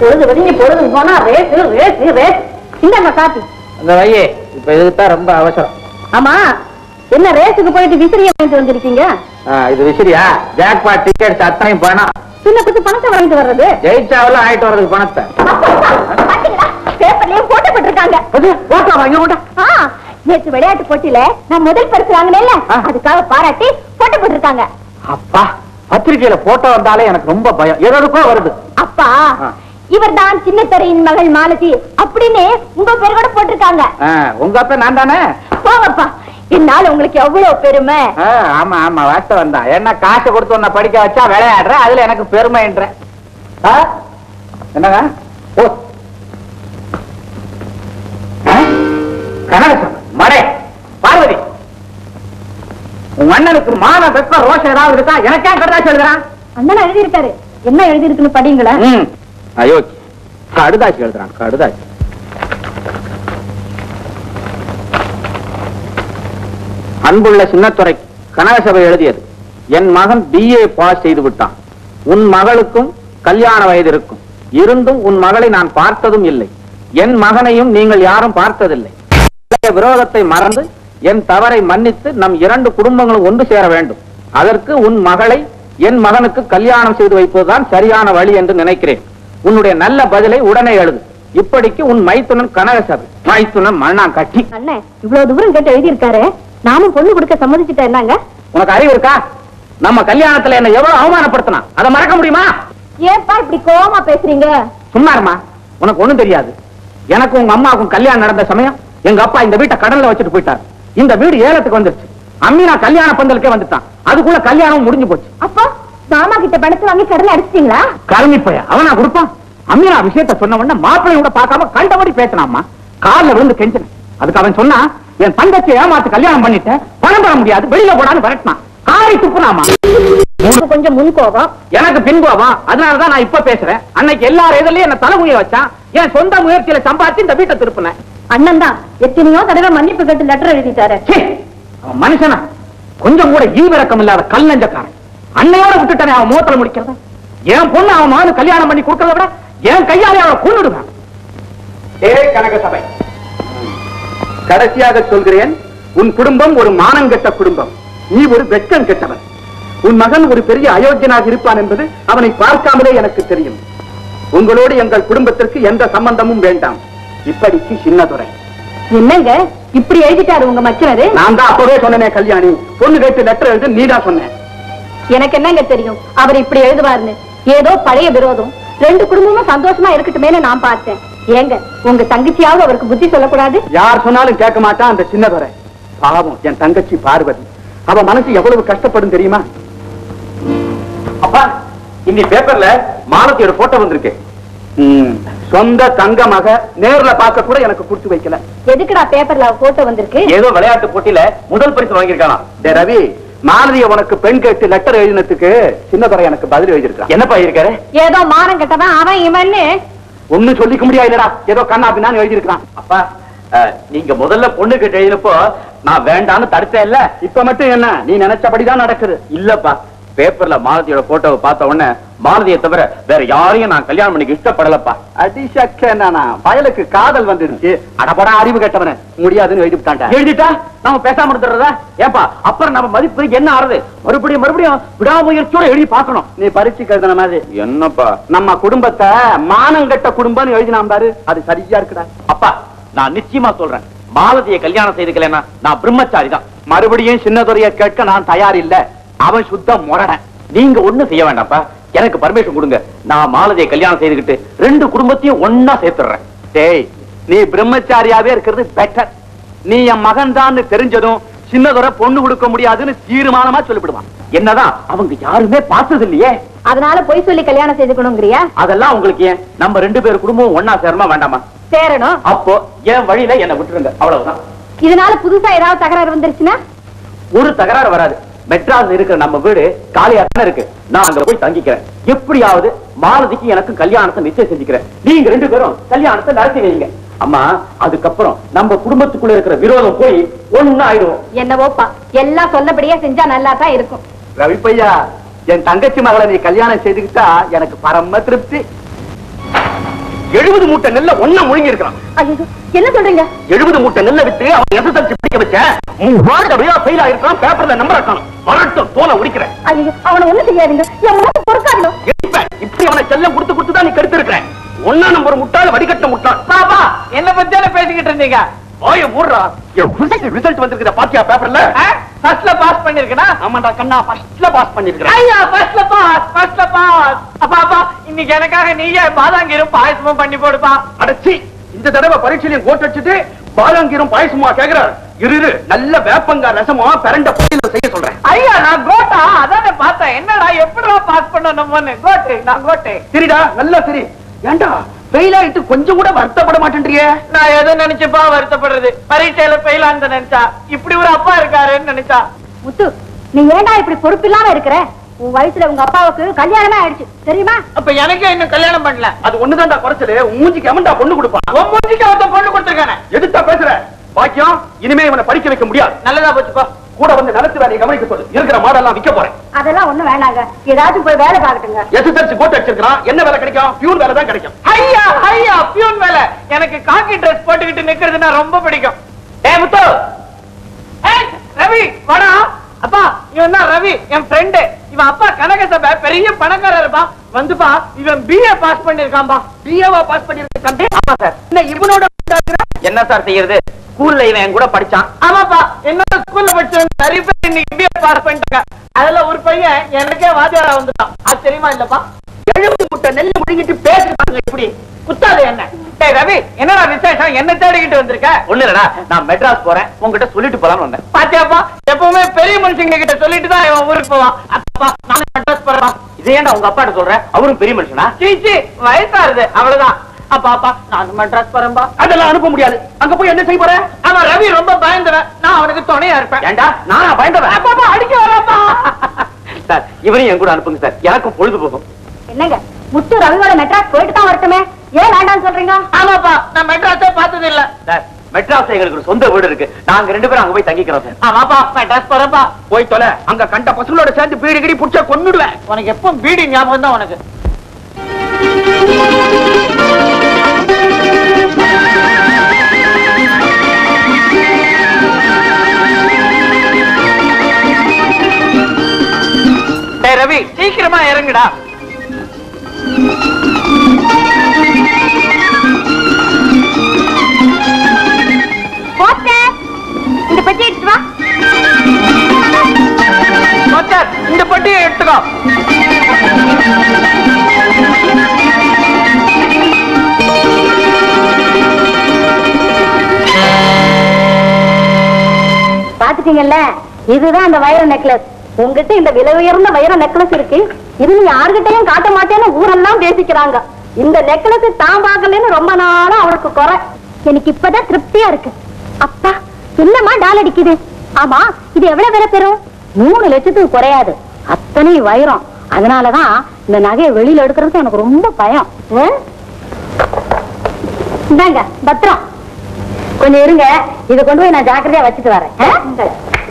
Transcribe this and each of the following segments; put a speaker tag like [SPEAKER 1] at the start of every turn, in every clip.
[SPEAKER 1] பொழுது விடிஞ்சு பொழுது போனா ரேஸ் ரேஸ் ரேஸ் இந்தாங்க காப்பி
[SPEAKER 2] அந்த வையே இப்ப இதுக்கு தான் ரொம்ப அவசரம்
[SPEAKER 1] ஆமா என்ன ரேஸுக்கு போயிட்டு விசிறிய வாங்கிட்டு வந்திருக்கீங்க
[SPEAKER 2] ஆ, இது விசிறியா ஜாக்பாட் டிக்கெட் அத்தனையும் பணம்
[SPEAKER 1] பின்ன கொஞ்சம் பணத்தை வாங்கிட்டு வர்றது
[SPEAKER 2] ஜெயிச்சாவில் ஆயிட்டு வர்றதுக்கு பணத்தை
[SPEAKER 1] பாத்தீங்களா பேப்பர்லயும் போட்டோ போட்டிருக்காங்க
[SPEAKER 2] போட்டோ வாங்கி கொண்டா
[SPEAKER 1] ஆ, நேத்து விளையாட்டு போட்டியில நான் முதல் பரிசு வாங்கினேன்ல அதுக்காக பாராட்டி போட்டோ போட்டிருக்காங்க
[SPEAKER 2] அப்பா பத்திரிக்கையில போட்டோ வந்தாலே எனக்கு ரொம்ப பயம் எதற்கோ வருது
[SPEAKER 1] அப்பா
[SPEAKER 2] ஆ.
[SPEAKER 1] இவர் தான் சின்னத்தரையின் மகள் மாலதி அப்படின்னு உங்க பேர் கூட போட்டிருக்காங்க
[SPEAKER 2] ஆ, உங்க அப்ப நான் தானே
[SPEAKER 1] போங்கப்பா என்னால உங்களுக்கு எவ்வளவு பெருமை
[SPEAKER 2] ஆ, ஆமா ஆமா வாஸ்தவம் தான் என்ன காசு கொடுத்து உன்னை படிக்க வச்சா விளையாடுற அதுல எனக்கு பெருமைன்ற ஆ? என்னங்க ஓ ஆ? கனகசம் மடே பார்வதி உன் அண்ணனுக்கு மான வெப்ப ரோஷம் ஏதாவது இருக்கா எனக்கே கடுதாச்சு எழுதுறான்
[SPEAKER 1] அண்ணன் எழுதியிருக்காரு என்ன எழுதியிருக்குன்னு படிங்களேன்
[SPEAKER 2] ம் அயோக்கி கடுதாச்சு எழுதுறான் கடுதாச்சு அன்புள்ள சின்னத்துறை கனகசபை எழுதியது என் மகன் பிஏ பாஸ் செய்து விட்டான் உன் மகளுக்கும் கல்யாண வயது இருக்கும் இருந்தும் உன் மகளை நான் பார்த்ததும் இல்லை என் மகனையும் நீங்கள் யாரும் பார்த்ததில்லை பழைய விரோதத்தை மறந்து என் தவறை மன்னித்து நம் இரண்டு குடும்பங்களும் ஒன்று சேர வேண்டும் அதற்கு உன் மகளை என் மகனுக்கு கல்யாணம் செய்து வைப்பதுதான் சரியான வழி என்று நினைக்கிறேன் உன்னுடைய நல்ல பதிலை உடனே எழுது இப்படிக்கு உன் மைத்துனன் கனகசபை மைத்துனன் மண்ணான் கட்டி
[SPEAKER 1] அண்ணன் இவ்வளவு தூரம் கேட்டு எழுதியிருக்காரு நானும் பொண்ணு கொடுக்க சம்மதிச்சுட்டேன் என்னங்க
[SPEAKER 2] உனக்கு அறிவு இருக்கா நம்ம கல்யாணத்துல என்ன எவ்வளவு அவமானப்படுத்தினான் அதை மறக்க முடியுமா
[SPEAKER 1] ஏன்பா இப்படி கோவமா பேசுறீங்க
[SPEAKER 2] சும்மா இருமா உனக்கு ஒண்ணும் தெரியாது எனக்கு உங்க அம்மாவுக்கும் கல்யாணம் நடந்த சமயம் எங்க அப்பா இந்த வீட்டை கடல்ல வச்சுட்டு போயிட்டார் இந்த வீடு ஏலத்துக்கு வந்துருச்சு அம்மீனா கல்யாண பந்தலுக்கே வந்துட்டான் அதுக்குள்ள கல்யாணம் முடிஞ்சு போச்சு
[SPEAKER 1] அப்போ மாமா கிட்ட பணத்தை வாங்கி கடல அடிச்சிட்டீங்களா
[SPEAKER 2] கருமி பைய அவனா கொடுப்பான் அம்மீனா விஷயத்த சொன்ன உடனே மாப்பிள்ளை கூட பார்க்காம கண்டபடி பேசினாமா கால்ல விழுந்து கெஞ்சின அதுக்கு அவன் சொன்னா என் தங்கச்சி ஏமாத்து கல்யாணம் பண்ணிட்டேன் பணம் பெற முடியாது வெளியில போடான்னு விரட்டினான் காரி துப்புனாமா
[SPEAKER 1] எனக்கு கொஞ்சம் முன் கோபம்
[SPEAKER 2] எனக்கு பின்கோபம் அதனாலதான் நான் இப்ப பேசுறேன் அன்னைக்கு எல்லார் எதிரிலையும் என்ன தலைமுடிய வச்சான் என் சொந்த முயற்சியில சம்பாதிச்சு இந்த வீட்டை திருப்பினேன்
[SPEAKER 1] அண்ணன் தான் எத்தனையோ தடவை மன்னிப்பு கேட்டு லெட்டர் எழுதிட்டாரு
[SPEAKER 2] சீ, அவன் மனுஷனா கொஞ்சம் கூட ஈவிரக்கம் இல்லாத கல் நெஞ்சக்காரன் அன்னையோட விட்டுட்டானே அவன் முகத்துல முடிக்கிறத என் பொண்ணு அவன் மகனு கல்யாணம் பண்ணி கொடுக்கறத விட என் கையாலே அவளை கொண்டுடுவேன் ஏ கனக சபை கடைசியாக சொல்கிறேன் உன் குடும்பம் ஒரு மானங்கெட்ட குடும்பம் நீ ஒரு வெட்கம் கெட்டவன் உன் மகன் ஒரு பெரிய அயோக்கியனாக இருப்பான் என்பது அவனை பார்க்காமலே எனக்கு தெரியும் உங்களோடு எங்கள் குடும்பத்திற்கு எந்த சம்பந்தமும் வேண்டாம் இப்படிக்கு சின்னதுரை
[SPEAKER 1] என்னங்க இப்படி எழுதிட்டாரு உங்க மச்சனரு
[SPEAKER 2] நான் தான் அப்பவே சொன்னனே கல்யாணி பொண்ணு கேட்டு லெட்டர் எழுது நீ தான் சொன்னேன்
[SPEAKER 1] எனக்கு என்னங்க தெரியும் அவர் இப்படி எழுதுவாருன்னு ஏதோ பழைய விரோதம் ரெண்டு குடும்பமும் சந்தோஷமா இருக்கட்டுமேனு நான் பார்த்தேன் ஏங்க உங்க தங்கச்சியாவது அவருக்கு புத்தி சொல்லக்கூடாது
[SPEAKER 2] யார் சொன்னாலும் கேட்க மாட்டான் அந்த சின்னதுரை பாவம் என் தங்கச்சி பார்வதி அவ மனசு எவ்வளவு கஷ்டப்படும் தெரியுமா அப்பா இன்னி பேப்பர்ல மாலத்தியோட போட்டோ வந்திருக்கு சொந்த தங்க மக நேர்ல பார்க்க கூட எனக்கு குடுத்து வைக்கல
[SPEAKER 1] எதுக்குடா பேப்பர்ல போட்டோ வந்திருக்கு
[SPEAKER 2] ஏதோ விளையாட்டு போட்டியில முதல் பரிசு வாங்கியிருக்கானா டே ரவி மாலதிய உனக்கு பெண் கேட்டு லெட்டர் எழுதினதுக்கு சின்னதுரை எனக்கு பதில் எழுதியிருக்கான் என்னப்பா இருக்காரு
[SPEAKER 1] ஏதோ மானம் கெட்டவன் அவன் இவன்னு
[SPEAKER 2] ஒண்ணும் சொல்லிக்க முடியாதுடா ஏதோ கண்ணா பின்னான்னு எழுதியிருக்கான் அப்பா நீங்க முதல்ல பொண்ணு கிட்ட எழுதினப்போ நான் வேண்டான்னு தடுத்தேன் இல்ல இப்ப மட்டும் என்ன நீ நினைச்சபடிதான் நடக்குது இல்லப்பா பேப்பர்ல மாலதியோட போட்டோவை பார்த்த உடனே மாலதியை தவிர வேற யாரையும் நான் கல்யாணம் பண்ணிக்க இஷ்டப்படலப்பா அடிசக்கனா பயலுக்கு காதல் வந்துருச்சு அடபடா அறிவு கெட்டவன முடியாதுன்னு எழுதிட்டான்டா எழுதிட்டா நம்ம பேசாம இருந்துடுறதா ஏப்பா அப்புறம் நம்ம மதிப்பு என்ன ஆறுது மறுபடியும் மறுபடியும் விடாமுயற்சியோட எழுதி பார்க்கணும் நீ பரீட்சை எழுதின மாதிரி என்னப்பா நம்ம குடும்பத்தை மானங்கெட்ட குடும்பம்னு எழுதினாம் பாரு அது சரியா இருக்குடா அப்பா நான் நிச்சயமா சொல்றேன் மாலதியை கல்யாணம் செய்துக்கலன்னா நான் பிரம்மச்சாரி தான் மறுபடியும் சின்னதுரைய கேட்க நான் தயார் இல்ல அவன் சுத்த முரடன் நீங்க ஒண்ணு செய்ய வேண்டாம்ப்பா எனக்கு பர்மிஷன் கொடுங்க நான் மாலதியை கல்யாணம் செய்துக்கிட்டு ரெண்டு குடும்பத்தையும் ஒன்னா சேர்த்துடுறேன் டேய் நீ பிரம்மச்சாரியாவே இருக்கிறது பெட்டர் நீ என் மகன் தான் தெரிஞ்சதும் சின்னதுரை பொண்ணு கொடுக்க முடியாதுன்னு தீர்மானமா சொல்லிவிடுவான் என்னதான் அவங்க யாருமே பார்த்தது இல்லையே
[SPEAKER 1] அதனால பொய் சொல்லி கல்யாணம் செய்துக்கணுங்கிறியா
[SPEAKER 2] அதெல்லாம் உங்களுக்கு ஏன் நம்ம ரெண்டு பேர் குடும்பம் ஒன்னா சேரமா வேண்டாமா
[SPEAKER 1] சேரணும்
[SPEAKER 2] அப்போ என் வழியில என்ன விட்டுருங்க அவ்வளவுதான்
[SPEAKER 1] இதனால புதுசா ஏதாவது தகராறு வந்துருச்சுன்னா
[SPEAKER 2] ஒரு தகராறு வராது மெட்ராஸ் இருக்கிற நம்ம வீடு காலியா தானே இருக்கு நான் அங்க போய் தங்கிக்கிறேன் எப்படியாவது மாலதிக்கு எனக்கு கல்யாணத்தை நிச்சயம் செஞ்சுக்கிறேன் நீங்க ரெண்டு பேரும் கல்யாணத்தை நடத்தி வைங்க அம்மா அதுக்கப்புறம் நம்ம குடும்பத்துக்குள்ள இருக்கிற விரோதம் போய் ஒண்ணு ஆயிடுவோம்
[SPEAKER 1] என்னவோப்பா எல்லாம் சொல்லபடியா செஞ்சா நல்லா தான் இருக்கும்
[SPEAKER 2] ரவி பையா என் தங்கச்சி மகளை நீ கல்யாணம் செய்துக்கிட்டா எனக்கு பரம திருப்தி எழுபது மூட்டை நெல்ல ஒன்னா முழுங்கி இருக்கிறான்
[SPEAKER 1] ஐயோ என்ன சொல்றீங்க
[SPEAKER 2] எழுபது மூட்டை நெல்ல விட்டு அவன் எஸ்எஸ்எல்சி படிக்க வச்ச மூணு வழியா ஃபெயில் ஆயிருக்கான் பேப்பர்ல நம்பர் இருக்கான் வரட்டும் தோலை உரிக்கிறேன்
[SPEAKER 1] ஐயோ அவனை ஒண்ணு செய்யாதீங்க என் மனசு பொறுக்காதீங்க
[SPEAKER 2] இப்ப இப்படி அவனை செல்லம் கொடுத்து கொடுத்து தான் நீ கெடுத்து இருக்கிற ஒன்னா நம்பர் முட்டாள் வடிகட்ட முட்டாள்
[SPEAKER 3] பாப்பா என்ன பத்தியால பேசிக்கிட்டு இருந்தீங்க
[SPEAKER 2] வாய மூடுறா ரிசல்ட் வந்திருக்கிற பாத்தியா பேப்பர்ல
[SPEAKER 3] ஃபர்ஸ்ட்ல பாஸ் பண்ணிருக்கனா
[SPEAKER 2] ஆமாண்டா கண்ணா ஃபர்ஸ்ட்ல பாஸ் பண்ணிருக்கிறேன்
[SPEAKER 3] ஐயா ஃபர்ஸ்ட்ல பாஸ் ஃபர்ஸ்ட்ல பாஸ் அப்பா அப்பா இன்னைக்கு எனக்காக நீயே பாதாங்கீரும் பாயசமும் பண்ணி போடுப்பா
[SPEAKER 2] அடச்சி இந்த தடவை பரீட்சையிலையும் கோட் அடிச்சுட்டு பாலங்கீரும் பாயசமா கேக்குறார் இரு இரு நல்ல வேப்பங்கா ரசமா பிரண்ட பட்டியல செய்ய சொல்றேன்
[SPEAKER 3] ஐயா நான் கோட்டா அதானே பார்த்தேன் என்னடா எப்படிடா பாஸ் பண்ணணும்னு கோட்டு நான் கோட்டு
[SPEAKER 2] சரிடா நல்லா சரி ஏண்டா ஃபெயில் ஆயிட்டு கொஞ்சம் கூட வருத்தப்பட மாட்டேன்றியே
[SPEAKER 3] நான் எதை நினைச்சுப்பா வருத்தப்படுறது பரீட்சையில ஃபெயில் ஆனது நினைச்சா இப்படி ஒரு அப்பா இருக்காருன்னு நினைச்சா
[SPEAKER 1] முத்து நீ ஏன்டா இப்படி பொறுப்பு இல்லாம இருக்கிற உன் வயசுல உங்க அப்பாவுக்கு கல்யாணமே ஆயிடுச்சு தெரியுமா
[SPEAKER 3] அப்ப எனக்கே இன்னும் கல்யாணம் பண்ணல
[SPEAKER 2] அது ஒண்ணுதான்டா குறைச்சலு உன் மூஞ்சிக்கு எவன்டா பொண்ணு கொடுப்பான்
[SPEAKER 3] உன் மூஞ்சிக்கு ஒருத்தன் பொண்ணு கொடுத்துருக்கானே
[SPEAKER 2] எதுத்தா பேசுற பாக்கியம் இனிமே இவனை படிக்க வைக்க முடியாது
[SPEAKER 3] நல்லதா போச்சுப்பா
[SPEAKER 2] கூட வந்து நிலத்து வேலையை கவனிக்க சொல்லு இருக்கிற மாடெல்லாம் விற்க போறேன்
[SPEAKER 1] அதெல்லாம் ஒண்ணும் வேணாங்க ஏதாச்சும் போய் வேலை பார்க்கட்டுங்க
[SPEAKER 2] எஸ்எஸ்எல்சி கோட் அடிச்சிருக்கான் என்ன வேலை கிடைக்கும் பியூன் வேலை தான் கிடைக்கும்
[SPEAKER 3] ஐயா ஐயா பியூன் மேல எனக்கு காக்கி ட்ரெஸ் போட்டுக்கிட்டு நிக்கிறதுனா ரொம்ப பிடிக்கும்
[SPEAKER 2] ஏ முத்து
[SPEAKER 3] ஏய், ரவி வாடா அப்பா இவன் தான் ரவி என் ஃப்ரெண்டு இவன் அப்பா கனக சபை பெரிய பணக்காரர்ப்பா வந்துப்பா இவன் பிஏ பாஸ் பண்ணிருக்கான்பா
[SPEAKER 2] பிஏவா பாஸ் பண்ணிருக்கேன்
[SPEAKER 3] ஆமா சார்
[SPEAKER 2] என்ன இவனோட என்ன சார் செய்யறது ஸ்கூல்ல இவன் என் கூட படிச்சான்
[SPEAKER 3] ஆமாப்பா என்னோட ஸ்கூல்ல படிச்சவங்க நிறைய பேர் இன்னைக்கு பிஏ பாஸ் பண்ணிட்டாங்க அதுல ஒரு பையன் எனக்கே வாத்தியாரா வந்துட்டான் அது தெரியுமா இல்லப்பா
[SPEAKER 2] எழுபது முட்டை நெல் முழுங்கிட்டு பேசுறாங்க இப்படி
[SPEAKER 3] குத்தாது என்ன டேய் ரவி என்னடா விசேஷம் என்ன தேடிக்கிட்டு வந்திருக்க
[SPEAKER 2] ஒண்ணு இல்லடா நான் மெட்ராஸ் போறேன் உங்ககிட்ட சொல்லிட்டு போலான்னு வந்தேன்
[SPEAKER 3] பாத்தியாப்பா எப்பவுமே பெரிய மனுஷங்க கிட்ட சொல்லிட்டு தான் இவன் ஊருக்கு போவான் அப்பா நானும் மெட்ராஸ் போறேன்
[SPEAKER 2] இதே ஏன்டா உங்க அப்பாட்ட சொல்ற அவரும் பெரிய மனுஷனா
[SPEAKER 3] சீச்சி வயசாருது அவ்வளவுதான் அப்பா அப்பா நான் மெட்ராஸ் போறேன்பா
[SPEAKER 2] அதெல்லாம் அனுப்ப முடியாது அங்க போய் என்ன செய்ய போற
[SPEAKER 3] அவன் ரவி ரொம்ப பயந்தவன் நான் அவனுக்கு துணையா இருப்பேன்
[SPEAKER 2] ஏண்டா நானா பயந்தவன்
[SPEAKER 3] அப்பா அப்பா அடிக்க வராப்பா
[SPEAKER 2] சார் இவரையும் என் கூட அனுப்புங்க சார் எனக்கும் பொழுது போகும்
[SPEAKER 1] என்னங்க முத்து ரவியோட மெட்ராஸ் போயிட்டு தான் வரட்டுமே ஏன் வேண்டாம்னு சொல்றீங்க
[SPEAKER 3] ஆமாப்பா நான் மெட்ராஸே பார்த்தது இல்ல
[SPEAKER 2] சார் மெட்ராஸ் எங்களுக்கு ஒரு சொந்த வீடு இருக்கு நாங்க ரெண்டு பேரும் அங்க போய் தங்கிக்கிறோம் சார்
[SPEAKER 3] ஆமாப்பா மெட்ராஸ் போறப்பா
[SPEAKER 2] போய் தொலை அங்க கண்ட பசங்களோட சேர்ந்து பீடி கிடி புடிச்சா கொன்னுடுவேன்
[SPEAKER 3] உனக்கு எப்பவும் பீடி ஞாபகம் தான் உனக்கு டேய் ரவி சீக்கிரமா இறங்குடா
[SPEAKER 1] போஸ்டர் இந்த பெட்டி எடுத்து வா
[SPEAKER 3] கோச்சர் இந்த பட்டியை எடுத்துக்கோ
[SPEAKER 1] பாத்துட்டீங்கல்ல இதுதான் அந்த வைர நெக்லஸ் உங்ககிட்ட இந்த விலை உயர்ந்த வைர நெக்லஸ் இருக்கு இது நீ யாருகிட்டயும் காட்ட மாட்டேன்னு ஊரெல்லாம் பேசிக்கிறாங்க இந்த நெக்லஸ் தான் பார்க்கலன்னு ரொம்ப நாளா அவளுக்கு குறை எனக்கு இப்பதான் திருப்தியா இருக்கு அப்பா என்னம்மா டால் அடிக்குது ஆமா இது எவ்வளவு விலை பெறும் மூணு லட்சத்துக்கு குறையாது அத்தனை வைரம் அதனாலதான் இந்த நகையை வெளியில எடுக்கிறதுக்கு எனக்கு ரொம்ப பயம் ஆ? இந்தாங்க பத்திரம் கொஞ்சம் இருங்க இத கொண்டு போய் நான் ஜாக்கிரதையா வச்சுட்டு வரேன் ஆ?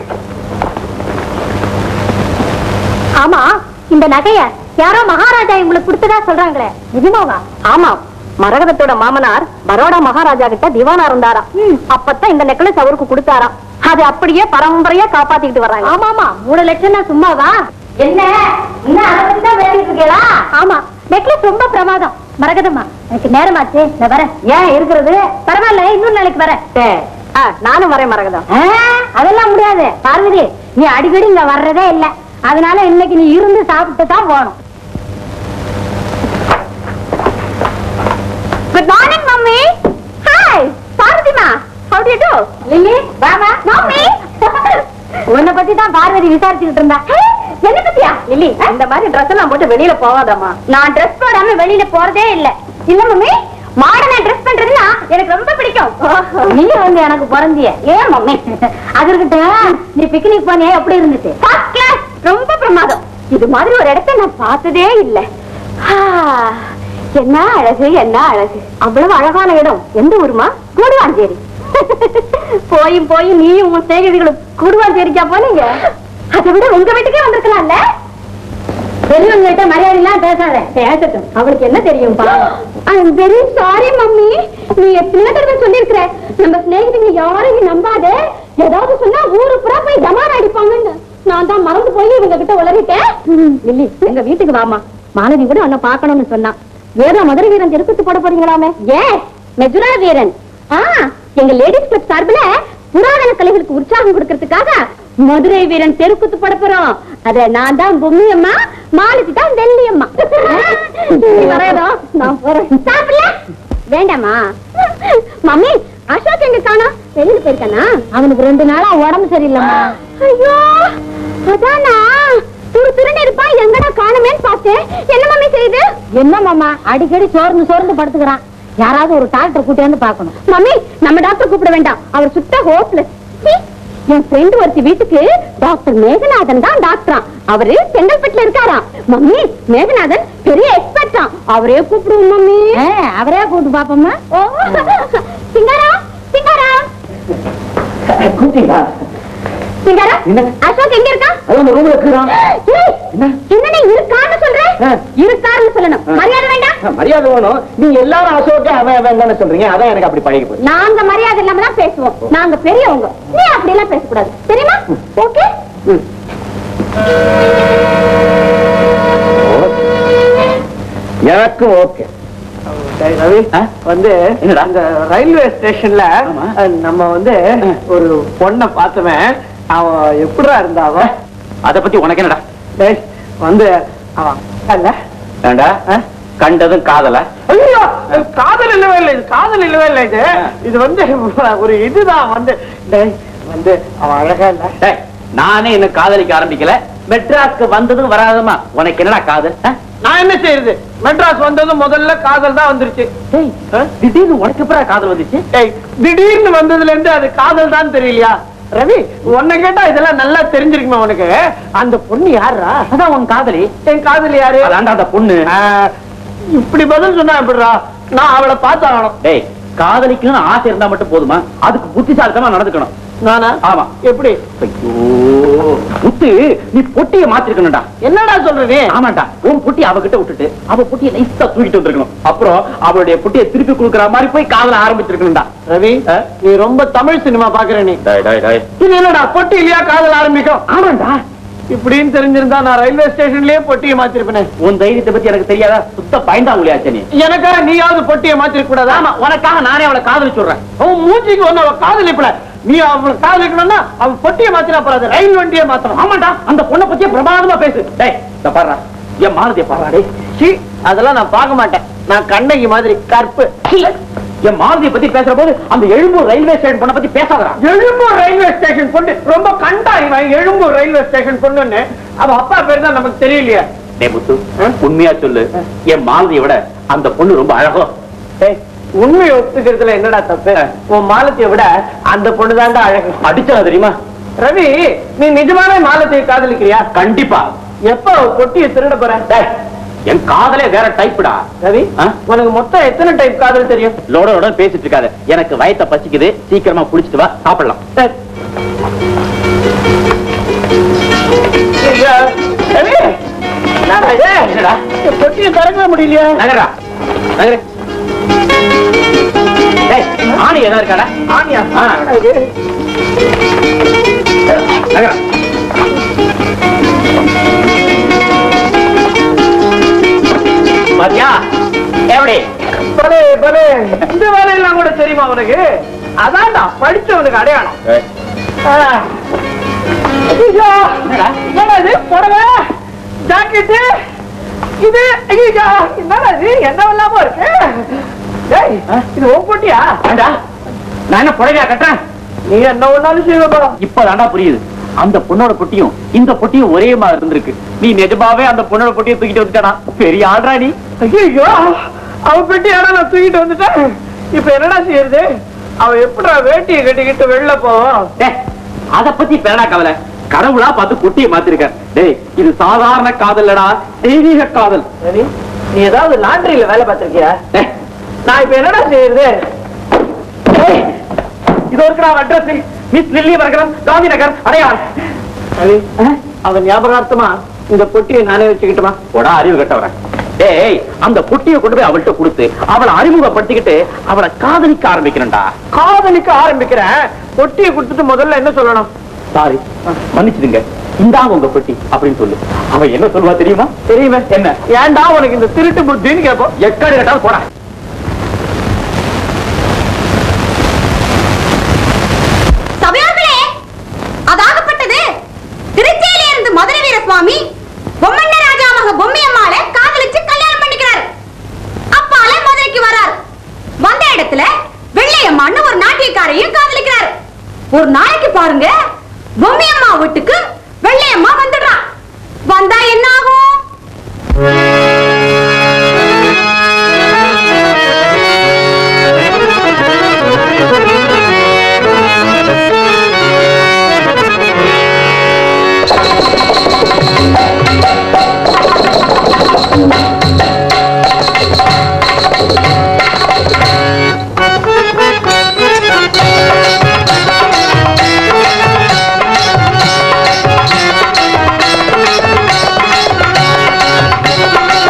[SPEAKER 1] ஆமா இந்த நகைய யாரோ மகாராஜா உங்களுக்கு கொடுத்ததா சொல்றாங்களே நிஜமாவா ஆமா மரகதத்தோட மாமனார் பரோடா மகாராஜா கிட்ட திவானா இருந்தாராம் அப்பதான் இந்த நெக்லஸ் அவருக்கு கொடுத்தாராம் அது அப்படியே பரம்பரையா காப்பாத்திக்கிட்டு வர்றாங்க ஆமா ஆமா மூணு லட்சம் சும்மாவா என்ன இன்னும் அதை பத்தி தான் பேசிட்டு இருக்கீங்களா ஆமா நெக்லஸ் ரொம்ப பிரமாதம் மரகதம்மா எனக்கு நேரமாச்சு நான் வரேன் ஏன் இருக்கிறது பரவாயில்ல இன்னொரு நாளைக்கு வரேன் ஆ, நானும் வரேன் மரகதம் அதெல்லாம் முடியாது பார்வதி நீ அடிக்கடி இங்க வர்றதே இல்ல அதனால இன்னைக்கு நீ இருந்து சாப்பிட்டு தான் போகணும் குட் மார்னிங் மம்மி ஹாய் பார்வதிமா ஹவ் டு டு லில்லி வாமா மம்மி உன்னை பத்தி தான் பார்வதி விசாரிச்சுக்கிட்டு இருந்தா என்ன பத்தியா லில்லி இந்த மாதிரி ட்ரெஸ் எல்லாம் போட்டு வெளியில போவாதம்மா நான் ட்ரெஸ் போடாம வெளியில போறதே இல்ல இல்ல மம்மி மாடர்னா ட்ரெஸ் பண்றதுன்னா எனக்கு ரொம்ப பிடிக்கும் நீ வந்து எனக்கு பிறந்திய ஏன் மம்மி அது இருக்கட்டும் நீ பிக்னிக் போனியா எப்படி இருந்துச்சு ஃபர்ஸ்ட் கிளாஸ் ரொம்ப பிரமாதம் இது மாதிரி ஒரு இடத்த நான் பார்த்ததே இல்ல ஆ, என்ன அழகு என்ன அழகு அவ்வளவு அழகான இடம் எந்த ஊருமா கூடுவாஞ்சேரி போயும் போயும் நீயும் உன் சேகரிகளும் கூடுவாஞ்சேரிக்கா போனீங்க அதை விட உங்க வீட்டுக்கே வந்திருக்கலாம்ல பெரியவங்ககிட்ட மரியாதை எல்லாம் பேசாத பேசட்டும் அவளுக்கு என்ன தெரியும் ஐம் வெரி சாரி மம்மி நீ எத்தனை தடவை சொல்லிருக்கிற நம்ம சிநேகிதங்க யாரையும் நம்பாத ஏதாவது சொன்னா ஊரு புறா போய் டமார் அடிப்பாங்கன்னு நான் தான் மறந்து போய் இவங்க கிட்ட உளறிட்டேன் இல்லி எங்க வீட்டுக்கு வாமா மாலதி கூட உன்னை பார்க்கணும்னு சொன்னான் வேற மதுரை வீரன் தெருக்குத்து போட போறீங்களாமே ஏ மெஜுரா வீரன் ஆ எங்க லேடிஸ் கிளப் சார்பில் புராதன கலைகளுக்கு உற்சாகம் கொடுக்கறதுக்காக மதுரை வீரன் தெருக்குத்து போட போறோம் அத நான் தான் பொம்மி அம்மா மாலதி தான் வெள்ளி அம்மா நீ வரையதோ நான் போறேன் சாப்பிடல வேண்டாமா மம்மி அசோக் எங்க காணோம் வெளியில போயிருக்கானா அவனுக்கு ரெண்டு நாளா உடம்பு சரியில்லைம்மா ஐயோ அதானா துரு துருன்னு இருப்பான் எங்கடா காணுமேன்னு பார்த்தேன் என்ன மம்மி செய்யுது என்ன மாமா அடிக்கடி சோர்ந்து சோர்ந்து படுத்துக்கிறான் யாராவது ஒரு டாக்டர் கூட்டி வந்து பார்க்கணும் மம்மி நம்ம டாக்டர் கூப்பிட வேண்டாம் அவர் சுத்த ஹோப்லெஸ் என் ஃப்ரெண்ட் ஒருத்தி வீட்டுக்கு டாக்டர் மேகநாதன் தான் டாக்டராம் அவரு செங்கல்பட்டுல இருக்காராம் மம்மி மேகநாதன் பெரிய எக்ஸ்பர்ட்டாம் அவரே கூப்பிடுவோம் மம்மி அவரே கூப்பிட்டு பாப்போம்மா சிங்காரா சிங்காரா
[SPEAKER 2] கூட்டிங்களா
[SPEAKER 1] சிங்காரா
[SPEAKER 2] என்ன?
[SPEAKER 1] அசோக் எங்க இருக்கான்
[SPEAKER 2] அது அந்த ரூம்ல இருக்கிறான்
[SPEAKER 1] ஏய்,
[SPEAKER 2] என்ன?
[SPEAKER 1] என்னடி இருக்கான்னு சொல்ற
[SPEAKER 2] ஆ.
[SPEAKER 1] இருக்காருன்னு சொல்லணும்
[SPEAKER 2] ஆ.
[SPEAKER 1] மரியாதை வேண்டாம்
[SPEAKER 2] மரியாதை வேணும் நீ எல்லாரும் அசோக்க அவன் அவன் தானே சொல்றீங்க அதான் எனக்கு அப்படி பழகி போச்சு
[SPEAKER 1] நாங்க மரியாதை இல்லாம தான் பேசுவோம் நாங்க பெரியவங்க நீ அப்படி எல்லாம் பேசக்கூடாது தெரியுமா ஓகே
[SPEAKER 2] எனக்கும் ஓகே
[SPEAKER 3] டேய் ரவி
[SPEAKER 2] ஆ?
[SPEAKER 3] வந்து
[SPEAKER 2] என்னடா?
[SPEAKER 3] அந்த ரயில்வே ஸ்டேஷன்ல
[SPEAKER 2] ஆமா.
[SPEAKER 3] அஹ், நம்ம வந்து
[SPEAKER 2] ஆ.
[SPEAKER 3] ஒரு பொண்ணை பார்த்தவன் அவன் எப்படிடா இருந்தா அவ
[SPEAKER 2] அத பத்தி உனக்கு என்னடா
[SPEAKER 3] டேய், வந்து அவன் அல்ல
[SPEAKER 2] ஏண்டா
[SPEAKER 3] ஆ?
[SPEAKER 2] கண்டதும் காதல
[SPEAKER 3] ஐயோ காதல் இல்லவே இல்லை இது காதல் இல்லவே இல்லை இது
[SPEAKER 2] ஆ.
[SPEAKER 3] இது வந்து ஒரு இதுதான் வந்து டேய் வந்து அவன் அழகா இல்ல
[SPEAKER 2] டேய், நானே இன்னும் காதலிக்க ஆரம்பிக்கல மெட்ராஸ்க்கு வந்ததும் வராதமா உனக்கு என்னடா காதல் ஆ?
[SPEAKER 3] நான் என்ன செய்யறது மெட்ராஸ் வந்ததும் முதல்ல காதல் தான் வந்துருச்சு
[SPEAKER 2] டேய்,
[SPEAKER 3] ஆ?
[SPEAKER 2] திடீர்னு உனக்கு எப்படா காதல் வந்துச்சு
[SPEAKER 3] ஏய் திடீர்னு வந்ததுல இருந்து அது காதல் தான் தெரியலையா ரவி உன்னை கேட்டா இதெல்லாம் நல்லா தெரிஞ்சிருக்குமா உனக்கு அந்த பொண்ணு யாரா
[SPEAKER 2] அதான் உன் காதலி
[SPEAKER 3] என் காதல் யாரு
[SPEAKER 2] அதான்டா அந்த பொண்ணு
[SPEAKER 3] ஆ, இப்படி பதில் சொன்னா எப்படிடா நான் அவளை பார்த்தாகணும்
[SPEAKER 2] டேய் காதலிக்கணும்னு ஆசை இருந்தா மட்டும் போதுமா அதுக்கு புத்திசாலித்தமா நடந்துக்கணும்
[SPEAKER 3] நானா
[SPEAKER 2] ஆமா
[SPEAKER 3] எப்படி
[SPEAKER 2] ஐயோ முத்து நீ பொட்டிய மாத்திருக்கணும்டா
[SPEAKER 3] என்னடா சொல்ற நீ
[SPEAKER 2] ஆமாண்டா உன் பொட்டி அவகிட்ட விட்டுட்டு அவ பொட்டிய நைஸா தூக்கிட்டு வந்திருக்கணும் அப்புறம் அவளுடைய பொட்டியை திருப்பி கொடுக்குற மாதிரி போய் காதல ஆரம்பிச்சிருக்கணும்டா
[SPEAKER 3] ரவி
[SPEAKER 2] ஆ?
[SPEAKER 3] நீ ரொம்ப தமிழ் சினிமா பாக்குற நீ
[SPEAKER 2] டேய் டேய் டேய்
[SPEAKER 3] இது என்னடா பொட்டி இல்லையா காதல் ஆரம்பிக்கும்
[SPEAKER 2] ஆமாண்டா
[SPEAKER 3] இப்படின்னு தெரிஞ்சிருந்தா நான் ரயில்வே ஸ்டேஷன்லயே பொட்டியை மாத்திருப்பேனே
[SPEAKER 2] உன் தைரியத்தை பத்தி எனக்கு தெரியாதா சுத்த பயந்தா உளியாச்ச நீ
[SPEAKER 3] எனக்காக நீயாவது பொட்டியை மாத்திருக்க கூடாதா
[SPEAKER 2] ஆமா உனக்காக நானே அவளை காதலிச்சு விடுறேன்
[SPEAKER 3] அவன் மூஞ்சிக்கு வந்து அவ காதலிப்பல நீ அவளை காதலிக்கணும்னா அவன் பொட்டியை மாத்தினா போறாது ரயில் வண்டியை மாத்தணும்
[SPEAKER 2] ஆமாண்டா அந்த பொண்ணை பத்தியே பிரமாதமா பேசு டேய் இந்த பாருடா என் மானதிய பாருடா டேய்
[SPEAKER 3] சீ, அதெல்லாம் நான் பார்க்க மாட்டேன் நான் கண்ணகி மாதிரி கற்பு
[SPEAKER 2] சீ, என் மாருதியை பத்தி பேசுற போது அந்த எழும்பூர் ரயில்வே ஸ்டேஷன் பொண்ணை பத்தி பேசாதடா
[SPEAKER 3] எழும்பூர் ரயில்வே ஸ்டேஷன் பொண்ணு ரொம்ப கண்டா இவன் எழும்பூர் ரயில்வே ஸ்டேஷன் பொண்ணுன்னு அவ அப்பா பேர் தான் நமக்கு தெரியலையே
[SPEAKER 2] டேய் முத்து உண்மையா சொல்லு என் மாருதியை விட அந்த பொண்ணு ரொம்ப அழகோ
[SPEAKER 3] ஏய், உண்மையை ஒத்துக்கிறதுல என்னடா தப்பு உன் மாலத்தியை விட அந்த பொண்ணு தான்டா அழகு
[SPEAKER 2] அடிச்சா தெரியுமா
[SPEAKER 3] ரவி நீ நிஜமாவே மாலத்தியை காதலிக்கிறியா
[SPEAKER 2] கண்டிப்பா
[SPEAKER 3] எப்ப அவ பொட்டியை திருட போற
[SPEAKER 2] டேய், என் காதலே வேற டைப்டா
[SPEAKER 3] ரவி
[SPEAKER 2] ஆ?
[SPEAKER 3] உனக்கு மொத்தம் எத்தனை டைப் காதல் தெரியும்
[SPEAKER 2] லோட லோட பேசிட்டு இருக்காத எனக்கு வயத்த பசிக்குது சீக்கிரமா குளிச்சிட்டு வா சாப்பிடலாம்
[SPEAKER 3] சரி. ஐயா, ரவி என்னடா இது?
[SPEAKER 2] என்னடா?
[SPEAKER 3] இந்த பொட்டியை திறக்க முடியலையா
[SPEAKER 2] நகரா நகரு டேய் ஆணி ஏதா இருக்காடா
[SPEAKER 3] ஆனியா
[SPEAKER 2] ஆ.
[SPEAKER 3] என்னடா இது?
[SPEAKER 2] நகரா பாத்தியா எப்படி
[SPEAKER 3] பலே பலே இந்த வேலையெல்லாம் கூட தெரியுமா உனக்கு அதான்டா படிச்சவனுக்கு அடையாளம் ஆ. ஐயோ,
[SPEAKER 2] என்னடா?
[SPEAKER 3] என்னடா இது புடவை ஜாக்கெட்டு இது ஐயோ என்னடா இது என்ன இல்லாம இருக்கு டேய்
[SPEAKER 2] ஆ?
[SPEAKER 3] இது உன் பொட்டியா
[SPEAKER 2] ஏண்டா நான் என்ன புடவையா கட்டுறேன்
[SPEAKER 3] நீ என்ன ஒண்ணாலும் செய்வா
[SPEAKER 2] இப்பதான்டா புரியுது அந்த பொண்ணோட பொட்டியும் இந்த பொட்டியும் ஒரே மாதிரி இருந்திருக்கு நீ நிஜமாவே அந்த பொண்ணோட பொட்டியை தூக்கிட்டு வந்துட்டானா பெரிய ஆள்றா நீ
[SPEAKER 3] ஐயோ அவ பெட்டியாடா நான் தூக்கிட்டு வந்துட்டேன் இப்ப என்னடா செய்யறது அவ எப்படிடா வேட்டியை கட்டிக்கிட்டு வெளில போவோம்
[SPEAKER 2] டேய், அத பத்தி பேடா கவலை கடவுளா பார்த்து குட்டியை மாத்திருக்க டேய் இது சாதாரண காதல்லடா தெய்வீக காதல்
[SPEAKER 3] சரி நீ ஏதாவது லாண்டரியில வேலை பார்த்திருக்கியா
[SPEAKER 2] டேய்,
[SPEAKER 3] நான் இப்ப என்னடா செய்யறது
[SPEAKER 2] டேய், இதோ இருக்கிற அட்ரஸ் மிஸ் லில்லி வர்கரம் காந்தி நகர் அடையார்
[SPEAKER 3] ரவி அவன் ஞாபகார்த்தமா இந்த பொட்டியை நானே வச்சுக்கிட்டுமா
[SPEAKER 2] போடா அறிவு கட்டவரேன் ஏய் அந்த பொட்டியை கொண்டு போய் அவள்கிட்ட கொடுத்து அவளை அறிமுகப்படுத்திக்கிட்டு அவளை காதலிக்க ஆரம்பிக்கணும்டா
[SPEAKER 3] காதலிக்க ஆரம்பிக்கிறேன் பொட்டியை கொடுத்துட்டு முதல்ல என்ன சொல்லணும்
[SPEAKER 2] சாரி மன்னிச்சிடுங்க இந்தாங்க உங்க பெட்டி அப்படின்னு சொல்லு அவ என்ன சொல்லுவா தெரியுமா
[SPEAKER 3] தெரியுமே
[SPEAKER 2] என்ன
[SPEAKER 3] ஏன்டா உனக்கு இந்த திருட்டு புத்தின்னு கேட்போம்
[SPEAKER 2] எக்கடு கட்டாலும் போடா
[SPEAKER 1] சபையோர்களே அதாகப்பட்டது திருச்சியில இருந்து மதுரை வீர சுவாமி பொம்மண்ண ராஜா மக பொம்மையம்மாளை காதலிச்சு கல்யாணம் பண்ணிக்கிறார் அப்பால மதுரைக்கு வரார் வந்த இடத்துல வெள்ளையம்மான்னு ஒரு நாட்டியக்காரையும் காதலிக்கிறார் ஒரு நாளைக்கு பாருங்க பொம்மையம்மா வீட்டுக்கு வெள்ளையம்மா வந்துடுறான் வந்தா என்ன ஆகும்
[SPEAKER 4] Thank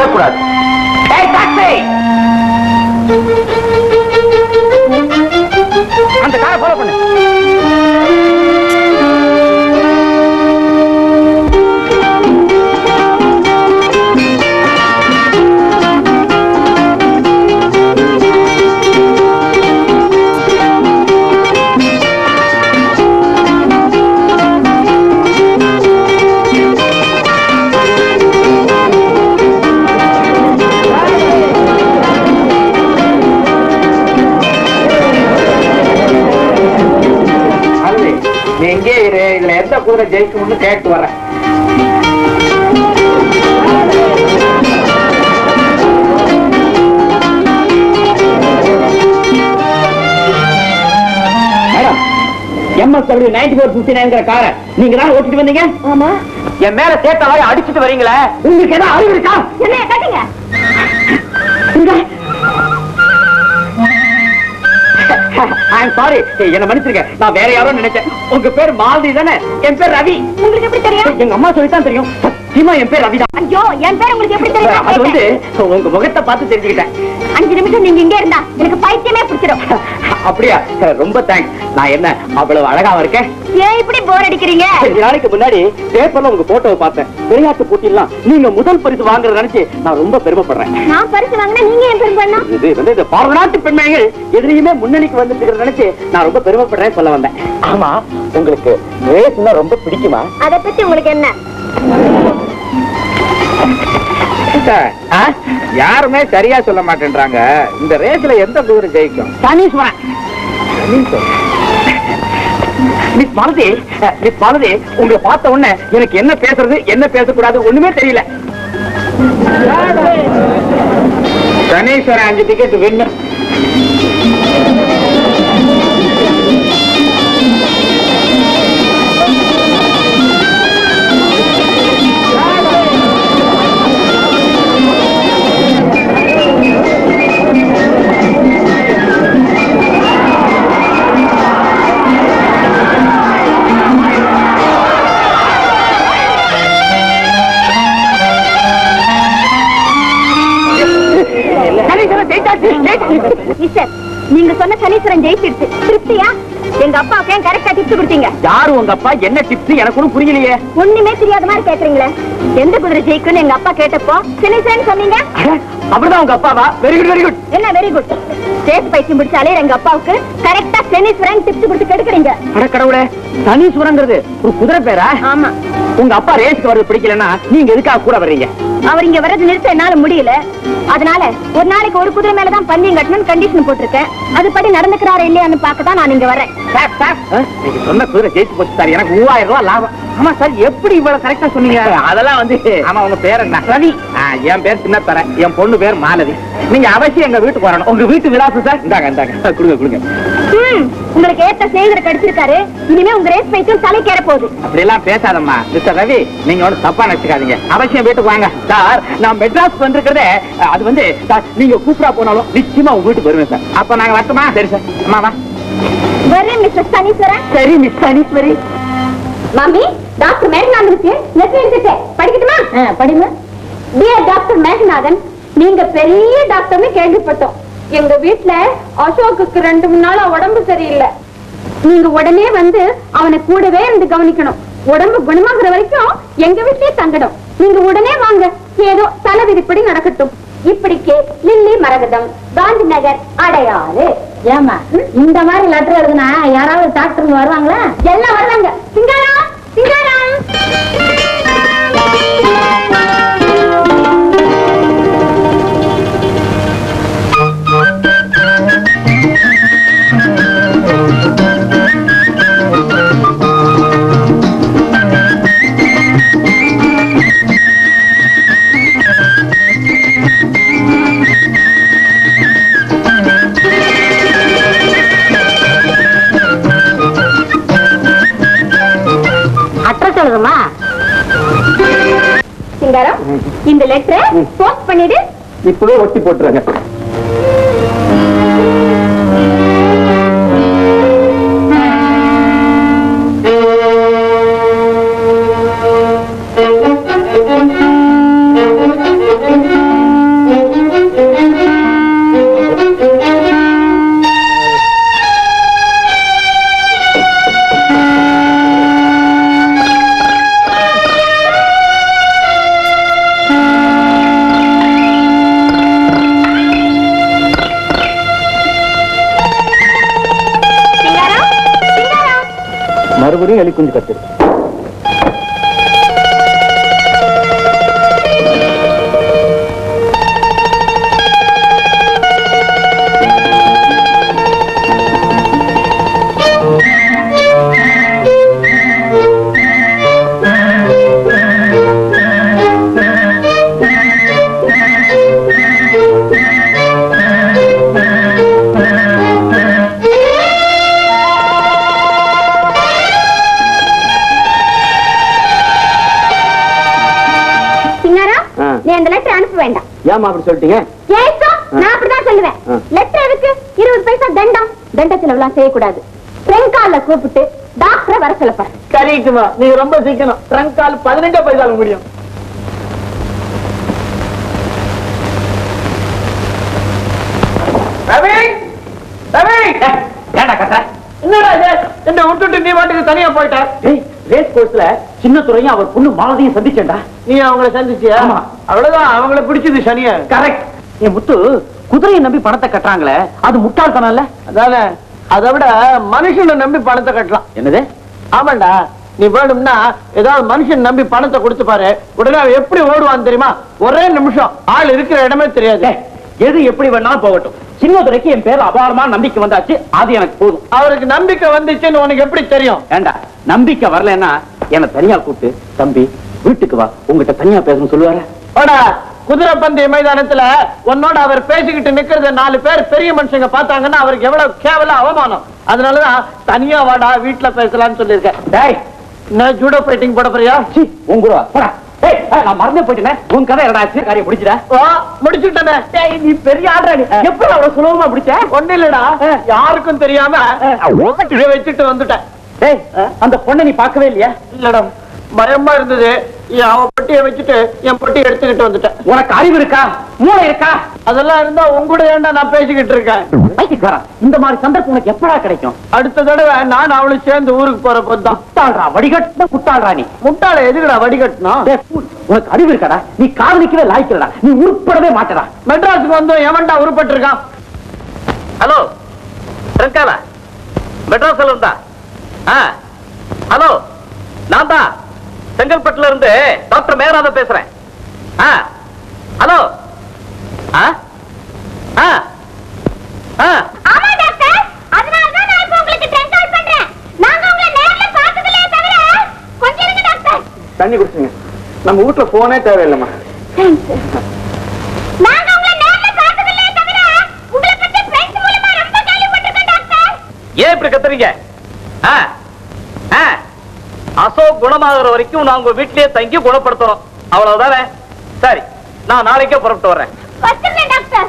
[SPEAKER 2] விடக்கூடாது ஏய், taxi! அந்த காரை ஃபாலோ பண்ணு அது நீ எங்கே இரு இதுல எந்த கூரை ஜெயிக்கும்னு கேட்டு வரேன் madam MS W ninety four fifty நைன்கிற காரை நீங்க தான் ஓட்டிட்டு வந்தீங்க
[SPEAKER 1] ஆமா
[SPEAKER 2] என் மேல சேர்த்த மாதிரி அடிச்சிட்டு வரீங்களே உங்களுக்கு ஏதாவது அறிவு இருக்கா
[SPEAKER 1] என்ன கட்டுங்க
[SPEAKER 2] ஐம் சாரி என்ன மன்னிச்சிருங்க நான் வேற யாரோ நினைச்சேன் உங்க பேர் மாலதி தானே என் பேர் ரவி
[SPEAKER 1] உங்களுக்கு எப்படி தெரியும்
[SPEAKER 2] எங்க அம்மா சொல்லித்தான் தெரியும் சத்தியமா என் பேர் ரவி தான்
[SPEAKER 1] ஐயோ என் பேர் உங்களுக்கு எப்படி தெரியும்
[SPEAKER 2] அது வந்து உங்க முகத்தை பார்த்து தெரிஞ்சுக்கிட்டேன்
[SPEAKER 1] அஞ்சு நிமிஷம் நீங்க இங்கே இருந்தா எனக்கு பைத்தியமே பிடிச்சிடும்
[SPEAKER 2] அப்படியா ரொம்ப தேங்க்ஸ் நான் என்ன அவ்வளவு அழகாவா இருக்கேன்
[SPEAKER 1] ஏன் இப்படி போர் அடிக்கிறீங்க
[SPEAKER 2] கொஞ்ச நாளைக்கு முன்னாடி பேப்பர்ல உங்க போட்டோவை பார்த்தேன் விளையாட்டு போட்டியெல்லாம் நீங்க முதல் பரிசு வாங்குறத நினைச்சு நான் ரொம்ப பெருமைப்படுறேன்
[SPEAKER 1] நான் பரிசு வாங்கினா நீங்க ஏன் பெரும் பண்ணா
[SPEAKER 2] இது வந்து இந்த பாரநாட்டு பெண்மணிகள் எதிரையுமே முன்னணிக்கு வந்துட்டு நினைச்சு நான் ரொம்ப பெருமைப்படுறேன் சொல்ல வந்தேன் ஆமா உங்களுக்கு ரேஸ்னா ரொம்ப பிடிக்குமா
[SPEAKER 1] அதை பத்தி உங்களுக்கு என்ன
[SPEAKER 2] ஆ? யாருமே சரியா சொல்ல மாட்டேன்றாங்க இந்த ரேஸ்ல எந்த குதிரை ஜெயிக்கும் சனீஸ்வரன் மிஸ் மாலதி மிஸ் மாலதி உங்களை பார்த்த உடனே எனக்கு என்ன பேசுறது என்ன பேசக்கூடாது ஒண்ணுமே தெரியல சனீஸ்வரன் அஞ்சு டிக்கெட் வின்னு சனீஸ்வரன் ஜெயிச்சாச்சு ஜெயிச்சாச்சு.
[SPEAKER 1] மிஸ்டர் நீங்க சொன்ன சனீஸ்வரன் ஜெயிச்சிடுச்சு திருப்தியா எங்க அப்பாவுக்கு ஏன் கரெக்டா டிப்ஸ் கொடுத்தீங்க
[SPEAKER 2] யாரு உங்க அப்பா என்ன டிப்ஸ் எனக்கு ஒண்ணும் புரியலையே
[SPEAKER 1] ஒண்ணுமே தெரியாத மாதிரி கேக்குறீங்களே எந்த குதிரை ஜெயிக்கும்னு எங்க அப்பா கேட்டப்போ சனீஸ்வரன் சொன்னீங்க
[SPEAKER 2] அட, அப்படிதான் உங்க அப்பாவா வெரி குட் வெரி குட்
[SPEAKER 1] என்ன வெரி குட் ஸ்டேஜ் பைத்தியம் பிடிச்சாலே எங்க அப்பாவுக்கு கரெக்டா சனீஸ்வரன் டிப்ஸ் கொடுத்து கெடுக்குறீங்க
[SPEAKER 2] அட கடவுளே சனீஸ்வரங்கிறது ஒரு குதிரை பேரா
[SPEAKER 1] ஆமா
[SPEAKER 2] உங்க அப்பா ரேஸ்க்கு வரது பிடிக்கலன்னா நீங்க எதுக்காக கூட வர்றீங்க
[SPEAKER 1] அவர் இங்க வரது நிறுத்த என்னால முடியல அதனால ஒரு நாளைக்கு ஒரு குதிரை மேலதான் பந்தயம் கட்டணும்னு கண்டிஷன் போட்டிருக்கேன் அதுபடி நடந்துக்கிறாரா இல்லையான்னு பார்க்க தான் நான் இங்க வரேன்
[SPEAKER 2] சார் சார் ஆ, நீங்க சொன்ன குதிரை ஜெயிச்சு போச்சு சார் எனக்கு மூவாயிரம் ரூபாய் லாபம் ஆமா சார் எப்படி இவ்வளவு கரெக்டா சொன்னீங்க அதெல்லாம் வந்து ஆமா உங்க பேர் என்ன ரவி ஆ, என் பேர் சின்ன பேர என் பொண்ணு பேர் மாலதி நீங்க அவசியம் எங்க வீட்டுக்கு வரணும் உங்க வீட்டு விலாசம் சார் இந்தாங்க இந்தாங்க கொடுங்க கொடுங்க
[SPEAKER 1] ம், உங்களுக்கு ஏத்த சேகர் கிடைச்சிருக்காரு இனிமே உங்க ரேஸ் பைத்தியம் தலைக்கேற போகுது
[SPEAKER 2] அப்படி எல்லாம் பேசாதம்மா மிஸ்டர் ரவி நீங்க ஒன்றும் தப்பா நினைச்சுக்காதீங்க அவசியம் வீட்டுக்கு வாங்க சார் நான் மெட்ராஸ் வந்திருக்கிறதே அது வந்து சார் நீங்க கூப்பிடா போனாலும் நிச்சயமா உங்க வீட்டுக்கு வருவேன் சார் அப்ப நாங்க வரட்டுமா சரி சார் அம்மா வா
[SPEAKER 1] வரேன் மிஸ்டர் சனீஸ்வரன்
[SPEAKER 2] சரி மிஸ் அனீஸ்வரி
[SPEAKER 1] மாமி டாக்டர் மேகநாதனுக்கு லெட்டர் எழுதிட்டேன் படிக்கட்டுமா படிங்க டியர் டாக்டர் மேகநாதன் நீங்க பெரிய டாக்டர்னு கேள்விப்பட்டோம் எங்க வீட்ல அசோக்குக்கு ரெண்டு மூணு நாளா உடம்பு சரியில்லை நீங்க உடனே வந்து அவனை கூடவே இருந்து கவனிக்கணும் உடம்பு குணமாகிற வரைக்கும் எங்க வீட்லயே தங்கணும் நீங்க உடனே வாங்க ஏதோ தலைவிதிப்படி நடக்கட்டும் இப்படிக்கு லில்லி மரகதம் காந்தி நகர் அடையாறு ஏமா இந்த மாதிரி லெட்டர் எழுதுனா யாராவது டாக்டர் வருவாங்களா எல்லாம் வருவாங்க சிங்காரம் சிங்காரம் அட்ரஸ் எழுதுமா சிங்காரம் இந்த லெட்டரை போஸ்ட் பண்ணிடு
[SPEAKER 2] இப்பவே ஒட்டி போட்டுருங்க மறுபடியும் எலி குஞ்சு கத்துரு
[SPEAKER 1] சிங்காரா
[SPEAKER 2] ஆ.
[SPEAKER 1] நீ அந்த லெட்டர் அனுப்ப வேண்டாம்
[SPEAKER 2] ஏமா அப்படி சொல்லிட்டீங்க
[SPEAKER 1] ஏசோ நான் அப்படிதான் சொல்லுவேன்
[SPEAKER 2] ஆ.
[SPEAKER 1] லெட்டர் எதுக்கு இருபது பைசா தண்டம் தண்ட செலவுலாம் செய்யக்கூடாது பிரெங்கால கூப்பிட்டு டாக்டரை வர சொல்லப்பாரு
[SPEAKER 3] கரெக்டுமா நீங்க ரொம்ப சீக்கிரம் ட்ரங்க் கால் பதினெண்டு பைசால முடியும் ரவி ரவி
[SPEAKER 2] ஏண்டா கட்ட
[SPEAKER 3] என்னடா இது என்ன விட்டுட்டு நீ பாட்டுக்கு தனியா போயிட்ட
[SPEAKER 2] டேய் ரேஸ் கோர்ஸ்ல சின்ன துறையும் அவர் பொண்ணு மாலதியும் சந்திச்சேன்டா
[SPEAKER 3] நீ அவங்கள சந்திச்சியா
[SPEAKER 2] ஆமா.
[SPEAKER 3] அவ்வளவுதான் அவங்கள பிடிச்சது சனியா
[SPEAKER 2] கரெக்ட் என் முத்து குதிரையை நம்பி பணத்தை கட்டுறாங்களே அது முட்டாள்தனம் இல்ல
[SPEAKER 3] அதானே அதை விட மனுஷனை நம்பி பணத்தை கட்டலாம்
[SPEAKER 2] என்னது
[SPEAKER 3] ஆமாண்டா நீ வேணும்னா ஏதாவது மனுஷன் நம்பி பணத்தை கொடுத்து பாரு உடனே அவன் எப்படி ஓடுவான் தெரியுமா ஒரே நிமிஷம் ஆள் இருக்கிற இடமே தெரியாது
[SPEAKER 2] டேய், எது எப்படி வேணாலும் போகட்டும் சின்னதுரைக்கு என் பேர் அபாரமான நம்பிக்கை வந்தாச்சு அது எனக்கு போதும்
[SPEAKER 3] அவருக்கு நம்பிக்கை வந்துச்சுன்னு உனக்கு எப்படி தெரியும்
[SPEAKER 2] ஏண்டா நம்பிக்கை வரலன்னா என்ன தனியா கூப்பிட்டு தம்பி வீட்டுக்கு வா உங்ககிட்ட தனியா பேசணும் சொல்லுவாரு
[SPEAKER 3] ஓடா குதிரை பந்தய மைதானத்துல உன்னோட அவர் பேசிக்கிட்டு நிக்கிறத நாலு பேர் பெரிய மனுஷங்க பார்த்தாங்கன்னா அவருக்கு எவ்வளவு கேவல அவமானம் அதனாலதான் தனியா வாடா வீட்டுல பேசலாம்னு சொல்லியிருக்கேன்
[SPEAKER 2] டேய்
[SPEAKER 3] நான் ஜூடோ ஃபைட்டிங் போட போறியா
[SPEAKER 2] சீ உன் கூட வா போடா டேய் ஏய், நான் மறந்தே போயிட்டேனே உன் கதை என்னடா ஆச்சு காரியம் பிடிச்சிட
[SPEAKER 3] வா முடிச்சுட்டேனே
[SPEAKER 2] டேய் நீ பெரிய ஆடுறா நீ எப்படி அவ்வளவு சுலபமா பிடிச்ச
[SPEAKER 3] ஒண்ணு இல்லடா யாருக்கும் தெரியாம இதை வச்சுட்டு வந்துட்டேன்
[SPEAKER 2] டேய் அந்த பொண்ணை நீ பார்க்கவே இல்லையா
[SPEAKER 3] இல்லடா பயமா இருந்தது என் அவன் பொட்டியை வச்சுட்டு என் பொட்டியை எடுத்துக்கிட்டு வந்துட்டேன்
[SPEAKER 2] உனக்கு அறிவு இருக்கா மூளை இருக்கா
[SPEAKER 3] அதெல்லாம் இருந்தா உன் கூட ஏன்டா நான் பேசிக்கிட்டு இருக்கேன்
[SPEAKER 2] பைத்தியக்காரா இந்த மாதிரி சந்தர்ப்பம் உனக்கு எப்படா கிடைக்கும்
[SPEAKER 3] அடுத்த தடவை நான் அவளும் சேர்ந்து ஊருக்கு போற போதுதான்
[SPEAKER 2] முட்டாள்ரா வடிகட்ட முட்டாள்ரா நீ
[SPEAKER 3] முட்டாள எதுக்குடா வடிகட்டணும்
[SPEAKER 2] டேய், fool, உனக்கு அறிவு இருக்காடா நீ காதலிக்கவே லாய்க்கிறடா நீ உருப்படவே மாட்டடா
[SPEAKER 3] மெட்ராஸுக்கு வந்து எவன்டா உருப்பட்டிருக்கான்
[SPEAKER 2] ஹலோ ட்ரங்காலா மெட்ராஸ்ல இருந்தா ஆ ஹலோ நான் தான் செங்கல்பட்டுல இருந்து டாக்டர் மேகநாத பேசுறேன் ஆ ஹலோ ஆ ஆ ஆ
[SPEAKER 1] ஆமா டாக்டர் அதனால தான் நான் இப்போ உங்களுக்கு ட்ரெண்ட் கால் பண்றேன் நாங்க உங்களை நேர்ல பார்த்ததில்லையே தவிர கொஞ்சம் இருங்க டாக்டர்
[SPEAKER 2] தண்ணி குடிச்சுங்க நம்ம வீட்டுல போனே தேவையில்லைம்மா
[SPEAKER 1] நாங்க உங்களை நேர்ல பார்த்ததில்லையே தவிர உங்களை பத்தி ஃப்ரெண்ட்ஸ் மூலமா ரொம்ப கேள்விப்பட்டிருக்கேன் டாக்டர்
[SPEAKER 2] ஏன் இப்படி கத்துறீங்க ஆ ஆ அசோக் குணமாகிற வரைக்கும் நான் உங்க வீட்லயே தங்கி குணப்படுத்துறோம் அவ்வளவுதானே சரி நான் நாளைக்கே புறப்பட்டு வர்றேன்
[SPEAKER 1] வச்சிருந்தேன் டாக்டர்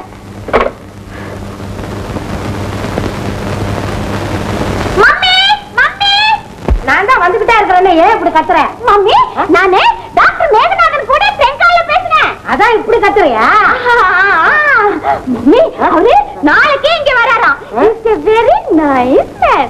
[SPEAKER 1] மம்மி மம்மி நான் தான் வந்துகிட்டே இருக்கிறேன் ஏன் இப்படி கத்துற மம்மி நானு டாக்டர் மேகநாதன் கூட தென்கால பேசுறேன் அதான் இப்படி கத்துறியா மம்மி அவரு நாளைக்கே இங்க வராராம் it's a very nice man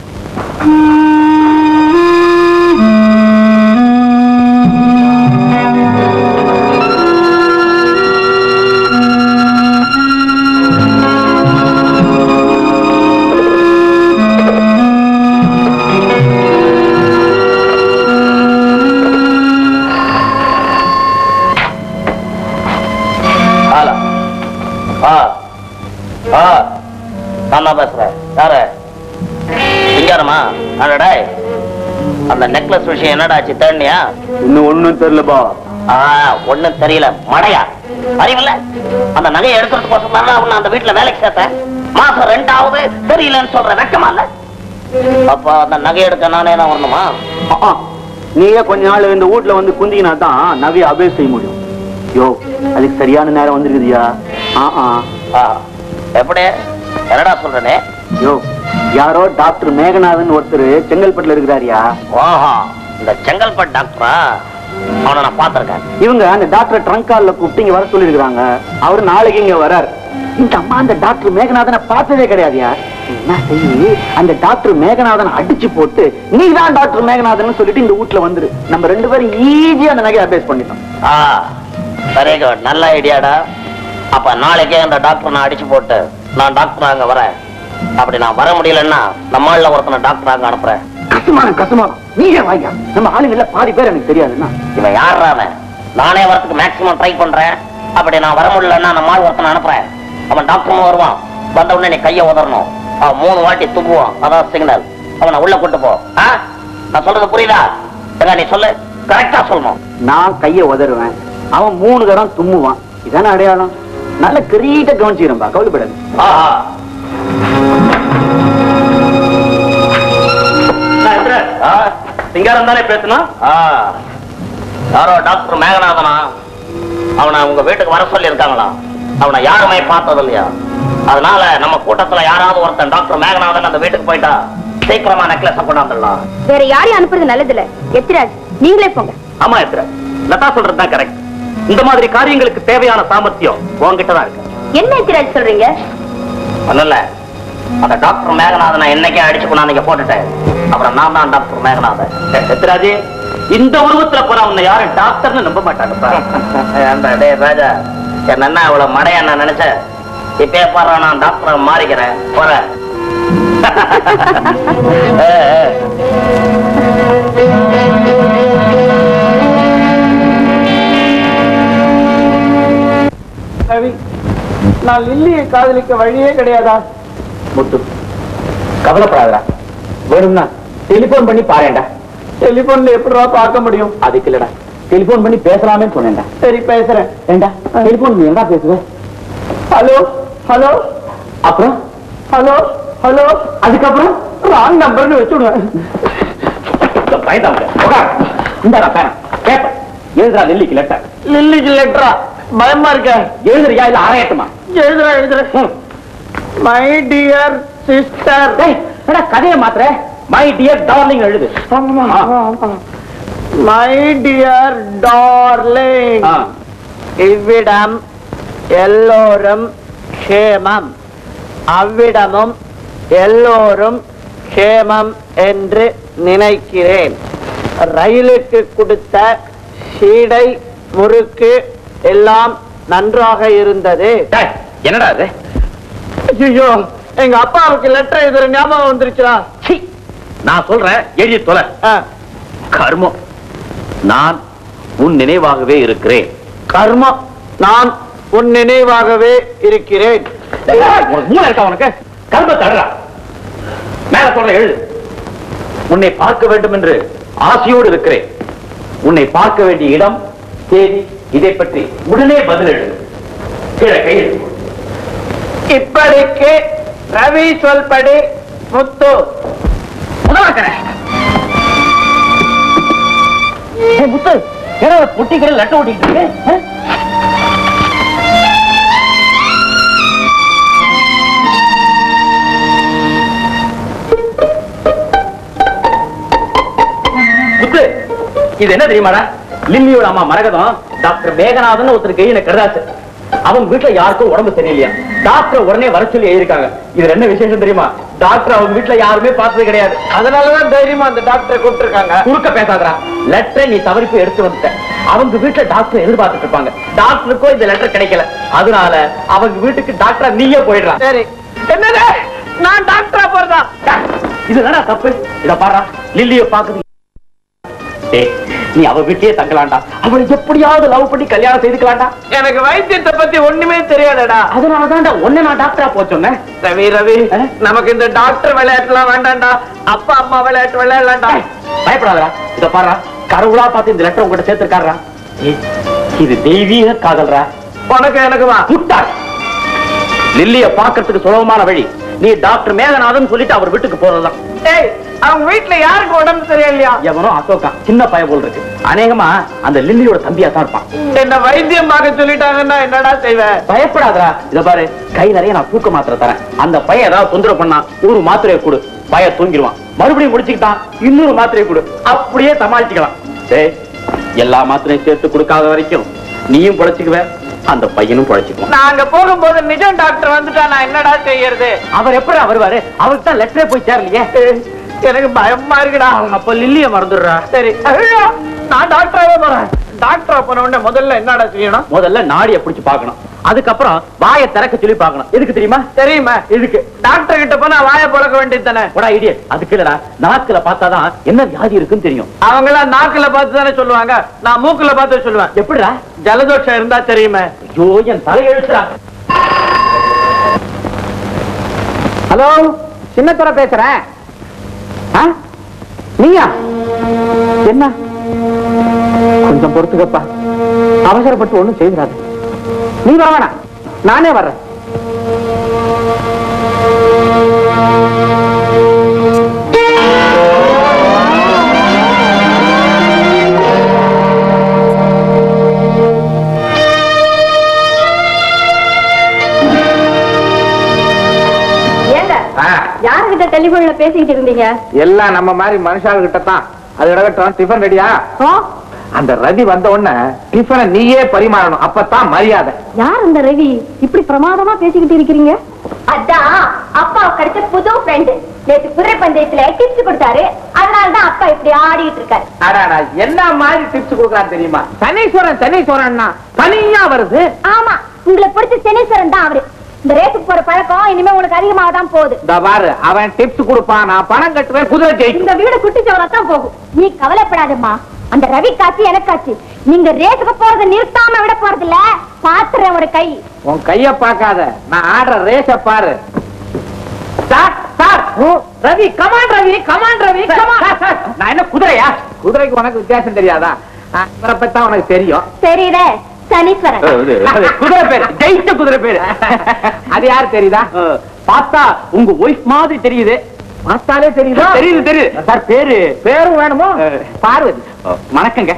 [SPEAKER 4] hello ஆ ஆ நான் தான் பேசுறேன் யாரு சிங்காரமா அடடே அந்த நெக்லஸ் விஷயம் என்னடா ஆச்சு தேடினியா
[SPEAKER 2] இன்னும் ஒண்ணும் தெரியலப்பா
[SPEAKER 4] ஆ ஒண்ணும் தெரியல மடையா அறிவில்ல அந்த நகையை எடுக்கிறதுக்கோசம் தானே அவனை அந்த வீட்டுல வேலைக்கு சேர்த்தேன் மாசம் ரெண்டாவது தெரியலன்னு சொல்ற வெக்கமா இல்ல அப்ப அந்த நகை எடுக்க நானே தான் வரணுமா
[SPEAKER 2] ஆ, நீயே கொஞ்ச நாள் இந்த வீட்ல வந்து குந்தினா தான் நகையை அபேஸ் செய்ய முடியும் யோ அதுக்கு சரியான நேரம் வந்திருக்குதுயா ஆ ஆ
[SPEAKER 4] ஆ, எப்படி என்னடா சொல்றனே
[SPEAKER 2] யோ யாரோ டாக்டர் மேகநாதன் ஒருத்தர் செங்கல்பட்டுல இருக்கிறாரியா
[SPEAKER 4] ஓஹோ இந்த செங்கல்பட்டு டாக்டரா அவனை நான் பார்த்திருக்கேன்
[SPEAKER 2] இவங்க அந்த டாக்டர் ட்ரங்க் கால்ல கூப்பிட்டு இங்க வர சொல்லிருக்காங்க அவரு நாளைக்கு இங்க வரார் இந்த அம்மா அந்த டாக்டர் மேகநாதனை பார்த்ததே கிடையாதுயா என்ன செய்யி அந்த டாக்டர் மேகநாதனை அடிச்சு போட்டு நீ தான் டாக்டர் மேகநாதன் சொல்லிட்டு இந்த வீட்டுல வந்துரு நம்ம ரெண்டு பேரும் ஈஸியா அந்த நகையை அபேஸ் பண்ணிட்டோம்
[SPEAKER 4] ஆ வெரி குட் நல்ல ஐடியாடா அப்ப நாளைக்கே அந்த டாக்டர் நான் அடிச்சு போட்டு நான் டாக்டர் அங்க வரேன் அப்படி நான் வர முடியலன்னா நம்மள ஒருத்தனை டாக்டர் அங்க அனுப்புறேன்
[SPEAKER 2] கசுமானம் கசுமானம் நீயே வாய்யா நம்ம ஆளுங்கள்ல பாதி பேர் எனக்கு தெரியாதுன்னா
[SPEAKER 4] இவன் யாரா அவன் நானே வரதுக்கு மேக்ஸிமம் ட்ரை பண்றேன் அப்படி நான் வர முடியலன்னா நம்ம ஆள் ஒருத்தனை அனுப்புறேன் அவன் டாக்டரும் வருவான் வந்த உடனே நீ கையை உதறணும் அவன் மூணு வாட்டி துப்புவான் அதான் சிக்னல் அவனை உள்ள கூட்டு போ ஆ? நான் சொல்றது புரியுதா எங்க நீ சொல்லு கரெக்டா சொல்லணும்
[SPEAKER 2] நான் கையை உதறுவேன் அவன் மூணு தரம் தும்முவான் இதான அடையாளம் நல்ல கிரீட்ட கவனிச்சுக்கிறேன்பா கவலைப்படாது
[SPEAKER 4] ஆஹா ஆ?
[SPEAKER 2] சிங்காரம் தானே பேசணும்
[SPEAKER 4] ஆ. யாரோ டாக்டர் மேகநாதனா அவனை உங்க வீட்டுக்கு வர சொல்லி இருக்காங்களா அவனை யாருமே பார்த்தது இல்லையா அதனால நம்ம கூட்டத்துல யாராவது ஒருத்தன் டாக்டர் மேகநாதன் அந்த வீட்டுக்கு போயிட்டா சீக்கிரமா நெக்லஸ் கொண்டாந்துடலாம்
[SPEAKER 1] வேற யாரையும் அனுப்புறது நல்லது இல்ல எத்திராஜ் நீங்களே போங்க
[SPEAKER 2] ஆமா எத்திர லதா சொல்றது தான் கரெக்ட் இந்த மாதிரி காரியங்களுக்கு தேவையான சாமர்த்தியம் உன்கிட்ட தான் இருக்கு
[SPEAKER 1] என்ன எத்திராஜ் சொல்றீங்க
[SPEAKER 4] ஒண்ணுல்ல அந்த டாக்டர் மேகநாதனை என்னைக்கே அடிச்சு கொண்டாந்து போட்டுட்டேன் அப்புறம் நான் தான் டாக்டர் மேகநாதன்
[SPEAKER 2] எத்திராஜி இந்த உருவத்துல போற உன்னை யாரும் டாக்டர்னு நம்ப மாட்டாங்கப்பா
[SPEAKER 4] ஏன்டா டேய் ராஜா என்ன அவ்வளவு மடையா நான் நினைச்சேன் இப்பே பாரு நான் டாக்டர் மாறிக்கிறேன் போறேன் ஏ, ஏ.
[SPEAKER 3] ரவி நான் லில்லியை காதலிக்க வழியே கிடையாதா
[SPEAKER 2] முத்து கவலைப்படாதடா வேணும்னா டெலிபோன் பண்ணி பாருடா
[SPEAKER 3] டெலிபோன்ல எப்படிடா பார்க்க முடியும்
[SPEAKER 2] அதுக்கு இல்லடா டெலிபோன் பண்ணி பேசலாமே சொன்னேன்டா
[SPEAKER 3] சரி பேசுறேன்
[SPEAKER 2] ஏண்டா டெலிபோன் நீ என்ன பேசுவ
[SPEAKER 3] ஹலோ ஹலோ
[SPEAKER 2] அப்புறம்
[SPEAKER 3] ஹலோ ஹலோ
[SPEAKER 2] அதுக்கப்புறம்
[SPEAKER 3] ராங் நம்பர்னு வச்சுடுவேன்
[SPEAKER 2] இந்தாடா பேன் பேப்பர் எழுதுறா நெல்லிக்கு லெட்டர்
[SPEAKER 3] லில்லிக்கு லெட்டரா பயமா இருக்க
[SPEAKER 2] எழுதுறியா இல்ல அரையட்டுமா
[SPEAKER 3] எழுதுறேன் எழுதுறேன் மை டியர் சிஸ்டர்
[SPEAKER 2] ஏடா கதையை மாத்திர மை டியர் டார்லிங் எழுது ஆ.
[SPEAKER 3] மை டியர் டார்லிங்
[SPEAKER 2] ஆ.
[SPEAKER 3] இவ்விடம் எல்லோரும் க்ஷேமம் அவ்விடமும் எல்லோரும் க்ஷேமம் என்று நினைக்கிறேன் ரயிலுக்கு கொடுத்த சீடை முறுக்கு எல்லாம் நன்றாக இருந்தது
[SPEAKER 2] டேய், என்னடா இது
[SPEAKER 3] ஐயோ எங்க அப்பாவுக்கு லெட்டர் எழுதுற ஞாபகம் வந்துருச்சா
[SPEAKER 2] சீ, நான் சொல்றேன் எழுதி தொலை கர்மம் நான் உன் நினைவாகவே இருக்கிறேன்
[SPEAKER 3] கர்மம் நான் உன் நினைவாகவே இருக்கிறேன்
[SPEAKER 2] உனக்கு மூளை இருக்கா உனக்கு கர்ம தடுறா மேல சொல்ற எழுது உன்னை பார்க்க வேண்டும் என்று ஆசையோடு இருக்கிறேன் உன்னை பார்க்க வேண்டிய இடம் தேதி இதை பற்றி உடனே பதில் எழுது கீழே கையெழுத்து போடு.
[SPEAKER 3] இப்படிக்கு ரவி சொல்படி முத்து
[SPEAKER 2] முதலாக்கறே. ஏய், முத்து ஏன்னா பொட்டிக்கிற லட்ட ஓட்டிட்டு இருக்கு ஆ? முத்து இது என்ன தெரியுமாடா லில்லியோட அம்மா மரகதம் டாக்டர் மேகநாதன் ஒருத்தர் கையின கருதாச்சு அவன் வீட்டுல யாருக்கும் உடம்பு சரியில்லையா டாக்டர் உடனே வர சொல்லி எழுதிருக்காங்க இது என்ன விசேஷம் தெரியுமா டாக்டர் அவங்க வீட்டுல யாருமே பார்த்தது கிடையாது
[SPEAKER 3] அதனாலதான் தைரியமா அந்த டாக்டரை கூப்பிட்டுருக்காங்க
[SPEAKER 2] குறுக்க பேசாதடா லெட்டரை நீ தவறி போய் எடுத்து வந்துட்ட அவங்க வீட்டுல டாக்டர் எதிர்பார்த்துட்டு இருப்பாங்க டாக்டருக்கோ இந்த லெட்டர் கிடைக்கல அதனால அவங்க வீட்டுக்கு டாக்டர் நீயே போயிடுறான்
[SPEAKER 3] சரி என்னது நான் டாக்டரா போறதா
[SPEAKER 2] இதுதானா தப்பு இத பாரு லில்லிய பாக்குது டேய், நீ அவ வீட்லயே தங்கலாம்டா அவளை எப்படியாவது லவ் பண்ணி கல்யாணம் செய்துக்கலாம்டா
[SPEAKER 3] எனக்கு வைத்தியத்தை பத்தி ஒண்ணுமே தெரியாதடா
[SPEAKER 2] அதனாலதான்டா உன்னை நான் டாக்டரா போக சொன்னேன்
[SPEAKER 3] ரவி ரவி
[SPEAKER 2] ஆ?
[SPEAKER 3] நமக்கு இந்த டாக்டர் விளையாட்டுலாம் வேண்டாம்டா அப்பா அம்மா விளையாட்டு விளையாடலாம்டா
[SPEAKER 2] டேய், பயப்படாதடா இத பாரு கடவுளா பார்த்து இந்த லெட்டர் உங்ககிட்ட சேர்த்திருக்காரா ஏய், இது தெய்வீக காதல்ரா
[SPEAKER 3] உனக்கு எனக்கு வா
[SPEAKER 2] முட்டாள் லில்லிய பாக்குறதுக்கு சுலபமான வழி நீ டாக்டர் மேகநாதன் சொல்லிட்டு அவர் வீட்டுக்கு போறதுதான்
[SPEAKER 3] ஏய் அவங்க வீட்டுல யாருக்கு உடம்பு சரியில்லையா
[SPEAKER 2] எவனோ அசோகா சின்ன பய போல் இருக்கு அநேகமா அந்த லில்லியோட தம்பியா தான் இருப்பான்
[SPEAKER 3] என்ன வைத்தியம் பார்க்க சொல்லிட்டாங்கன்னா என்னடா செய்வேன்
[SPEAKER 2] பயப்படாதடா இத பாரு கை நிறைய நான் தூக்க மாத்திரை தரேன் அந்த பையன் ஏதாவது தொந்தரவு பண்ணா ஒரு மாத்திரையை கொடு பய தூங்கிடுவான் மறுபடியும் முடிச்சுக்கிட்டான் இன்னொரு மாத்திரையை கொடு அப்படியே சமாளிச்சுக்கலாம் டேய் எல்லா மாத்திரையும் சேர்த்து கொடுக்காத வரைக்கும் நீயும் பொழைச்சுக்குவ அந்த பையனும் பொழைச்சுக்குவான்
[SPEAKER 3] நான் அங்க போகும்போது நிஜம் டாக்டர் வந்துட்டா நான் என்னடா செய்யறது
[SPEAKER 2] அவர் எப்படா வருவாரு அவருக்கு தான் லெட்டரே போய் சேரலையே
[SPEAKER 3] ஏய், எனக்கு பயமா இருக்குடா
[SPEAKER 2] அப்ப லில்லிய மறந்துடுறா
[SPEAKER 3] சரி ஐயோ, நான் டாக்டராவே போறேன் டாக்டரா போன உடனே முதல்ல என்னடா செய்யணும்
[SPEAKER 2] முதல்ல நாடிய பிடிச்சு பார்க்கணும் அதுக்கப்புறம் வாயை திறக்க சொல்லி பார்க்கணும் எதுக்கு தெரியுமா
[SPEAKER 3] தெரியுமா
[SPEAKER 2] எதுக்கு
[SPEAKER 3] டாக்டர் கிட்ட போனா வாயை பழக்க வேண்டியது தானே
[SPEAKER 2] போடா ஐடியா அதுக்கு இல்லடா நாக்குல பார்த்தாதான் என்ன வியாதி இருக்குன்னு தெரியும்
[SPEAKER 3] அவங்க எல்லாம் நாக்குல பார்த்து தானே சொல்லுவாங்க நான் மூக்குல பார்த்து சொல்லுவேன்
[SPEAKER 2] எப்படிடா
[SPEAKER 3] ஜலதோஷம் இருந்தா தெரியுமே
[SPEAKER 2] ஐயோ என் தலையெழுத்துடா
[SPEAKER 3] ஹலோ சின்னத்துறை பேசுறேன்
[SPEAKER 2] ஆ? நீயா என்ன கொஞ்சம் பொறுத்துக்கப்பா அவசரப்பட்டு ஒண்ணும் செய்திடாது நீ வர வேணாம் நானே வர்றேன்
[SPEAKER 1] ஏங்க யாருகிட்ட டெலிபோன்ல பேசிக்கிட்டு இருந்தீங்க
[SPEAKER 3] எல்லாம் நம்ம மாதிரி மனுஷாள்கிட்ட தான் அது இடகட்டும் டிஃபன் ரெடியா
[SPEAKER 1] ஓ
[SPEAKER 3] அந்த ரவி வந்த உடனே டிஃபனை நீயே பரிமாறணும் அப்பதான் மரியாதை
[SPEAKER 1] யார் அந்த ரவி இப்படி பிரமாதமா பேசிக்கிட்டு இருக்கிறீங்க அதான் அப்பா கிடைச்ச புது ஃப்ரெண்டு நேற்று குதிரை பந்தயத்துல டிப்ஸ் கொடுத்தாரு அதனால தான் அப்பா இப்படி ஆடிட்டு இருக்காரு
[SPEAKER 3] அடாடா என்ன மாதிரி டிப்ஸ் கொடுக்கறான் தெரியுமா சனீஸ்வரன் சனீஸ்வரன் தனியா வருது
[SPEAKER 1] ஆமா உங்களுக்கு பிடிச்ச சனீஸ்வரன் தான் அவரு இந்த ரேட்டுக்கு போற பழக்கம் இனிமே உங்களுக்கு அதிகமாக தான் போகுது
[SPEAKER 3] இந்த பாரு அவன் டிப்ஸ் கொடுப்பான் நான் பணம் கட்டுவேன் குதிரை ஜெயிக்கும்
[SPEAKER 1] இந்த வீடு குட்டி தான் போகும் நீ கவலைப்படாதம்மா அந்த ரவி காட்சி எனக்காச்சு நீங்க ரேட்டுக்கு போறத நிறுத்தாம விட போறது இல்ல பாத்துறேன் ஒரு கை
[SPEAKER 3] உன் கைய பார்க்காத நான் ஆடுற ரேஸ பாரு sir sir Ravi come on Ravi come on Ravi come on நான் என்ன குதிரையா குதிரைக்கு உனக்கு வித்தியாசம் தெரியாதா ஆ, இவரை பத்தி தான் உனக்கு தெரியும்
[SPEAKER 1] தெரியுதே சனீஸ்வரன்
[SPEAKER 2] குதிரை பேரு ஜெயிச்ச குதிரை பேரு
[SPEAKER 3] அது யாரு தெரியுதா
[SPEAKER 2] அஹ், பார்த்தா உங்க ஒய்ஃப் மாதிரி தெரியுது
[SPEAKER 3] பார்த்தாலே தெரியுதா
[SPEAKER 2] தெரியுது தெரியுது சார் பேரு
[SPEAKER 3] பேரும் வேணுமோ
[SPEAKER 2] அஹ்,
[SPEAKER 3] பார்வதி
[SPEAKER 2] அஹ், வணக்கங்க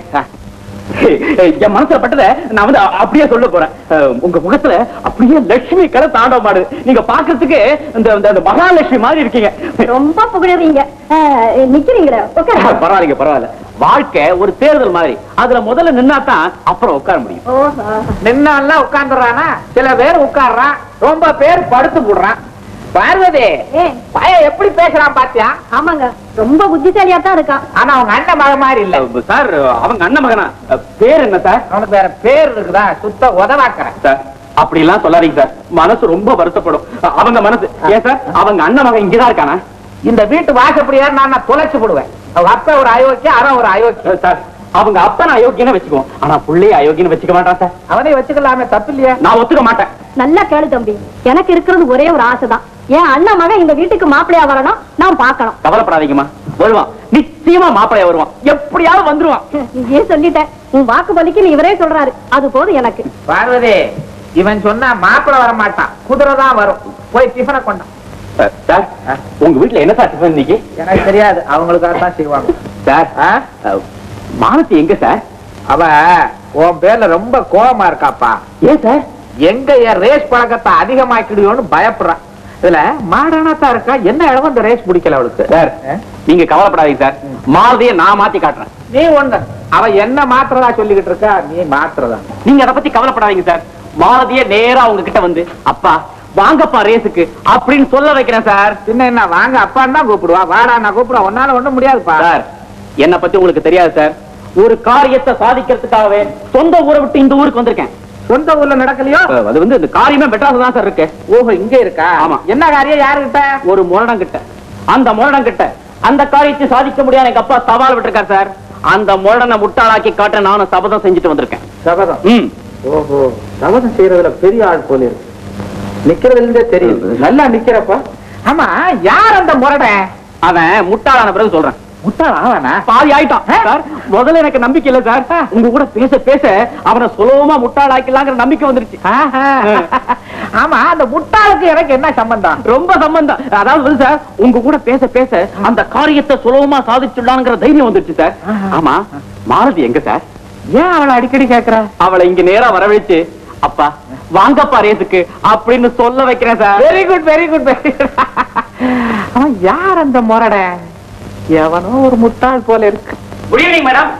[SPEAKER 2] என் மனசுல பட்டத நான் வந்து அ- அப்படியே சொல்ல போறேன் அஹ், உங்க முகத்துல அப்படியே லட்சுமி கலை தாண்டவ மாடு நீங்க பாக்குறதுக்கு இந்த இந்த- இந்த மகாலட்சுமி மாதிரி இருக்கீங்க
[SPEAKER 1] ரொம்ப புகழுவீங்க நிக்கிறீங்களா உட்காருங்க
[SPEAKER 2] பரவாயில்லைங்க பரவாயில்ல வாழ்க்கை ஒரு தேர்தல் மாதிரி அதுல முதல்ல நின்னாதான் அப்புறம் உட்கார முடியும்
[SPEAKER 1] ஓஹோ
[SPEAKER 3] நின்னெல்லாம் உட்கார்ந்துடுறானா சில பேர் உட்கார்றான் ரொம்ப பேர் படுத்து போடுறான் பார்வதி
[SPEAKER 1] ஏ
[SPEAKER 3] பையன் எப்படி பேசுறான் பாத்தியா
[SPEAKER 1] ஆமாங்க ரொம்ப புத்திசாலியா தான் இருக்கான்
[SPEAKER 3] ஆனா அவங்க அண்ணன் மகன் மாதிரி இல்ல
[SPEAKER 2] அஹ், சார் அவங்க அண்ணன் மகனா அஹ், பேர் என்ன சார்
[SPEAKER 3] அவனுக்கு வேற பேர் இருக்குதா சுத்த உதவாக்குறேன்
[SPEAKER 2] சார் அப்படி எல்லாம் சொல்லாதீங்க சார் மனசு ரொம்ப வருத்தப்படும் அ- அவங்க மனசு ஏன் சார் அவங்க அண்ணன் மகன் இங்கதான் இருக்கானா
[SPEAKER 3] இந்த வீட்டு வாசப்படியா நான் நான் தொலைச்சு போடுவேன் அவங்க அப்பா ஒரு அயோக்கியம் அவன் ஒரு அயோக்கியம்
[SPEAKER 2] அஹ், சார் அவங்க அப்பா நான் அயோக்கியன்னு வச்சுக்குவோம் ஆனா புள்ளைய அயோக்கியன்னு வச்சுக்க மாட்டான் சார்
[SPEAKER 3] அவனே வச்சுக்கலாமே தப்பு இல்லையா
[SPEAKER 2] நான் ஒத்துக்க மாட்டேன்
[SPEAKER 1] நல்லா கேளு தம்பி எனக்கு இருக்கிறது ஒரே ஒரு ஆசைதான் என் அண்ணன் மகன் இந்த வீட்டுக்கு மாப்பிள்ளையா வரணும் நான் பார்க்கணும்
[SPEAKER 2] கவலைப்படாதீங்கம்மா வருவான் நிச்சயமா மாப்பிளைய வருவான் எப்படியாவது வந்துருவான்
[SPEAKER 1] நீயே சொல்லிட்டேன் உன் வாக்கு பலிக்கு இவரே சொல்றாரு அது போதும் எனக்கு
[SPEAKER 3] பார்வதி இவன் சொன்னா மாப்பிள வர மாட்டான் குதிரை தான் வரும் போய் டிஃபனை கொண்டான்
[SPEAKER 2] அஹ், சார் உங்க வீட்டுல என்ன சார் டிஃபன் இன்னைக்கு
[SPEAKER 3] எனக்கு தெரியாது அவங்களுக்காக தான் செய்வாங்க
[SPEAKER 2] சார்
[SPEAKER 3] ஆ?
[SPEAKER 2] அஹ், மாலத்தி எங்க சார்
[SPEAKER 3] அவ உன் பேர்ல ரொம்ப கோவமா இருக்காப்பா
[SPEAKER 2] ஏன் சார்
[SPEAKER 3] எங்க என் ரேஸ் பழக்கத்தை அதிகமாக்கிடுவோன்னு பயப்படுறான் இதுல மாடானாத்தான் இருக்கா என்ன இடம் இந்த ரேஸ் பிடிக்கல அவளுக்கு
[SPEAKER 2] சார்
[SPEAKER 3] ஆ?
[SPEAKER 2] நீங்க கவலைப்படாதீங்க சார் மாலதியை நான் மாத்தி காட்டுறேன்
[SPEAKER 3] நீ ஒண்ணு அவ என்ன மாத்திரதா சொல்லிக்கிட்டு இருக்கா நீ மாத்திரதா
[SPEAKER 2] நீங்க அதை பத்தி கவலைப்படாதீங்க சார் மாலதிய நேரா உங்க கிட்ட வந்து அப்பா வாங்கப்பா ரேஸுக்கு அப்படின்னு சொல்ல வைக்கிறேன் சார்
[SPEAKER 3] பின்ன என்ன வாங்க அப்பான்னு தான் கூப்பிடுவா வாடா நான் கூப்பிடுவா உன்னால ஒண்ணும் முடியாதுப்பா
[SPEAKER 2] சார் என்ன பத்தி உங்களுக்கு தெரியாது சார் ஒரு காரியத்தை சாதிக்கிறதுக்காகவே சொந்த ஊரை விட்டு இந்த ஊருக்கு வந்திருக்கேன்
[SPEAKER 3] சொந்த ஊர்ல நடக்கலையோ
[SPEAKER 2] அஹ், அது வந்து இந்த காரியமே பெட்டராக தான் சார் இருக்கு
[SPEAKER 3] ஓஹோ இங்க இருக்கா
[SPEAKER 2] ஆமா.
[SPEAKER 3] என்ன காரியம் யாருகிட்ட
[SPEAKER 2] ஒரு முரடம் கிட்ட அந்த முரடம் கிட்ட அந்த காரியத்தை சாதிக்க முடியாது எங்க அப்பா சவால் விட்டுருக்கார் சார் அந்த முரடனை முட்டாளாக்கி காட்ட நானும் சபதம் செஞ்சுட்டு வந்திருக்கேன்
[SPEAKER 3] சபதம்
[SPEAKER 2] ம்
[SPEAKER 3] ஓஹோ சபதம் செய்யறதுல பெரிய ஆள் போல இருக்கு நிக்கிறதுல இருந்தே தெரியுது நல்லா நிக்கிறப்பா ஆமா யார் அந்த முரடன்
[SPEAKER 2] அவன் முட்டாளான பிறகு சொல்றேன்
[SPEAKER 3] முட்டாள் ஆவானா
[SPEAKER 2] பாதி ஆயிட்டான் சார் முதல்ல எனக்கு நம்பிக்கை இல்ல சார் உங்க கூட பேச பேச அவனை சுலபமா முட்டாளாக்கலாங்கிற நம்பிக்கை வந்துருச்சு
[SPEAKER 3] ஆஹா. ஆமா அந்த முட்டாளுக்கு எனக்கு என்ன சம்பந்தம்
[SPEAKER 2] ரொம்ப சம்பந்தம் அதாவது வந்து சார் உங்க கூட பேச பேச அந்த காரியத்தை சுலபமா சாதிச்சுடலாங்கிற தைரியம் வந்துருச்சு சார்
[SPEAKER 3] ஆஹா.
[SPEAKER 2] ஆமா மாலதி எங்க சார்
[SPEAKER 3] ஏன் அவளை அடிக்கடி கேக்குற
[SPEAKER 2] அவளை இங்க நேரா வரவழைச்சு அப்பா வாங்கப்பா ரேஸுக்கு அப்படின்னு சொல்ல வைக்கிறேன் sir
[SPEAKER 3] very good very good very good அவன் யார் அந்த முரடன் எவனோ ஒரு முட்டாள் போல இருக்கு
[SPEAKER 2] குட் ஈவினிங் மேடம்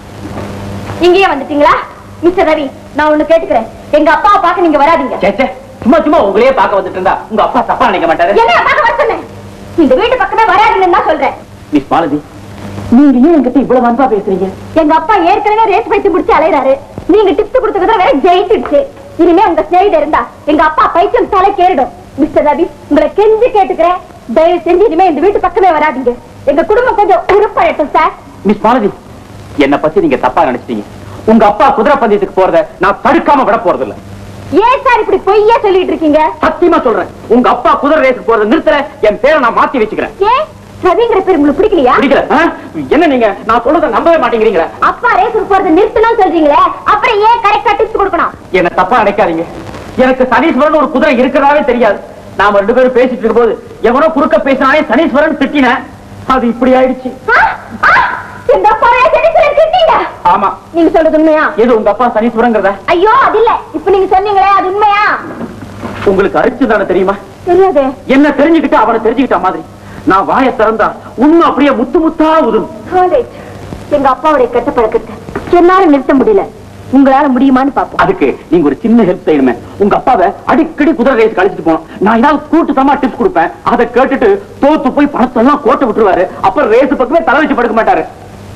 [SPEAKER 1] இங்கேயே வந்துட்டீங்களா மிஸ்டர் ரவி நான் ஒண்ணு கேட்டுக்கிறேன் எங்க அப்பாவை பார்க்க நீங்க வராதீங்க
[SPEAKER 2] சேச்சே சும்மா சும்மா உங்களையே பார்க்க வந்துட்டு இருந்தா உங்க அப்பா தப்பா நினைக்க மாட்டாரு
[SPEAKER 1] என்ன பார்க்க வர சொன்னேன் இந்த வீட்டு பக்கமே வராதுன்னு தான் சொல்றேன்
[SPEAKER 2] மிஸ் மாலதி நீங்க ஏன் என்கிட்ட இவ்வளவு அன்பா பேசுறீங்க
[SPEAKER 1] எங்க அப்பா ஏற்கனவே ரேஸ் வைத்து முடிச்சு அலையறாரு நீங்க டிப்ஸ் கொடுத்ததுல வேற ஜெயிச்சிடுச்சு இனிமே உங்க ஸ்நேகிதர் இருந்தா எங்க அப்பா பைத்தியம் தலை கேறிடும் மிஸ்டர் ரவி உங்களை கெஞ்சி கேட்டுக்கிறேன் தயவு செஞ்சு இனிமே இந்த வீட்டு பக்கமே வராதீங்க எங்க குடும்பம் கொஞ்சம் உருப்படட்டும் சார்
[SPEAKER 2] மிஸ் மாலதி என்ன பத்தி நீங்க தப்பா நினைச்சிட்டீங்க உங்க அப்பா குதிரை பந்தயத்துக்கு போறத நான் தடுக்காம விட போறது இல்ல
[SPEAKER 1] ஏன் சார் இப்படி பொய்யா சொல்லிட்டு இருக்கீங்க
[SPEAKER 2] சத்தியமா சொல்றேன் உங்க அப்பா குதிரை ரேஸுக்கு போறத நிறுத்தல என் பேரை நான் மாத்தி வச்சுக்கிறேன்
[SPEAKER 1] ஏன் ரவிங்கிற பேர் உங்களுக்கு பிடிக்கலையா
[SPEAKER 2] பிடிக்கல ஆ? என்ன நீங்க நான் சொல்றத நம்பவே மாட்டேங்கிறீங்களா
[SPEAKER 1] அப்பா ரேஸுக்கு போறதை நிறுத்தணும்னு சொல்றீங்களே அப்புறம் ஏன் கரெக்டா டிப்ஸ் கொடுக்கணும்
[SPEAKER 2] என்ன தப்பா நினைக்காதீங்க எனக்கு சனீஸ்வரன் ஒரு குதிரை இருக்கிறதாவே தெரியாது நாம ரெண்டு பேரும் பேசிட்டு இருக்கும்போது எவனோ குறுக்க பேசினாலே சனீஸ்வரன் திட்டினேன் அது இப்படி ஆயிடுச்சு
[SPEAKER 1] ஆ? ஆ? எங்க அப்பா சனீஸ்வரன் திட்டீங்க
[SPEAKER 2] ஆமா
[SPEAKER 1] நீங்க சொல்றது உண்மையா
[SPEAKER 2] எது உங்க அப்பா சனீஸ்வரங்கிறத
[SPEAKER 1] ஐயோ அது இல்ல இப்ப நீங்க சொன்னீங்களே அது உண்மையா
[SPEAKER 2] உங்களுக்கு அரிச்சு தானே தெரியுமா
[SPEAKER 1] தெரியாது
[SPEAKER 2] என்ன தெரிஞ்சுக்கிட்டு அவனை தெரிஞ்சுக்கிட்ட மாதிரி நான் வாயை திறந்தா உண்மை அப்படியே முத்து முத்தா உதும்
[SPEAKER 1] காலேஜ் எங்க அப்பாவுடைய கெட்ட பழக்கத்தை என்னால நிறுத்த முடியல உங்களால முடியுமான்னு பாப்போம்
[SPEAKER 2] அதுக்கு நீங்க ஒரு சின்ன ஹெல்ப் செய்யணுமே உங்க அப்பாவை அடிக்கடி குதிரை ரேஸ் கழிச்சிட்டு போனோம் நான் ஏதாவது கூட்டுத்தமா டிப்ஸ் கொடுப்பேன் அதை கேட்டுட்டு தோத்து போய் பணத்தை எல்லாம் கோட்டை விட்டுருவாரு அப்புறம் ரேஸ் பக்கமே தலை வச்சு படுக்க மாட்டாரு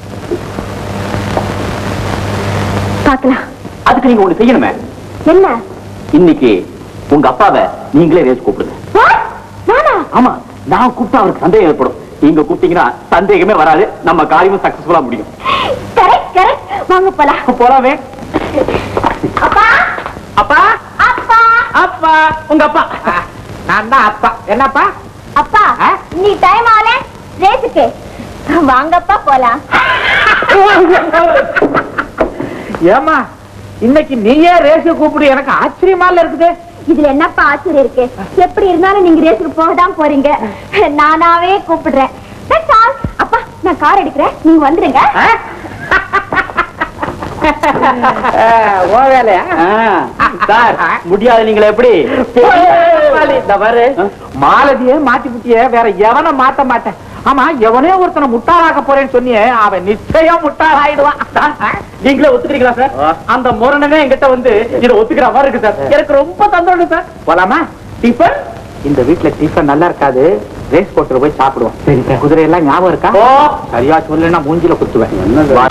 [SPEAKER 1] பாக்கலாம்
[SPEAKER 2] அதுக்கு நீங்க ஒண்ணு செய்யணுமே
[SPEAKER 1] என்ன
[SPEAKER 2] இன்னைக்கு உங்க அப்பாவை நீங்களே ரேஸ் கூப்பிடுங்க
[SPEAKER 1] What? நானா
[SPEAKER 2] ஆமா நான் கூப்பிட்டா அவருக்கு சந்தேகம் ஏற்படும் நீங்க கூப்பிட்டீங்கன்னா சந்தேகமே வராது நம்ம காரியமும் சக்சஸ்ஃபுல்லா முடியும்
[SPEAKER 1] கரெக்ட் கரெக்ட் வாங்க போலாம்
[SPEAKER 2] போலாமே
[SPEAKER 1] அப்பா
[SPEAKER 3] அப்பா
[SPEAKER 1] அப்பா
[SPEAKER 2] அப்பா உங்க அப்பா
[SPEAKER 3] நான் தான் அப்பா என்னப்பா
[SPEAKER 1] அப்பா
[SPEAKER 3] ஆ?
[SPEAKER 1] நீ டைம் ஆகல ரேஸுக்கு வாங்கப்பா போலாம்
[SPEAKER 3] ஏமா இன்னைக்கு நீயே ரேஸ் கூப்பிடு எனக்கு ஆச்சரியமா இல்ல இருக்குது
[SPEAKER 1] இதுல என்னப்பா ஆச்சரியம் இருக்கு எப்படி இருந்தாலும் நீங்க ரேஸுக்கு போக தான் போறீங்க நானாவே கூப்பிடுறேன் That's all. அப்பா நான் கார் எடுக்கிறேன் நீங்க வந்துருங்க
[SPEAKER 3] ஓ வேலையா
[SPEAKER 2] சார் முடியாது நீங்களே எப்படி
[SPEAKER 3] இந்த பாரு மாலதியே மாத்தி புட்டிய வேற எவனை மாத்த மாட்டேன் ஆமா எவனே ஒருத்தனை முட்டாளாக்க போறேன்னு சொன்னியே அவன் நிச்சயம் முட்டாளாயிடுவான்
[SPEAKER 2] நீங்களே ஒத்துக்கிறீங்களா சார் அந்த முரணமே என்கிட்ட வந்து இதை ஒத்துக்கிற மாதிரி இருக்கு சார் எனக்கு ரொம்ப சந்தோஷம் சார்
[SPEAKER 3] போலாமா டிஃபன் இந்த வீட்டுல டிஃபன் நல்லா இருக்காது ரேஸ் போட்டு போய் சாப்பிடுவோம் சரி குதிரை எல்லாம் ஞாபகம் இருக்கா
[SPEAKER 2] ஓ
[SPEAKER 3] சரியா சொல்லுன்னா மூஞ்சில குத்துவேன் வா.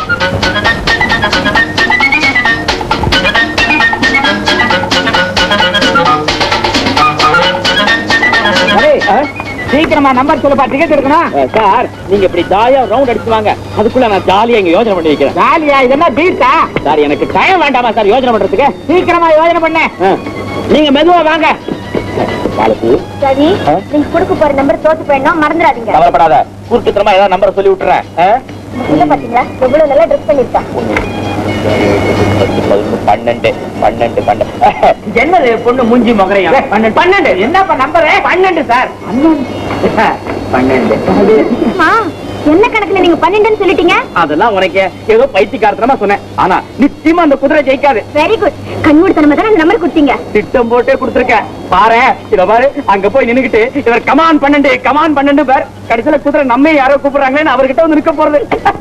[SPEAKER 3] அரே, சீக்கிரமா நம்பர் சொல்லுப்பா டிக்கெட் எடுக்கணும்
[SPEAKER 2] சார் நீங்க இப்படி ஜாலியா ரவுண்ட் அடிச்சு வாங்க அதுக்குள்ள நான் ஜாலியா இங்க யோசனை பண்ணி வைக்கிறேன்
[SPEAKER 3] ஜாலியா இது என்ன பீட்டா
[SPEAKER 2] சார் எனக்கு டைம் வேண்டாமா சார் யோசனை பண்றதுக்கு
[SPEAKER 3] சீக்கிரமா யோஜனை பண்ண
[SPEAKER 2] ஆ. நீங்க மெதுவா வாங்க பாலகு
[SPEAKER 1] சரி நீங்க கொடுக்க போற நம்பர் தோத்து போயிடணும் மறந்துடாதீங்க
[SPEAKER 2] கவலைப்படாத குறுக்குத்தனமா ஏதாவது நம்பரை சொல்லி விட்டுறேன் ஆ?
[SPEAKER 1] உள்ள பாத்தீங்களா எவ்வளவு நல்லா ட்ரெஸ் பண்ணிருக்கா
[SPEAKER 2] பதினொன்று, பன்னெண்டு பன்னெண்டு பன்னெண்டு என்னது பொண்ணு மூஞ்சி மகரையா பன்னெண்டு பன்னெண்டு
[SPEAKER 3] என்னப்பா நம்பரு
[SPEAKER 2] பன்னெண்டு சார் பன்னெண்டு
[SPEAKER 1] அம்மா, என்ன கணக்குல நீங்க பன்னெண்டுன்னு சொல்லிட்டீங்க
[SPEAKER 2] அதெல்லாம் உனக்கு ஏதோ பைத்தியக்காரத்தனமா சொன்னேன் ஆனா நிச்சயமா அந்த குதிரை ஜெயிக்காது
[SPEAKER 1] வெரி குட் கண்மூடித்தனமா தானே அந்த நம்பர் கொடுத்தீங்க
[SPEAKER 2] திட்டம் போட்டே கொடுத்துருக்கேன் பாரு இத பாரு அங்க போய் நின்னுகிட்டு இவர் கமான் பன்னெண்டு கமான் பன்னெண்டு பேர் கடைசியில குதிரை நம்ம யாரோ கூப்பிடுறாங்களேன்னு அவர்கிட்ட வந்து நிக்க போறது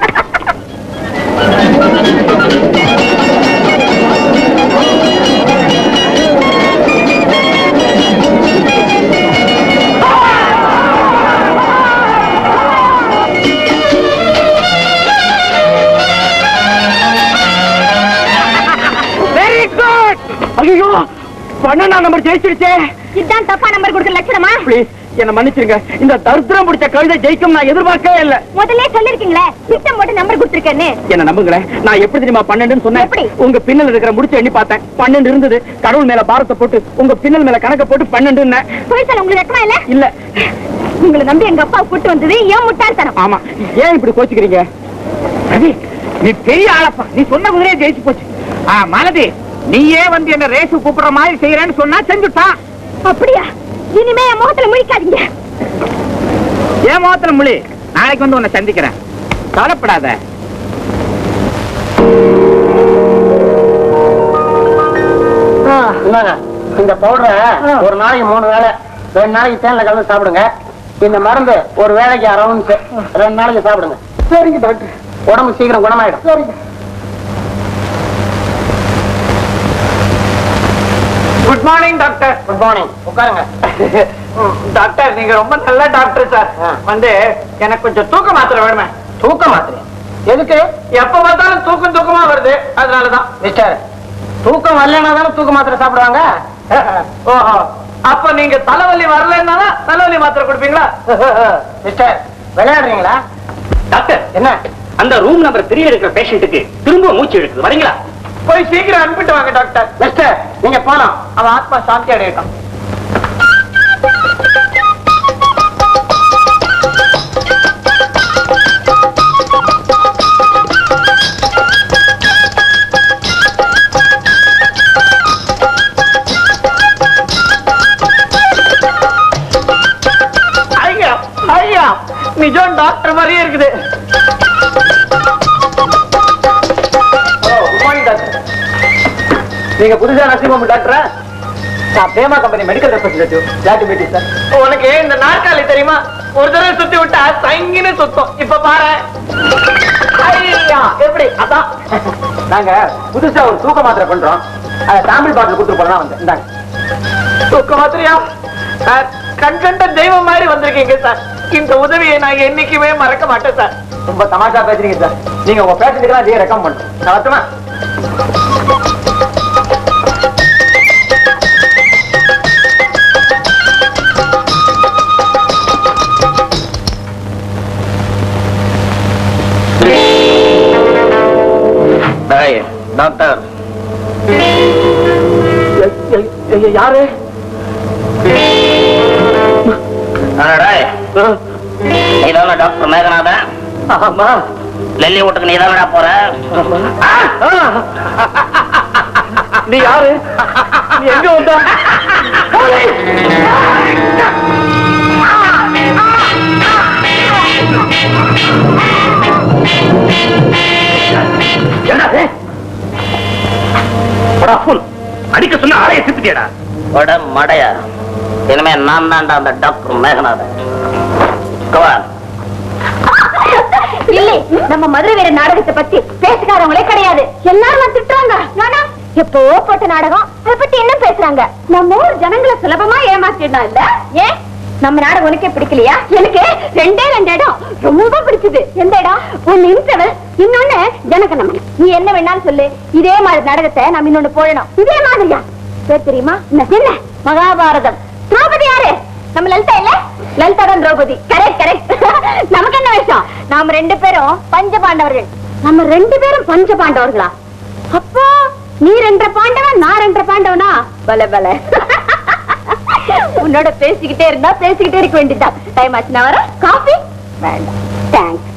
[SPEAKER 2] வெரி குட் ஐயோ பன்னெண்டாம் நம்பர் ஜெயிச்சிருச்சே
[SPEAKER 1] இதுதான் தப்பா நம்பர் கொடுக்குற லட்சணமா
[SPEAKER 2] ப்ளீஸ் என்ன மன்னிச்சிருங்க இந்த தரித்திரம் பிடிச்ச கவிதை ஜெயிக்கும் நான் எதிர்பார்க்கவே இல்ல
[SPEAKER 1] முதல்ல சொல்லிருக்கீங்களே திட்டம் போட்டு நம்பர் கொடுத்துருக்கேன்னு
[SPEAKER 2] என்ன நம்புங்களேன் நான் எப்படி தெரியுமா பன்னெண்டுன்னு சொன்னேன்
[SPEAKER 1] எப்படி?
[SPEAKER 2] உங்க பின்னல் இருக்கிற முடிச்சு எண்ணி பார்த்தேன் பன்னெண்டு இருந்தது கடவுள் மேல பாரத்தை போட்டு உங்க பின்னல் மேல கணக்க போட்டு பன்னெண்டு
[SPEAKER 1] போய் சொல்ல உங்களுக்கு வெக்கமா இல்ல
[SPEAKER 2] இல்ல
[SPEAKER 1] உங்களை நம்பி எங்க அப்பா கூட்டு வந்தது ஏன் முட்டாள்தனம்
[SPEAKER 2] ஆமா ஏன் இப்படி கோச்சுக்கிறீங்க
[SPEAKER 3] ரவி நீ பெரிய ஆளப்பா நீ சொன்ன குதிரையே ஜெயிச்சு போச்சு ஆ மாலதி நீயே வந்து என்ன ரேஸ் கூப்பிடுற மாதிரி செய்யறேன்னு சொன்னா செஞ்சுட்டான்
[SPEAKER 1] அப்படியா இனிமே என் முகத்துல முழிக்காதீங்க
[SPEAKER 3] ஏன் முகத்துல முழி நாளைக்கு வந்து உன்னை சந்திக்கிறேன் கவலைப்படாத
[SPEAKER 5] இந்தாங்க இந்த பவுடரை ஒரு நாளைக்கு மூணு வேளை ரெண்டு நாளைக்கு தேன்ல கலந்து சாப்பிடுங்க இந்த மருந்து ஒரு வேளைக்கு அரை ounce ரெண்டு நாளைக்கு சாப்பிடுங்க சரிங்க டாக்டர் உடம்பு சீக்கிரம் குணமாயிடும் சரிங்க
[SPEAKER 3] good morning doctor
[SPEAKER 5] good morning உட்காருங்க
[SPEAKER 3] டாக்டர் நீங்க ரொம்ப நல்ல டாக்டர் சார்
[SPEAKER 5] ஆ.
[SPEAKER 3] வந்து எனக்கு கொஞ்சம் தூக்க மாத்திரை வேணுமே
[SPEAKER 5] தூக்க மாத்திரை எதுக்கு
[SPEAKER 3] எப்ப பார்த்தாலும் தூக்கம் தூக்கமா வருது அதனாலதான்
[SPEAKER 5] மிஸ்டர் தூக்கம் வரலன்னா தானே தூக்க மாத்திரை சாப்பிடுவாங்க
[SPEAKER 3] ஓஹோ அப்ப நீங்க தலைவலி வரலன்னா தலைவலி மாத்திரை கொடுப்பீங்களா
[SPEAKER 5] சிஸ்டர் விளையாடுறீங்களா
[SPEAKER 2] டாக்டர்
[SPEAKER 5] என்ன
[SPEAKER 2] அந்த ரூம் நம்பர் த்ரீ இருக்கிற பேஷண்ட்டுக்கு திரும்ப மூச்சு எடுக்குது வரீங்களா
[SPEAKER 3] போய் சீக்கிரம் அனுப்பிட்டு வாங்க டாக்டர்
[SPEAKER 5] மிஸ்டர் நீங்க போலாம் அவன் ஆத்மா சாந்தி அடையட்டும்
[SPEAKER 3] ஐயா ஐயா நிஜம் டாக்டர் மாதிரியே இருக்குது குட் மார்னிங் டாக்டர் நீங்க புதுசா நர்சிங் ஹோம் டாக்டரா நான் பேமா கம்பெனி மெடிக்கல் ரெப்ரஸன்டேட்டிவ் ஜாட்டி மீட்டி சார் உனக்கு இந்த நாற்காலி தெரியுமா ஒரு தடவை சுத்தி விட்டா சங்கின்னு சுத்தம் இப்ப பாரு ஐயா எப்படி அதான் நாங்க புதுசா ஒரு தூக்க மாத்திரை பண்றோம் அத சாம்பிள் பாட்டில் கொடுத்துட்டு போறதா வந்தேன் இந்தாங்க தூக்க மாத்திரையா சார் கண் கண்ட தெய்வம் மாதிரி வந்திருக்கீங்க சார் இந்த உதவியை நான் என்னைக்குமே மறக்க மாட்டேன் சார் ரொம்ப தமாஷா பேசுறீங்க சார் நீங்க உங்க பேஷண்ட்டுக்கு அதே ரெக்கம் பண்ணுறோம் நான் வரட்டுமா
[SPEAKER 4] டாக்டர்
[SPEAKER 3] யாரு
[SPEAKER 4] நீதான டாக்டர் மேகநாதன்
[SPEAKER 3] ஆமா
[SPEAKER 4] லெல்லி வீட்டுக்கு நீதானடா போற
[SPEAKER 3] நீ யாரு நீ எங்க வந்த
[SPEAKER 2] என்னது புல் அடிக்க சொன்ன ஆளைய சித்துட்டியடா
[SPEAKER 4] வட மடையா இனிமே நான் தான்டா அந்த டாக்டர் மேகநாதன் கவான்
[SPEAKER 1] இல்ல நம்ம மதுரை வீர நாடகத்தை பத்தி பேசுகாரவங்களே கிடையாது எல்லாரும் திட்டுறாங்க நானா எப்போ போட்ட நாடகம் அதை பத்தி என்ன பேசுறாங்க நம்ம ஊர் ஜனங்களை சுலபமா ஏமாத்திடலாம் இல்ல ஏன் நம்ம நாடகம் உனக்கே பிடிக்கலையா எனக்கு ரெண்டே ரெண்டு இடம் ரொம்ப பிடிச்சது எந்த இடம் ஒண்ணு இன்டர்வல் இன்னொன்னு ஜனகணமன் நீ என்ன வேணாலும் சொல்லு இதே மாதிரி நாடகத்தை நம்ம இன்னொன்னு போடணும் இதே மாதிரியா பேர் தெரியுமா என்ன என்ன மகாபாரதம் திரௌபதி யாரு நம்ம லலிதா இல்ல லலிதா தான் திரௌபதி கரெக்ட் கரெக்ட் நமக்கு என்ன விஷயம் நாம ரெண்டு பேரும் பஞ்ச பாண்டவர்கள் நம்ம ரெண்டு பேரும் பஞ்ச பாண்டவர்களா அப்போ நீ ரெண்டரை பாண்டவன் நான் ரெண்டரை பாண்டவனா பல பல உன்னோட பேசிக்கிட்டே இருந்தா பேசிக்கிட்டே இருக்க வேண்டியதுதான் டைம் ஆச்சு நான் வரேன் காஃபி வேண்டாம் தேங்க்ஸ்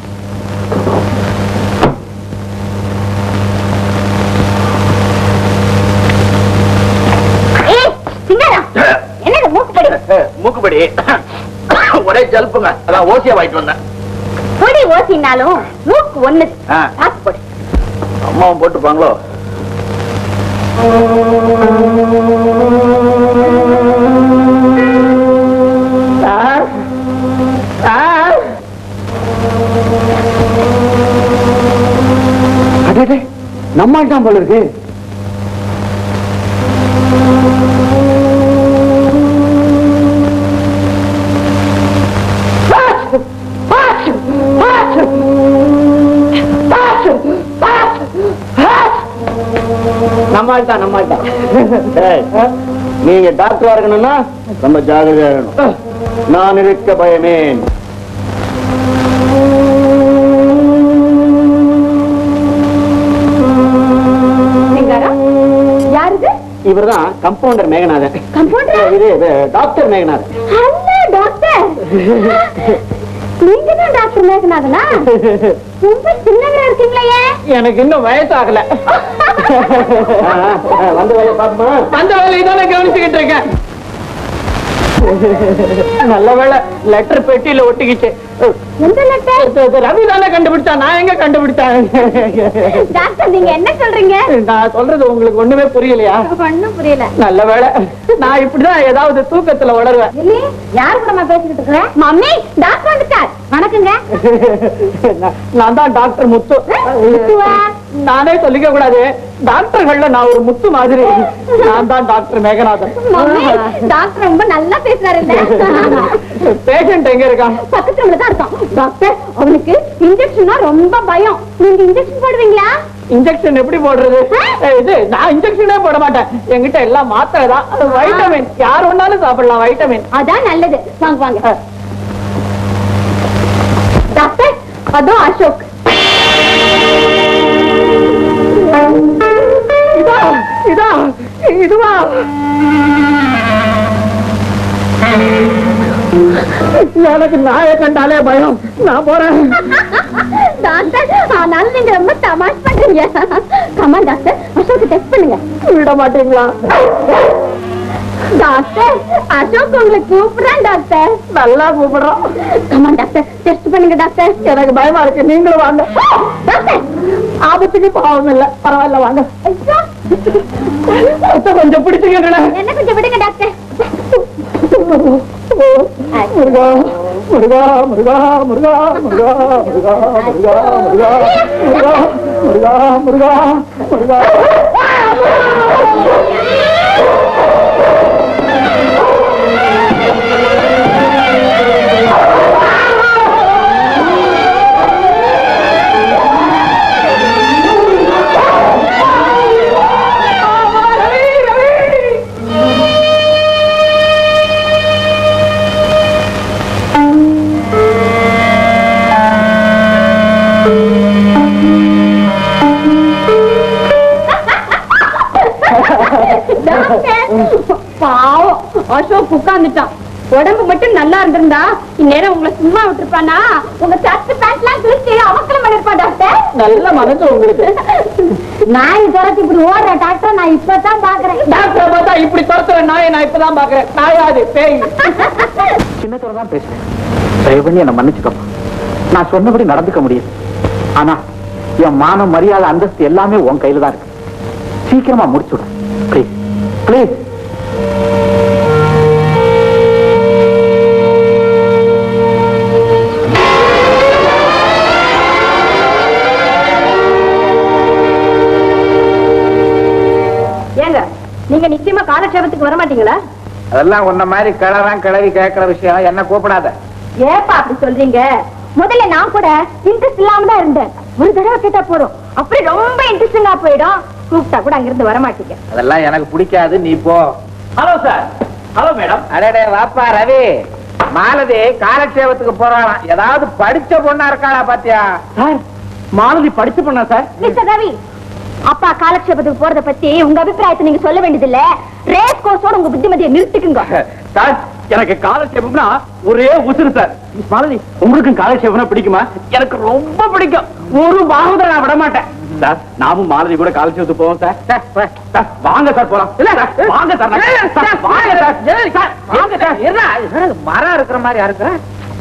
[SPEAKER 1] ஏய் சிங்காரம் என்னது மூக்குப்படி
[SPEAKER 2] மூக்குப்படி ஒரே ஜல்புங்க அதான் ஓசியா வாங்கிட்டு வந்தேன்
[SPEAKER 1] பொடி ஓசினாலும் மூக்கு ஒண்ணு
[SPEAKER 2] ஆ.
[SPEAKER 1] பார்த்து போடு
[SPEAKER 2] அம்மாவும் போட்டுப்பாங்களோ
[SPEAKER 3] சார் சார்
[SPEAKER 2] அடே நம்ம தான் போல இருக்கு
[SPEAKER 3] நம்மால் தான் நம்மால் தான்
[SPEAKER 2] டேய், நீங்க டாக்டரா இருக்கணும்னா ரொம்ப ஜாகிரதையா இருக்கணும் நான் இருக்க பயமேன்
[SPEAKER 1] சிங்காரம் யாருது
[SPEAKER 2] இவர்தான் கம்பவுண்டர் மேகநாதன்
[SPEAKER 1] கம்பவுண்டர்
[SPEAKER 2] இது இது டாக்டர் மேகநாதன்
[SPEAKER 1] ஹலோ டாக்டர் நீங்க தான் டாக்டர் மேகநாதனா ரொம்ப சின்னதா இருக்கீங்களே ஏன்?
[SPEAKER 3] எனக்கு இன்னும் வயசாகல
[SPEAKER 2] ஆ, ஆ, வந்து வேலையை பாப்போமா
[SPEAKER 3] அந்த வேலையை தானே கவனிச்சுக்கிட்டு இருக்கேன் நல்ல வேலை லெட்டர் பெட்டியில ஒட்டிக்கிச்சு
[SPEAKER 1] எந்த லெட்டர்
[SPEAKER 3] இது- இது ரவி தானே கண்டுபிடிச்சா நான் எங்க கண்டுபிடிச்சேன்
[SPEAKER 1] டாக்டர் நீங்க என்ன சொல்றீங்க
[SPEAKER 3] நான் சொல்றது உங்களுக்கு ஒண்ணுமே புரியலையா
[SPEAKER 1] ஒண்ணும் புரியல
[SPEAKER 3] நல்ல வேலை நான் இப்படிதான் ஏதாவது தூக்கத்துல உளருவேன்
[SPEAKER 1] இல்லையே யாரு கூட நான் பேசிக்கிட்டு இருக்கிறேன் மம்மி டாக்டர் வந்துட்டார் வணக்கங்க
[SPEAKER 3] நான்- நான் தான் டாக்டர் முத்து
[SPEAKER 1] முத்துவா?
[SPEAKER 3] நானே சொல்லிக்க கூடாது டாக்டர்கள்ல நான் ஒரு முத்து மாதிரி நான் தான் டாக்டர் மேகநாதன்
[SPEAKER 1] மம்மி டாக்டர் ரொம்ப நல்லா பேசுறாரு
[SPEAKER 3] பேஷண்ட் எங்க இருக்கான்
[SPEAKER 1] பக்கத்துல தான் இருக்கான் டாக்டர் அவனுக்கு இன்ஜெக்ஷன்னா ரொம்ப பயம் நீங்க இன்ஜெக்ஷன் போடுவீங்களா
[SPEAKER 3] இன்ஜெக்ஷன் எப்படி போடுறது ஏய், இது நான் இன்ஜெக்ஷனே போட மாட்டேன் என்கிட்ட எல்லாம் மாத்திரை தான் அது வைட்டமின் யார் வேணாலும் சாப்பிடலாம் வைட்டமின்
[SPEAKER 1] அதான் நல்லது வாங்க வாங்க டாக்டர் அதோ அசோக்
[SPEAKER 3] இதா இதா இதுவா எனக்கு நாயை கண்டாலே பயம் நான் போறேன்
[SPEAKER 1] டாக்டர் ஆனாலும் நீங்க ரொம்ப தமாஷ் பண்றீங்க கமா டாக்டர் அசோக் டெஸ்ட் பண்ணுங்க
[SPEAKER 3] விட மாட்டீங்களா
[SPEAKER 1] டாக்டர் அசோக் உங்களை கூப்பிடுறேன் டாக்டர்
[SPEAKER 3] நல்லா கூப்பிடுறோம்
[SPEAKER 1] கமா டாக்டர் டெஸ்ட் பண்ணுங்க டாக்டர்
[SPEAKER 3] எனக்கு பயமா இருக்கு நீங்களும் வாங்க
[SPEAKER 1] டாக்டர்
[SPEAKER 3] ஆபத்துக்கு பாவம் இல்ல பரவாயில்ல வாங்க
[SPEAKER 1] ஐயோ,
[SPEAKER 3] அத்தை கொஞ்சம் பிடிச்சுக்கங்களேன்
[SPEAKER 1] என்ன கொஞ்சம் விடுங்க டாக்டர்
[SPEAKER 3] முருகா முருகா முருகா முருகா முருகா முருகா முருகா முருகா முருகா முருகா முருகா முருகா
[SPEAKER 1] டாக்டர் பாவம் அசோக் உட்கார்ந்துட்டான் உடம்பு மட்டும் நல்லா இருந்திருந்தா இந்நேரம் உங்களை சும்மா விட்டுருப்பானா உங்க சத்து பேண்ட்லாம் கிழிச்சு அவசரம் பண்ணிருப்பான் டாக்டர்
[SPEAKER 3] நல்ல மனசு உங்களுக்கு
[SPEAKER 1] நாய் துரத்தி இப்படி ஓடுற டாக்டர் நான் இப்பதான் பாக்குறேன்
[SPEAKER 3] டாக்டர் பார்த்தா இப்படி துரத்துற நாயை நான் இப்பதான் பாக்குறேன் நாயாது பேய் சின்னத்துல தான் பேசுறேன் தயவு பண்ணி என்ன மன்னிச்சுக்கப்பா நான் சொன்னபடி நடந்துக்க முடியும் ஆனா என் மானம் மரியாதை அந்தஸ்து எல்லாமே உன் கையில தான் இருக்கு சீக்கிரமா முடிச்சுடு ப்ளீஸ் ப்ளீஸ்
[SPEAKER 1] ஏங்க நீங்க நிச்சயமா காலட்சேபத்துக்கு வர மாட்டீங்களா
[SPEAKER 3] அதெல்லாம் உன்ன மாதிரி கிளறான் கிளவி கேட்கிற விஷயம் என்ன கூப்பிடாத
[SPEAKER 1] ஏப்பா அப்படி சொல்றீங்க முதல்ல நான் கூட இன்ட்ரெஸ்ட் இல்லாம தான் இருந்தேன் ஒரு தடவை கேட்டா போதும் அப்படி ரொம்ப இன்ட்ரெஸ்டிங்கா போயிடும் கூப்பிட்டா கூட அங்கிருந்து வர மாட்டீங்க
[SPEAKER 3] அதெல்லாம் எனக்கு பிடிக்காது நீ போ
[SPEAKER 2] ஹலோ சார் ஹலோ மேடம்
[SPEAKER 3] அடடே வாப்பா ரவி மாலதி காலட்சேபத்துக்கு போறாளாம் ஏதாவது படிச்ச பொண்ணா இருக்காளா பாத்தியா
[SPEAKER 2] சார் மாலதி படிச்சு பண்ணா சார்
[SPEAKER 1] மிஸ்டர் ரவி அப்பா காலட்சேபத்துக்கு போறத பத்தி உங்க அபிப்பிராயத்தை நீங்க சொல்ல வேண்டியதில்ல ரேஸ் கோர்ஸோட உங்க புத்திமதியை நிறுத்திக்குங்க
[SPEAKER 2] சார் எனக்கு காலட்சேபம்னா ஒரே உசுறு சார் மிஸ் மாலதி உங்களுக்கும் காலட்சேபம்னா பிடிக்குமா எனக்கு ரொம்ப பிடிக்கும் ஒரு பாகத்தை நான் விட மாட்டேன் சார் நாமும் மாலதி கூட காலட்சேபத்துக்கு போவோம் சார் சார், வாங்க சார் போலாம் இல்ல சார், வாங்க சார் நான்- சார், வாங்க சார் சார், வாங்க சார்
[SPEAKER 3] மரம் இருக்கிற மாதிரி இருக்கு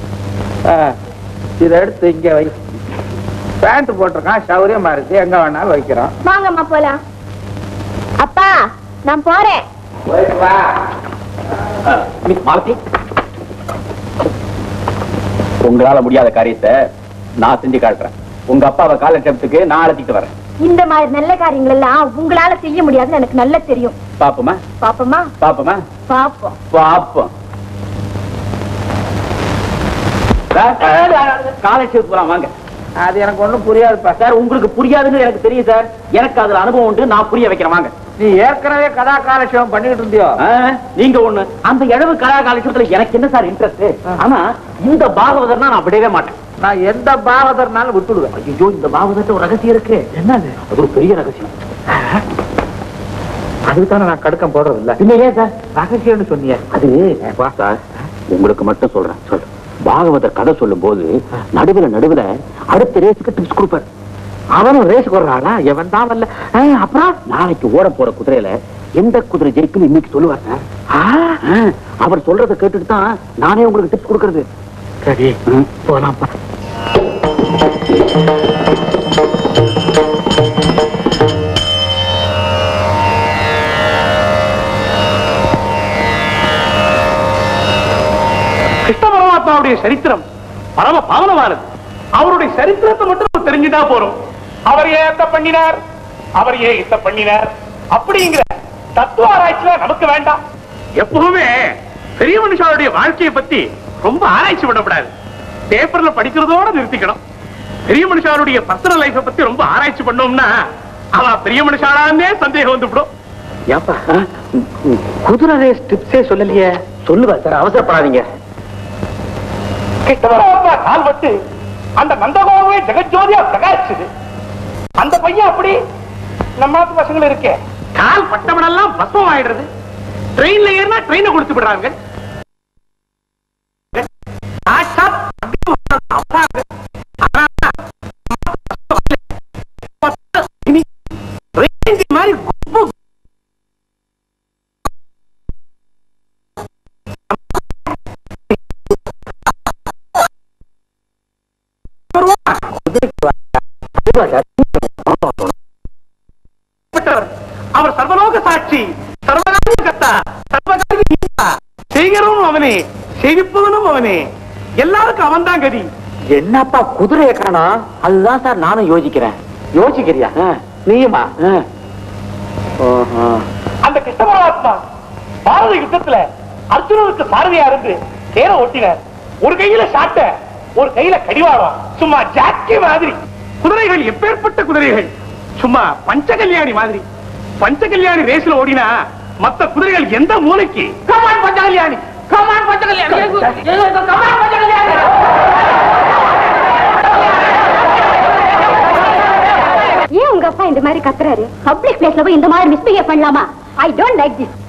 [SPEAKER 3] இதை எடுத்து இங்க வை பேண்ட் போட்டிருக்கான் சௌரியமா இருக்கு எங்க வேணாலும் வைக்கிறோம்
[SPEAKER 1] வாங்கம்மா போலாம் அப்பா நான் போறேன்
[SPEAKER 3] போயிட்டு வா
[SPEAKER 2] மிஸ் மாலதி உங்களால முடியாத காரியத்தை நான் செஞ்சு காட்டுறேன் உங்க அப்பாவை காலட்சேபத்துக்கு நான் அழைச்சிட்டு வரேன்
[SPEAKER 1] இந்த மாதிரி நல்ல காரியங்கள் எல்லாம் உங்களால செய்ய முடியாதுன்னு எனக்கு நல்லா தெரியும்
[SPEAKER 2] பாப்போமா
[SPEAKER 1] பாப்போமா
[SPEAKER 2] பாப்போமா
[SPEAKER 1] பாப்போம்
[SPEAKER 2] பாப்போம் காலேஜ் போலாம் வாங்க
[SPEAKER 3] அது எனக்கு ஒண்ணும் புரியாதுப்பா
[SPEAKER 2] சார் உங்களுக்கு புரியாதுன்னு எனக்கு தெரியும் சார் எனக்கு அதுல அனுபவம் உண்டு நான் புரிய வைக்கிறேன் வாங்க
[SPEAKER 3] நீ ஏற்கனவே கதா காலட்சேபம் பண்ணிட்டு இருந்தியோ
[SPEAKER 2] ஆ, நீங்க ஒண்ணு அந்த இழவு கலா காலேஜத்துல எனக்கு என்ன சார் இன்ட்ரெஸ்ட் ஆனா இந்த பாகவதர்னா நான் விடவே மாட்டேன்
[SPEAKER 3] நான் எந்த பாகதர்னாலும் விட்டுடுவேன்
[SPEAKER 2] ஐயோ இந்த பாகவதர்ட்ட ஒரு ரகசியம் இருக்கு
[SPEAKER 3] என்னது
[SPEAKER 2] அது ஒரு பெரிய ரகசியம்
[SPEAKER 3] அதுக்கு தானே நான் கடுக்கம் போடுறது இல்ல
[SPEAKER 2] இல்ல ஏன் சார்
[SPEAKER 3] ரகசியம்னு சொன்னியே
[SPEAKER 2] அது சார் உங்களுக்கு மட்டும் சொல்றேன் சொல்றேன் பாகவதர் கதை சொல்லும் போது நடுவுல நடுவுல அடுத்த ரேஸுக்கு டிப்ஸ் கொடுப்பார்
[SPEAKER 3] அவனும் ரேஸ் கொடுறானா எவன் தான் வரல
[SPEAKER 2] ஆ, அப்புறம் நாளைக்கு ஓட போற குதிரையில எந்த குதிரை ஜெயிக்கும் இன்னைக்கு சொல்லுவார் சார் ஆ, அவர் சொல்றதை கேட்டுட்டு தான் நானே உங்களுக்கு டிப்ஸ் கொடுக்கறது
[SPEAKER 3] சரி
[SPEAKER 2] ம்.
[SPEAKER 3] போலாம்ப்பா
[SPEAKER 6] கிருஷ்ண பரமாத்மாவுடைய சரித்திரம் பரம பாவனமானது அவருடைய சரித்திரத்தை மட்டும் நம்ம தெரிஞ்சுட்டா போறோம் அவர் ஏன் இத்த பண்ணினார் அவர் ஏன் இத்த பண்ணினார் அப்படிங்கிற தத்துவ ஆராய்ச்சியில நமக்கு வேண்டாம் எப்பவுமே பெரிய மனுஷனுடைய வாழ்க்கையை பத்தி ரொம்ப ஆராய்ச்சி பண்ணக்கூடாது பேப்பர்ல படிக்கிறதோட நிறுத்திக்கணும் பெரிய மனுஷாருடைய பர்சனல் லைஃப பத்தி ரொம்ப ஆராய்ச்சி பண்ணோம்னா அவ பெரிய மனுஷாலான்னே சந்தேகம் வந்துவிடும்
[SPEAKER 2] ஏப்பா குதிரை ரேஸ் டிப்ஸே சொல்லலையே சொல்லுவா சார் அவசரப்படாதீங்க
[SPEAKER 6] கிட்டவரப்பா கால் வட்டு அந்த நந்தகோவே ஜெகஜோதியா பிரகாசிச்சுது அந்த பையன் அப்படி நம்ம நாட்டு பசங்க இருக்கே கால் பட்டவனெல்லாம் பஸ்மம் ஆயிடுறது ட்ரெயின்ல ஏறினா ட்ரெயினை கொடுத்து விடுறாங்க ஆச்சா, இனி ட்ரெயின் மாதிரி குப்பு பெற்றவர். அவர் சர்வலோக சாட்சி சர்வகாரிய கத்தா சர்வகாரிய நீத்தா. செய்கிறவனும் அவனே செய்விப்பவனும் அவனே எல்லாருக்கும் அவன் தான் கதி
[SPEAKER 2] என்னப்பா குதிரையை காணா அதுதான் சார் நானும் யோசிக்கிறேன் யோசிக்கிறியா நீயுமா
[SPEAKER 6] அந்த கிருஷ்ண பரமாத்மா பாரத யுத்தத்துல அர்ஜுனனுக்கு சாரதியா இருந்து தேர ஓட்டினார் ஒரு கையில சாட்ட ஒரு கையில கடிவாளம் சும்மா ஜாக்கி மாதிரி குதிரைகள் எப்பேற்பட்ட குதிரைகள் சும்மா பஞ்ச கல்யாணி மாதிரி பஞ்ச கல்யாணி ரேஸ்ல ஓடினா மத்த குதிரைகள் எந்த மூலைக்கு கமான் பஞ்ச கல்யாணி கமான் பஞ்ச கல்யாணி கமான் பஞ்ச கல்யாணி
[SPEAKER 1] ஏன் உங்க அப்பா இந்த மாதிரி கத்துறாரு பப்ளிக் பிளேஸ்ல போய் இந்த மாதிரி மிஸ்பிஹேவ் பண்ணலாமா ஐ டோன்ட் லைக் திஸ்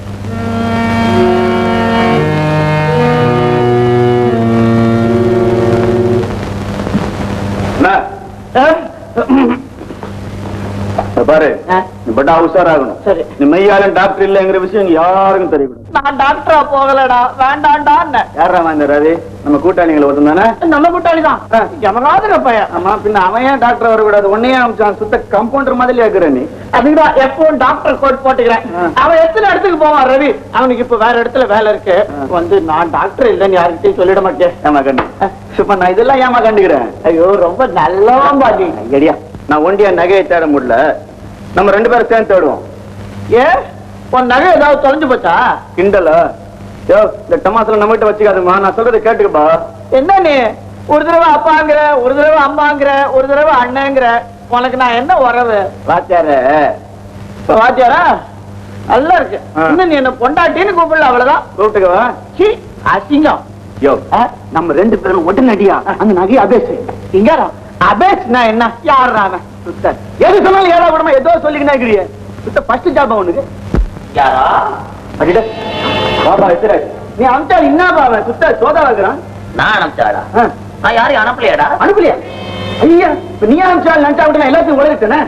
[SPEAKER 2] பாரு நீ பட்டா உஷாராகணும்
[SPEAKER 3] சரி.
[SPEAKER 2] நீ மெய்யாலும் டாக்டர் இல்லைங்கிற விஷயம் இங்க யாருக்கும் தெரியக்கூடாது
[SPEAKER 3] நான் டாக்டரா போகலடா வேண்டாம்டா
[SPEAKER 2] யாரா இந்த ரவி நம்ம கூட்டாளிகளை ஒருத்தன் தானே
[SPEAKER 3] நம்ம கூட்டாளி தான் எமகாதுர பையன்
[SPEAKER 2] ஆமா பின்ன அவன் ஏன் டாக்டர் வரக்கூடாது உன்னையே அமிச்சான் சுத்த கம்பவுண்டர் மாதிரி ஆக்குற நீ
[SPEAKER 3] அதுக்குதான் எப்பவும் டாக்டர் கோட் போட்டுக்கிறேன்
[SPEAKER 2] ஆ.
[SPEAKER 3] அவன் எத்தனை இடத்துக்கு போவான் ரவி அவனுக்கு இப்ப வேற இடத்துல வேலை இருக்கு வந்து நான் டாக்டர் இல்லைன்னு யாருக்கிட்டையும் சொல்லிட மாட்டேன்
[SPEAKER 2] ஏமா கண்டு சும்மா நான் இதெல்லாம் ஏமா கண்டுக்கிறேன்
[SPEAKER 3] ஐயோ ரொம்ப நல்லவன் பாட்டி
[SPEAKER 2] ஐடியா நான் ஒண்டியா நகையை தேட முடியல நம்ம ரெண்டு பேரும் சேர்ந்து தேடுவோம்
[SPEAKER 3] ஏன் உன் நகை ஏதாவது தொலைஞ்சு போச்சா
[SPEAKER 2] கிண்டலா யோ இந்த டமாசுல நம்ம கிட்ட வச்சுக்காதுமா நான் சொல்றதை கேட்டுக்கப்பா
[SPEAKER 3] என்ன நீ ஒரு தடவை அப்பாங்கிற ஒரு தடவை அம்மாங்கிற ஒரு தடவை அண்ணங்கிற உனக்கு நான் என்ன உறவு
[SPEAKER 2] வாத்தியார
[SPEAKER 3] இப்ப வாத்தியாரா நல்லா இருக்கு
[SPEAKER 2] ஆ.
[SPEAKER 3] இன்னும் நீ என்ன பொண்டாட்டின்னு கூப்பிடல அவ்வளவுதான்
[SPEAKER 2] கூப்பிட்டுக்கவா
[SPEAKER 3] சீ, அசிங்கம்
[SPEAKER 2] யோ நம்ம ரெண்டு பேரும் உடனடியா அந்த நகையை அபேசு
[SPEAKER 3] இங்க அபேஸ்னா என்ன யார் அவன்
[SPEAKER 2] சுத்த எது சொன்னாலும் ஏதோ விடமா ஏதோ சொல்லிக்கினா இருக்கிறிய சுத்த ஃபர்ஸ்ட் ஜாப் அவனுக்கு
[SPEAKER 4] யாரா
[SPEAKER 2] அடிட பாபா எத்திர நீ அமிச்சா என்ன பாவன் சுத்த சோதா வைக்கிறான்
[SPEAKER 4] நான் அனுப்பிச்சாடா நான் யாரையும் அனுப்பலையாடா
[SPEAKER 2] அனுப்பலையா ஐயா இப்ப நீ அமிச்சா நினைச்சா விட்டு நான் எல்லாத்தையும் உலகிட்டேனே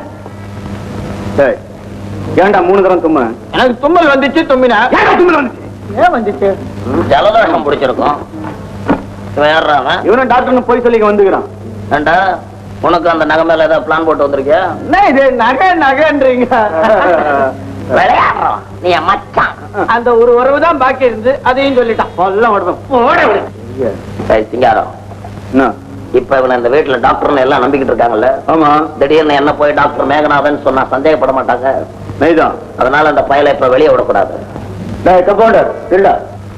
[SPEAKER 2] ஏன்டா மூணு தரம் தும்ம
[SPEAKER 3] எனக்கு தும்மல் வந்துச்சு தும்மினா
[SPEAKER 2] ஏன்டா தும்மல் வந்துச்சு
[SPEAKER 3] ஏன் வந்துச்சு
[SPEAKER 4] ஜலதோஷம் பிடிச்சிருக்கும் இவன் யாரா அவன்
[SPEAKER 2] இவனும் டாக்டர்னு போய் சொல்லிக்க வந்துக்கிறான்
[SPEAKER 4] ஏண்டா உனக்கு அந்த நகை மேல ஏதாவது பிளான் போட்டு வந்திருக்கியா
[SPEAKER 3] என்ன இது நகை நகைன்றீங்க
[SPEAKER 4] விளையாடுறான் நீ என் மச்சான்
[SPEAKER 3] அந்த ஒரு உறவு தான் பாக்கி இருந்து அதையும் சொல்லிட்டான்
[SPEAKER 2] எல்லாம் உடம்பு
[SPEAKER 3] போட விடு
[SPEAKER 4] சரி சிங்காரம்
[SPEAKER 2] என்ன
[SPEAKER 4] இப்ப இவன் இந்த வீட்டுல டாக்டர்னு எல்லாம் நம்பிக்கிட்டு இருக்காங்கல்ல
[SPEAKER 2] ஆமா
[SPEAKER 4] திடீர்னு என்ன போய் டாக்டர் மேகநாதன் சொன்னா சந்தேகப்பட மாட்டாங்க
[SPEAKER 2] நெய்தான்
[SPEAKER 4] அதனால அந்த பயலை இப்ப வெளியே விடக்கூடாது
[SPEAKER 2] டேய் கம்பவுண்டர் இல்ல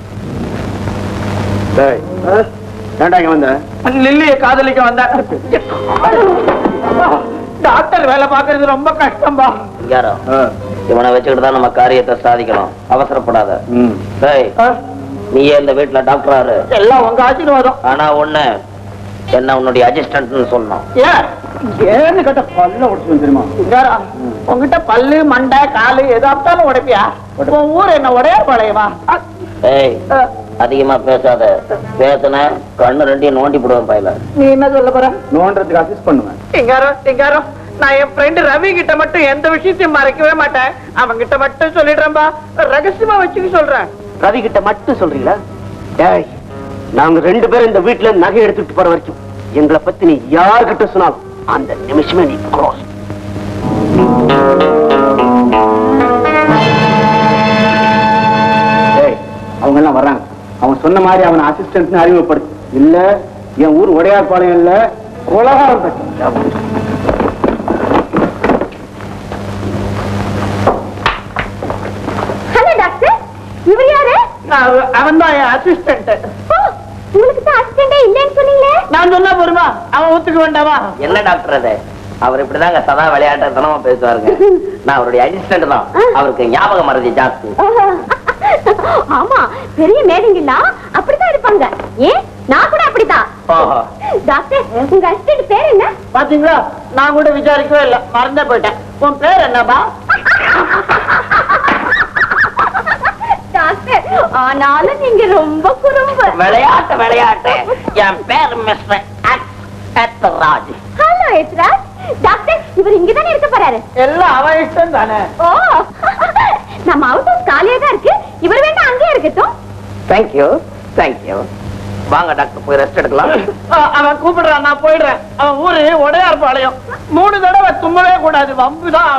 [SPEAKER 2] டேய் ஏன்டா இங்க வந்த
[SPEAKER 3] லில்லிய காதலிக்க வந்தா டாக்டர் வேலை பாக்குறது ரொம்ப கஷ்டம்பா
[SPEAKER 4] சிங்காரம்
[SPEAKER 2] ஆ,
[SPEAKER 4] இவனை வச்சுக்கிட்டு தான் நம்ம காரியத்தை சாதிக்கணும் அவசரப்படாத
[SPEAKER 2] ம்.
[SPEAKER 4] டேய் நீயே இந்த வீட்டுல டாக்டராரு
[SPEAKER 3] எல்லாம் உங்க ஆசீர்வாதம்
[SPEAKER 4] ஆனா ஒண்ணு என்ன உன்னுடைய அசிஸ்டன்ட்னு சொல்லணும்
[SPEAKER 3] ஏன்
[SPEAKER 2] ஏன்னு கேட்ட பல்ல உடச்சு தெரியுமா
[SPEAKER 3] சிங்காரா உங்ககிட்ட பல்லு மண்டை காலு எதாப்தாலும் உடைப்பியா உன் ஊர் என்ன உடைய பழையவா
[SPEAKER 4] ஏய் அதிகமா பேசாத பேசுன கண்ணு ரெண்டையும் நோண்டி போடுவேன் பையில
[SPEAKER 3] நீ என்ன சொல்ல போற
[SPEAKER 2] நோன்றதுக்கு அசிஸ்ட் பண்ணுவேன்
[SPEAKER 3] சிங்காரம் சிங்காரம் நான் என் ஃப்ரெண்டு ரவி கிட்ட மட்டும் எந்த விஷயத்தையும் மறைக்கவே மாட்டேன் அவன் கிட்ட மட்டும் சொல்லிடுறேன்பா ரகசியமா வச்சுக்க சொல்றேன்
[SPEAKER 2] ரவி கிட்ட மட்டும் சொல்றீங்களா டேய் நாங்க ரெண்டு பேரும் இந்த வீட்டுல நகை எடுத்துட்டு போற வரைக்கும் எங்களை பத்தி நீ யார்கிட்ட சொன்னாலும் அந்த நிமிஷமே நீ க்ளோஸ் அவங்க எல்லாம் வர்றாங்க அவன் சொன்ன மாதிரி அவன் அசிஸ்டன்ட் அறிமுகப்படுத்து இல்ல என் ஊர் உடையார் பாளையம் இல்ல உலகம்
[SPEAKER 1] ஹலோ டாக்டர் இவர் யாரு
[SPEAKER 3] அவன் தான் என் அசிஸ்டன்ட்
[SPEAKER 1] ஓ, உங்களுக்கு தான் அசிஸ்டண்டே இல்லைன்னு சொன்னீங்களே
[SPEAKER 5] நான் சொன்னா போருமா அவன் ஒத்துக்க வேண்டாமா
[SPEAKER 4] என்ன டாக்டர் அது அவர் இப்படிதாங்க சதா விளையாட்டு தினமா பேசுவாருங்க நான் அவருடைய அசிஸ்டன்ட் தான் அவருக்கு ஞாபக மறதி ஜாஸ்தி
[SPEAKER 1] ஆமா பெரிய மேடைங்களா அப்படித்தான் இருப்பாங்க ஏன் நான் கூட அப்படித்தான்
[SPEAKER 4] ஓஹோ
[SPEAKER 1] டாக்டர் உங்க அசிஸ்டன்ட் பேர் என்ன
[SPEAKER 5] பாத்தீங்களா நான் கூட விசாரிக்கவே இல்ல மறந்தே போயிட்டேன் உன் பேர் என்னப்பா
[SPEAKER 1] டாக்டர் ஆனாலும் நீங்க ரொம்ப குறும்பு
[SPEAKER 4] விளையாட்டு விளையாட்டு என் பேர் mister Raj
[SPEAKER 1] hello Ethiraj doctor இவர் இங்கதானே இருக்க போறாரு
[SPEAKER 5] எல்லாம் அவன் இஷ்டம் தானே
[SPEAKER 1] ஓ நம்ம அவுட் ஹவுஸ் காலியா தான் இருக்கு இவர் வேணா அங்கேயே இருக்கட்டும்
[SPEAKER 4] தேங்க்யூ தேங்க்யூ வாங்க டாக்டர் போய் ரெஸ்ட் எடுக்கலாம்
[SPEAKER 5] அ- அவன் கூப்பிடுறான் நான் போயிடுறேன் அவன் ஊரு உடையார் பாளையம் மூணு தடவை தும்மவே கூடாது வம்புதான்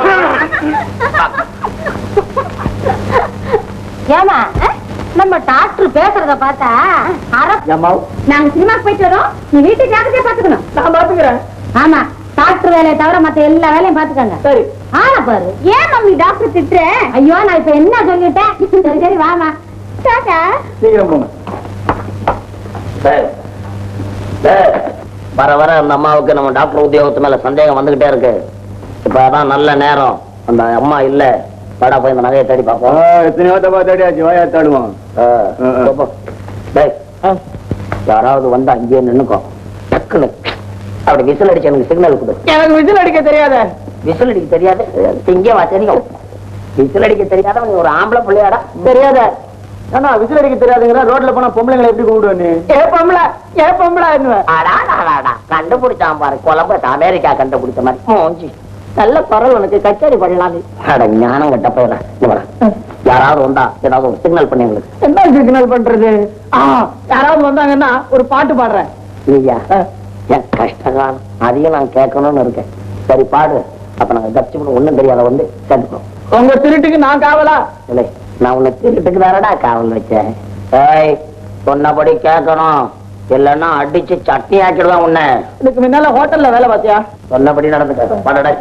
[SPEAKER 1] ஏமா நம்ம டாக்டர் பேசுறத பார்த்தா அர- நாங்க சினிமாக்கு போயிட்டு வரோம் நீ வீட்டு ஜாக்கிரதையா பாத்துக்கணும்
[SPEAKER 5] நான் பாத்துக்கிறேன்
[SPEAKER 1] ஆமா டாக்டர் வேலையை தவிர மத்த எல்லா வேலையும் பாத்துக்கங்க
[SPEAKER 5] சரி
[SPEAKER 1] ஆனா பாரு ஏன் மம்மி டாக்டர் திட்டுற ஐயோ நான் இப்ப என்ன சொல்லிட்டேன் சரி சரி வாமா டாடா
[SPEAKER 5] சீக்கிரம் போங்க
[SPEAKER 4] சார் சார் வர வர அந்த அம்மாவுக்கு நம்ம டாக்டர் உத்தியோகத்து மேல சந்தேகம் வந்துகிட்டே இருக்கு இப்ப அதான் நல்ல நேரம் அந்த அம்மா இல்ல வாடா போய் இந்த நகையை தேடி பார்ப்போம்
[SPEAKER 2] எத்தனையோ தப்பா தேடியாச்சு வாயா தேடுவோம்
[SPEAKER 4] ஆ,
[SPEAKER 2] ஆ, ஆ.
[SPEAKER 4] போ, போ. டேய், யாராவது வந்து அங்கேயே நின்னுக்கோ டக்குனு அப்படி விசில் அடிச்சு எனக்கு சிக்னல் கொடு
[SPEAKER 5] எனக்கு விசில் அடிக்க தெரியாத
[SPEAKER 4] விசில் அடிக்க தெரியாது இங்கே வா தெரியும் விசில் அடிக்க தெரியாத நீ ஒரு ஆம்பளை பிள்ளையாடா
[SPEAKER 5] தெரியாத
[SPEAKER 2] ஏன்னா விசில் அடிக்க தெரியாதுங்கிற ரோட்ல போனா பொம்பளைங்களை எப்படி கூப்பிடுவ நீ
[SPEAKER 5] ஏ பொம்பளை ஏ பொம்பளை என்னுவேன்
[SPEAKER 4] அடாடாடாடா கண்டுபிடிச்சான் பாரு கொலம்பஸ் அமெரிக்கா கண்டுபிடிச்ச மாதிரி மூஞ்சி நல்ல குரல் உனக்கு கச்சேரி பண்ணலாம் அட ஞானம் கட்ட போயிடறேன் யாராவது வந்தா ஏதாவது ஒரு சிக்னல் பண்ணி எங்களுக்கு
[SPEAKER 5] என்ன சிக்னல் பண்றது ஆ யாராவது வந்தாங்கன்னா ஒரு பாட்டு பாடுறேன்
[SPEAKER 4] இல்லையா என் கஷ்டகாலம் அதையும் நான் கேட்கணும்னு இருக்கேன் சரி பாடு அப்ப நாங்க தப்பிச்சு ஒண்ணும் தெரியாத வந்து சேர்த்துக்கணும்
[SPEAKER 5] உங்க திருட்டுக்கு நான் காவலா
[SPEAKER 4] இல்லை நான் உன்னை திருட்டுக்கு தானடா காவல் வச்சேன் ஏய் சொன்னபடி கேட்கணும் இல்லைன்னா அடிச்சு சட்னி ஆக்கிடுவேன் உன்னை
[SPEAKER 5] இதுக்கு முன்னால ஹோட்டல்ல வேலை பார்த்தியா
[SPEAKER 4] சொன்னபடி நடந்துக்க பாடடா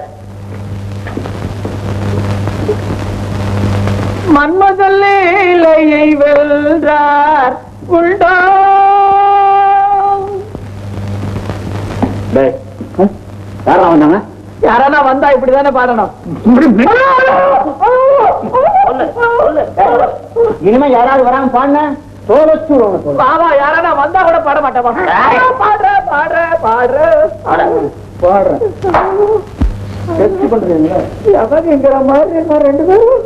[SPEAKER 5] மன்மதல்லையை வெல்றார் உண்டோ
[SPEAKER 2] யாரா வந்தாங்க
[SPEAKER 5] யாரானா வந்தா இப்படிதானே பாடணும்
[SPEAKER 2] இனிமே யாராவது வராம பாடின சோழச்சு
[SPEAKER 5] பாவா யாரானா வந்தா கூட பாட மாட்டேன் பாடுற பாடுற பாடுற
[SPEAKER 2] பாடுறேன் டெஸ்ட் பண்றீங்க
[SPEAKER 5] எவனுங்கிற மாதிரி நான் ரெண்டு பேரும்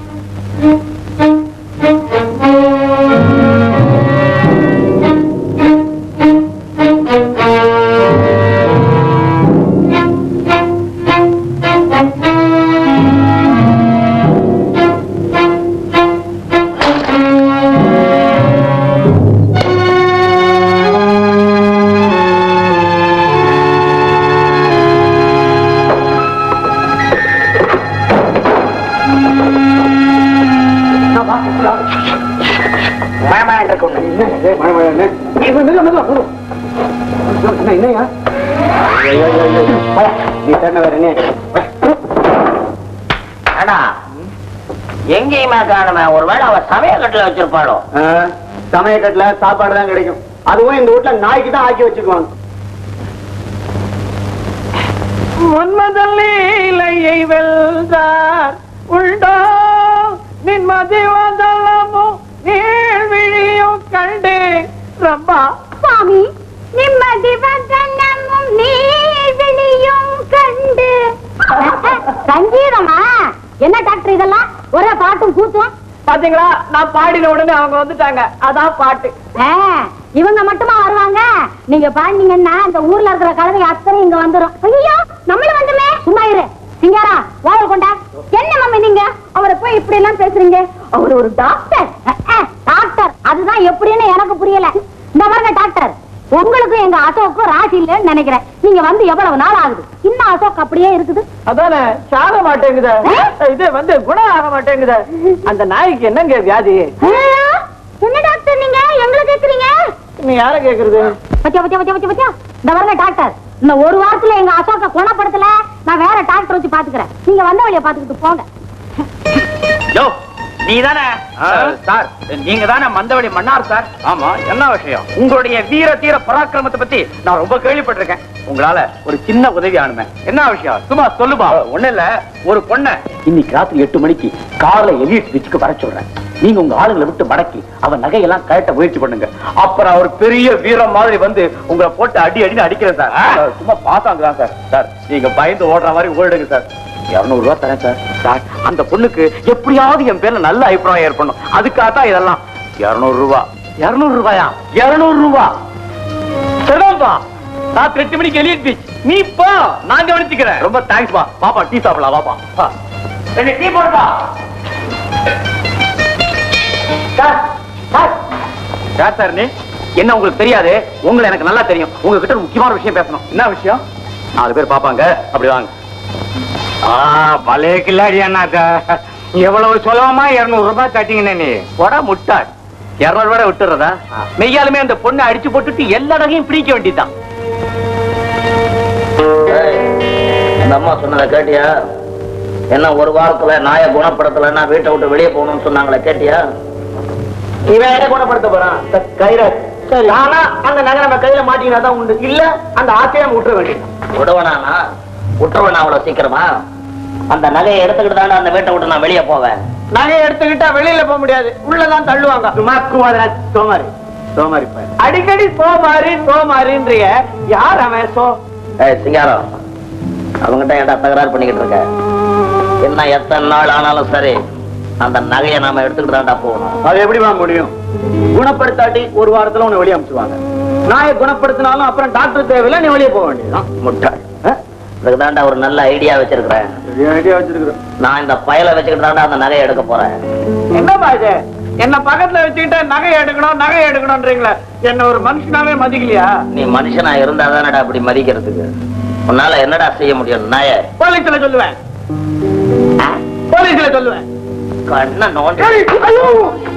[SPEAKER 2] என்னையா நீ தேடின வேற என்ன
[SPEAKER 4] அடா எங்கேயுமே காணுமே ஒருவேளை அவ சமயக்கட்டுல வச்சிருப்பாளோ
[SPEAKER 2] சமயக்கட்டுல சாப்பாடு தான் கிடைக்கும் அதுவும் இந்த வீட்டுல நாய்க்கு தான் ஆக்கி வச்சுக்குவாங்க
[SPEAKER 5] மன்மதல்லையை வெல்றார் உண்டோ நின்மதி வதலமோ நீழ்விழியும் கண்டு ரம்பா
[SPEAKER 1] சுவாமி நிம்மதி வதனமும் நீர்விழியும் கண்டு சங்கீதமா என்ன டாக்டர் இதெல்லாம் ஒரே பாட்டும் கூத்தும்
[SPEAKER 5] பாத்தீங்களா நான் பாடின உடனே அவங்க வந்துட்டாங்க அதான் பாட்டு
[SPEAKER 1] ஆ, இவங்க மட்டுமா வருவாங்க நீங்க பாடினீங்கன்னா இந்த ஊர்ல இருக்கிற கலவை அத்தனை இங்க வந்துரும் ஐயோ நம்மளும் வந்துமே சும்மா இரு சிங்காரா ஓவர் கொண்டா என்ன மம்மி நீங்க அவரை போய் இப்படி எல்லாம் பேசுறீங்க அவர் ஒரு டாக்டர் அஹ், அஹ், டாக்டர் அதுதான் எப்படின்னு எனக்கு புரியல இந்த பாருங்க டாக்டர் உங்களுக்கு எங்க அசோக்கும் ராசி இல்லைன்னு நினைக்கிறேன் நீங்க வந்து எவ்வளவு நாள் ஆகுது இன்னும் அசோக் அப்படியே இருக்குது
[SPEAKER 5] அதானே சாக மாட்டேங்குத இது வந்து குணம் ஆக மாட்டேங்குத அந்த நாய்க்கு என்னங்க வியாதி
[SPEAKER 1] ஆ, என்ன டாக்டர் நீங்க எங்களை கேக்குறீங்க
[SPEAKER 5] நீ யார கேக்குறது
[SPEAKER 1] பத்தியா பத்தியா பத்தியா பத்தியா பத்தியா இந்த வரங்க டாக்டர் இந்த ஒரு வாரத்துல எங்க அசோக்க குணப்படுத்தல நான் வேற டாக்டர் வச்சு பாத்துக்கிறேன் நீங்க வந்த வழிய பாத்துக்கிட்டு போங்க
[SPEAKER 2] யோ
[SPEAKER 3] நீ தானே சார் நீங்க தானே மந்தவழி மன்னார் சார்
[SPEAKER 2] ஆமா என்ன விஷயம்
[SPEAKER 3] உங்களுடைய வீர தீர பராக்கிரமத்தை பத்தி நான் ரொம்ப கேள்விப்பட்டிருக்கேன்
[SPEAKER 2] உங்களால ஒரு சின்ன உதவி ஆனுமே
[SPEAKER 3] என்ன விஷயம் சும்மா சொல்லுமா
[SPEAKER 2] ஒண்ணு இல்ல ஒரு பொண்ண இன்னைக்கு ராத்திரி எட்டு மணிக்கு கார்ல எலியட் பீச்சுக்கு வர சொல்றேன் நீங்க உங்க ஆளுங்களை விட்டு மடக்கி அவன் நகையெல்லாம் கழட்ட முயற்சி பண்ணுங்க அப்புறம் அவர் பெரிய வீரம் மாதிரி வந்து உங்களை போட்டு அடி அடின்னு அடிக்கிறேன் சார் சார், சும்மா பாசாங்க தான் சார் சார் நீங்க பயந்து ஓடுற மாதிரி ஓடுங்க சார் இருநூறு ரூபாய் தரேன் சார் சார் அந்த பொண்ணுக்கு எப்படியாவது என் பேர்ல நல்ல அபிப்பிராயம் ஏற்படணும் அதுக்காக தான் இதெல்லாம் இருநூறு ரூபாய் இருநூறு ரூபாயா இருநூறு ரூபாய்
[SPEAKER 3] சரிதான்பா ராத்திரி எட்டு மணிக்கு எலியட் பீச் நீ போ நான் கவனிச்சுக்கிறேன்
[SPEAKER 2] ரொம்ப தேங்க்ஸ் பா பாப்பா டீ சாப்பிடலாம் வாப்பா வா.
[SPEAKER 3] ரெண்டு டீ போடுப்பா
[SPEAKER 2] சார் சார் யார் சார் நீ என்ன உங்களுக்கு தெரியாது உங்களை எனக்கு நல்லா தெரியும் உங்ககிட்ட ஒரு முக்கியமான விஷயம் பேசணும் என்ன விஷயம் நாலு பேர் பாப்பாங்க அப்படி வாங்க
[SPEAKER 3] பழைய கில்லாடி அண்ணாக்கா எவ்வளவு சுலபமா இருநூறு ரூபாய் தட்டிங்கண்ணே நீ
[SPEAKER 2] போடா முட்டாள் இருநூறு ரூபாய் விட்டுறதா மெய்யாலுமே அந்த பொண்ணை அடிச்சு போட்டுட்டு எல்லா நகையும் பிடிக்க வேண்டியதுதான்
[SPEAKER 4] ஏய், அந்த அம்மா சொன்னதை கேட்டியா என்ன ஒரு வாரத்துல நாயை குணப்படுத்தலைன்னா வீட்டை விட்டு வெளியே போகணும்னு சொன்னாங்களே கேட்டியா
[SPEAKER 5] இவன் என்ன குணப்படுத்த போறான் கைராஜ் சரி ஆனா அந்த நகை நம்ம கையில மாட்டினா தான் உண்டு இல்ல அந்த ஆசையை நம்ம விட்டுற வேண்டியது
[SPEAKER 4] விடுவனானா விட்டுருவனா அவ்வளவு சீக்கிரமா அந்த நகையை எடுத்துக்கிட்டு தானே அந்த வீட்டை விட்டு நான் வெளியே போவேன்
[SPEAKER 5] நகையை எடுத்துக்கிட்டா வெளியில போக முடியாது உள்ளதான் தள்ளுவாங்க
[SPEAKER 2] சும்மா சோமாரி சோமாரி பையன்.
[SPEAKER 5] அடிக்கடி சோமாரி சோமாரின்றிய யார் அவன் சோ
[SPEAKER 4] ஏய் சிங்காரம் அவங்ககிட்ட ஏன்டா தகராறு பண்ணிக்கிட்டு இருக்க என்ன எத்தனை நாள் ஆனாலும் சரி அந்த நகையை நாம எடுத்துக்கிட்டு தான்டா போகணும்
[SPEAKER 2] அது எப்படிமா முடியும் குணப்படுத்தாட்டி ஒரு வாரத்துல உன்னை வெளியே அனுப்பிச்சுவாங்க நாயை குணப்படுத்தினாலும் அப்புறம் டாக்டர் தேவையில்லை நீ வெளியே போக வேண்டியதுதான்
[SPEAKER 4] முட்டாள் இதுக்கு தான்டா ஒரு நல்ல ஐடியா வச்சிருக்கிறேன்
[SPEAKER 2] ஐடியா வச்சிருக்கிறேன்
[SPEAKER 4] நான் இந்த பயலை வச்சுக்கிட்டு தான்டா அந்த நகையை எடுக்க போறேன்
[SPEAKER 5] என்னப்பா இது என்ன பக்கத்துல வச்சுக்கிட்டு நகை எடுக்கணும் நகை எடுக்கணும்ன்றீங்களே என்ன ஒரு மனுஷனாவே மதிக்கலையா
[SPEAKER 4] நீ மனுஷனா இருந்தா தானடா அப்படி மதிக்கிறதுக்கு உன்னால என்னடா செய்ய முடியும் நாய
[SPEAKER 5] போலீஸ்ல சொல்லுவேன் போலீஸ்ல சொல்லுவேன்
[SPEAKER 4] கண்ண நோண்டி
[SPEAKER 5] ஐயோ!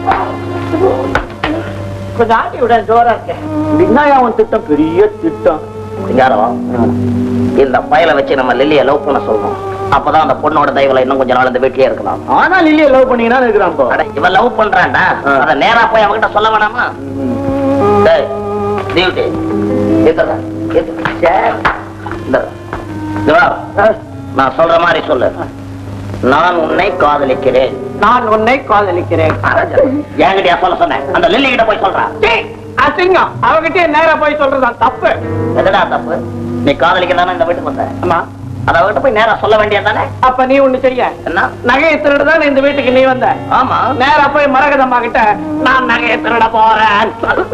[SPEAKER 5] கொஞ்சம் ஆட்டி விட ஜோரா இருக்கேன்
[SPEAKER 2] விநாயகன் திட்டம் பெரிய திட்டம்
[SPEAKER 4] சிங்காரம் இந்த பயலை வச்சு நம்ம லில்லிய லவ் பண்ண சொல்லணும் அப்பதான் அந்த பொண்ணோட தயவுல இன்னும் கொஞ்ச நாள் இந்த வீட்லயே இருக்கலாம்
[SPEAKER 2] ஆனா லில்லிய லவ் பண்ணீங்கன்னா இருக்கிறான் இப்போ
[SPEAKER 4] அட, இவன் லவ் பண்றான்டா
[SPEAKER 2] ஆ.
[SPEAKER 4] அத நேரா போய் அவன்கிட்ட சொல்ல வேணாமா டேய், டியூட்டி. எந்திரா, எந்திரா. சே. இந்தா. இங்க வா. நான் சொல்ற மாதிரி சொல்லு நான் உன்னை காதலிக்கிறேன்
[SPEAKER 5] நான் உன்னை காதலிக்கிறேன்
[SPEAKER 4] என்கிட்டயா சொல்ல சொன்னேன் அந்த லில்லி கிட்ட போய் சொல்றா
[SPEAKER 5] டேய், அசிங்கம் அவகிட்டே நேரா போய் சொல்றதான் தப்பு
[SPEAKER 4] எதுடா தப்பு நீ காதலிக்கணும் இந்த வீட்டுக்கு வந்த
[SPEAKER 5] ஆமா
[SPEAKER 4] அத அவகிட்ட போய் நேரா சொல்ல வேண்டியது தானே
[SPEAKER 5] அப்ப நீ ஒண்ணு செய்ய
[SPEAKER 4] என்ன
[SPEAKER 5] நகையை திருடுதான் இந்த வீட்டுக்கு நீ வந்த
[SPEAKER 4] ஆமா
[SPEAKER 5] நேரா போய் மரகதம்மா கிட்ட நான் நகையை திருட போறேன்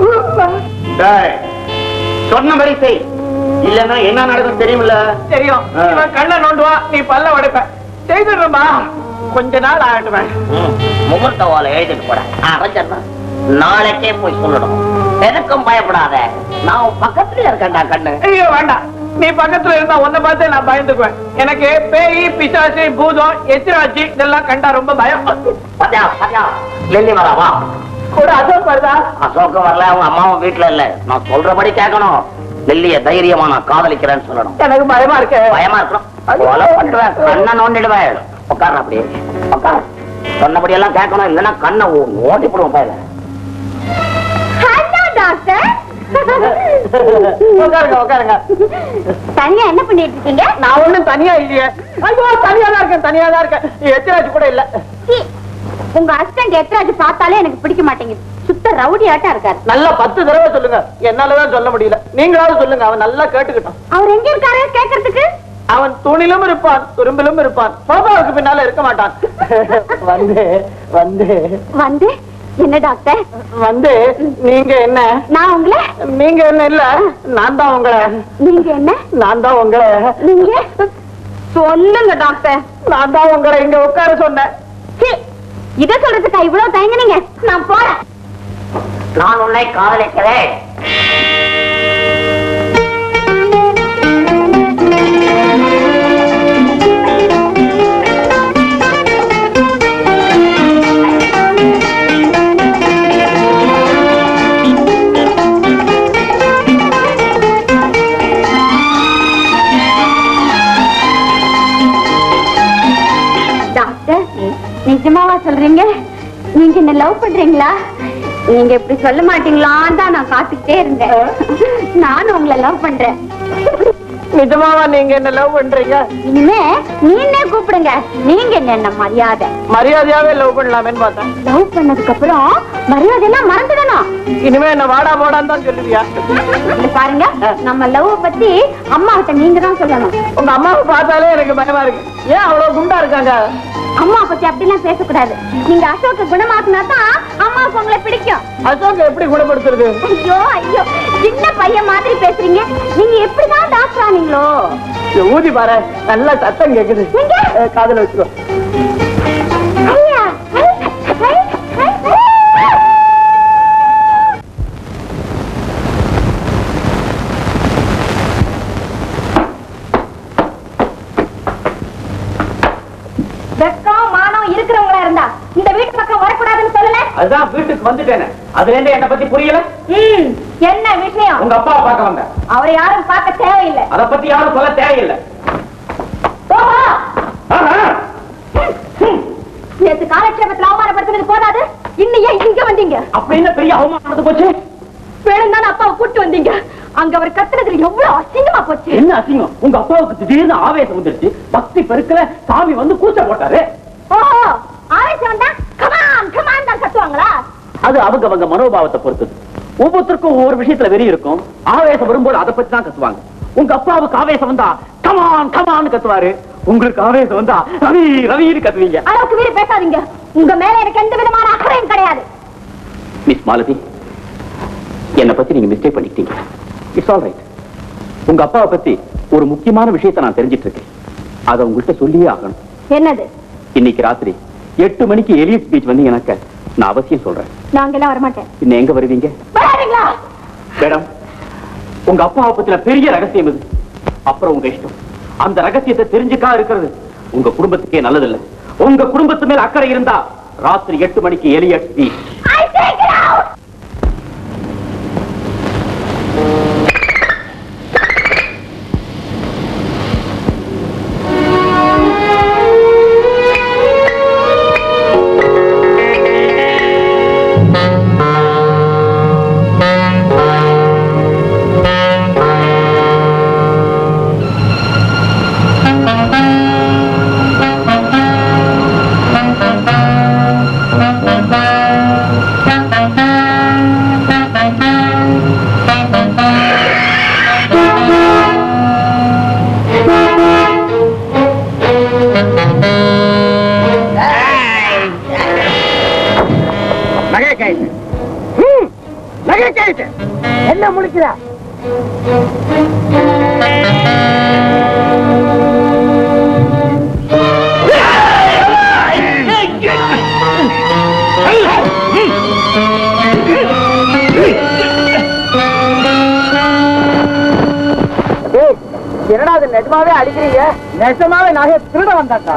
[SPEAKER 2] டேய், சொன்ன மாதிரி செய் இல்லன்னா என்ன நடக்கும் தெரியுமில்ல
[SPEAKER 5] தெரியும்
[SPEAKER 2] ஆ.
[SPEAKER 5] இவன் கண்ணை நோண்டுவா நீ பல்ல உடைப்ப செய்துடுறமா கொஞ்ச நாள் ஆகட்டுமே
[SPEAKER 4] ம், முகூர்த்த ஓலை எழுதிட்டு போட அரஞ்சன்னா நாளைக்கே போய் சொல்லணும் எனக்கும் பயப்படாத நான் உன் பக்கத்துலயே இருக்கேன்டா கண்ணு
[SPEAKER 5] ஐயோ வேண்டாம் நீ பக்கத்துல இருந்தா உன்னை பார்த்து நான் பயந்துக்குவேன் எனக்கு பேய் பிசாசு பூதம் எத்திராட்சி இதெல்லாம் கண்டா ரொம்ப பயம்
[SPEAKER 4] பாத்தியா பாத்தியா லெல்லி வரா வா
[SPEAKER 5] கூட அசோக் வருதா
[SPEAKER 4] அசோகம் வரல அவங்க அம்மாவும் வீட்டுல இல்ல நான் சொல்றபடி கேட்கணும் லெல்லிய தைரியமா நான் காதலிக்கிறேன்னு சொல்லணும்
[SPEAKER 5] எனக்கு பயமா இருக்கு
[SPEAKER 4] பயமா இருக்கணும் கொலை பண்ணுவேன் கண்ணை நோண்டிடுவேன் உட்கார அப்படியே உட்கார சொன்னபடி எல்லாம் கேட்கணும் இல்லைன்னா கண்ணை ஓட்டி போடுவோம் பயல
[SPEAKER 1] ஹலோ டாக்டர்
[SPEAKER 5] உட்காருங்க உட்காருங்க
[SPEAKER 1] தனியா என்ன பண்ணிட்டு இருக்கீங்க
[SPEAKER 5] நான் ஒண்ணும் தனியா இல்லையே ஐயோ தனியா தான் இருக்கேன் தனியா தான் இருக்கேன் எத்திராட்சி கூட இல்ல
[SPEAKER 1] சீ, உங்க ஹஸ்பண்ட் எத்தராஜ் பார்த்தாலே எனக்கு பிடிக்க மாட்டேங்குது சுத்த ரவுடி ஆட்டா இருக்காரு
[SPEAKER 5] நல்லா பத்து தடவை சொல்லுங்க என்னாலதான் சொல்ல முடியல நீங்களாவது சொல்லுங்க அவன் நல்லா கேட்டுக்கிட்டான்
[SPEAKER 1] அவர் எங்க இருக்காரு கேக்குறதுக்கு
[SPEAKER 5] அவன் தூணிலும் இருப்பான் துரும்பிலும் இருப்பான் சோபாவுக்கு பின்னால இருக்க மாட்டான் வந்து வந்து
[SPEAKER 1] வந்து என்ன டாக்டர்
[SPEAKER 5] வந்து நீங்க என்ன
[SPEAKER 1] நான் உங்களை
[SPEAKER 5] நீங்க என்ன இல்ல நான் தான் உங்களை
[SPEAKER 1] நீங்க என்ன
[SPEAKER 5] நான் தான் உங்களை
[SPEAKER 1] நீங்க சொல்லுங்க டாக்டர்
[SPEAKER 5] நான் தான் உங்களை இங்க உட்கார சொன்னேன்
[SPEAKER 1] சீ, இத சொல்றதுக்கா இவ்வளவு தயங்குனீங்க நான் போறேன்
[SPEAKER 4] நான் உன்னை காதலிக்கிறேன்
[SPEAKER 1] டாக்டர் நிஜமாவா சொல்றீங்க நீங்க என்ன லவ் பண்றீங்களா நீங்க இப்படி சொல்ல மாட்டீங்களான்னு தான் நான் காத்துக்கிட்டே இருந்தேன் நானும் உங்களை லவ் பண்றேன்
[SPEAKER 5] நிஜமாவா நீங்க என்ன லவ் பண்றீங்க
[SPEAKER 1] இனிமே நீனே கூப்பிடுங்க நீங்க என்ன என்ன மரியாதை
[SPEAKER 5] மரியாதையாவே லவ் பண்ணலாமேன்னு பார்த்தேன்
[SPEAKER 1] லவ் பண்ணதுக்கு அப்புறம் மரியாதை எல்லாம் மறந்துடணும்
[SPEAKER 5] இனிமே என்ன வாடா போடான்னு தான் சொல்லுவியா
[SPEAKER 1] இது பாருங்க நம்ம லவ் பத்தி அம்மா கிட்ட நீங்க தான் சொல்லணும்
[SPEAKER 5] உங்க அம்மாவை பார்த்தாலே எனக்கு பயமா இருக்கு ஏன் அவ்வளவு குண்டா இருக்காங்க
[SPEAKER 1] அம்மா பத்தி அப்படிலாம் பேசக்கூடாது நீங்க அசோக்க குணமாக்குனா தான் அம்மாவுக்கு உங்களை பிடிக்கும்
[SPEAKER 5] அசோக் எப்படி குணப்படுத்துறது
[SPEAKER 1] ஐயோ ஐயோ சின்ன பையன் மாதிரி பேசுறீங்க நீங்க எப்படிதான் டாக்டர் ஆனீங்களோ
[SPEAKER 5] இங்க ஊதி பாரு நல்ல சத்தம் கேக்குது
[SPEAKER 1] எங்க?
[SPEAKER 5] அஹ், காதுல வச்சுக்கோ
[SPEAKER 1] ஐயா ஐ, ஐ, ஐ, ஐ. வெக்கம் மானம் இருக்கிறவங்களா இருந்தா இந்த வீட்டு பக்கம் வரக்கூடாதுன்னு சொல்லல
[SPEAKER 2] அதுதான் வீட்டுக்கு வந்துட்டேனே அதுல இருந்து என்ன பத்தி புரியல
[SPEAKER 1] ம், என்ன விஷயம்
[SPEAKER 2] உங்க அப்பாவை பார்க்க வந்தேன்
[SPEAKER 1] அவரை யாரும் பார்க்க தேவையில்லை
[SPEAKER 2] அத பத்தி யாரும் சொல்ல தேவையில்லை
[SPEAKER 1] போகா
[SPEAKER 2] ஆஹா.
[SPEAKER 1] நேத்து காலட்சேபத்துல அவமானப்படுத்தினது போதாது இன்னும் ஏன் இங்க வந்தீங்க
[SPEAKER 2] அப்படின்னு பெரிய அவமானம் நடந்து போச்சு
[SPEAKER 1] வேணும் தானே அப்பாவை கூட்டு வந்தீங்க அங்க அவர் கத்துனதுல எவ்வளவு அசிங்கமா போச்சு
[SPEAKER 2] என்ன அசிங்கம் உங்க அப்பாவுக்கு திடீர்னு ஆவேசம் வந்துருச்சு பக்தி பெருக்கல சாமி வந்து கூச்ச போட்டாரு
[SPEAKER 1] ஓஹோ ஆவேசம் வந்தா கமான் கமான் தான் கத்துவாங்களா
[SPEAKER 2] அது அவங்க அவங்க மனோபாவத்தை பொறுத்தது ஒவ்வொருத்தருக்கும் ஒவ்வொரு விஷயத்துல வெறி இருக்கும் ஆவேசம் வரும்போது அதை பத்தி தான் கத்துவாங்க உங்க அப்பாவுக்கு ஆவேசம் வந்தா கமான் கமான் கத்துவாரு உங்களுக்கு ஆவேசம் வந்தா ரவி ரவின்னு கத்துவீங்க
[SPEAKER 1] அளவுக்கு மீறி பேசாதீங்க உங்க மேல எனக்கு எந்த விதமான அக்கறையும் கிடையாது
[SPEAKER 2] மிஸ் மாலதி என்னை பத்தி நீங்க மிஸ்டேக் பண்ணிக்கிட்டீங்க இட்ஸ் ஆல் ரைட் உங்க அப்பாவை பத்தி ஒரு முக்கியமான விஷயத்தை நான் தெரிஞ்சிட்டு இருக்கேன் அதை உங்கள்கிட்ட சொல்லியே ஆகணும்
[SPEAKER 1] என்னது
[SPEAKER 2] இன்னைக்கு ராத்திரி எட்டு மணிக்கு எலியட் பீச் வந்தீங்கன்னாக்க நான் அவசியம் சொல்றேன்
[SPEAKER 1] நாங்க எல்லாம் வரமாட்டேன்
[SPEAKER 2] இன்னும் எங்க வருவீங்க
[SPEAKER 1] வராதீங்களா
[SPEAKER 2] மேடம் உங்க அப்பாவை பத்தின பெரிய ரகசியம் இது அப்புறம் உங்க இஷ்டம் அந்த ரகசியத்தை தெரிஞ்சுக்கா இருக்கிறது உங்க குடும்பத்துக்கே நல்லதில்லை உங்க குடும்பத்து மேல அக்கறை இருந்தா ராத்திரி எட்டு மணிக்கு Elliot beach
[SPEAKER 1] I take it out!
[SPEAKER 5] நகை கைட்டு நகை கைட்டு என்ன முடிக்கிறா என்னடா அது நிஜமாவே அடிக்கிறீங்க நிஜமாவே நகை திருட வந்தாக்கா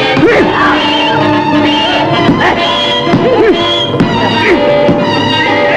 [SPEAKER 6] ஏய்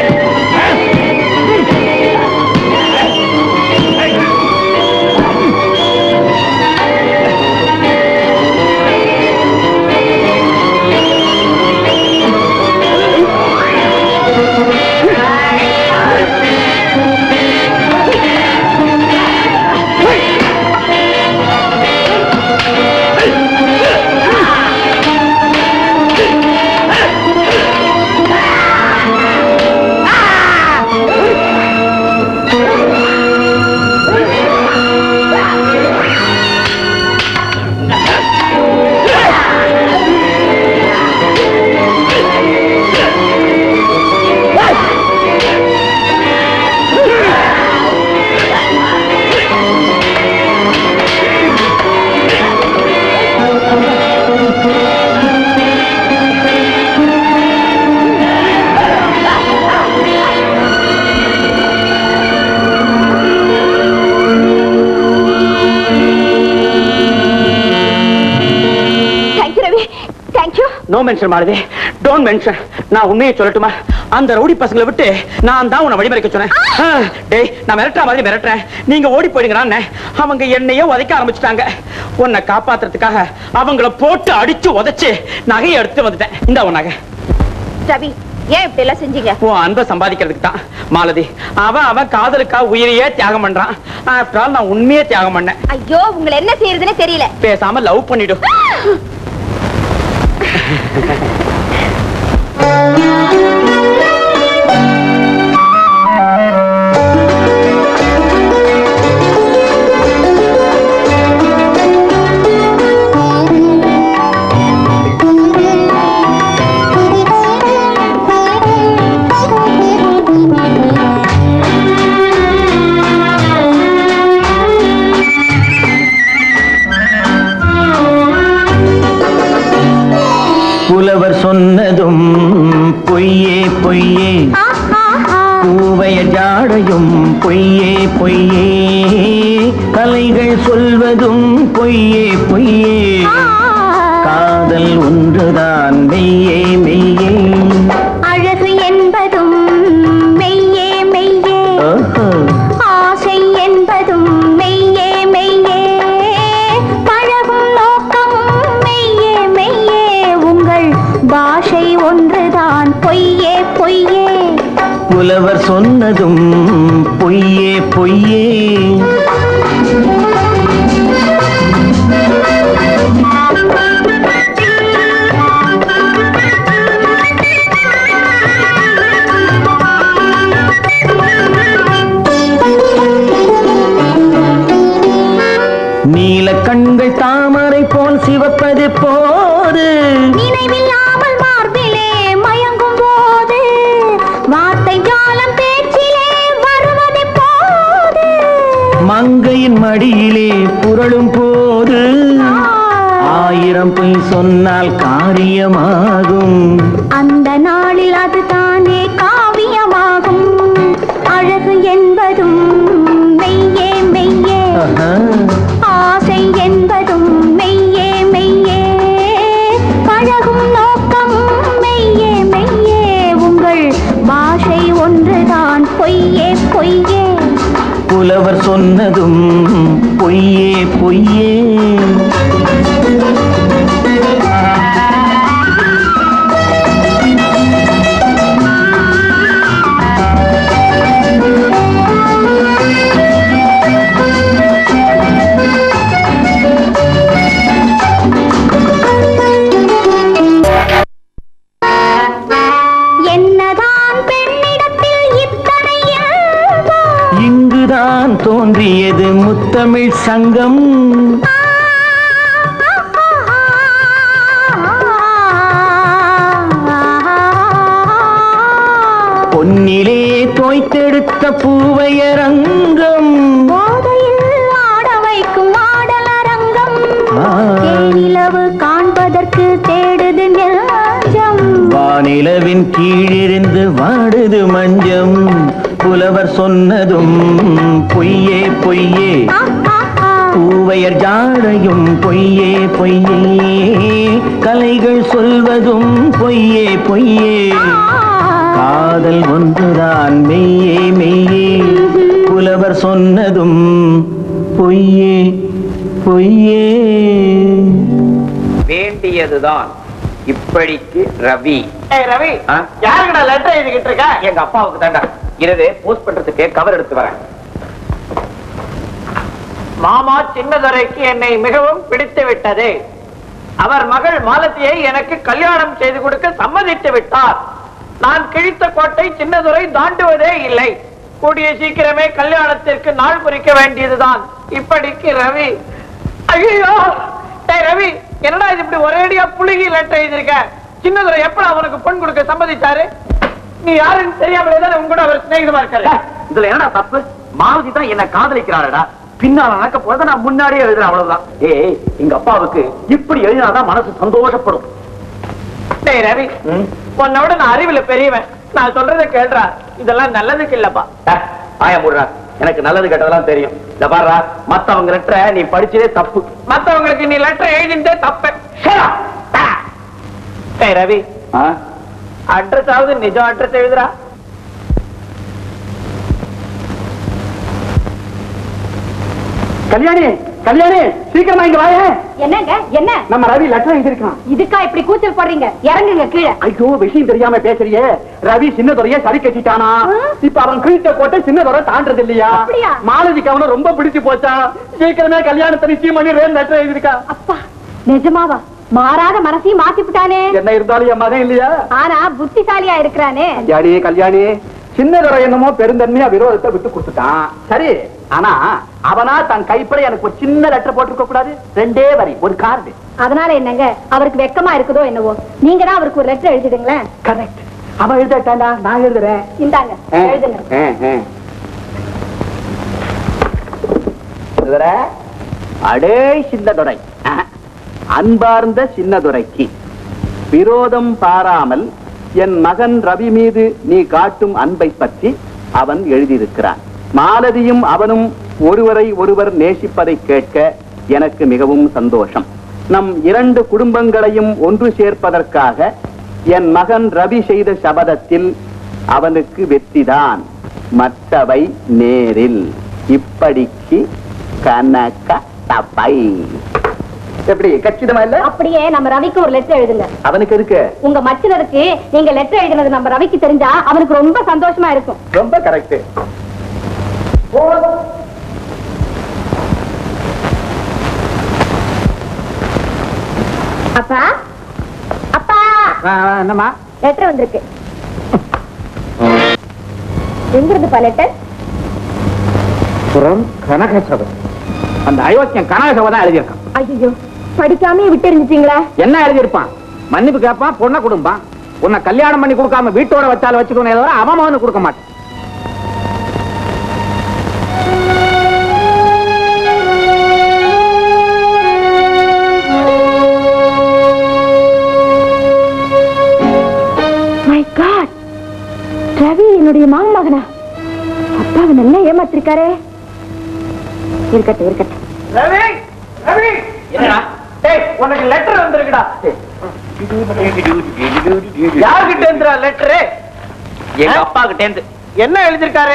[SPEAKER 2] மென்ஷன் மாறுது டோன்ட் மென்ஷன் நான் உண்மையை சொல்லட்டுமா அந்த ரவுடி பசங்களை விட்டு நான் தான் உன்னை வழிமறைக்க சொன்னேன் ஆ, டேய் நான் மிரட்டுற மாதிரி மிரட்டுறேன் நீங்க ஓடி போயிடுங்கறான்னு அவங்க என்னையே உதைக்க ஆரம்பிச்சுட்டாங்க உன்னை காப்பாத்துறதுக்காக அவங்கள போட்டு அடிச்சு உதைச்சு நகையை எடுத்து வந்துட்டேன் இந்த உன் நகை
[SPEAKER 1] ரவி ஏன் இப்படி எல்லாம் செஞ்சீங்க
[SPEAKER 2] உன் அன்பை சம்பாதிக்கிறதுக்கு தான் மாலதி அவன் அவன் காதலுக்கா உயிரையே தியாகம் பண்றான் ஆஃப்டர் ஆல் நான் உண்மையே தியாகம் பண்ணேன்
[SPEAKER 1] ஐயோ உங்களை என்ன செய்யறதுன்னு தெரியல
[SPEAKER 2] பேசாம லவ் பண்ணிடு
[SPEAKER 7] புலவர் சொன்னதும் பொய்யே பொய்யே பூவைய ஜாடையும் பொய்யே பொய்யே கலைகள் சொல்வதும் பொய்யே பொய்யே காதல் ஒன்றுதான் மெய்யே மெய்யே
[SPEAKER 1] அழகு என்பதும் மெய்யே மெய்யே
[SPEAKER 7] ஓஹோ
[SPEAKER 1] ஆசை என்பதும் மெய்யே மெய்யே பழகும் நோக்கமும் மெய்யே மெய்யே உங்கள் பாஷை ஒன்றுதான் பொய்யே பொய்யே
[SPEAKER 7] புலவர் சொன்னதும் பொய்யே பொய்யே நீல கண்கள் தாமரை போல் சிவப்பது போது
[SPEAKER 1] நினைவில்லாமல் மார்பிலே மயங்கும் போது வார்த்தை ஜாலம் பேச்சிலே வருவது போது
[SPEAKER 7] மங்கையின் மடியிலே புரளும் போது ஆயிரம் பொய் சொன்னால் காரியமாகும்
[SPEAKER 1] அந்த நாளில் அது தானே காவியமாகும் அழகு என்பதும் மெய்யே மெய்யே
[SPEAKER 7] ஆஹா.
[SPEAKER 1] ஆசை என்பதும் மெய்யே மெய்யே பழகும் நோக்கமும் மெய்யே மெய்யே உங்கள் பாஷை ஒன்றுதான் பொய்யே பொய்யே
[SPEAKER 7] புலவர் சொன்னதும் பொய்யே பொய்யே
[SPEAKER 1] என்னதான் பெண்ணிடத்தில் இத்தனை இயல்போ?
[SPEAKER 7] இங்குதான் தோன்றியது முத்தமிழ் சங்கம் பொன்னிலே தோய்த்தெடுத்த பூவையரங்கம்
[SPEAKER 1] போதையில் ஆட வைக்கும் ஆடலரங்கம்
[SPEAKER 7] ஆ.
[SPEAKER 1] தேனிலவு காண்பதற்கு தேடுது நெஞ்சம்
[SPEAKER 7] வானிலவின் கீழிருந்து வாடுது மஞ்சம் புலவர் சொன்னதும் பொய்யே பொய்யே
[SPEAKER 1] ஆ, ஆ, ஆ.
[SPEAKER 7] பூவையர் ஜாடையும் பொய்யே பொய்யே கலைகள் சொல்வதும் பொய்யே பொய்யே காதல் ஒன்றுதான் மெய்யே மெய்யே புலவர் சொன்னதும் பொய்யே பொய்யே
[SPEAKER 3] வேண்டியதுதான் இப்படிக்கு ரவி
[SPEAKER 5] ஏய் ரவி
[SPEAKER 3] ஆ?
[SPEAKER 5] யாருக்குடா லெட்டர் எழுதிக்கிட்டு இருக்க
[SPEAKER 3] எங்க அப்பாவுக்கு தாண்டா இருது போஸ்ட் பண்றதுக்கு கவர் எடுத்து வரேன்
[SPEAKER 5] மாமா சின்னதுரைக்கு என்னை மிகவும் பிடித்து விட்டது அவர் மகள் மாலதியை எனக்கு கல்யாணம் செய்து கொடுக்க சம்மதித்து விட்டார் நான் கிழித்த கோட்டை சின்னதுரை தாண்டுவதே இல்லை கூடிய சீக்கிரமே கல்யாணத்திற்கு நாள் குறிக்க வேண்டியதுதான் இப்படிக்கு ரவி ஐயோ டேய் ரவி என்னடா இது இப்படி ஒரேடியா புழுகி லெட்டர் எழுதியிருக்க சின்னதுரை எப்படா அவனுக்கு பொன் கொடுக்க சம்மதிச்சாரு நீ யாருன்னு தெரியாமலே தானே உங்க கூட அவர் சிநேகிதமா இருக்காரு
[SPEAKER 2] இதுல என்னடா தப்பு மாருதி தான் என்ன காதலிக்கிறாளடா பின்னால நடக்க போறத நான் முன்னாடியே எழுதுறேன் அவ்வளவுதான் ஏய் எங்க அப்பாவுக்கு இப்படி எழுதினாதான் மனசு சந்தோஷப்படும்
[SPEAKER 5] டேய் ரவி உன்னோட நான் அறிவுல பெரியவன் நான் சொல்றதை கேள்றா இதெல்லாம் நல்லதுக்கு இல்லப்பா
[SPEAKER 2] அஹ், ஆயா முடுறா எனக்கு நல்லது கெட்டதெல்லாம் தெரியும் இந்த பாருடா மத்தவங்க லெட்டரை நீ படிச்சதே தப்பு
[SPEAKER 5] மத்தவங்களுக்கு நீ லெட்டர் எழுதிட்டே தப்பு ஏய் ரவி அட்ரஸ் ஆகுது நிஜம் அட்ரஸ் எழுதுறா
[SPEAKER 2] கல்யாணி கல்யாணி சீக்கிரமா இங்க வாயே
[SPEAKER 1] என்னங்க என்ன
[SPEAKER 2] நம்ம ரவி லெட்டர் எழுதிருக்கான்
[SPEAKER 1] இதுக்கா இப்படி கூச்சல் போடுறீங்க இறங்குங்க கீழே
[SPEAKER 2] ஐயோ விஷயம் தெரியாம பேசுறியே ரவி சின்னதுரைய சரி கட்டிட்டானா இப்ப அவன் கிழித்த கோட்டை சின்னதுரை தாண்டது இல்லையா
[SPEAKER 1] அப்படியா?
[SPEAKER 2] மாலதிக்கு அவனை ரொம்ப பிடிச்சு போச்சா சீக்கிரமே கல்யாணத்தை நிச்சயம் பண்ணி ரேன் லெட்டர் எழுதிருக்கா
[SPEAKER 1] அப்பா நிஜமாவா மாறாத மனசையும் மாத்தி விட்டானே
[SPEAKER 2] என்ன இருந்தாலும் என் மகன் இல்லையா
[SPEAKER 1] ஆனா புத்திசாலியா இருக்கிறானே
[SPEAKER 2] கல்யாணி கல்யாணி சின்னதுரை என்னமோ பெருந்தன்மையா விரோதத்தை விட்டு கொடுத்துட்டான் சரி ஆனா அவனா தன் கைப்பட எனக்கு ஒரு சின்ன லெட்டர் போட்டிருக்க கூடாது ரெண்டே வரி ஒரு கார்டு
[SPEAKER 1] அதனால என்னங்க அவருக்கு வெக்கமா இருக்குதோ என்னவோ நீங்க தான் அவருக்கு ஒரு லெட்டர் எழுதிடுங்களேன்
[SPEAKER 2] கரெக்ட் அவன் எழுதட்டாண்டா நான் எழுதுறேன்
[SPEAKER 1] இந்தாங்க
[SPEAKER 2] ஆ,
[SPEAKER 1] எழுதுங்க
[SPEAKER 2] ஆ, ஆ. சின்னதுரை, அடே சின்னதுரை ஆ, அன்பார்ந்த சின்னதுரைக்கு விரோதம் பாராமல் என் மகன் ரவி மீது நீ காட்டும் அன்பை பற்றி அவன் எழுதியிருக்கிறான் மாலதியும் அவனும் ஒருவரை ஒருவர் நேசிப்பதை கேட்க எனக்கு மிகவும் சந்தோஷம் நம் இரண்டு குடும்பங்களையும் ஒன்று சேர்ப்பதற்காக என் மகன் ரவி செய்த சபதத்தில் அவனுக்கு வெற்றிதான் மற்றவை நேரில் இப்படிக்கு கனக தப்பை எப்படி கச்சிதமா இல்ல
[SPEAKER 1] அப்படியே நம்ம ரவிக்கு ஒரு லெட்டர் எழுதுங்க
[SPEAKER 2] அவனுக்கு இருக்கு
[SPEAKER 1] உங்க மச்சினருக்கு நீங்க லெட்டர் எழுதினது நம்ம ரவிக்கு தெரிஞ்சா அவனுக்கு ரொம்ப சந்தோஷமா இருக்கும்
[SPEAKER 2] ரொம்ப கரெக்ட்
[SPEAKER 1] அப்பா அப்பா
[SPEAKER 3] என்னம்மா
[SPEAKER 1] லெட்டர் வந்திருக்கு எங்க இருந்துப்பா லெட்டர்
[SPEAKER 3] புறம் கனகசபை அந்த அயோக்கியன் கனகசபை தான் எழுதியிருக்கான்
[SPEAKER 1] ஐயோ படிக்காம விட்டு இருந்துட்டீங்களா
[SPEAKER 3] என்ன எழுதியிருப்பான் மன்னிப்பு கேட்பான் பொண்ணை கொடுப்பான் உன்னை கல்யாணம் பண்ணி கொடுக்காம வீட்டோட வச்சாலும் வச்சுக்கணும் தவிர அவன் மகனுக்கு கொடுக்க மாட்டான்
[SPEAKER 1] மை காட் ரவி என்னுடைய மாமகனா அப்பாவை நல்லா ஏமாத்திருக்காரே இருக்கட்டும் இருக்கட்டும்
[SPEAKER 5] ரவி ரவி
[SPEAKER 3] என்னடா
[SPEAKER 5] ஏய் உனக்கு லெட்டர் வந்திருக்குடா யார்கிட்ட இருந்துடா லெட்டரு
[SPEAKER 3] எங்க அப்பா கிட்ட இருந்து
[SPEAKER 5] என்ன எழுதிருக்காரு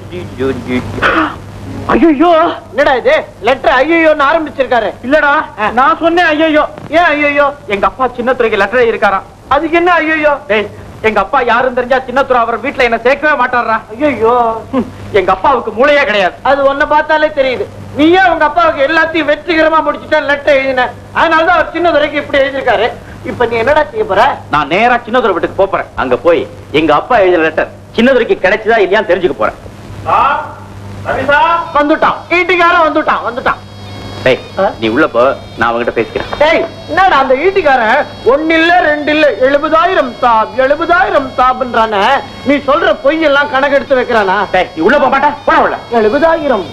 [SPEAKER 5] ஐயோ என்னடா இது லெட்டர் ஐயோன்னு ஆரம்பிச்சிருக்காரு
[SPEAKER 3] இல்லடா நான் சொன்னேன் ஐயோ
[SPEAKER 5] ஏன் ஐயோ
[SPEAKER 3] எங்க அப்பா சின்னத்துறைக்கு லெட்டர் எழுதியிருக்காராம்
[SPEAKER 5] அதுக்கு என்ன ஐயோ
[SPEAKER 3] டேய் எங்க அப்பா யாருன்னு தெரிஞ்சா சின்னத்துறை அவர் வீட்டுல என்ன சேர்க்கவே மாட்டாரா
[SPEAKER 5] ஐயோ
[SPEAKER 3] எங்க அப்பாவுக்கு மூளையே கிடையாது
[SPEAKER 5] அது உன்னை பார்த்தாலே தெரியுது நீயே உங்க அப்பாவுக்கு எல்லாத்தையும் வெற்றிகரமா முடிச்சுட்டா லெட்டர் எழுதின அதனாலதான் அவர் சின்ன வரைக்கும் இப்படி எழுதிருக்காரு இப்ப நீ என்னடா செய்ய போற
[SPEAKER 2] நான் நேரா சின்னதுரை வீட்டுக்கு போப் போறேன் அங்க போய் எங்க அப்பா எழுதின லெட்டர் சின்னதுரைக்கு கிடைச்சதா இல்லையான்னு தெரிஞ்சுக்க போறேன்
[SPEAKER 5] வந்துட்டான் ஈட்டிக்காரன் வந்துட்டான் வந்துட்டான்
[SPEAKER 2] டேய் நீ உள்ள போ நான் அவங்கிட்ட பேசிக்கிறேன்
[SPEAKER 5] டேய் என்னடா அந்த ஈட்டிக்காரன் ஒன்னு இல்ல ரெண்டு இல்ல எழுபதாயிரம் சாப் எழுபதாயிரம் சாப்ன்றானே நீ சொல்ற பொய் எல்லாம் கணக்கெடுத்து வைக்கிறானா
[SPEAKER 2] டேய் நீ உள்ள போக மாட்டா போட உள்ள
[SPEAKER 5] எழுபதாயிரம்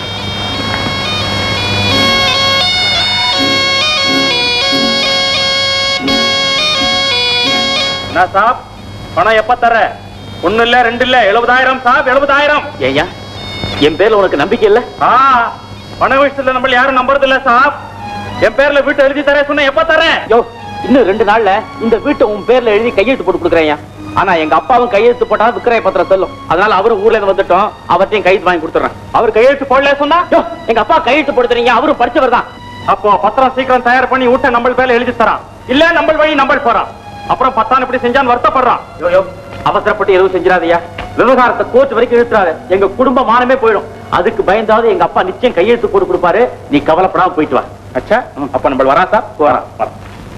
[SPEAKER 6] என்ன சாப் பணம் எப்ப தர ஒண்ணு இல்ல ரெண்டு இல்ல எழுபதாயிரம் சாப் எழுபதாயிரம்
[SPEAKER 2] ஏய்யா என் பேர்ல உனக்கு நம்பிக்கை இல்ல
[SPEAKER 6] ஆ பண விஷயத்துல நம்ம யாரும் நம்புறது இல்ல சாப் என் பேர்ல வீட்டு எழுதி தரேன் சொன்ன எப்ப தரேன்
[SPEAKER 2] யோ இன்னும் ரெண்டு நாள்ல இந்த வீட்டை உன் பேர்ல எழுதி கையெழுத்து போட்டு கொடுக்குறேன் ஆனா எங்க அப்பாவும் கையெழுத்து போட்டா விக்கிரய பத்திரம் சொல்லும் அதனால அவரும் ஊர்ல இருந்து வந்துட்டோம் அவர்த்தையும் கையெழுத்து வாங்கி கொடுத்துறேன்
[SPEAKER 6] அவர் கையெழுத்து போடல சொன்னா
[SPEAKER 2] யோ எங்க அப்பா கையெழுத்து போடுறீங்க அவரும் படிச்சவர் தான்
[SPEAKER 6] அப்போ பத்திரம் சீக்கிரம் தயார் பண்ணி விட்ட நம்ம பேர்ல எழுதி தரான் இல்ல நம்ம வழி நம்ம போறான் அப்புறம் பத்தான் இப்படி செஞ்சான்னு வருத்தப்படுறான்
[SPEAKER 2] யோ யோ அவசரப்பட்டு எதுவும் செஞ்சிடாதய்யா விவகாரத்தை கோர்ட் வரைக்கும் இழுத்துறாரு எங்க குடும்ப மானமே போயிடும் அதுக்கு பயந்தாவது எங்க அப்பா நிச்சயம் கையெழுத்து போட்டு கொடுப்பாரு நீ கவலைப்படாம போயிட்டு வா
[SPEAKER 6] அச்சா அப்ப நம்ம வரான் சார் வரான் வரான்.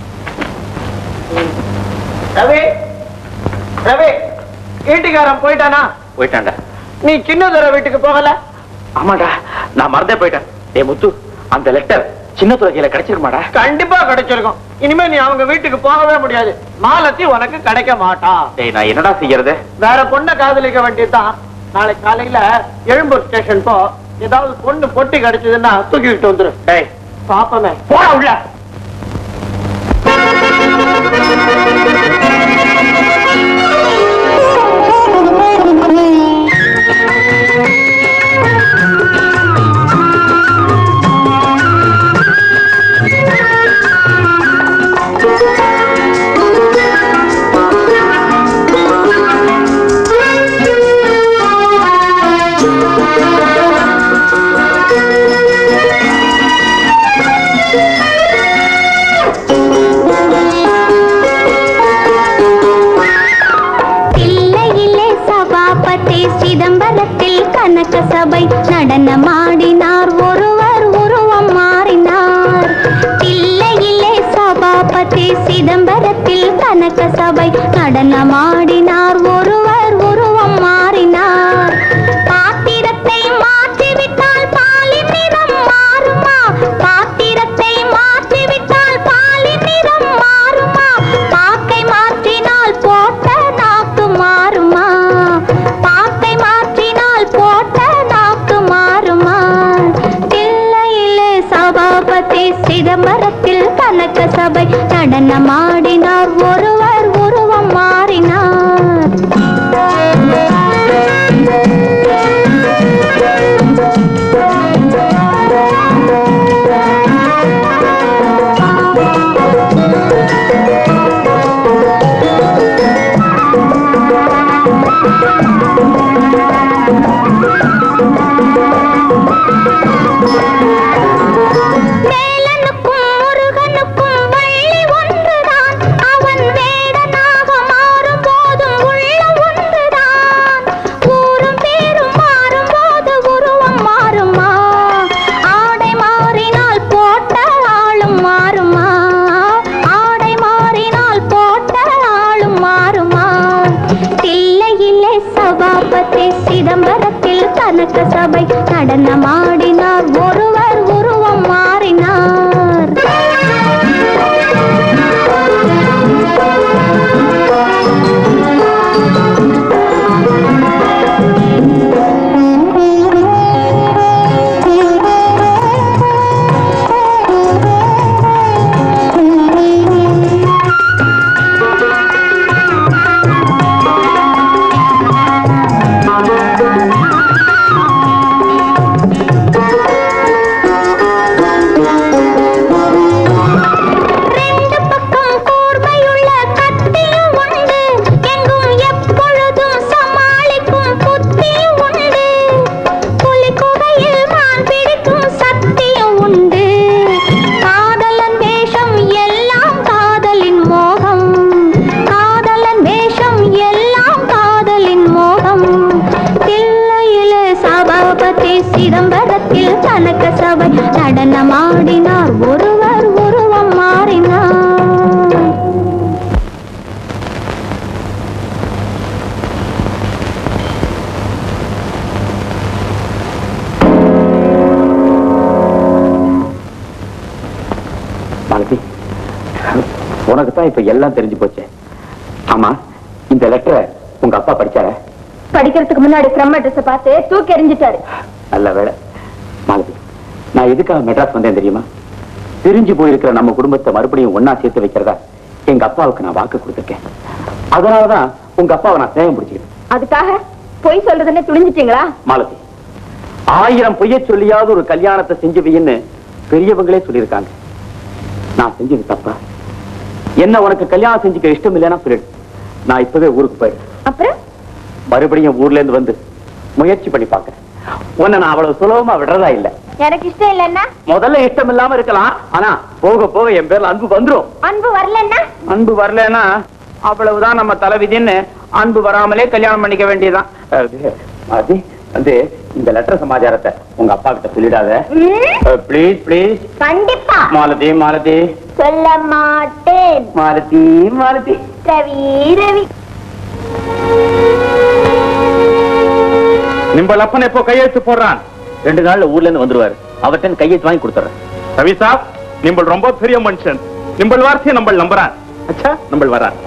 [SPEAKER 5] ரவி ரவி ஈட்டிக்காரன் போயிட்டானா
[SPEAKER 2] போயிட்டான்டா
[SPEAKER 5] நீ சின்னதுரை வீட்டுக்கு போகல
[SPEAKER 2] ஆமாடா நான் மறந்தே போயிட்டேன் டேய் முத்து அந்த லெட்டர் சின்ன துறையில கிடைச்சிருமாடா
[SPEAKER 5] கண்டிப்பா கிடைச்சிருக்கும் இனிமே நீ அவங்க வீட்டுக்கு போகவே முடியாது மாலத்தி உனக்கு கிடைக்க மாட்டா
[SPEAKER 2] டேய் நான் என்னடா செய்யறது
[SPEAKER 5] வேற பொண்ணை காதலிக்க வேண்டியதுதான் நாளை காலையில எழும்பூர் ஸ்டேஷன் போ ஏதாவது பொண்ணு பொட்டி கிடைச்சதுன்னா தூக்கிட்டு வந்துரு
[SPEAKER 2] டேய்
[SPEAKER 5] பாப்பமே
[SPEAKER 2] போடா உள்ள
[SPEAKER 1] ஆ
[SPEAKER 8] கனக சபை நடனமாடினார் ஒருவர் உருவம் மாறினார் தில்லையிலே சபாபதி சிதம்பரத்தில் கனக சபை நடனமாடினார் ஒருவர் உருவம் மாறினார் பாத்திரத்தை மாற்றிவிட்டால் பாலின் நிறம் மாறுமா பாத்திரத்தை மாற்றிவிட்டால் பாலின் நிறம் மாறுமா பாக்கை மாற்றினால் போட்ட நாக்கு மாறுமா பாக்கை மாற்றினால் போட்ட நாக்கு மாறுமா தில்லையிலே சபாபதி சிதம்பரத்தில் கனக சபை நடனமாடினார் ஒருவர் உருவம் மாறினார் வேலனுக்கும் முருகனுக்கும் வள்ளி ஒன்றுதான் அவன் வேடனாக மாறும் போதும் உள்ளம் ஒன்றுதான் ஊரும் பேரும் மாறும் போது உருவம் மாறுமா ஆடை மாறினால் போட்ட ஆளும் மாறுமா ஆடை மாறினால் போட்ட ஆளும் மாறுமா தில்லையிலே சபாபதி சிதம்பரத்தில் கனக சபை நடனமாடினார் ஒருவர் உருவம் மாறினார் ரெண்டு பக்கம் கூர்மையுள்ள கத்தியும் உண்டு எங்கும் எப்பொழுதும் சமாளிக்கும் புத்தியும் உண்டு புலி குகையில் மான் பிடிக்கும் சக்தியும் உண்டு காதலன் வேஷம் எல்லாம் காதலின் மோகம் காதலன் வேஷம் எல்லாம் காதலின் மோகம் தில்லையிலே சபாபதி சிதம்பரத்தில் கனக சபை நடனமாடினார் ஒருவர் உருவம் மாறினார்
[SPEAKER 2] மாலதி உனக்கு தான் இப்ப எல்லாம் தெரிஞ்சு போச்சு ஆமா இந்த லெட்டரை உங்க அப்பா படிச்சார
[SPEAKER 1] படிக்கிறதுக்கு முன்னாடி பிரம்ம ட்ரெஸ் பார்த்து தூக்கி எறிஞ்சிட்டாரு
[SPEAKER 2] நல்ல வேலை மாலதி நான் எதுக்காக மெட்ராஸ் வந்தேன் தெரியுமா பிரிஞ்சு போயிருக்கிற நம்ம குடும்பத்தை மறுபடியும் ஒன்னா சேர்த்து வைக்கிறதா எங்க அப்பாவுக்கு நான் வாக்கு கொடுத்துருக்கேன் அதனாலதான் உங்க அப்பாவை நான் சேகம் பிடிச்சிக்கிறேன்
[SPEAKER 1] அதுக்காக பொய் சொல்றதுன்னு துணிஞ்சிட்டீங்களா
[SPEAKER 2] மாலதி ஆயிரம் பொய்ய சொல்லியாவது ஒரு கல்யாணத்தை செஞ்சு வைன்னு பெரியவங்களே சொல்லியிருக்காங்க நான் செஞ்சது தப்பா என்ன உனக்கு கல்யாணம் செஞ்சுக்க இஷ்டம் இல்லைன்னா சொல்லிடு நான் இப்பவே ஊருக்கு போயிடு
[SPEAKER 1] அப்புறம்
[SPEAKER 2] மறுபடியும் ஊர்ல இருந்து வந்து முயற்சி பண்ணி பார்க்கறேன் உன்னை நான் அவ்வளவு சுலபமா விடுறதா இல்ல
[SPEAKER 1] எனக்கு இஷ்டம் இல்லைன்னா
[SPEAKER 2] முதல்ல இஷ்டம் இல்லாம இருக்கலாம் ஆனா போக போக என் பேர்ல அன்பு வந்துரும்
[SPEAKER 1] அன்பு வரலன்னா
[SPEAKER 2] அன்பு வரலன்னா அவ்வளவுதான் நம்ம தலைவிதின்னு அன்பு வராமலே கல்யாணம் பண்ணிக்க வேண்டியதுதான் அது அது வந்து இந்த லெட்டர் சமாச்சாரத்தை உங்க அப்பா கிட்ட சொல்லிடாத
[SPEAKER 1] ம்,
[SPEAKER 2] ப்ளீஸ் ப்ளீஸ்
[SPEAKER 1] கண்டிப்பா
[SPEAKER 2] மாலதி மாலதி
[SPEAKER 1] சொல்ல மாட்டேன்
[SPEAKER 2] மாலதி மாலதி
[SPEAKER 1] ரவி ரவி
[SPEAKER 2] நிம்பல் அப்பன் எப்போ கையெழுத்து போடுறான் ரெண்டு நாள்ல ஊர்ல இருந்து வந்துருவாரு அவர்கிட்ட கையெழுத்து வாங்கி கொடுத்துறேன்
[SPEAKER 6] ரவி சாப் நிம்பல் ரொம்ப பெரிய மனுஷன் நிம்பல் வார்த்தையை நம்ம நம்புறான் அச்சா நம்ம வரான்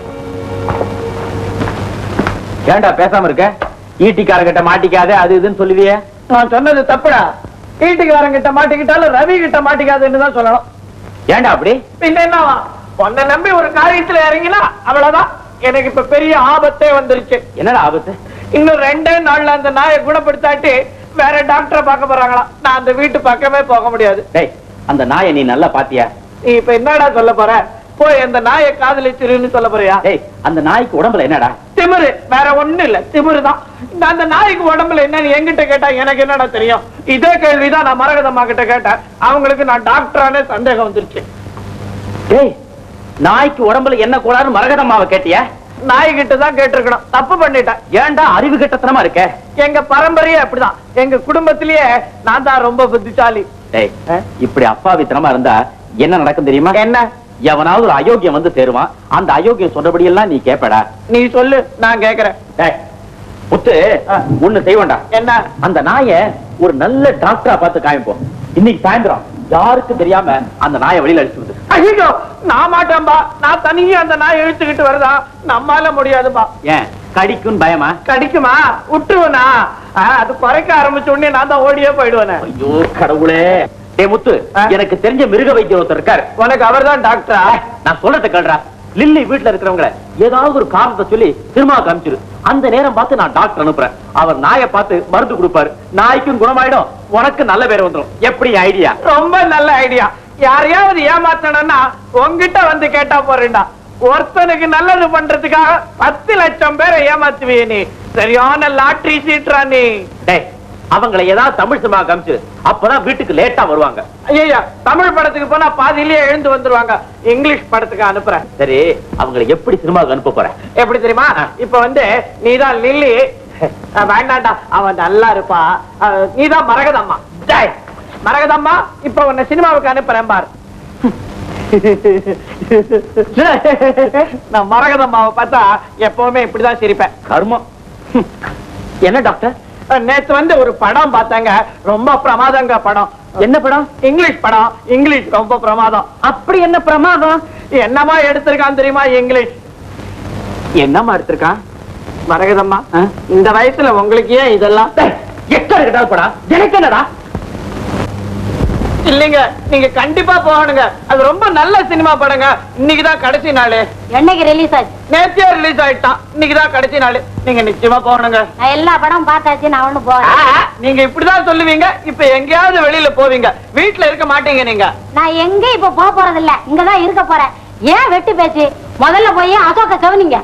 [SPEAKER 2] ஏன்டா பேசாம இருக்க ஈட்டிக்காரங்கிட்ட மாட்டிக்காத அது இதுன்னு சொல்லுவியே
[SPEAKER 5] நான் சொன்னது தப்புடா வீட்டுக்காரன் கிட்ட மாட்டிக்கிட்டாலும் ரவி கிட்ட மாட்டிக்காதுன்னு தான் சொல்லணும்
[SPEAKER 2] ஏன்டா அப்படி
[SPEAKER 5] பின்ன என்னவா உன்னை நம்பி ஒரு காரியத்துல இறங்கினா அவ்வளவுதான் எனக்கு இப்ப பெரிய ஆபத்தே வந்துருச்சு
[SPEAKER 2] என்னடா ஆபத்து
[SPEAKER 5] இன்னும் ரெண்டே நாள்ல அந்த நாயை குணப்படுத்தாட்டி வேற டாக்டரை பார்க்க போறாங்களாம் நான் அந்த வீட்டு பக்கமே போக முடியாது
[SPEAKER 2] டேய் அந்த நாயை நீ நல்லா பாத்தியா
[SPEAKER 5] நீ இப்ப என்னடா சொல்ல போற போய் அந்த நாயை காதலிச்சிருன்னு சொல்ல போறியா
[SPEAKER 2] டேய் அந்த நாய்க்கு உடம்புல என்னடா
[SPEAKER 5] திமிரு வேற ஒண்ணு இல்ல திமிரு தான் இந்த அந்த நாய்க்கு உடம்புல என்னன்னு என்கிட்ட கேட்டா எனக்கு என்னடா தெரியும் இதே கேள்விதான் நான் மரகதம்மா கிட்ட கேட்டேன் அவங்களுக்கு நான் டாக்டரானே சந்தேகம் வந்துருச்சு
[SPEAKER 2] டேய் நாய்க்கு உடம்புல என்ன கோளாறு மரகதம்மாவை கேட்டியா
[SPEAKER 5] நாய்கிட்ட தான் கேட்டிருக்கணும் தப்பு பண்ணிட்டேன்
[SPEAKER 2] ஏன்டா அறிவு கெட்டத்தனமா இருக்க
[SPEAKER 5] எங்க பரம்பரையே அப்படிதான் எங்க குடும்பத்திலேயே நான் தான் ரொம்ப புத்திசாலி
[SPEAKER 2] டேய் இப்படி அப்பாவித்தனமா இருந்தா என்ன நடக்கும் தெரியுமா
[SPEAKER 5] என்ன
[SPEAKER 2] எவனாவது ஒரு அயோக்கியம் வந்து சேருவான் அந்த அயோக்கியம் சொல்றபடி எல்லாம் நீ கேப்படா
[SPEAKER 5] நீ சொல்லு நான் கேக்குறேன்
[SPEAKER 2] டேய் முத்து ஒண்ணு செய்வேண்டா
[SPEAKER 5] என்ன
[SPEAKER 2] அந்த நாய ஒரு நல்ல டாக்டரா பார்த்து காமிப்போம் இன்னைக்கு சாயந்தரம் யாருக்கும் தெரியாம அந்த நாயை வெளியில அடிச்சு விடு
[SPEAKER 5] ஐயோ நான் மாட்டேன்பா நான் தனியா அந்த நாய் இழுத்துக்கிட்டு வருதா நம்மால முடியாதுப்பா
[SPEAKER 2] ஏன் கடிக்கும் பயமா
[SPEAKER 5] கடிக்குமா விட்டுருவனா ஆ, அது குறைக்க ஆரம்பிச்ச உடனே நான் தான் ஓடியே போயிடுவேனே
[SPEAKER 2] ஐயோ கடவுளே டேய் முத்து
[SPEAKER 5] ஆ?
[SPEAKER 2] எனக்கு தெரிஞ்ச மிருக வைத்தியர் ஒருத்தர் இருக்காரு
[SPEAKER 5] உனக்கு அவர்தான் டாக்டரா
[SPEAKER 2] நான் சொல்றத கேள்றா லில்லி வீட்டுல இருக்கிறவங்கள ஏதாவது ஒரு காரணத்தை சொல்லி சினிமா காமிச்சிரு அந்த நேரம் பார்த்து நான் டாக்டர் அனுப்புறேன் அவர் நாயை பார்த்து மருந்து கொடுப்பாரு நாய்க்கும் குணமாயிடும் உனக்கு நல்ல பேர் வந்துரும் எப்படி ஐடியா
[SPEAKER 5] ரொம்ப நல்ல ஐடியா யாரையாவது ஏமாத்தணும்னா உன்கிட்ட வந்து கேட்டா போறேன்டா ஒருத்தனுக்கு நல்லது பண்றதுக்காக பத்து லட்சம் பேரை ஏமாத்துவிய நீ சரியான லாட்டரி சீட்ரா நீ
[SPEAKER 2] டேய் அவங்கள ஏதாவது தமிழ் சினிமா காமிச்சிரு அப்பதான் வீட்டுக்கு லேட்டா வருவாங்க
[SPEAKER 5] ஐயா தமிழ் படத்துக்கு போனா பாதியிலேயே எழுந்து வந்துருவாங்க இங்கிலீஷ் படத்துக்கு அனுப்புறேன்
[SPEAKER 2] சரி அவங்கள எப்படி சினிமாவுக்கு அனுப்ப போறேன்
[SPEAKER 5] எப்படி தெரியுமா இப்ப வந்து நீதான் லில்லி அஹ் வேண்டாம்டா அவன் நல்லா இருப்பா அஹ் நீதான் மரகதம்மா டேய், மரகதம்மா இப்ப உன்னை சினிமாவுக்கு அனுப்புறேன் பார் நான் மரகதம்மாவை பார்த்தா எப்பவுமே இப்படிதான் சிரிப்பேன்
[SPEAKER 2] கர்மம் என்ன டாக்டர்
[SPEAKER 5] அஹ் நேத்து வந்து ஒரு படம் பார்த்தாங்க ரொம்ப பிரமாதங்க படம்
[SPEAKER 2] என்ன படம்
[SPEAKER 5] இங்கிலீஷ் படம் இங்கிலீஷ் ரொம்ப பிரமாதம்
[SPEAKER 2] அப்படி என்ன பிரமாதம்
[SPEAKER 5] என்னமா எடுத்திருக்கான் தெரியுமா இங்கிலீஷ்
[SPEAKER 2] என்னம்மா எடுத்திருக்கான்
[SPEAKER 5] மரகதம்மா
[SPEAKER 2] ஆ?
[SPEAKER 5] இந்த வயசுல உங்களுக்கு ஏன் இதெல்லாம்
[SPEAKER 2] எக்கா இருக்கட்டா படா எனக்கு என்னடா
[SPEAKER 5] இல்லைங்க நீங்க கண்டிப்பா போகணுங்க அது ரொம்ப நல்ல சினிமா படங்க இன்னைக்கு தான் கடைசி நாள்
[SPEAKER 1] என்னைக்கு ரிலீஸ் ஆச்சு
[SPEAKER 5] நேத்தியே ரிலீஸ் ஆயிட்டான் இன்னைக்கு தான் கடைசி நாள் நீங்க நிச்சயமா போகணுங்க
[SPEAKER 1] நான் எல்லா படமும் பார்த்தாச்சு நான் ஒண்ணு
[SPEAKER 5] ஆ,
[SPEAKER 1] போறேன்
[SPEAKER 5] நீங்க இப்படிதான் சொல்லுவீங்க இப்ப எங்கேயாவது வெளியில போவீங்க வீட்டுல இருக்க மாட்டீங்க நீங்க
[SPEAKER 1] நான் எங்க இப்ப போக போறது இல்ல இங்கதான் இருக்க போறேன் ஏன் வெட்டி பேச்சு முதல்ல போய் அசோக செவனிங்க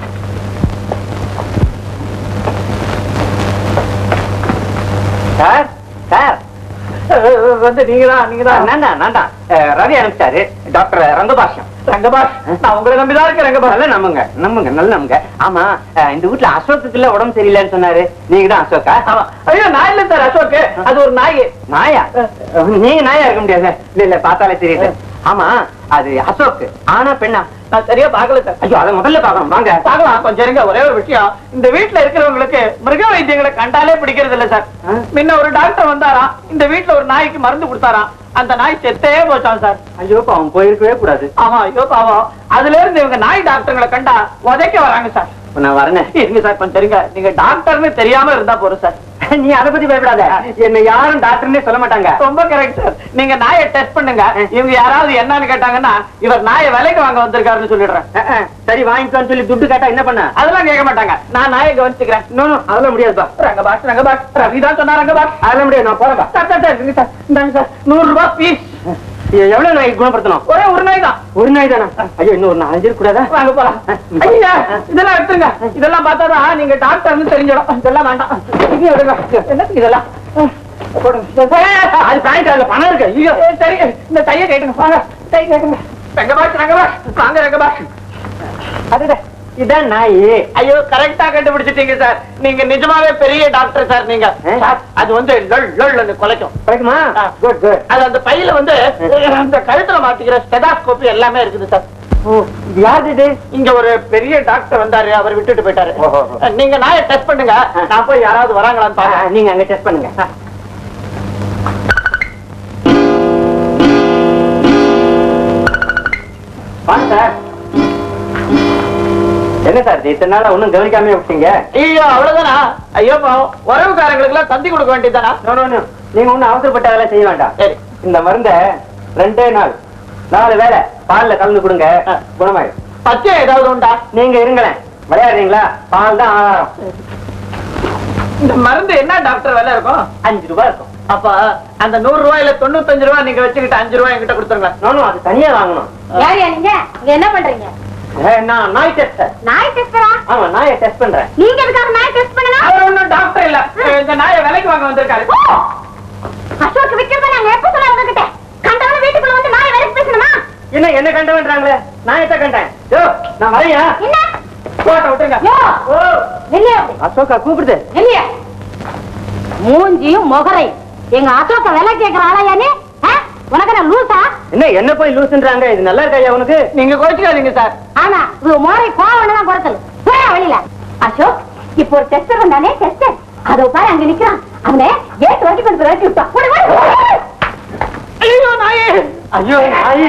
[SPEAKER 2] சார் சார்
[SPEAKER 5] அஹ், வந்து நீங்க தான் நீங்க தான்
[SPEAKER 2] நான்டா நான்டா அஹ், ரவி அனுப்பிச்சாரு டாக்டர் ரங்கபாஷ்யம்
[SPEAKER 5] ரங்கபாஷ் நான் உங்களை நம்பிதான் இருக்கேன் ரங்கபாஷ்
[SPEAKER 2] நல்ல நம்புங்க நம்புங்க நல்ல நம்புங்க ஆமா அஹ், இந்த வீட்டுல அசோகத்துக்கு இல்ல உடம்பு சரியில்லைன்னு சொன்னாரு நீங்க தான் அசோகா
[SPEAKER 5] ஆமா ஐயோ நான் இல்ல சார் அசோக் அது ஒரு நாய்
[SPEAKER 2] நாயா நீங்க நாயா இருக்க முடியாது இல்ல இல்ல பார்த்தாலே தெரியுது ஆமா அது அசோக் ஆனா பெண்ணா
[SPEAKER 5] நான் சரியா பார்க்கல சார்
[SPEAKER 2] ஐயோ அதை முதல்ல பார்க்கணும் வாங்க
[SPEAKER 5] பார்க்கலாம் கொஞ்சம் இருங்க ஒரே ஒரு விஷயம் இந்த வீட்டுல இருக்கிறவங்களுக்கு மிருக வைத்தியங்களை கண்டாலே பிடிக்கிறது இல்ல சார்
[SPEAKER 2] ஆ?
[SPEAKER 5] முன்ன ஒரு டாக்டர் வந்தாராம் இந்த வீட்டுல ஒரு நாய்க்கு மருந்து கொடுத்தாராம் அந்த நாய் செத்தே போச்சான் சார்
[SPEAKER 2] ஐயோ அவன் போயிருக்கவே கூடாது
[SPEAKER 5] ஆமா ஐயோ பாவம் அதுல இருந்து இவங்க நாய் டாக்டர்களை கண்டா உதைக்க வராங்க சார்
[SPEAKER 2] இப்ப நான் வரேன்
[SPEAKER 5] இருங்க சார் கொஞ்சம் இருங்க நீங்க டாக்டர்னு தெரியாம இருந்தா போறோம் சார்
[SPEAKER 2] நீ அதை பத்தி பயப்படாத என்ன யாரும் டாக்டர்னே சொல்ல மாட்டாங்க
[SPEAKER 5] ரொம்ப கரெக்ட் சார் நீங்க நாயை டெஸ்ட் பண்ணுங்க இவங்க யாராவது என்னன்னு கேட்டாங்கன்னா இவர் நாயை விலைக்கு வாங்க வந்திருக்காருன்னு சொல்லிடுறேன்
[SPEAKER 2] அஹ், அஹ், சரி வாங்கிக்கோன்னு சொல்லி துட்டு கேட்டா என்ன பண்ண
[SPEAKER 5] அதெல்லாம் கேட்க மாட்டாங்க நான் நாயை கவனிச்சுக்கிறேன்
[SPEAKER 2] இன்னும் அதெல்லாம் முடியாதுப்பா
[SPEAKER 5] ரங்கபாஷ் ரங்கபாஷ் ரவி தான் சொன்னா ரங்கபாஷ்
[SPEAKER 2] அதெல்லாம் முடியாது நான் போறேன்
[SPEAKER 5] சார் சார் சார் இருங்க சார் இந்தாங்க சார் நூறு ரூபாய் பீஸ்
[SPEAKER 2] எவ்வளவு நாய் குணப்படுத்தணும்
[SPEAKER 5] ஒரே ஒரு நாய் தான்
[SPEAKER 2] ஒரு நாய் தானா ஐயோ இன்னும் ஒரு நாலஞ்சு கூடாதா
[SPEAKER 5] வாங்க போலாம் ஐயா இதெல்லாம் எடுத்துங்க இதெல்லாம் பார்த்தாதான் நீங்க டாக்டர்னு தெரிஞ்சிடும் இதெல்லாம் வேண்டாம் இது எடுங்க என்னத்துக்கு இதெல்லாம் போடுங்க
[SPEAKER 2] அது பேண்ட் அதுல பணம் இருக்கு
[SPEAKER 5] ஐயோ சரி இந்த தைய கேட்டுங்க வாங்க டை கேட்டுங்க ரங்கபாஷ் ரங்கபாஷ் வாங்க ரங்கபாஷ்
[SPEAKER 2] அதுதான் இதான் நாய்
[SPEAKER 5] ஐயோ கரெக்டா கண்டுபிடிச்சிட்டீங்க சார் நீங்க நிஜமாவே பெரிய டாக்டர் சார் நீங்க
[SPEAKER 2] ஆ?
[SPEAKER 5] சார், அது வந்து லொல் லொல் குலைக்கும்
[SPEAKER 2] கிடைக்குமா
[SPEAKER 5] ஆ.
[SPEAKER 2] குட் குட்
[SPEAKER 5] அது அந்த பையில வந்து அந்த கழுத்துல மாட்டிக்கிற ஸ்டெதாஸ்கோப் எல்லாமே இருக்குது சார்
[SPEAKER 2] யாரு இது
[SPEAKER 5] இங்க ஒரு பெரிய டாக்டர் வந்தாரு அவர் விட்டுட்டு போயிட்டாரு
[SPEAKER 2] ஓஹோ.
[SPEAKER 5] நீங்க நாயை டெஸ்ட் பண்ணுங்க நான் போய் யாராவது வராங்களான்னு
[SPEAKER 2] ஆ,
[SPEAKER 5] பாருங்க
[SPEAKER 2] நீங்க அங்க டெஸ்ட் பண்ணுங்க வாங்க சார் என்ன சார் இது இத்தனை நாளா ஒண்ணும் கவனிக்காம விட்டீங்க
[SPEAKER 5] ஐயோ அவ்வளவுதானா ஐயோ பாவம் உறவுக்காரங்களுக்கு எல்லாம் தந்தி கொடுக்க வேண்டியதானா
[SPEAKER 2] நோ, நோ, நோ. நீங்க ஒண்ணும் அவசரப்பட்ட வேலை செய்ய வேண்டாம்
[SPEAKER 5] சரி
[SPEAKER 2] இந்த மருந்த ரெண்டே நாள் நாலு வேளை பால்ல கலந்து கொடுங்க
[SPEAKER 5] ஆ.
[SPEAKER 2] குணமாயிடும்
[SPEAKER 5] பச்சை ஏதாவது உண்டா
[SPEAKER 2] நீங்க இருங்களேன் விளையாடுறீங்களா பால் தான் ஆதாரம்
[SPEAKER 5] இந்த மருந்து என்ன டாக்டர் விலை இருக்கும்
[SPEAKER 2] அஞ்சு ரூபாய் இருக்கும்
[SPEAKER 5] அப்ப அந்த நூறு ரூபாயில தொண்ணூத்தஞ்சு ரூபாய் நீங்க வச்சுக்கிட்டு அஞ்சு ரூபாய் என்கிட்ட கொடுத்துருங்க
[SPEAKER 2] நானும் அது தனியா வாங்கணும்
[SPEAKER 1] யார் நீங்க இங்க என்ன பண்றீங்க
[SPEAKER 2] ஏ, நான் நாய் டெஸ்டர்
[SPEAKER 1] நாய் டெஸ்டரா
[SPEAKER 2] ஆமா நாயை டெஸ்ட் பண்றேன்
[SPEAKER 1] நீங்க எதுக்காக நாய் டெஸ்ட் பண்ணணும்
[SPEAKER 5] அவர் ஒண்ணும் டாக்டர் இல்ல இந்த நாயை விலைக்கு வாங்க வந்திருக்காரு
[SPEAKER 1] அசோக் விக்கிறத நாங்க எப்ப சொல்ல உங்ககிட்ட கண்டவன வீட்டுக்குள்ள வந்து நாய் வரைக்கும் பேசணுமா
[SPEAKER 2] என்ன என்ன கண்டவன்றாங்களே நான் எத்த கண்டேன் யோ நான் வரையா
[SPEAKER 1] என்ன
[SPEAKER 5] போட்ட விட்டுருங்க
[SPEAKER 1] யோ, நில்லையா அப்படி.
[SPEAKER 2] அசோகா கூப்பிடுது
[SPEAKER 1] இல்லையா மூஞ்சியும் முகரை எங்க அசோக்க விலை கேட்கிற ஆளையா நீ ஆ? உனக்கு நான் லூசா
[SPEAKER 2] என்ன என்ன போய் லூசுன்றாங்க இது நல்லா இருக்காயா உனக்கு
[SPEAKER 5] நீங்க கோச்சுக்காதீங்க சார்
[SPEAKER 1] ஆமா இது மோரை கோவம் தான் குறைச்சல் போயா வெளியில அசோக் இப்போ ஒரு டெஸ்டர் வந்தானே டெஸ்டர் அதோ பாரு அங்க நிக்கிறான் அவனே ஏட்டு வரைக்கும் கொண்டு போய் வெட்டி விட்டான் ஓடு, ஓடு, ஓடு.
[SPEAKER 5] ஐயோ நாயே
[SPEAKER 2] ஐயோ நாயி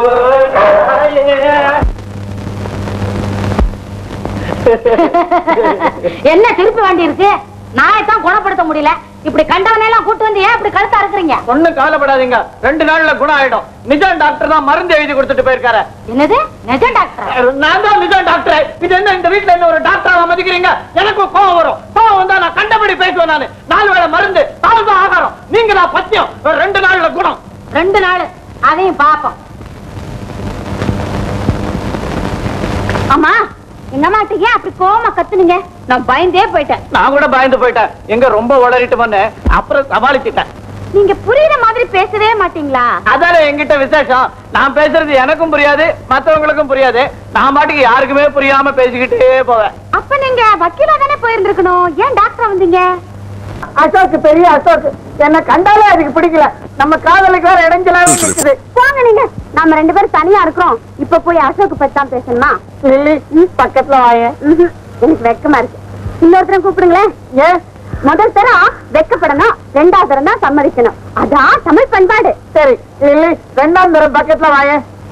[SPEAKER 1] என்ன திருப்பி வண்டி இருக்கு நாயத்தான் குணப்படுத்த முடியல இப்படி கண்டவனை எல்லாம் கூட்டு வந்து ஏன் இப்படி கழுத்தா இருக்கிறீங்க
[SPEAKER 5] ஒண்ணும் கவலைப்படாதீங்க ரெண்டு நாள்ல குணம் ஆயிடும் நிஜம் டாக்டர் தான் மருந்து எழுதி கொடுத்துட்டு போயிருக்காரு
[SPEAKER 1] என்னது நிஜ டாக்டர்
[SPEAKER 5] நான் தான் நிஜம் டாக்டர் இது என்ன இந்த வீட்டுல என்ன ஒரு டாக்டரா மதிக்கிறீங்க எனக்கு கோவம் வரும் கோவம் வந்தா நான் கண்டபடி பேசுவேன் நானு நாலு வேளை மருந்து நாலு தான் ஆகாரம் நீங்க நான் பத்தியம் ஒரு ரெண்டு நாள்ல குணம்
[SPEAKER 1] ரெண்டு நாள் அதையும் பாப்போம் ஆமா எங்க அம்மாட்ட ஏன் அப்படி கோவமா கத்துனீங்க நான் பயந்தே போயிட்டேன்
[SPEAKER 5] நான் கூட பயந்து போயிட்டேன் எங்க ரொம்ப உளறிட்டு வந்தேன் அப்புறம் சமாளிச்சிட்டேன்
[SPEAKER 1] நீங்க புரியுற மாதிரி பேசவே மாட்டீங்களா
[SPEAKER 5] அதானே என்கிட்ட விசேஷம் நான் பேசுறது எனக்கும் புரியாது மத்தவங்களுக்கும் புரியாது நான் பாட்டுக்கு யாருக்குமே புரியாம பேசிக்கிட்டே போவேன்
[SPEAKER 1] அப்ப நீங்க வக்கீலா தானே போயிருந்திருக்கணும் ஏன் டாக்டர் வந்தீங்க
[SPEAKER 5] அசோக் பெரிய அசோக் என்ன கண்டாலே அதுக்கு பிடிக்கல நம்ம காதலுக்கு வேற இடைஞ்சலா இருக்குது
[SPEAKER 1] போங்க நீங்க நாம ரெண்டு பேரும் தனியா இருக்கிறோம் இப்ப போய் அசோக் பத்தி தான் பேசணுமா
[SPEAKER 5] லில்லி பக்கத்துல வாய
[SPEAKER 1] ம்ஹும். எனக்கு வெக்கமா இருக்கு இன்னொருத்தரம் கூப்பிடுங்களேன்
[SPEAKER 5] ஏன்
[SPEAKER 1] முதல் தரம் வெக்கப்படணும் ரெண்டாவது தரம் தான் சம்மதிக்கணும் அதான் தமிழ் பண்பாடு
[SPEAKER 5] சரி லில்லி ரெண்டாம் தரம் பக்கத்துல வாய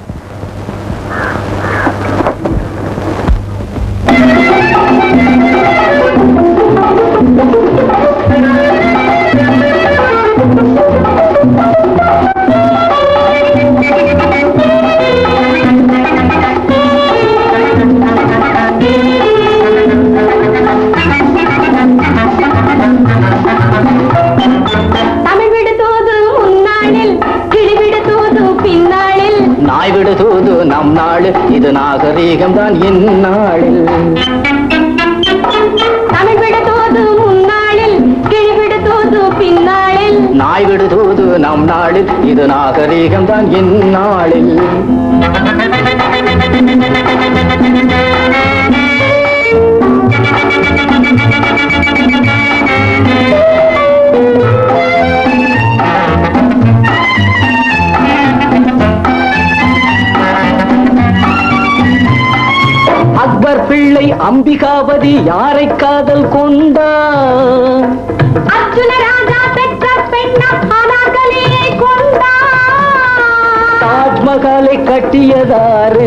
[SPEAKER 1] தமிழ் விடு தூது முன்னாளில் கிளி விடு தூது பின்னாளில்
[SPEAKER 7] நாய் விடு தூது நம் நாடு இது நாகரீகம் தான் இந்நாளில்
[SPEAKER 1] தமிழ் விடு தூது முன்னாளில் கிளி விடு தூது பின்னாளில்
[SPEAKER 7] நாய் விடு தூது நம் நாடு இது நாகரீகம் தான் இந்நாளில் அக்பர் பிள்ளை அம்பிகாபதி யாரை காதல் கொண்டார்
[SPEAKER 1] அர்ஜுன ராஜா பெற்ற பெண்ணா அனார்கலியை கொண்டார்
[SPEAKER 7] தாஜ்மஹாலை கட்டியதாரு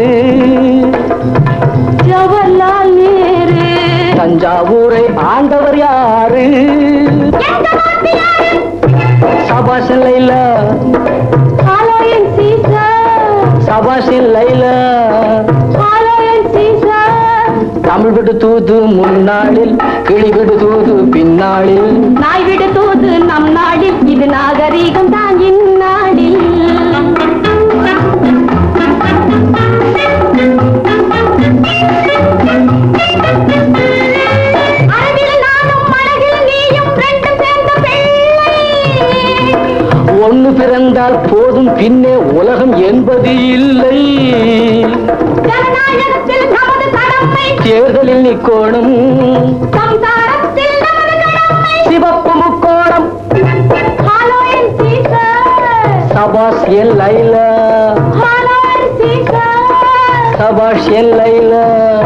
[SPEAKER 1] ஜவஹர்லால் நேரு
[SPEAKER 7] தஞ்சாவூரை ஆண்டவர் யாரு
[SPEAKER 1] எந்த வாத்தியாரு
[SPEAKER 7] சபாஷன் லைலா
[SPEAKER 1] ஹலோ என் சீசர்
[SPEAKER 7] சபாஷின் லைலா
[SPEAKER 1] ஹலோ என் சீசர்
[SPEAKER 7] தமிழ் விடு தூது முன்னாளில் கிளி விடு தூது பின்னாளில்
[SPEAKER 1] நாய் விடு தூது நம் நாடில் இது நாகரீகம் தான் இந்நாடில் அறிவில் நானும் அழகில் நீயும் ரெண்டும் சேர்ந்த பிள்ளை
[SPEAKER 7] ஒண்ணு பிறந்தால் போதும் பின்னே உலகம் என்பது இல்லை
[SPEAKER 1] ஜனநாயகத்தில் நமது கடமை
[SPEAKER 7] தேர்தலில் நிக்கோணும்
[SPEAKER 1] சம்சாரத்தில் நமது கடமை
[SPEAKER 7] சிவப்பு முக்கோணம்
[SPEAKER 1] ஹலோ என் சீசர்
[SPEAKER 7] சபாஷ் என் லைலா
[SPEAKER 1] ஹலோ என் சீசர்
[SPEAKER 7] சபாஷ் என் லைலா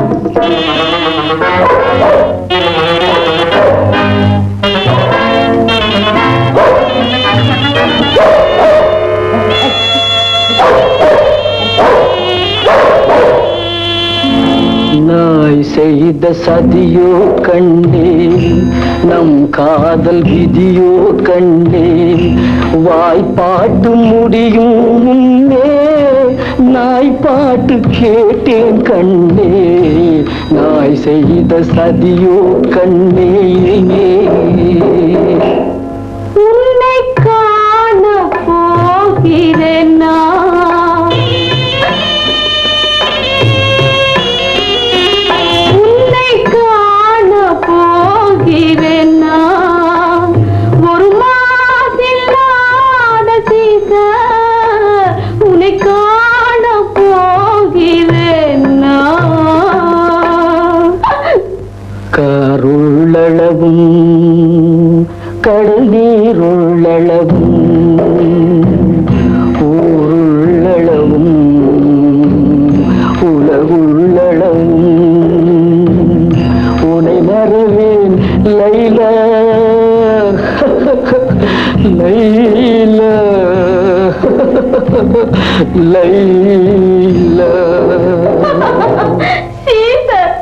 [SPEAKER 7] நாய் செய்த சதியோ கண்டே நம் காதல் விதியோ கண்டே வாய்ப்பாட்டு முடியும் முன்னே நாய் பாட்டு கேட்டேன் கண்டே நாய் செய்த சதியோ கண்டே
[SPEAKER 1] உன்னை காண போகிறேன் நான். உன்னை காண போகிறேன் நான். ஒரு மாசில்லாத சீசர் உன்னை காண போகிறேன் நான்.
[SPEAKER 7] கடல் நீர் உள்ளளவும் ஊருள்ளளவும் உலகுள்ளளவும் உனை மறவேன் லைலா லைலா லைலா
[SPEAKER 1] சீசர்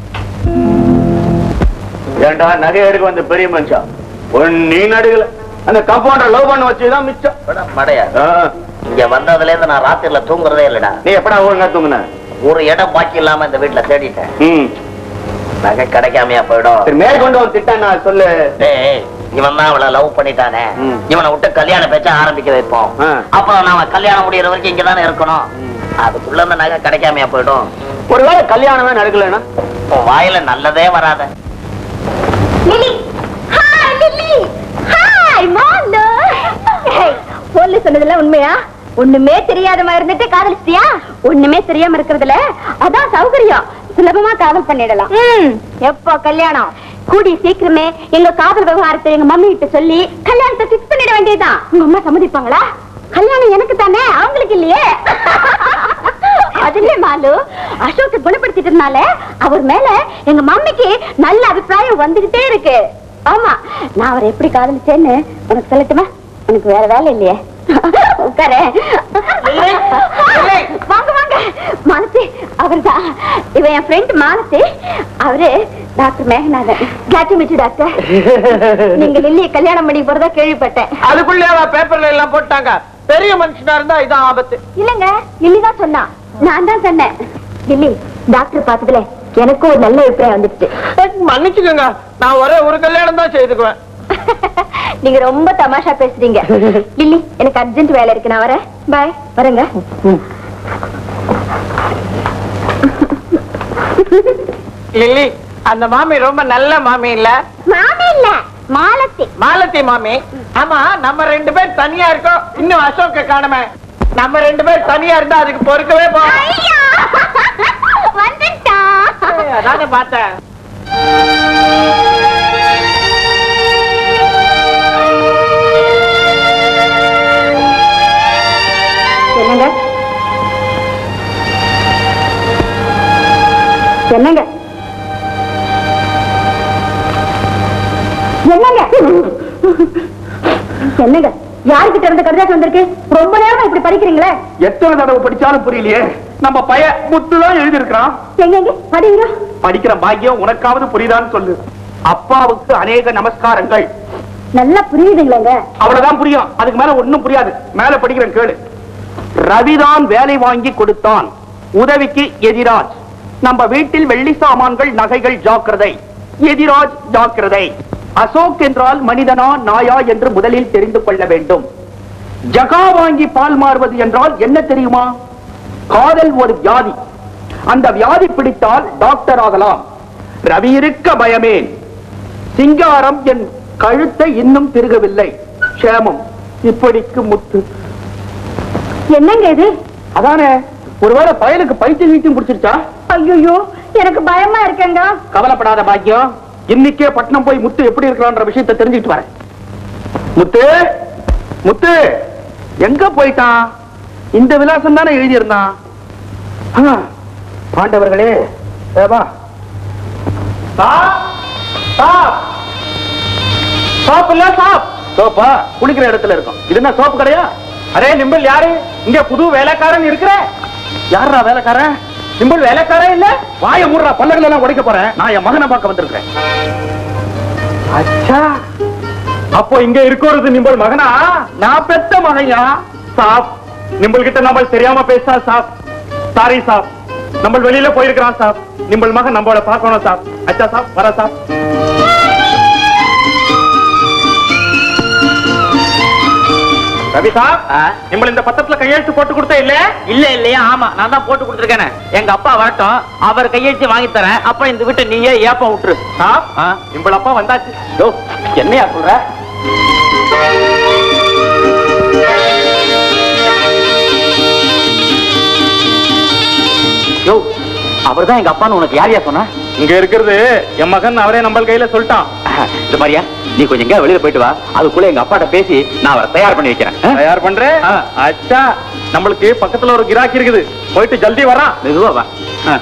[SPEAKER 2] ஏண்டா நகை எடுக்க வந்த பெரிய மனுஷன் ஒன்னு நீ நடுகல அந்த கம்பவுண்டர் லவ் பண்ண வச்சுதான் மிச்சம்
[SPEAKER 4] விட மடையா
[SPEAKER 2] ஆ,
[SPEAKER 4] இங்க வந்ததுல இருந்து நான் ராத்திரில தூங்குறதே இல்லடா
[SPEAKER 2] நீ எப்படா ஒழுங்கா தூங்குன
[SPEAKER 4] ஒரு இடம் பாக்கி இல்லாம இந்த வீட்டுல தேடிட்டேன்
[SPEAKER 2] ம்
[SPEAKER 4] நகை கிடைக்காமையா போயிடும்
[SPEAKER 2] சரி மேற்கொண்டு வந்து திட்டம் நான் சொல்லு
[SPEAKER 4] டேய், இவன் தான் அவளை லவ் பண்ணிட்டானே
[SPEAKER 2] ம்.
[SPEAKER 4] இவனை விட்டு கல்யாண பேச்ச ஆரம்பிக்க வைப்போம்
[SPEAKER 2] ஆ.
[SPEAKER 4] அப்புறம் நாம கல்யாணம் முடியற வரைக்கும் இங்கதானே இருக்கணும் அதுக்குள்ள அந்த நகை கிடைக்காமையா போயிடும்
[SPEAKER 2] ஒருவேளை கல்யாணமே நடக்கலன்னா
[SPEAKER 4] உன் வாயில நல்லதே வராத
[SPEAKER 1] Lily hi Lily hi Malu போன்ல சொன்னதெல்லாம் உண்மையா ஒண்ணுமே தெரியாத மாதிரி இருந்துட்டு காதலிச்சியா ஒண்ணுமே தெரியாம இருக்கிறதுல அதான் சௌகரியம் சுலபமா காதல் பண்ணிடலாம் எப்போ கல்யாணம் கூடி சீக்கிரமே எங்க காதல் விவகாரத்தை எங்க மம்மி கிட்ட சொல்லி கல்யாணத்தை பிக்ஸ் பண்ணிட வேண்டியதுதான் உங்க அம்மா சம்மதிப்பாங்களா கல்யாணம் எனக்கு தானே அவங்களுக்கு இல்லையே அதுலயே மாலு அசோக் குணப்படுத்திட்டதுனால அவர் மேல எங்க மம்மிக்கு நல்ல அபிப்பிராயம் வந்துகிட்டே இருக்கு ஆமா நான் அவரை எப்படி காதலிச்சேன்னு உனக்கு சொல்லட்டுமா உனக்கு வேற வேலை இல்லையே உட்காரு வாங்க வாங்க மாலத்தி அவர்தான் இவன் என் ஃப்ரெண்ட் மாலத்தி அவரு doctor Meghanathan glad meet doctor நீங்க லில்லியை கல்யாணம் பண்ணி போறதா கேள்விப்பட்டேன்
[SPEAKER 5] அதுக்குள்ளே அவ பேப்பர்ல எல்லாம் போட்டாங்க பெரிய மனுஷனா இருந்தா இதான் ஆபத்து
[SPEAKER 1] இல்லங்க லில்லி தான் சொன்னா நான் தான் சொன்னேன் லில்லி டாக்டர் பார்த்ததுல எனக்கும் ஒரு நல்ல அபிப்பிராயம் வந்துடுச்சு
[SPEAKER 5] மன்னிச்சுக்கோங்க நான் ஒரே ஒரு கல்யாணம் தான் செய்துக்குவேன்
[SPEAKER 1] நீங்க ரொம்ப தமாஷா பேசுறீங்க லில்லி எனக்கு அர்ஜென்ட் வேலை இருக்கு நான் வரேன் பாய் வரேங்க
[SPEAKER 5] லில்லி அந்த மாமி ரொம்ப நல்ல மாமி இல்ல
[SPEAKER 1] மாமி இல்ல மாலத்தி
[SPEAKER 5] மாலத்தி மாமி ஆமா நம்ம ரெண்டு பேர் தனியா இருக்கோம் இன்னும் அசோக்க காணுமே நம்ம ரெண்டு பேர் தனியா இருந்தா அதுக்கு பொறுக்கவே போ
[SPEAKER 1] ஐயா வந்துட்டா
[SPEAKER 5] அதானே பார்த்தேன்
[SPEAKER 1] என்னங்க என்னங்க என்னங்க என்னங்க யாருக்கிட்ட இருந்த கடிதாசம் வந்திருக்கு ரொம்ப நேரமா இப்படி படிக்கிறீங்களே
[SPEAKER 6] எத்தனை தடவை படிச்சாலும் புரியலையே நம்ம பைய முத்து தான் எழுதியிருக்கிறான்
[SPEAKER 1] எங்க எங்க படிங்க
[SPEAKER 6] படிக்கிற பாக்கியம் உனக்காவது புரியுதான்னு சொல்லு அப்பாவுக்கு அநேக நமஸ்காரங்கள்
[SPEAKER 1] நல்லா புரியுதுங்களேங்க
[SPEAKER 6] அவ்வளவுதான் புரியும் அதுக்கு மேல ஒண்ணும் புரியாது மேல படிக்கிறேன் கேளு ரவிதான் வேலை வாங்கி கொடுத்தான் உதவிக்கு எதிராஜ் நம்ம வீட்டில் வெள்ளி சாமான்கள் நகைகள் ஜாக்கிரதை எதிராஜ் ஜாக்கிரதை அசோக் என்றால் மனிதனா நாயா என்று முதலில் தெரிந்து கொள்ள வேண்டும் ஜகா வாங்கி பால் மாறுவது என்றால் என்ன தெரியுமா காதல் ஒரு வியாதி அந்த வியாதி பிடித்தால் டாக்டர் ஆகலாம் ரவி இருக்க பயமேன் சிங்காரம் என் கழுத்தை இன்னும் திருகவில்லை க்ஷேமம் இப்படிக்கு முத்து
[SPEAKER 1] என்னங்க இது
[SPEAKER 6] அதானே ஒருவேளை பயலுக்கு பைத்தியம் வீட்டியும் பிடிச்சிருச்சா
[SPEAKER 1] ஐயோ எனக்கு பயமா இருக்கேங்க
[SPEAKER 6] கவலைப்படாத பாக்கியம் இன்னைக்கே பட்னம் போய் முத்து எப்படி இருக்கிறான்ற விஷயத்தை தெரிஞ்சுக்கிட்டு வரேன் முத்து முத்து எங்க போயிட்டான் இந்த விலாசம் தானே எழுதியிருந்தான் ஆ, பாண்டவர்களே ஏ, வா
[SPEAKER 5] சாப் இல்ல சாப்
[SPEAKER 6] சோப்பா குளிக்கிற இடத்துல இருக்கும் இது என்ன சோப்பு கடையா
[SPEAKER 5] அரே நிம்பல் யாரு இங்க புது வேலைக்காரன் இருக்கிற
[SPEAKER 6] யாரா வேலைக்காரன்
[SPEAKER 5] நிம்பல் வேலைக்காரன் இல்ல
[SPEAKER 6] வாய மூடுறா பல்லகள் எல்லாம் உடைக்க போறேன் நான் என் மகனை பார்க்க வந்திருக்கேன்
[SPEAKER 5] அச்சா அப்போ இங்க இருக்கிறது நிம்பல் மகனா
[SPEAKER 6] நான் பெத்த மகையா
[SPEAKER 5] சாப் நிம்பல் கிட்ட நம்ம தெரியாம பேசா சாப் சாரி சாப் நம்ம வெளியில போயிருக்கிறான் சாப் நிம்பல் மகன் நம்மள பார்க்கணும் சாப் அச்சா சாப் வர சாப் ரவி சாப் நிம்பல் இந்த பத்திரத்துல கையெழுத்து போட்டு கொடுத்த இல்ல
[SPEAKER 3] இல்ல இல்லையா ஆமா நான் தான் போட்டு கொடுத்துருக்கேன் எங்க அப்பா வரட்டும் அவர் கையெழுத்து வாங்கி தரேன் அப்புறம் இந்த வீட்டை நீயே ஏப்பம் விட்டுரு
[SPEAKER 5] சாப் நிம்பல் அப்பா வந்தாச்சு
[SPEAKER 6] யோ, என்னையா சொல்ற
[SPEAKER 2] யோ அவர்தான் எங்க அப்பான்னு உனக்கு யார் யார் சொன்னா
[SPEAKER 6] இங்க இருக்கிறது என் மகன் அவரே நம்ம கையில சொல்லிட்டான்
[SPEAKER 2] இந்த மாதிரியா நீ கொஞ்சம் எங்க வெளியில போயிட்டு வா அதுக்குள்ள எங்க அப்பாட்ட பேசி நான் அவரை தயார் பண்ணி வைக்கிறேன் ஆ?
[SPEAKER 6] தயார் பண்றேன்
[SPEAKER 2] ஆ.
[SPEAKER 6] அச்சா நம்மளுக்கு பக்கத்துல ஒரு கிராக்கி இருக்குது போயிட்டு ஜல்தி வரான்
[SPEAKER 2] மெதுவா வா ஆ.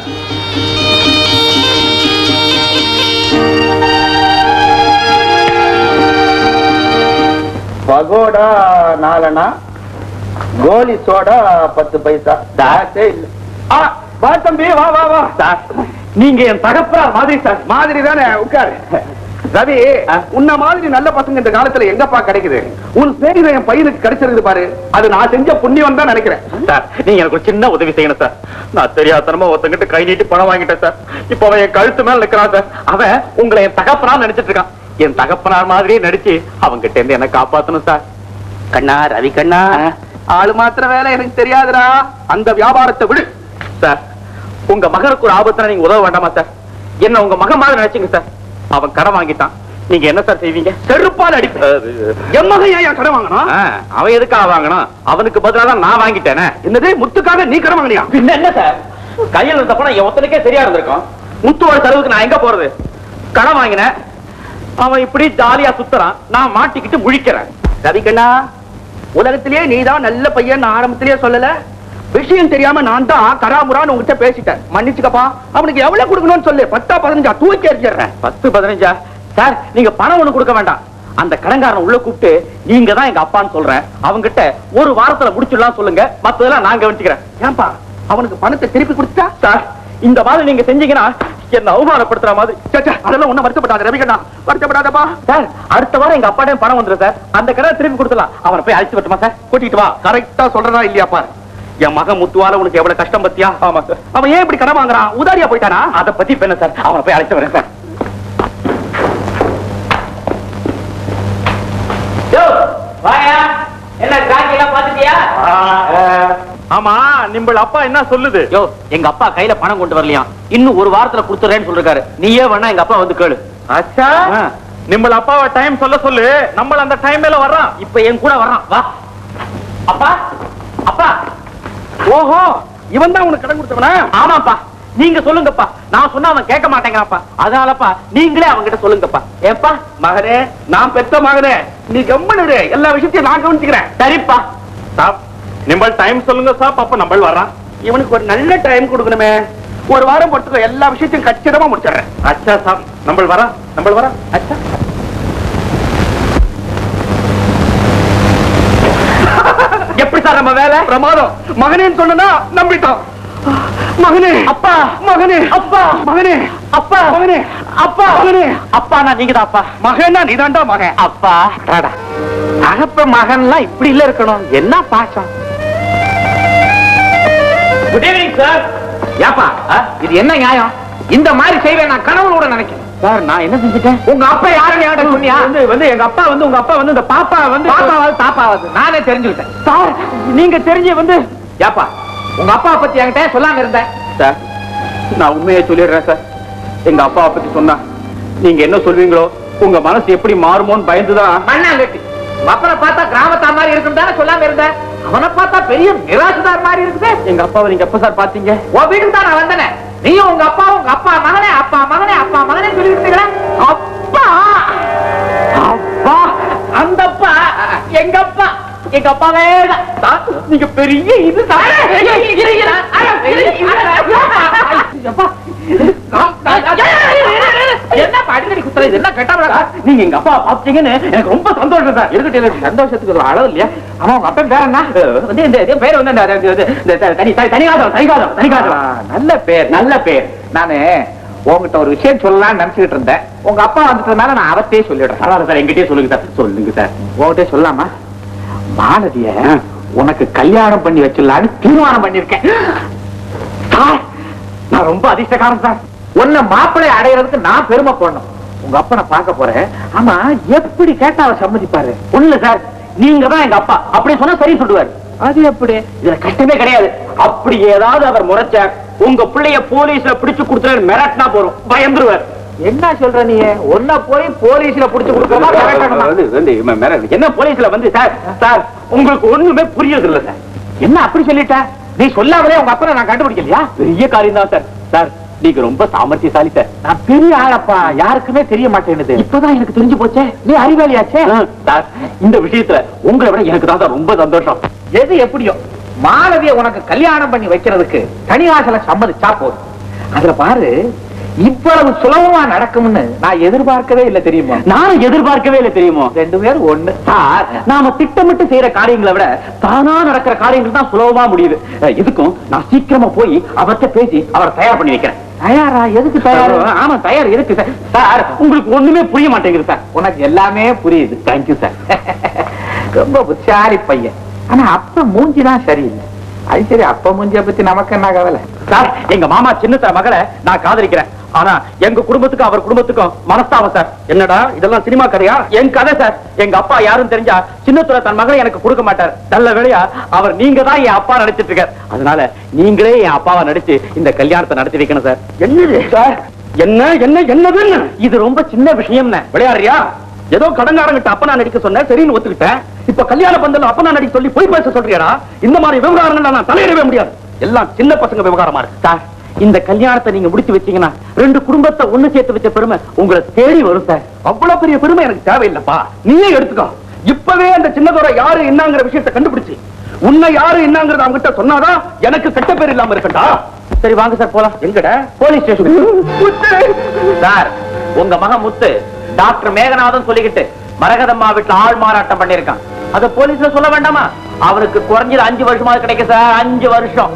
[SPEAKER 3] பகோடா நாலனா கோலி சோடா பத்து பைசா தாசே இல்ல
[SPEAKER 6] ஆ, வா தம்பி வா வா வா
[SPEAKER 2] சார் நீங்க என் தகப்பனார் மாதிரி சார்
[SPEAKER 6] மாதிரி தானே உட்காரு ரவி
[SPEAKER 2] ஆ.
[SPEAKER 6] உன்ன மாதிரி நல்ல பசங்க இந்த காலத்துல எங்கப்பா கிடைக்குது உன் சிநேகிதன் என் பையனுக்கு கிடைச்சிருக்கு பாரு அது நான் செஞ்ச புண்ணியம் தான் நினைக்கிறேன்
[SPEAKER 2] சார் நீங்க எனக்கு ஒரு சின்ன உதவி செய்யணும் சார் நான் தெரியாதனமா ஒருத்தங்கிட்ட கை நீட்டி பணம் வாங்கிட்டேன் சார் இப்போ அவன் என் கழுத்து மேல நிக்கிறான் சார் அவன் உங்களை என் தகப்பனார் நினைச்சிட்டு இருக்கான் என் தகப்பனார் மாதிரியே நடிச்சு அவங்கிட்ட இருந்து என்ன காப்பாத்தணும் சார்
[SPEAKER 4] கண்ணா ரவி கண்ணா
[SPEAKER 6] ஆளு மாத்திர வேலை எனக்கு தெரியாதுடா அந்த வியாபாரத்தை விடு
[SPEAKER 2] சார் உங்க மகனுக்கு ஒரு ஆபத்துல நீங்க உதவ வேண்டாமா சார் என்ன உங்க மகன் மாதிரி நினைச்சீங்க சார் அவன் கடன் வாங்கிட்டான் நீங்க என்ன சார் செய்வீங்க
[SPEAKER 6] செருப்பால் அடிப்பு என் மகன் ஏன் கடன் வாங்கணும்
[SPEAKER 2] ஆ, அவன் எதுக்காக வாங்கணும் அவனுக்கு பதிலா தான் நான் வாங்கிட்டேனே
[SPEAKER 6] என்னது முத்துக்காக நீ கடன் வாங்கினியா
[SPEAKER 2] பின்ன என்ன சார் கையில் இருந்த பணம் என் ஒத்தனுக்கே சரியா இருந்திருக்கும் முத்துவோட செலவுக்கு நான் எங்க போறது கடன் வாங்கினேன் அவன் இப்படி ஜாலியா சுத்துறான் நான் மாட்டிக்கிட்டு முழிக்கிறேன்
[SPEAKER 6] ரவிகண்ணா உலகத்திலேயே நீதான் நல்ல பையன் நான் ஆரம்பத்திலேயே சொல்லல விஷயம் தெரியாம நான் தான் கராமுரான்னு உங்ககிட்ட பேசிட்டேன் மன்னிச்சுக்கப்பா அவனுக்கு எவ்வளவு கொடுக்கணும்னு சொல்லு பத்தா பதினஞ்சா தூக்கி எறிஞ்சிடுறேன்
[SPEAKER 2] பத்து பதினஞ்சா சார் நீங்க பணம் ஒண்ணு கொடுக்க வேண்டாம் அந்த கடன்காரனை உள்ள கூப்பிட்டு நீங்க தான் எங்க அப்பான்னு சொல்றேன் அவங்கிட்ட ஒரு வாரத்துல முடிச்சிடலாம் சொல்லுங்க மத்ததெல்லாம் நான் கவனிச்சுக்கிறேன்
[SPEAKER 6] ஏன்பா அவனுக்கு பணத்தை திருப்பி கொடுத்தா
[SPEAKER 2] சார் இந்த மாதிரி நீங்க செஞ்சீங்கன்னா என்ன அவமானப்படுத்துற மாதிரி
[SPEAKER 6] சே, சே, அதெல்லாம் ஒண்ணும் வருத்தப்படாத ரவிகண்ணா வருத்தப்படாதப்பா
[SPEAKER 2] சார் அடுத்த வாரம் எங்க அப்பாட்டையும் பணம் வந்துரும் சார் அந்த கடனை திருப்பி கொடுத்துலாம் அவனை போய் அழைச்சு வரட்டுமா சார்
[SPEAKER 6] கூட்டிட்டு வா கரெக்டா சொல்றதா இல்லையா பாரு என் மகன் முத்துவால உனக்கு எவ்வளவு கஷ்டம் பத்தியா
[SPEAKER 2] ஆமா சார்
[SPEAKER 6] அவன் ஏன் இப்படி கடன் வாங்குறான் உதாரியா போயிட்டானா
[SPEAKER 2] அதை பத்தி இப்ப என்ன சார் அவனை போய் அழைச்சு வரேன் சார்
[SPEAKER 5] வாயா என்ன காக்கி எல்லாம் பாத்துட்டியா
[SPEAKER 6] ஆமா நிம்பள் அப்பா என்ன சொல்லுது
[SPEAKER 2] யோ எங்க அப்பா கையில பணம் கொண்டு வரலையாம் இன்னும் ஒரு வாரத்துல கொடுத்துறேன்னு சொல்லிருக்காரு நீயே வேணா எங்க அப்பா வந்து கேளு
[SPEAKER 6] அச்சா
[SPEAKER 2] ஆ.
[SPEAKER 6] நிம்பள் அப்பாவை டைம் சொல்ல சொல்லு நம்ம அந்த டைம் மேல வர்றான்
[SPEAKER 2] இப்ப என் கூட வர்றான் வா அப்பா அப்பா
[SPEAKER 6] ஓஹோ இவன் தான் உனக்கு கடன் கொடுத்தவனா
[SPEAKER 2] ஆமாப்பா நீங்க சொல்லுங்கப்பா நான் சொன்னா அவன் கேட்க மாட்டேங்கிறான்ப்பா அதனாலப்பா நீங்களே அவன்கிட்ட சொல்லுங்கப்பா ஏப்பா
[SPEAKER 6] மகனே நான் பெத்த மகனே நீ கம்மனு எல்லா விஷயத்தையும் நான் கவனிச்சுக்கிறேன்
[SPEAKER 2] சரிப்பா
[SPEAKER 6] சாப் நிம்பள் டைம் சொல்லுங்க சாப் அப்ப நம்மள் வர்றான் இவனுக்கு ஒரு நல்ல டைம் கொடுக்கணுமே ஒரு வாரம் பொறுத்துக்கோ எல்லா விஷயத்தையும் கச்சிதமா முடிச்சிடுறேன் அச்சா சாப் நம்மள் வரா நம்மள் வரா அச்சா
[SPEAKER 2] எப்படி சார் நம்ம வேலை
[SPEAKER 6] பிரமாதம் மகனேன்னு சொன்னா நம்பிட்டோம் மகனே
[SPEAKER 2] அப்பா
[SPEAKER 6] மகனே
[SPEAKER 2] அப்பா
[SPEAKER 6] மகனே
[SPEAKER 2] அப்பா
[SPEAKER 6] மகனே
[SPEAKER 2] அப்பா
[SPEAKER 6] மகனே
[SPEAKER 2] அப்பா நான் நீங்க அப்பா
[SPEAKER 6] மகனா நீதான்டா மகன்
[SPEAKER 2] அப்பா டாடா தகப்ப மகன்லாம் இப்படி இல்ல இருக்கணும் என்ன பாசம்
[SPEAKER 5] குட் ஈவினிங் சார்
[SPEAKER 3] ஏப்பா இது என்ன நியாயம் இந்த மாதிரி செய்வேன் நான் கனவுல நினைக்கிறேன்
[SPEAKER 2] சார் நான் என்ன செஞ்சுட்டேன்
[SPEAKER 3] உங்க அப்பா யாருன்னு என்கிட்ட சொன்னியா
[SPEAKER 2] வந்து வந்து எங்க அப்பா வந்து உங்க அப்பா வந்து இந்த பாப்பா வந்து
[SPEAKER 3] பாப்பாவது தாப்பாவது நானே தெரிஞ்சுக்கிட்டேன்
[SPEAKER 2] சார் நீங்க தெரிஞ்சு வந்து
[SPEAKER 3] ஏப்பா உங்க அப்பாவை பத்தி என்கிட்ட சொல்லாம இருந்தேன்
[SPEAKER 2] சார் நான் உண்மையை சொல்லிடுறேன் சார் எங்க அப்பாவை பத்தி சொன்னா நீங்க என்ன சொல்வீங்களோ உங்க மனசு எப்படி மாறுமோன்னு பயந்துதான்
[SPEAKER 3] மண்ணாங்கட்டி அப்பனை பார்த்தா கிராமத்தார் மாதிரி இருக்கும் தானே சொல்லாம இருந்தேன் அவனை பார்த்தா பெரிய நிராசுதார் மாதிரி இருக்குது
[SPEAKER 2] எங்க அப்பாவை நீங்க எப்ப சார் பாத்தீங்க
[SPEAKER 3] உன் வீட்டுக்கு தான் நான் வந்தேனே நீயும் உங்க அப்பா உங்க அப்பா மகனே அப்பா மகனே அப்பா மகனே சொல்லிட்டு இருந்தீங்களா அப்பா
[SPEAKER 2] அப்பா அந்த அப்பா எங்க அப்பா எங்க அப்பாவே தான். சார், நீங்க பெரிய இது சார்.
[SPEAKER 3] என்ன அடிக்கடி குத்துற இது என்ன கெட்ட
[SPEAKER 2] சார், நீங்க எங்க அப்பா பாத்தீங்கன்னு எனக்கு ரொம்ப சந்தோஷம் சார்
[SPEAKER 3] இருக்கட்டும் எனக்கு சந்தோஷத்துக்கு ஒரு அளவு இல்லையா ஆமா உங்க அப்பா பேர் என்ன
[SPEAKER 2] வந்து இந்த இந்த பேர் வந்து இந்த- இந்த- இந்த- இந்த தனி தனி- தனிகாதம் தனிகாதம்
[SPEAKER 3] ஆ,
[SPEAKER 2] தனிகாதம்
[SPEAKER 3] நல்ல பேர்
[SPEAKER 2] நல்ல பேர்
[SPEAKER 3] நானு உங்ககிட்ட ஒரு விஷயம் சொல்லலாம்னு நினைச்சுக்கிட்டு இருந்தேன் உங்க அப்பா வந்துட்டதுனால நான் அவத்தையே சொல்லிடுறேன்
[SPEAKER 2] பரவாயில்ல சார் எங்கிட்டே சொல்லுங்க சார் சொல்லுங்க சார்
[SPEAKER 3] உங்ககிட்ட சொல்லாமா மாலதிய உனக்கு கல்யாணம் பண்ணி வச்சிடலான்னு தீர்மானம் பண்ணிருக்கேன்
[SPEAKER 2] சார் நான் ரொம்ப அதிர்ஷ்டக்காரன் சார்
[SPEAKER 3] உன்னை மாப்பிள்ளை அடையிறதுக்கு நான் பெருமை போடணும் உங்க அப்பா நான் பார்க்க போறேன் ஆமா எப்படி கேட்டா அவர் சம்மதிப்பாரு
[SPEAKER 2] ஒண்ணு சார் நீங்க தான் எங்க அப்பா அப்படி சொன்னா சரி சொல்லுவார்
[SPEAKER 3] அது எப்படி
[SPEAKER 2] இதுல கஷ்டமே கிடையாது அப்படி ஏதாவது அவர் முறைச்ச உங்க பிள்ளைய போலீஸ்ல பிடிச்சு கொடுத்துரு மிரட்டினா போறோம் பயந்துருவார்
[SPEAKER 3] என்ன சொல்ற நீ உன்னை போய் போலீஸ்ல புடிச்சு கொடுக்கறதா மிரட்டணுமா?
[SPEAKER 2] என்ன போலீஸ்ல வந்து சார் சார் உங்களுக்கு ஒண்ணுமே புரியுது இல்ல சார்
[SPEAKER 3] என்ன அப்படி சொல்லிட்ட நீ சொல்லாமலே உங்க அப்பனை நான் கண்டுபிடிக்கலையா
[SPEAKER 2] பெரிய காரியம் தான் சார் சார் நீங்க ரொம்ப சாமர்த்தியசாலி சார்
[SPEAKER 3] நான் பெரிய ஆளப்பா யாருக்குமே தெரிய மாட்டேங்குது
[SPEAKER 2] இப்பதான் எனக்கு தெரிஞ்சு போச்சே
[SPEAKER 3] நீ அறிவாளியாச்சே
[SPEAKER 2] சார் இந்த விஷயத்துல உங்களை விட எனக்கு தான் சார் ரொம்ப சந்தோஷம்
[SPEAKER 3] எது எப்படியோ மாலவிய உனக்கு கல்யாணம் பண்ணி வைக்கிறதுக்கு தனியாசல சம்மதிச்சா போதும் அதுல பாரு இவ்வளவு சுலபமா நடக்கும்னு நான் எதிர்பார்க்கவே இல்லை தெரியுமா
[SPEAKER 2] நானும் எதிர்பார்க்கவே இல்லை தெரியுமோ
[SPEAKER 3] ரெண்டு பேரும் ஒண்ணு
[SPEAKER 2] சார் நாம திட்டமிட்டு செய்யற காரியங்களை விட தானா நடக்கிற காரியங்கள் தான் சுலபமா முடியுது அஹ், இதுக்கும் நான் சீக்கிரமா போய் அவர்கிட்ட பேசி அவரை தயார் பண்ணி வைக்கிறேன்
[SPEAKER 3] தயாரா எதுக்கு தயாரு
[SPEAKER 2] ஆமா தயார் இருக்கு சார் சார் உங்களுக்கு ஒண்ணுமே புரிய மாட்டேங்குது சார்
[SPEAKER 3] உனக்கு எல்லாமே புரியுது
[SPEAKER 2] தேங்க்யூ சார்
[SPEAKER 3] ரொம்ப புத்திசாலி பையன் ஆனா அப்ப மூஞ்சிதான் சரியில்லை அது சரி அப்ப மூஞ்சிய பத்தி நமக்கு என்ன கவலை
[SPEAKER 2] சார் எங்க மாமா சின்னத்தர மகளை நான் காதலிக்கிறேன் ஆனா எங்க குடும்பத்துக்கும் அவர் குடும்பத்துக்கும் மனஸ்தாபம் சார் என்னடா இதெல்லாம் சினிமா கதையா என் கதை சார் எங்க அப்பா யாரும் தெரிஞ்சா சின்னத்துல தன் மகளை எனக்கு கொடுக்க மாட்டார் நல்ல வேளையா அவர் நீங்க தான் என் அப்பா நடிச்சிட்டு இருக்கார் அதனால நீங்களே என் அப்பாவை நடிச்சு இந்த கல்யாணத்தை நடத்தி வைக்கணும் சார் என்னது சார் என்ன என்ன என்னதுன்னு இது ரொம்ப சின்ன விஷயம் விளையாடுறியா ஏதோ கடங்காரங்கிட்ட அப்ப நான் நடிக்க சொன்னேன் சரின்னு ஒத்துக்கிட்டேன் இப்ப கல்யாண பந்தல் அப்ப நான் நடிக்க சொல்லி போய் பேச சொல்றியாடா இந்த மாதிரி விவகாரங்கள் நான் தலையிடவே முடியாது எல்லாம் சின்ன பசங்க விவகாரமா இருக்கு சார் இந்த கல்யாணத்தை நீங்க முடிச்சு வச்சீங்கன்னா ரெண்டு குடும்பத்தை ஒண்ணு சேர்த்து வச்ச பெருமை உங்களை தேடி வரும் சார் அவ்வளவு பெரிய பெருமை எனக்கு தேவையில்லைப்பா நீயே எடுத்துக்கோ இப்பவே அந்த சின்னதோர யாரு என்னங்கிற விஷயத்தை கண்டுபிடிச்சு உன்னை யாரு என்னங்கறத அவங்கிட்ட சொன்னாதான் எனக்கு கெட்ட பேர் இல்லாம இருக்கட்டா சரி வாங்க சார் போலாம் எங்கட போலீஸ் ஸ்டேஷன் சார் உங்க மகன் முத்து டாக்டர் மேகநாதன் சொல்லிக்கிட்டு மரகதம்மா வீட்டுல ஆள் மாறாட்டம் பண்ணிருக்கான் அத போலீஸ்ல சொல்ல வேண்டாமா அவனுக்கு குறைஞ்சது அஞ்சு வருஷமா கிடைக்கும் சார் அஞ்சு வருஷம்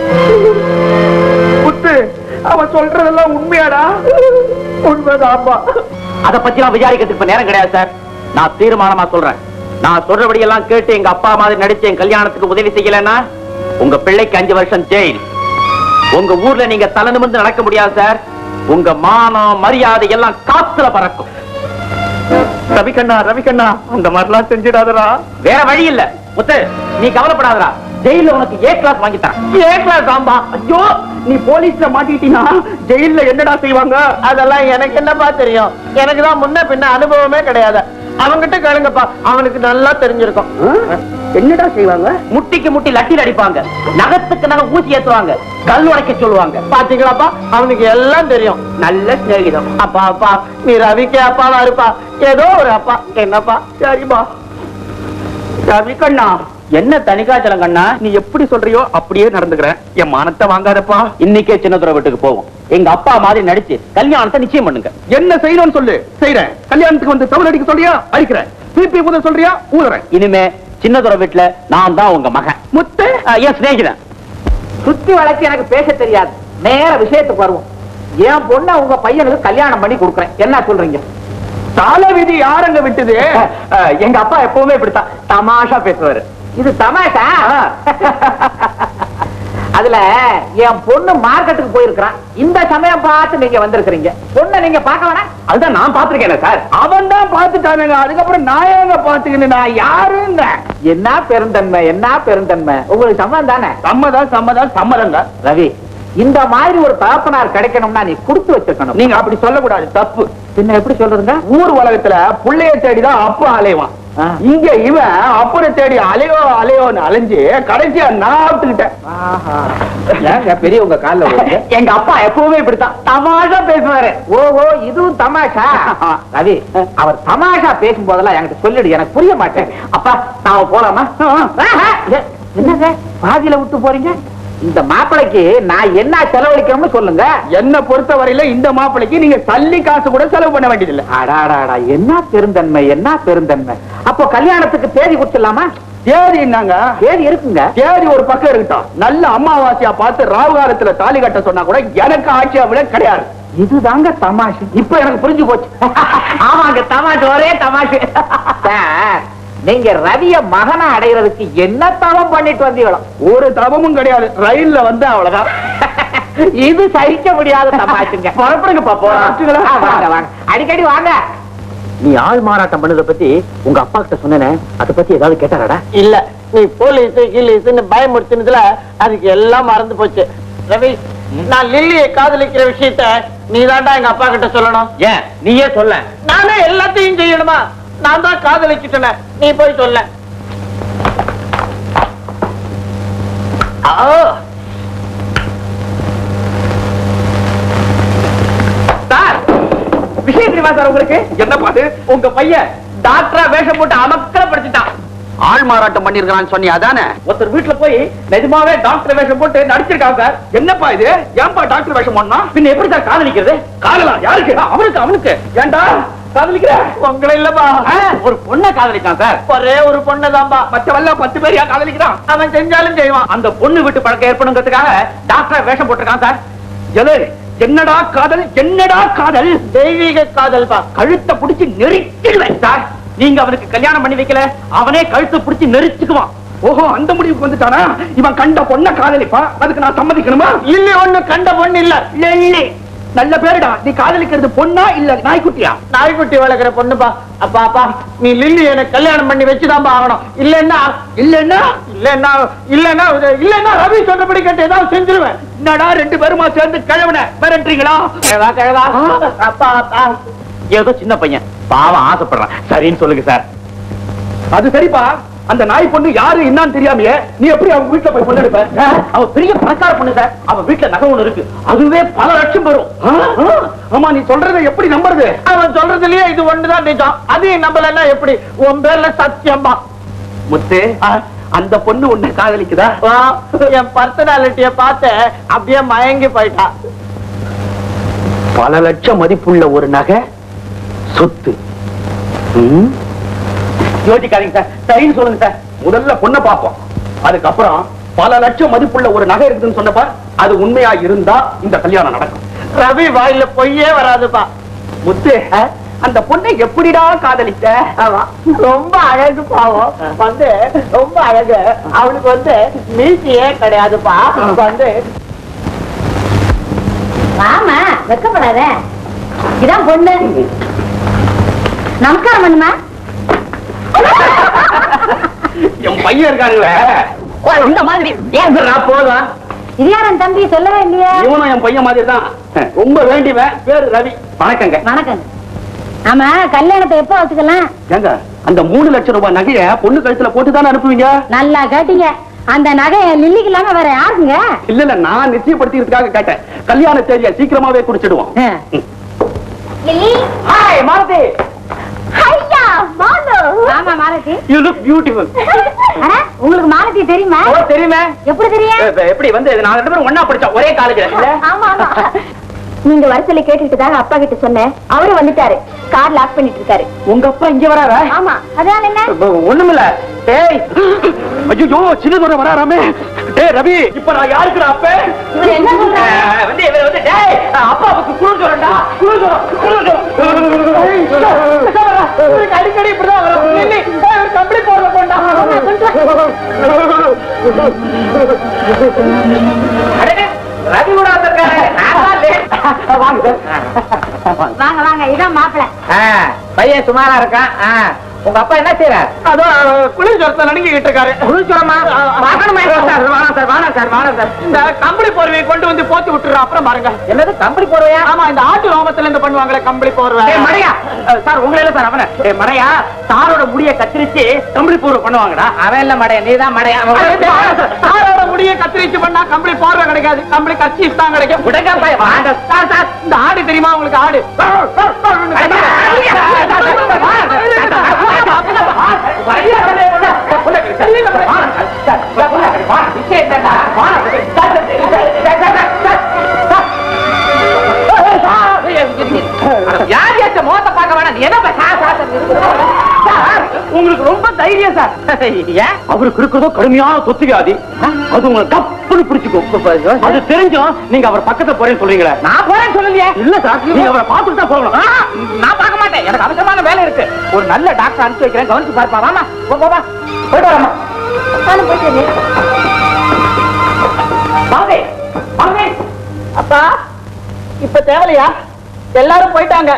[SPEAKER 5] முத்து அவன் சொல்றதெல்லாம் உண்மையாடா உண்மைதான்பா
[SPEAKER 2] அத பத்தி நான் விசாரிக்கிறதுக்கு இப்ப நேரம் கிடையாது சார் நான் தீர்மானமா சொல்றேன் நான் சொல்றபடி எல்லாம் கேட்டு எங்க அப்பா மாதிரி நடிச்சு என் கல்யாணத்துக்கு உதவி செய்யலன்னா உங்க பிள்ளைக்கு அஞ்சு வருஷம் ஜெயில் உங்க ஊர்ல நீங்க தலை நிமிர்ந்து நடக்க முடியாது சார் உங்க மானம் மரியாதை எல்லாம் காத்துல பறக்கும் ரவிகண்ணா ரவிகண்ணா அந்த மாதிரிலாம் செஞ்சிடாதடா வேற வழி இல்ல முத்து நீ கவலைப்படாதடா ஜெயில உனக்கு ஏ கிளாஸ் வாங்கி தரேன் ஏ கிளாஸ் ஆம்பா ஐயோ நீ போலீஸ்ல மாட்டிட்டீனா ஜெயில்ல என்னடா செய்வாங்க
[SPEAKER 5] அதெல்லாம் எனக்கு என்னப்பா தெரியும் எனக்கு தான் முன்ன பின்ன அனுபவமே கிடையாது அவங்கிட்ட கேளுங்கப்பா அவனுக்கு நல்லா தெரிஞ்சிருக்கும்
[SPEAKER 2] என்னடா செய்வாங்க முட்டிக்கு முட்டி லட்டில் அடிப்பாங்க நகத்துக்கு நகை ஊசி ஏத்துவாங்க கல் உடைக்க சொல்லுவாங்க
[SPEAKER 5] பாத்தீங்களாப்பா அவனுக்கு எல்லாம் தெரியும்
[SPEAKER 2] நல்ல சிநேகிதம்
[SPEAKER 5] அப்பா அப்பா நீ ரவிக்கு அப்பாவா இருப்பா ஏதோ ஒரு அப்பா என்னப்பா சரிப்பா
[SPEAKER 2] ரவி கண்ணா என்ன தனிக்காச்சலம் கண்ணா நீ எப்படி சொல்றியோ அப்படியே நடந்துக்கிறேன் என் மானத்தை வாங்காதப்பா இன்னைக்கே சின்னதுரை வீட்டுக்கு போவோம் எங்க அப்பா மாதிரி நடிச்சு கல்யாணத்தை நிச்சயம் பண்ணுங்க என்ன செய்யணும்னு சொல்லு செய்யறேன் கல்யாணத்துக்கு வந்து தமிழ் அடிக்க சொல்றியா அடிக்கிறேன் பிபி ஊத சொல்றியா ஊதுறேன் இனிமே சின்னதுரை வீட்டுல நான் தான் உங்க மகன் முத்து என் சிநேகிதன்
[SPEAKER 3] சுத்தி வளைச்சு எனக்கு பேச தெரியாது நேர விஷயத்துக்கு வருவோம் என் பொண்ண உங்க பையனுக்கு கல்யாணம் பண்ணி கொடுக்குறேன் என்ன சொல்றீங்க
[SPEAKER 2] கால விதி யாரங்க விட்டுது எங்க அப்பா எப்பவுமே இப்படித்தான் தமாஷா பேசுவாரு
[SPEAKER 3] இது தமாஷா அதுல என் பொண்ணு மார்க்கெட்டுக்கு போயிருக்கிறான் இந்த சமயம் பார்த்து நீங்க வந்திருக்கிறீங்க பொண்ணை நீங்க பார்க்க வேணாம்
[SPEAKER 2] அதுதான் நான் பாத்திருக்கேன் சார் அவன் தான் பாத்துட்டானுங்க அதுக்கப்புறம் நான் ஏங்க பாத்துக்கின்னு நான் யாருங்க
[SPEAKER 3] என்ன பெருந்தன்மை என்ன பெருந்தன்மை உங்களுக்கு சம்மதம் தானே
[SPEAKER 2] சம்மதம் சம்மதம் சம்மதங்க
[SPEAKER 3] ரவி இந்த மாதிரி ஒரு தகப்பனார் கிடைக்கணும்னா நீ கொடுத்து வச்சிருக்கணும்
[SPEAKER 2] நீங்க அப்படி சொல்லக்கூடாது தப்பு
[SPEAKER 3] பின்ன எப்படி சொல்றதுங்க
[SPEAKER 2] ஊர் உலகத்துல புள்ளைய தேடிதான் அப்பா அலைவான்
[SPEAKER 3] ஆ.
[SPEAKER 2] இங்க இவன் அப்பனை தேடி அலையோ அலையோன்னு அலைஞ்சு கடைசியா நான் ஆப்பிட்டுக்கிட்டேன்
[SPEAKER 3] ஆஹா. ஏங்க பெரியவங்க கால்ல விழுந்து?
[SPEAKER 2] எங்க அப்பா எப்பவுமே இப்படித்தான் தமாஷா பேசுவாரு
[SPEAKER 3] ஓஹோ இதுவும் தமாஷா ரவி அவர் தமாஷா பேசும் போதெல்லாம் என்கிட்ட சொல்லிடு எனக்கு புரிய மாட்டேன் அப்பா நாம போலாமா ஆஹா. ஏ, என்னங்க பாதியில விட்டு போறீங்க இந்த மாப்பிளைக்கு நான் என்ன செலவழிக்கணும்னு சொல்லுங்க
[SPEAKER 2] என்ன பொறுத்த வரையில இந்த மாப்பிளைக்கு நீங்க சல்லி காசு கூட செலவு பண்ண வேண்டியதில்லை
[SPEAKER 3] அடாடாடா என்ன பெருந்தன்மை என்ன பெருந்தன்மை அப்போ கல்யாணத்துக்கு தேதி கொடுத்துடலாமா
[SPEAKER 2] தேதி என்னங்க
[SPEAKER 3] தேதி இருக்குங்க
[SPEAKER 2] தேதி ஒரு பக்கம் இருக்கட்டும் நல்ல அமாவாசையா பார்த்து ராவு காலத்துல தாலி கட்ட சொன்னா கூட எனக்கு ஆட்சியா விட கிடையாது
[SPEAKER 3] இதுதாங்க தமாஷு இப்ப எனக்கு புரிஞ்சு போச்சு ஆமாங்க தமாஷு ஒரே தமாஷு சார் நீங்க ரவிய மகனா அடைகிறதுக்கு என்ன தவம் பண்ணிட்டு வந்தீங்களோ
[SPEAKER 2] ஒரு தவமும் கிடையாது ரயில்ல வந்து அவ்வளவுதான்
[SPEAKER 3] இது சகிக்க முடியாத தமாஷுங்க
[SPEAKER 2] புறப்படுங்க பாப்போம்
[SPEAKER 3] ஆ, வாங்க வாங்க அடிக்கடி வாங்க
[SPEAKER 2] நீ ஆள் மாறாட்டம் பண்ணத பத்தி உங்க அப்பா கிட்ட சொன்னேனே அத பத்தி ஏதாவது கேட்டாரடா
[SPEAKER 5] இல்ல நீ போலீஸ் கீலீஸ்னு பயமுறுத்தினதுல அதுக்கு எல்லாம் மறந்து போச்சு ரவி நான் லில்லியை காதலிக்கிற விஷயத்த நீ தாண்டா எங்க அப்பா கிட்ட சொல்லணும்
[SPEAKER 2] ஏன் நீயே சொல்ல
[SPEAKER 5] நானே எல்லாத்தையும் செய்யணுமா நான் தான் காதலிச்சுட்டேன் நீ போய் சொல்ல தெரியுமா சார் உங்களுக்கு
[SPEAKER 2] என்ன பாது
[SPEAKER 5] உங்க பையன் டாக்டரா வேஷம் போட்டு அமக்கல படிச்சுட்டான்
[SPEAKER 2] ஆள் மாறாட்டம் பண்ணிருக்கான்னு சொன்னியா தானே
[SPEAKER 5] ஒருத்தர் வீட்டுல போய் நிஜமாவே டாக்டர் வேஷம் போட்டு நடிச்சிருக்காங்க சார்
[SPEAKER 2] என்னப்பா இது ஏன்பா டாக்டர் வேஷம் பண்ணா
[SPEAKER 5] பின்ன எப்படி சார் காதலிக்கிறது
[SPEAKER 2] காதலா யாருக்கு
[SPEAKER 5] அவனுக்கு அவனுக்கு
[SPEAKER 2] ஏன்டா
[SPEAKER 5] காதலிக்கிற உங்களை இல்லப்பா
[SPEAKER 2] ஒரு பொண்ணை காதலிச்சான் சார்
[SPEAKER 5] ஒரே ஒரு பொண்ணுதான்பா
[SPEAKER 2] மற்றவெல்லாம் பத்து பேர் ஏன் காதலிக்கிறான்
[SPEAKER 5] அவன் செஞ்சாலும் செய்வான்
[SPEAKER 2] அந்த பொண்ணு விட்டு பழக்கம் ஏற்படுங்கிறதுக்காக டாக்டர் வேஷம் போட்டிருக்கான் சார் எது என்னடா காதல் என்னடா காதல்
[SPEAKER 5] தெய்வீக காதல்பா
[SPEAKER 2] கழுத்தை புடிச்சு நெரிச்சிடுவேன் சார் நீங்க அவனுக்கு கல்யாணம் பண்ணி வைக்கல அவனே கழுத்தை புடிச்சு நெரிச்சுக்குவான் ஓஹோ அந்த முடிவுக்கு வந்துட்டானா இவன் கண்ட பொண்ண காதலிப்பா அதுக்கு நான் சம்மதிக்கணுமா
[SPEAKER 5] இல்ல ஒண்ணு கண்ட பொண்ணு இல்ல
[SPEAKER 2] இல்லை நல்ல பேருடா நீ காதலிக்கிறது பொண்ணா இல்ல நாய்க்குட்டியா
[SPEAKER 5] நாய்க்குட்டி வளர்க்குற பொண்ணுப்பா அப்பா அப்பா நீ லில்லி எனக்கு கல்யாணம் பண்ணி வச்சுதான்பா ஆகணும் இல்லன்னா
[SPEAKER 2] இல்லன்னா
[SPEAKER 5] இல்லன்னா இல்லன்னா இல்லன்னா ரவி சொல்றபடி கேட்டு ஏதாவது செஞ்சிருவேன்
[SPEAKER 2] என்னடா ரெண்டு பேருமா சேர்ந்து கிழவன மிரட்டுறீங்களா
[SPEAKER 5] கிழவா கிழவா அப்பா அப்பா
[SPEAKER 2] ஏதோ சின்ன பையன் பாவம் ஆசைப்படுறான் சரின்னு சொல்லுங்க சார் அது சரிப்பா அந்த நாய் பொண்ணு யாரு என்னன்னு தெரியாமையே நீ எப்படி அவங்க வீட்டுல போய் பொண்ணு எடுப்ப அவ பெரிய பணக்கார பொண்ணு சார் அவ வீட்டுல நகை ஒண்ணு இருக்கு அதுவே பல லட்சம் வரும் ஆமா நீ சொல்றதை எப்படி நம்புறது
[SPEAKER 5] அவன் சொல்றதுலயே இது ஒண்ணுதான் நிஜம் அதையும் நம்மள எப்படி உன் பேர்ல சத்தியம்பா
[SPEAKER 2] முத்து அந்த பொண்ணு உன்னை காதலிக்குதா
[SPEAKER 5] வா, என் பர்சனாலிட்டிய பார்த்து அப்படியே மயங்கி போயிட்டா
[SPEAKER 2] பல லட்சம் மதிப்புள்ள ஒரு நகை சொத்து ம்? யோசிக்காதீங்க சார் சரின்னு சொல்லுங்க சார் முதல்ல பொண்ணை பார்ப்போம் அதுக்கப்புறம் பல லட்சம் மதிப்புள்ள ஒரு நகை இருக்குதுன்னு சொன்னப்ப அது உண்மையா இருந்தா இந்த கல்யாணம் நடக்கும்
[SPEAKER 5] ரவி வாயில பொய்யே வராதுப்பா
[SPEAKER 2] முத்து அந்த பொண்ணை எப்படிடா காதலித்த
[SPEAKER 5] ஆமா ரொம்ப அழகு பாவம் வந்து ரொம்ப அழகு அவனுக்கு வந்து மீசியே கிடையாதுப்பா வந்து
[SPEAKER 1] வாமா வெக்கப்படாத இதான் பொண்ணு நமஸ்காரம் பண்ணுமா
[SPEAKER 2] என் பையன் இருக்கானுங்களே
[SPEAKER 1] இந்த மாதிரி
[SPEAKER 2] ஏன்டா போதும்
[SPEAKER 1] இது யாரன் தம்பி சொல்லவே இல்லையே
[SPEAKER 2] இவனும் என் பையன் மாதிரி தான் ரொம்ப வேண்டிவன் பேரு ரவி வணக்கங்க
[SPEAKER 1] வணக்கம் ஆமா கல்யாணத்தை எப்ப வச்சுக்கலாம்
[SPEAKER 2] ஏங்க அந்த மூணு லட்சம் ரூபாய் நகைய பொண்ணு கழுத்துல போட்டு தானே அனுப்புவீங்க
[SPEAKER 1] நல்லா கேட்டீங்க அந்த நகை லில்லிக்கு இல்லாம வேற யாருங்க
[SPEAKER 2] இல்ல இல்ல நான் நிச்சயப்படுத்திக்கிறதுக்காக கேட்டேன் கல்யாண தேதியை சீக்கிரமாவே குறிச்சிடுவோம்
[SPEAKER 1] லில்லி
[SPEAKER 2] ஹாய் மாலதி
[SPEAKER 1] ஐயா மாலு ஆமா மாலதி
[SPEAKER 2] யூ லுக் பியூட்டிஃபுல்
[SPEAKER 1] அட, உங்களுக்கு மாலதி தெரியுமா
[SPEAKER 2] ஓ தெரியுமே
[SPEAKER 1] எப்படி தெரியும்
[SPEAKER 2] இப்ப எப்படி வந்து நாங்க ரெண்டு பேரும் ஒண்ணா படிச்சோம் ஒரே காலேஜ்ல இல்ல
[SPEAKER 1] ஆமா ஆமா நீங்க வரிசையில கேட்டுட்டு தாங்க அப்பா கிட்ட சொன்னேன் அவரும் வந்துட்டாரு கார் லாக் பண்ணிட்டு இருக்காரு
[SPEAKER 2] உங்க அப்பா இங்க வராரா
[SPEAKER 1] ஆமா அதனால என்ன
[SPEAKER 2] ஒண்ணுமில்ல டேய் ஐயோ சின்னதுரை வராராமே டேய் ரவி இப்ப நான் யாருக்குடா அப்ப
[SPEAKER 1] இவர் என்ன சொல்றாரு
[SPEAKER 2] அஹ், வந்து இவர் வந்து டேய் அப்பாவுக்கு குளிர் ஜுரம்டா குளிர் ஜுரம் குளிர் ஜுரம்
[SPEAKER 5] இவருக்கு அடிக்கடி இப்படிதான் வரும் லில்லி, ஏய், இவர் கம்பளி போடுற பொண்ணா
[SPEAKER 2] அடடே, ரவி கூட வந்திருக்காரு நான் தான் late. வாங்க சார்
[SPEAKER 1] வாங்க வாங்க இதான் மாப்பிள
[SPEAKER 3] பையன் சுமாரா இருக்கான் ஆ, உங்க அப்பா என்ன செய்யறாரு
[SPEAKER 5] அதான் குளிர் ஜுரத்தை நடுங்கிட்டு இருக்காரு
[SPEAKER 3] குளிச்சுரமா வாங்கணுமா சார் வேணாம் சார் வேணாம் சார் வேணாம் சார்
[SPEAKER 5] இந்த கம்பளி போர்வையை கொண்டு வந்து போத்தி விட்டுறோம் அப்புறம் பாருங்க
[SPEAKER 3] என்னது கம்பளி போடுவையா
[SPEAKER 5] ஆமா இந்த ஆட்டு ரோமத்துல இருந்து பண்ணுவாங்களே கம்பளி போர்வை
[SPEAKER 2] ஏய் மடையா அஹ், சார் உங்களை இல்ல சார் அவன ஏய் மடையா சாரோட முடிய கத்திரிச்சு கம்பளி பூர்வ பண்ணுவாங்கடா
[SPEAKER 3] அவன் இல்ல மடையா நீதான் மடையா
[SPEAKER 5] சாரோட முடிய கத்திரிச்சு பண்ணா கம்பளி போர்வை கிடைக்காது கம்பளி கட்சி தான் கிடைக்கும்
[SPEAKER 3] விடுங்க பையன் வாங்க
[SPEAKER 5] சார் சார் இந்த ஆடு தெரியுமா உங்களுக்கு ஆடு
[SPEAKER 3] யார் ஏத்த முகத்தை பார்க்க வேணாம் நீ என்ன பா- சா- சா- சா- சார்,
[SPEAKER 2] உங்களுக்கு ரொம்ப தைரியம் சார்
[SPEAKER 3] ஏன்
[SPEAKER 2] அவருக்கு இருக்கிறதோ கடுமையான சொத்து வியாதி அது உங்களை கப்புன்னு பிடிச்சுக்கும் அது தெரிஞ்சும் நீங்க அவர் பக்கத்துல போறேன்னு சொல்றீங்களே
[SPEAKER 3] நான் போறேன்னு சொல்லலையே
[SPEAKER 2] இல்ல சார் நீங்க அவரை பார்த்துட்டு தான் போகணும்
[SPEAKER 3] ஆ, நான் பார்க்க மாட்டேன் எனக்கு அவசரமான வேலை இருக்கு ஒரு நல்ல டாக்டர் அனுப்பிச்சு வைக்கிறேன் கவனிச்சு பார்ப்பா வாமா போ, போ, வா. போயிட்டு வரமா
[SPEAKER 1] நானும் போயிட்டு
[SPEAKER 3] வாங்க வாங்க
[SPEAKER 5] அப்பா இப்ப தேவையா எல்லாரும் போயிட்டாங்க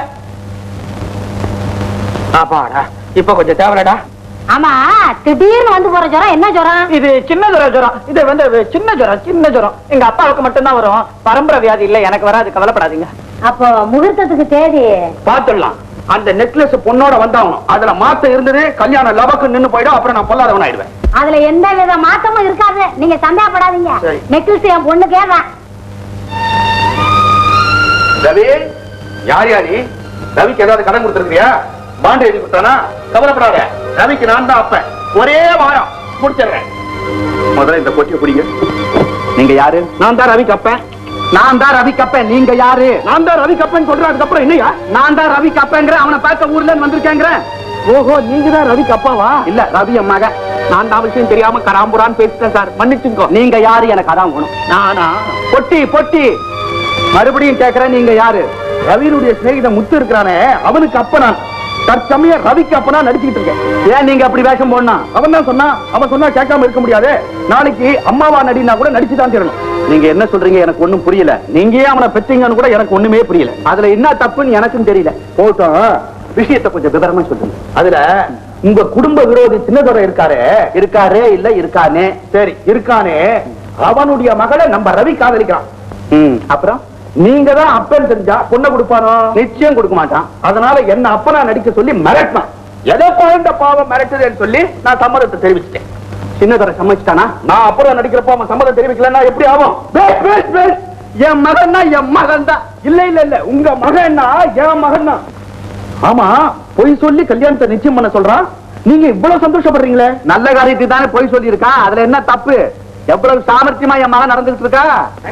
[SPEAKER 3] அப்பாடா இப்ப கொஞ்சம் தேவலடா
[SPEAKER 1] ஆமா திடீர்னு வந்து போற ஜுரம் என்ன ஜுரம்
[SPEAKER 5] இது சின்ன ஜுரம் ஜுரம் இது வந்து சின்ன ஜுரம் சின்ன ஜுரம் எங்க அப்பாவுக்கு மட்டும்தான் வரும் பரம்பரை வியாதி இல்ல எனக்கு வராது கவலைப்படாதீங்க
[SPEAKER 1] அப்போ முகூர்த்தத்துக்கு தேதி
[SPEAKER 2] பாத்துடலாம் அந்த நெக்லஸ் பொண்ணோட வந்தாகணும் அதுல மாத்த இருந்தது கல்யாணம் லவக்கு நின்னு போயிடும் அப்புறம் நான் பொல்லாதவன் ஆயிடுவேன்
[SPEAKER 1] அதுல எந்த வித மாற்றமும் இருக்காது நீங்க சந்தேகப்படாதீங்க
[SPEAKER 2] சரி.
[SPEAKER 1] நெக்லஸ் என் பொண்ணுக்கே தான்
[SPEAKER 2] ரவி யார் யாரி
[SPEAKER 6] ரவிக்கு ஏதாவது கடன் கொடுத்துருக்கியா பாண்டு எழுதி கொடுத்தானா கவலைப்படாத ரவிக்கு நான் தான் அப்ப ஒரே வாரம் முடிச்சிடுறேன் முதல்ல இந்த பொட்டியை பிடிங்க
[SPEAKER 2] நீங்க யாரு
[SPEAKER 6] நான் தான் ரவிக்கு அப்பேன்
[SPEAKER 2] நான் தான் ரவி கப்பேன் நீங்க யாரு
[SPEAKER 6] நான் தான் ரவி கப்பன் சொல்றேன் அதுக்கப்புறம் என்னையா
[SPEAKER 2] நான் தான் ரவி கப்பேங்கிற அவனை பார்க்க ஊர்ல இருந்து வந்திருக்கேங்கிற
[SPEAKER 6] ஓஹோ நீங்க தான் ரவிக்கு அப்பாவா
[SPEAKER 2] இல்ல ரவி அம்மாக
[SPEAKER 6] நான் தான் விஷயம் தெரியாம கராம்புரான்னு பேசிட்டேன் சார் மன்னிச்சுக்கோ
[SPEAKER 2] நீங்க யாரு எனக்கு அதான் வேணும்
[SPEAKER 6] நானா
[SPEAKER 2] பொட்டி பொட்டி மறுபடியும் கேக்குறேன் நீங்க யாரு
[SPEAKER 6] ரவியினுடைய சிநேகிதன் முத்து இருக்கிறானே அவனுக்கு அப்ப நான் தற்சமயம் ரவிக்கு அப்ப நான் நடிச்சுக்கிட்டு இருக்கேன்
[SPEAKER 2] ஏன் நீங்க அப்படி வேஷம் போடணும்
[SPEAKER 6] அவன் தான் சொன்னான் அவன் சொன்னா கேட்காம இருக்க முடியாது நாளைக்கு அம்மாவா நடினா கூட நடிச்சு தான் தீரணும்
[SPEAKER 2] நீங்க என்ன சொல்றீங்க எனக்கு ஒண்ணும் புரியல
[SPEAKER 6] நீங்க ஏன் அவனை பெற்றீங்கன்னு கூட எனக்கு ஒண்ணுமே புரியல
[SPEAKER 2] அதுல என்ன தப்புன்னு எனக்கும் தெரியல
[SPEAKER 6] போட்டோம்
[SPEAKER 2] விஷயத்தை கொஞ்சம் விவரமா சொல்லுங்க
[SPEAKER 6] அதுல உங்க குடும்ப விரோதி சின்னதுரை இருக்காரு
[SPEAKER 2] இருக்காரே இல்ல இருக்கானே
[SPEAKER 6] சரி இருக்கானே அவனுடைய மகளை நம்ம ரவி காதலிக்கிறான்
[SPEAKER 2] ம் அப்புறம்
[SPEAKER 6] நீங்க தான் அப்பன் தெரிஞ்சா பொண்ணை கொடுப்பானோ
[SPEAKER 2] நிச்சயம் கொடுக்க மாட்டான்
[SPEAKER 6] அதனால என்ன அப்பனா நடிக்க சொல்லி மிரட்டினான் ஏதோ குழந்தை பாவம் மிரட்டுதுன்னு சொல்லி நான் சம்மதத்தை தெரிவிச்சிட்டேன்
[SPEAKER 2] சின்னதரை சமைச்சிட்டானா
[SPEAKER 6] நான் அப்புறம் நடிக்கிறப்ப அவன் சம்மதம் தெரிவிக்கலன்னா எப்படி ஆகும் பேஸ், பேஸ், பேஸ். என் மகன்னா என் மகன் தான் இல்ல இல்ல இல்ல உங்க மகன்னா என் மகன் தான் ஆமா பொய் சொல்லி கல்யாணத்தை நிச்சயம் பண்ண சொல்றான் நீங்க இவ்வளவு சந்தோஷப்படுறீங்களே
[SPEAKER 2] நல்ல காரியத்துக்கு தானே போய் சொல்லியிருக்கான் அதுல என்ன தப்பு எவ்வளவு சாமர்த்தியமா என் மகன் நடந்துட்டு இருக்கா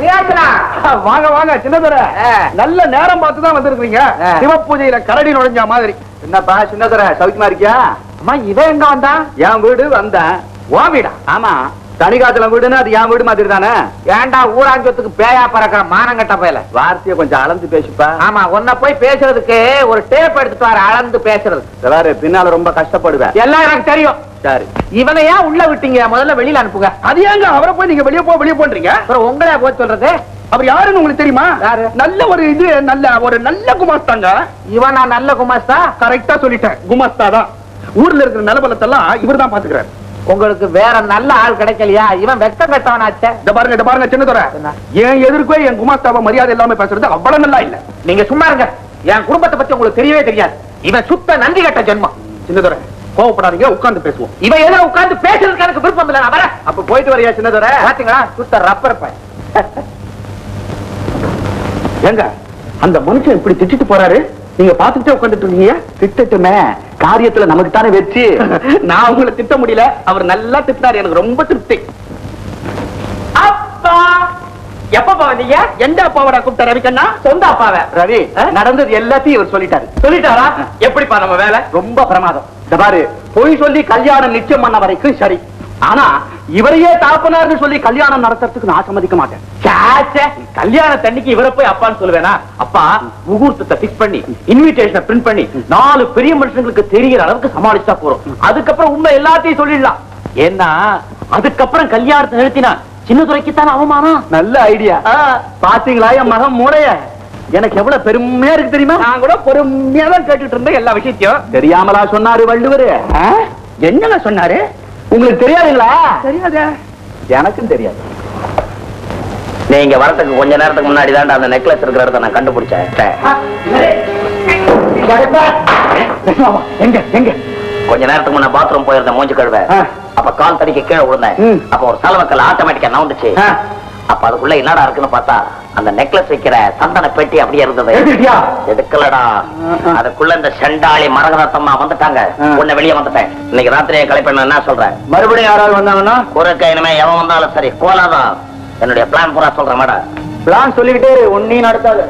[SPEAKER 6] வாங்க வாங்க சின்னதுரை நல்ல நேரம் பார்த்து தான் வந்திருக்கீங்க
[SPEAKER 2] ஆ.
[SPEAKER 6] சிவபூஜையில கரடி நுழைஞ்ச மாதிரி
[SPEAKER 2] என்னப்பா சின்னதரை சௌக்கியமா இருக்கியா
[SPEAKER 6] அம்மா இவன் எங்க வந்தான்
[SPEAKER 2] என் வீடு வந்தேன்
[SPEAKER 6] ஓ வீடா
[SPEAKER 2] ஆமா தனிகாத்துல வீடுன்னா அது என் வீடு மாதிரி தானே
[SPEAKER 3] ஏன்டா ஊராஞ்சத்துக்கு பேயா பறக்கிற மானங்கட்ட பயல
[SPEAKER 2] வார்த்தையை கொஞ்சம் அளந்து பேசுப்பா
[SPEAKER 3] ஆமா உன்னை போய் பேசுறதுக்கு ஒரு டேப் எடுத்துட்டு வர அளந்து பேசுறது
[SPEAKER 2] இந்த பாரு பின்னால ரொம்ப கஷ்டப்படுவேன்
[SPEAKER 3] எல்லாம் எனக்கு தெரியும்
[SPEAKER 2] சரி
[SPEAKER 3] இவனை ஏன் உள்ள விட்டீங்க முதல்ல வெளியில அனுப்புங்க
[SPEAKER 6] அது ஏங்க அவரை போய் நீங்க வெளியே போ வெளியே போன்றீங்க
[SPEAKER 3] அப்புறம் உங்களே போய் சொல்றது
[SPEAKER 6] அவர் யாருன்னு உங்களுக்கு தெரியுமா
[SPEAKER 3] யாரு?
[SPEAKER 6] நல்ல ஒரு இது நல்ல ஒரு நல்ல குமாஸ்தாங்க
[SPEAKER 3] இவன் நான் நல்ல குமாஸ்தா
[SPEAKER 6] கரெக்டா சொல்லிட்டேன் குமாஸ்தா தான் ஊர்ல இருக்கிற நிலபலத்தெல்லாம் இவர் தான் பாத்துக்கிறாரு
[SPEAKER 3] உங்களுக்கு வேற நல்ல ஆள் கிடைக்கலையா இவன் வெக்கம் கட்டவனாச்சே
[SPEAKER 6] இந்த பாருங்க இந்த பாருங்க சின்னதுரை
[SPEAKER 3] என்ன?
[SPEAKER 6] என் எதிர்க்கோ என் குமாஸ்தாவை மரியாதை இல்லாம பேசுறது அவ்வளவு நல்லா இல்ல
[SPEAKER 3] நீங்க சும்மா இருங்க என் குடும்பத்தை பத்தி உங்களுக்கு தெரியவே தெரியாது இவன் சுத்த நன்றி கட்ட ஜென்மம்
[SPEAKER 6] சின்னதுரை கோவப்படாதீங்க உட்கார்ந்து பேசுவோம்
[SPEAKER 3] இவன் எதிர உட்கார்ந்து பேசுறதுக்கு எனக்கு விருப்பம் இல்ல நான் வரேன்
[SPEAKER 2] அப்ப போயிட்டு வரியா சின்னதரை
[SPEAKER 3] பாத்தீங்களா சுத்த ரப்பர் பையன்
[SPEAKER 6] ஏங்க அந்த மனுஷன் இப்படி திட்டிட்டு போறாரு நீங்க பாத்துக்கிட்டே உட்காந்துட்டு இருக்கீங்க
[SPEAKER 2] திட்டட்டுமே காரியத்துல நமக்கு தானே வெற்றி
[SPEAKER 6] நான் உங்களை திட்ட முடியல அவர் நல்லா திட்டினாரு எனக்கு ரொம்ப திருப்தி
[SPEAKER 3] அப்பா எப்பப்பா வந்தீங்க
[SPEAKER 6] எந்த அப்பாவோட கூப்பிட்ட ரவிக்கண்ணா
[SPEAKER 3] சொந்த அப்பாவை
[SPEAKER 2] ரவி நடந்தது எல்லாத்தையும் இவர் சொல்லிட்டாரு
[SPEAKER 3] சொல்லிட்டாரா எப்படிப்பா நம்ம வேலை
[SPEAKER 2] ரொம்ப பிரமாதம் இந்த பாரு பொய் சொல்லி கல்யாணம் நிச்சயம் பண்ண வரைக்கும் சரி ஆனா இவரையே தாப்பனார்னு சொல்லி கல்யாணம் நடத்துறதுக்கு நான் சம்மதிக்க மாட்டேன்
[SPEAKER 3] சாச்சே கல்யாண தண்ணிக்கு இவரை போய் அப்பான்னு சொல்லுவேனா அப்பா முகூர்த்தத்தை பிக்ஸ் பண்ணி இன்விடேஷனை பிரிண்ட் பண்ணி நாலு பெரிய மனுஷங்களுக்கு தெரிகிற அளவுக்கு சமாளிச்சா போறோம் அதுக்கப்புறம் உண்மை எல்லாத்தையும் சொல்லிடலாம் ஏன்னா அதுக்கப்புறம் கல்யாணத்தை நிறுத்தினா சின்னதுரைக்கு தானே அவமானம்
[SPEAKER 2] நல்ல ஐடியா பாத்தீங்களா என் மகன் மூளைய எனக்கு எவ்வளவு பெருமையா இருக்கு தெரியுமா
[SPEAKER 6] நான் கூட பொறுமையா தான் கேட்டுட்டு இருந்தேன் எல்லா விஷயத்தையும்
[SPEAKER 2] தெரியாமலா சொன்னாரு வள்ளுவரு
[SPEAKER 6] என்னங்க சொன்னாரு
[SPEAKER 2] உங்களுக்கு தெரியாதுங்களா
[SPEAKER 6] தெரியாதே
[SPEAKER 2] எனக்கும் தெரியாது
[SPEAKER 4] நீங்க வரதுக்கு கொஞ்ச நேரத்துக்கு முன்னாடி தான் அந்த நெக்லஸ் இருக்கிற இடத்த நான் கண்டுபிடிச்சேன்
[SPEAKER 2] எங்க எங்க
[SPEAKER 4] கொஞ்ச நேரத்துக்கு முன்ன பாத்ரூம் போயிருந்த மூஞ்சி கழுவ
[SPEAKER 2] ஆ.
[SPEAKER 4] அப்ப கால் தடிக்க கீழே விழுந்தேன்
[SPEAKER 2] ம்.
[SPEAKER 4] அப்ப ஒரு சலவக்கல் ஆட்டோமேட்டிக்கா நவுந்துச்சு
[SPEAKER 2] ஆ.
[SPEAKER 4] அப்ப அதுக்குள்ள என்னடா இருக்குன்னு பார்த்தா அந்த நெக்லஸ் வைக்கிற சந்தன பெட்டி அப்படியே இருந்தது
[SPEAKER 2] எடுத்துட்டியா?
[SPEAKER 4] எடுக்கலடா
[SPEAKER 2] ஆ, ஆ.
[SPEAKER 4] அதுக்குள்ள இந்த செண்டாளி மரகதத்தம்மா வந்துட்டாங்க
[SPEAKER 2] ஆ.
[SPEAKER 4] உன்னை வெளியே வந்துட்டேன் இன்னைக்கு ராத்திரியே கலைப்பேன் என்ன சொல்றேன்
[SPEAKER 2] மறுபடியும் யாராவது வந்தாங்கன்னா
[SPEAKER 4] குறுக்க இனிமே எவன் வந்தாலும் சரி கோலாதான் என்னுடைய பிளான் பூரா சொல்றேன் மேடம்
[SPEAKER 2] பிளான் சொல்லிக்கிட்டே இரு, ஒன்னையும் நடத்தாது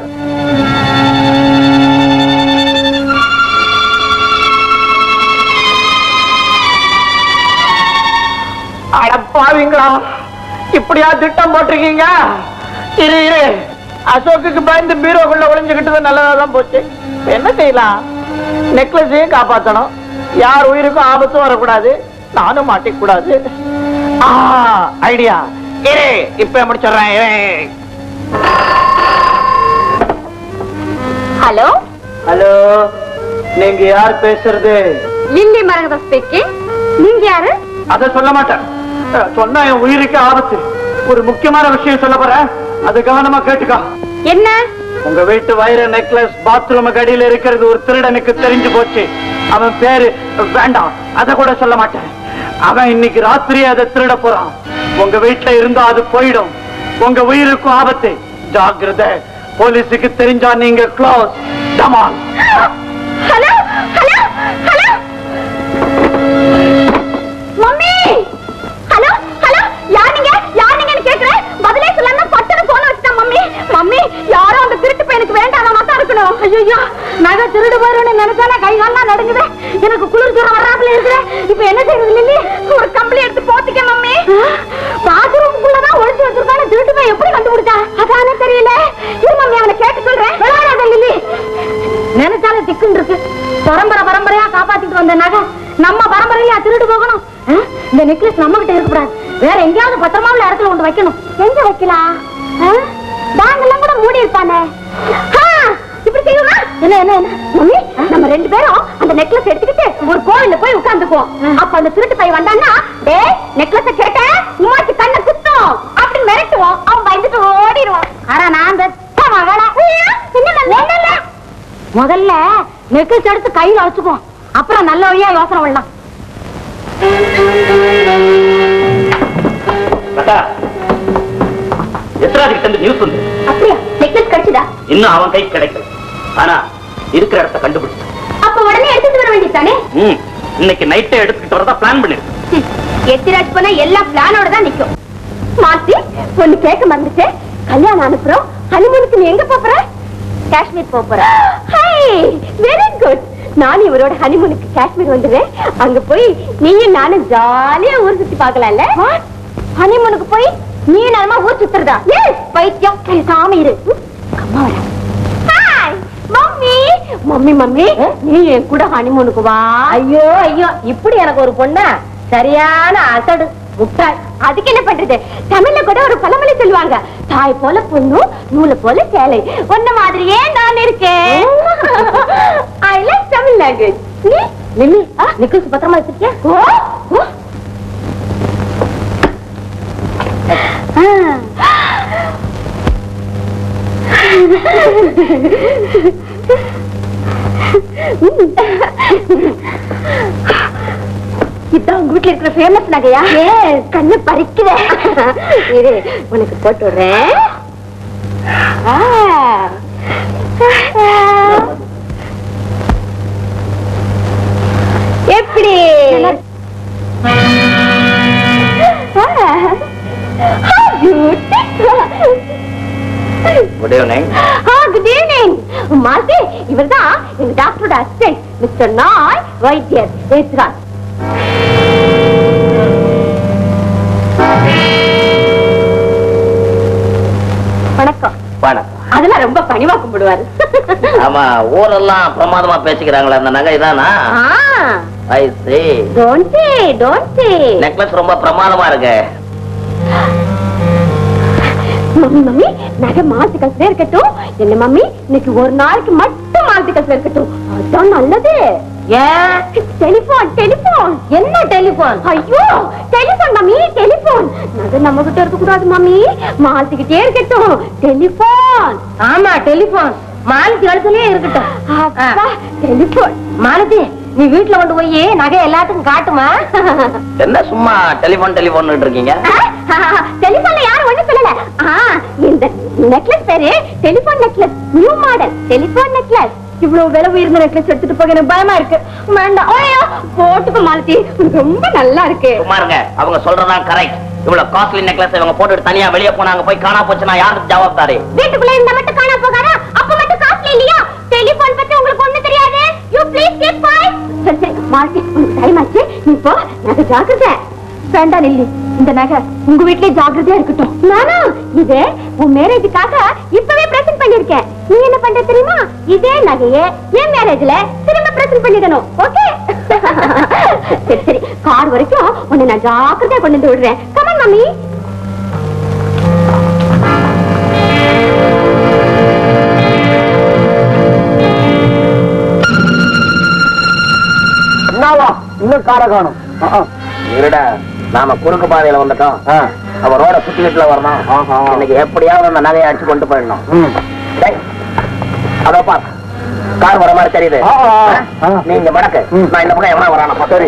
[SPEAKER 5] அடப்பாவீங்களா இப்படியா திட்டம் போட்டிருக்கீங்க இரு இரு அசோக்குக்கு பயந்து பீரோக்குள்ள ஒளிஞ்சுக்கிட்டது நல்லதா தான் போச்சு இப்ப என்ன செய்யலாம் நெக்லஸையும் காப்பாத்தணும் யார் உயிருக்கும் ஆபத்தும் வரக்கூடாது நானும் மாட்டிக்க கூடாது ஐடியா இரு இப்ப முடிச்சிடுறேன் இரு.
[SPEAKER 1] ஹலோ
[SPEAKER 2] ஹலோ நீங்க யார் பேசுறது
[SPEAKER 1] லில்லி மரகத ஸ்பீக்கிங் நீங்க யாரு
[SPEAKER 2] அத சொல்ல மாட்டேன் அஹ், சொன்னா என் உயிருக்கு ஆபத்து ஒரு முக்கியமான விஷயம் சொல்ல போறேன் அது கவனமா கேட்டுக்கோ
[SPEAKER 1] என்ன
[SPEAKER 2] உங்க வீட்டு வைர நெக்லஸ் பாத்ரூம் அடியில இருக்கிறது ஒரு திருடனுக்கு தெரிஞ்சு போச்சு அவன் பேரு வேண்டாம் அத கூட சொல்ல மாட்டேன் அவன் இன்னைக்கு ராத்திரியே அதை திருட போறான் உங்க வீட்டுல இருந்தா அது போயிடும் உங்க உயிருக்கும் ஆபத்து ஜாக்கிரதை போலீஸுக்கு தெரிஞ்சா நீங்க close Jamal
[SPEAKER 1] hello hello hello mummy hello hello யார் நீங்க யார் நீங்கன்னு கேக்குறேன் பதிலே சொல்லாம பட்டுன்னு போன வச்சுட்டேன் மம்மி மம்மி யாரோ அந்த திருட்டு பையனுக்கு வேண்டாம் தான் இருக்கணும் ஐயோ நகை திருடு போயிருன்னு நினைச்சாலே கை கால்லாம் நடுங்குது எனக்கு குளிர் ஜுரம் வராப்புல இருக்குது இப்ப என்ன செய்யறது லில்லி ஒரு கம்பளி எடுத்து போத்திக்க மம்மி பாத்ரூம்குள்ளதான் ஒளிச்சு வச்சிருக்கான திருட்டு பையன் எப்படி கண்டுபிடிச்சா அதானே தெரியல இரு மம்மி அவனை கேட்டு சொல்றேன் விளையாடாத லில்லி நினைச்சாலே திக்குன்னு இருக்கு பரம்பரை பரம்பரையா காப்பாத்திட்டு வந்த நகை நம்ம பரம்பரையில திருடு போகணும் ஆ? இந்த நெக்லஸ் நம்ம கிட்ட இருக்கக்கூடாது வேற எங்கேயாவது பத்திரமா உள்ள இடத்துல கொண்டு வைக்கணும் எங்க வைக்கலாம் பேங்க் எல்லாம் கூட மூடி இருப்பானே ஆ, இப்படி செய்யுமா என்ன என்ன என்ன மம்மி நம்ம ரெண்டு பேரும் அந்த நெக்லஸ் எடுத்துக்கிட்டு ஒரு கோவில்ல போய் உட்கார்ந்துக்குவோம் அப்ப அந்த திருட்டு பையன் வந்தான்னா டேய் நெக்லஸ் கேட்ட உமாச்சு கண்ணை குத்தும் அப்படின்னு மிரட்டுவோம் அவன் பயந்துட்டு ஓடிடுவான் ஆனா நான் பெத்த மகளா என்ன முதல்ல நெக்லஸ் எடுத்து கையில வச்சுக்குவோம் அப்புறம் நல்ல வழியா யோசனை பண்ணலாம்
[SPEAKER 2] லதா எஸ்ராஜ் கிட்ட இருந்து நியூஸ் வந்து
[SPEAKER 1] அப்படியா நெக்லஸ் கிடைச்சதா
[SPEAKER 2] இன்னும் அவன் கை கிடைக்கல ஆனா இருக்கிற இடத்த கண்டுபிடிச்சு
[SPEAKER 1] அப்ப உடனே எடுத்துட்டு வர வேண்டியதானே
[SPEAKER 2] ம் இன்னைக்கு நைட்டே எடுத்துக்கிட்டு வரதா பிளான் பண்ணிருக்கு
[SPEAKER 1] எத்திராஜ் பண்ணா எல்லாம் பிளானோட தான் நிக்கும் மாத்தி ஒண்ணு கேட்க மறந்துச்சு கல்யாணம் அனுப்புறோம் ஹனிமூனுக்கு நீ எங்க போற காஷ்மீர் போற ஹை வெரி குட் நானும் இவரோட ஹனிமூனுக்கு காஷ்மீர் வந்துடுறேன் அங்க போய் நீயும் நானும் ஜாலியா ஊர் சுத்தி பார்க்கலாம்ல ஹனிமூனுக்கு போய் நீ நானுமா ஊர் சுத்துறதா எஸ் பைத்தியம் பேசாம இரு ம், அம்மா வரேன் ஹாய் மம்மி மம்மி மம்மி நீ என் கூட ஹனிமூனுக்கு வா ஐயோ ஐயோ இப்படி எனக்கு ஒரு பொண்ணா சரியான அசடு முட்டாள் அதுக்கு என்ன பண்றது தமிழ்ல கூட ஒரு பழமொழி சொல்லுவாங்க தாய் போல பொண்ணும் நூலை போல சேலை ஒன்ன மாதிரியே நான் இருக்கேன் ஐ லைக் தமிழ் லாங்குவேஜ் நீ லில்லி நிக்கல்ஸ் பத்திரமா வச்சிருக்கியா ஓ ஓ. இதான் உங்க வீட்டுல இருக்கிற ஃபேமஸ் நகையா கண்ணு பறிக்குத இரு உனக்கு போட்டு விடுறேன் ஆ. எப்படி
[SPEAKER 2] குட் ஈவினிங்
[SPEAKER 1] குட் ஈவினிங் மாசி இவர்தான் எங்க டாக்டரோட அசிஸ்டன்ட் மிஸ்டர் நாய் வைத்தியர் ஏசுராஜ் வணக்கம்
[SPEAKER 4] வணக்கம்
[SPEAKER 1] அதெல்லாம் ரொம்ப பணிவா கும்பிடுவாரு
[SPEAKER 4] ஆமா ஊரெல்லாம் பிரமாதமா பேசிக்கிறாங்களே அந்த நகை தானா I see
[SPEAKER 1] don't say don't say
[SPEAKER 4] necklace ரொம்ப பிரமாதமா இருக்கு
[SPEAKER 1] மம்மி மம்மி நகை மாத்து கசுல இருக்கட்டும் என்ன மம்மி இன்னைக்கு ஒரு நாளைக்கு மட்டும் மாத்து கசுல இருக்கட்டும் அதான் நல்லது ஏன் டெலிபோன் டெலிபோன் என்ன டெலிபோன் ஐயோ டெலிபோன் மம்மி டெலிபோன் நகை நம்ம கிட்ட இருக்க கூடாது மம்மி மாத்திக்கிட்டே இருக்கட்டும் டெலிபோன் ஆமா டெலிபோன் மாலத்தி கழுத்துலயே இருக்கட்டும் டெலிபோன் மாலதி நீ வீட்டுல கொண்டு போய் நகை எல்லாத்துக்கும் காட்டுமா
[SPEAKER 4] என்ன சும்மா டெலிபோன் டெலிபோன் இருக்கீங்க
[SPEAKER 1] டெலிபோன்ல யாரும் ஒண்ணு சொல்லல ஆ, இந்த நெக்லஸ் பேரு telephone necklace new model telephone necklace இவ்வளவு விலை உயர்ந்த நெக்லஸ் எடுத்துட்டு போக எனக்கு பயமா இருக்கு வேண்டாம் ஐயோ போட்டுக்க மாலத்தி உனக்கு ரொம்ப நல்லா இருக்கு
[SPEAKER 4] சும்மா இருங்க அவங்க சொல்றதான் கரெக்ட் இவ்வளவு காஸ்ட்லி நெக்லஸ் இவங்க போட்டுட்டு தனியா வெளியே போனாங்க போய் காணா போச்சுன்னா யாருக்கு ஜவாப்தாரி
[SPEAKER 1] வீட்டுக்குள்ள இந்த மட்டும் காணா போகாதா அப்ப மட்டும் காஸ்ட்லி இல்லையா டெலிபோன் பத்தி உங்களுக்கு ஒண்ணு தெரியாது யூ ப்ளீஸ் கீப் குவைட் சரி சரி மாலத்தி உனக்கு டைம் ஆச்சு நீ போ நகை ஜாக்கிரதை வேண்டாம் நில்லி இந்த நகை உங்க வீட்லயே ஜாக்கிரதையா இருக்கட்டும் நானா இது உன் மேரேஜுக்காக இப்பவே பிரசன்ட் பண்ணிருக்கேன் நீ என்ன பண்ற தெரியுமா இதே நகையை என் மேரேஜ்ல திரும்ப பிரசன்ட் பண்ணிடணும் ஓகே சரி சரி கார் வரைக்கும் உன்னை நான் ஜாக்கிரதையா கொண்டு வந்து விடுறேன் கமன் மம்மி
[SPEAKER 3] என்னவா இன்னும் காரை காணும்
[SPEAKER 4] இருடா நாம குறுக்கு பாதையில வந்துட்டோம் அவ ரோட சுத்திக்கிட்டுல வரணும் இன்னைக்கு எப்படியாவது அந்த நகையை அடிச்சு கொண்டு போயிடணும் டேய், அதோ பார் கார் வர மாதிரி தெரியுது
[SPEAKER 3] ஆ, ஆ, ஆ.
[SPEAKER 4] நீங்க மடக்கு நான் இந்த பக்கம் எவனா வரானா சரி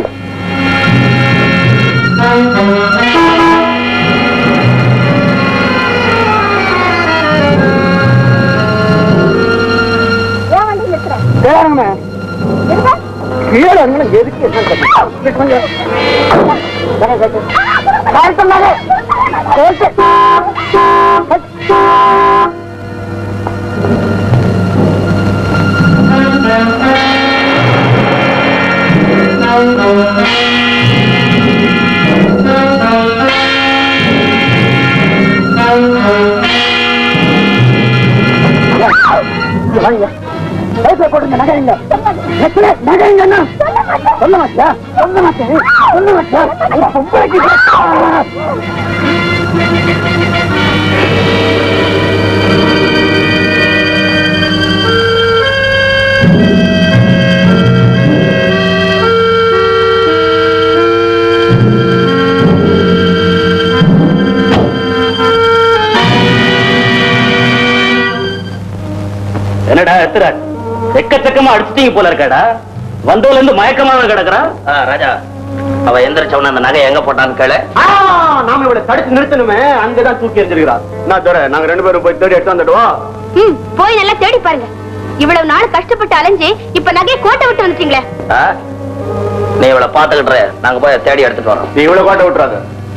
[SPEAKER 1] ஏன் வண்டி நிறுத்துற
[SPEAKER 2] என்னடா எத்துறாட் எக்கச்சக்கமா அடிச்சிட்டீங்க போல இருக்காடா வந்ததுல இருந்து மயக்கமாக கிடக்குறான்
[SPEAKER 4] ஆ, ராஜா அவ எந்திரிச்ச உடனே அந்த நகை எங்க போட்டான்னு கேளு
[SPEAKER 2] நாம இவளை தடுத்து நிறுத்தணுமே அங்கதான் தூக்கி எறிஞ்சிருக்கிறா நான் தர நாங்க ரெண்டு பேரும் போய் தேடி எடுத்து வந்துடுவோம்
[SPEAKER 1] ம் போய் நல்லா தேடி பாருங்க இவ்வளவு நாள் கஷ்டப்பட்டு அலைஞ்சு இப்ப நகையை கோட்டை விட்டு வந்துட்டீங்களே
[SPEAKER 4] ஆ? நீ இவளை பாத்துக்கிட்டு இரு. நாங்க போய் தேடி எடுத்துட்டு வரோம்
[SPEAKER 2] நீ இவ்வளவு காட்ட விட்டுறாத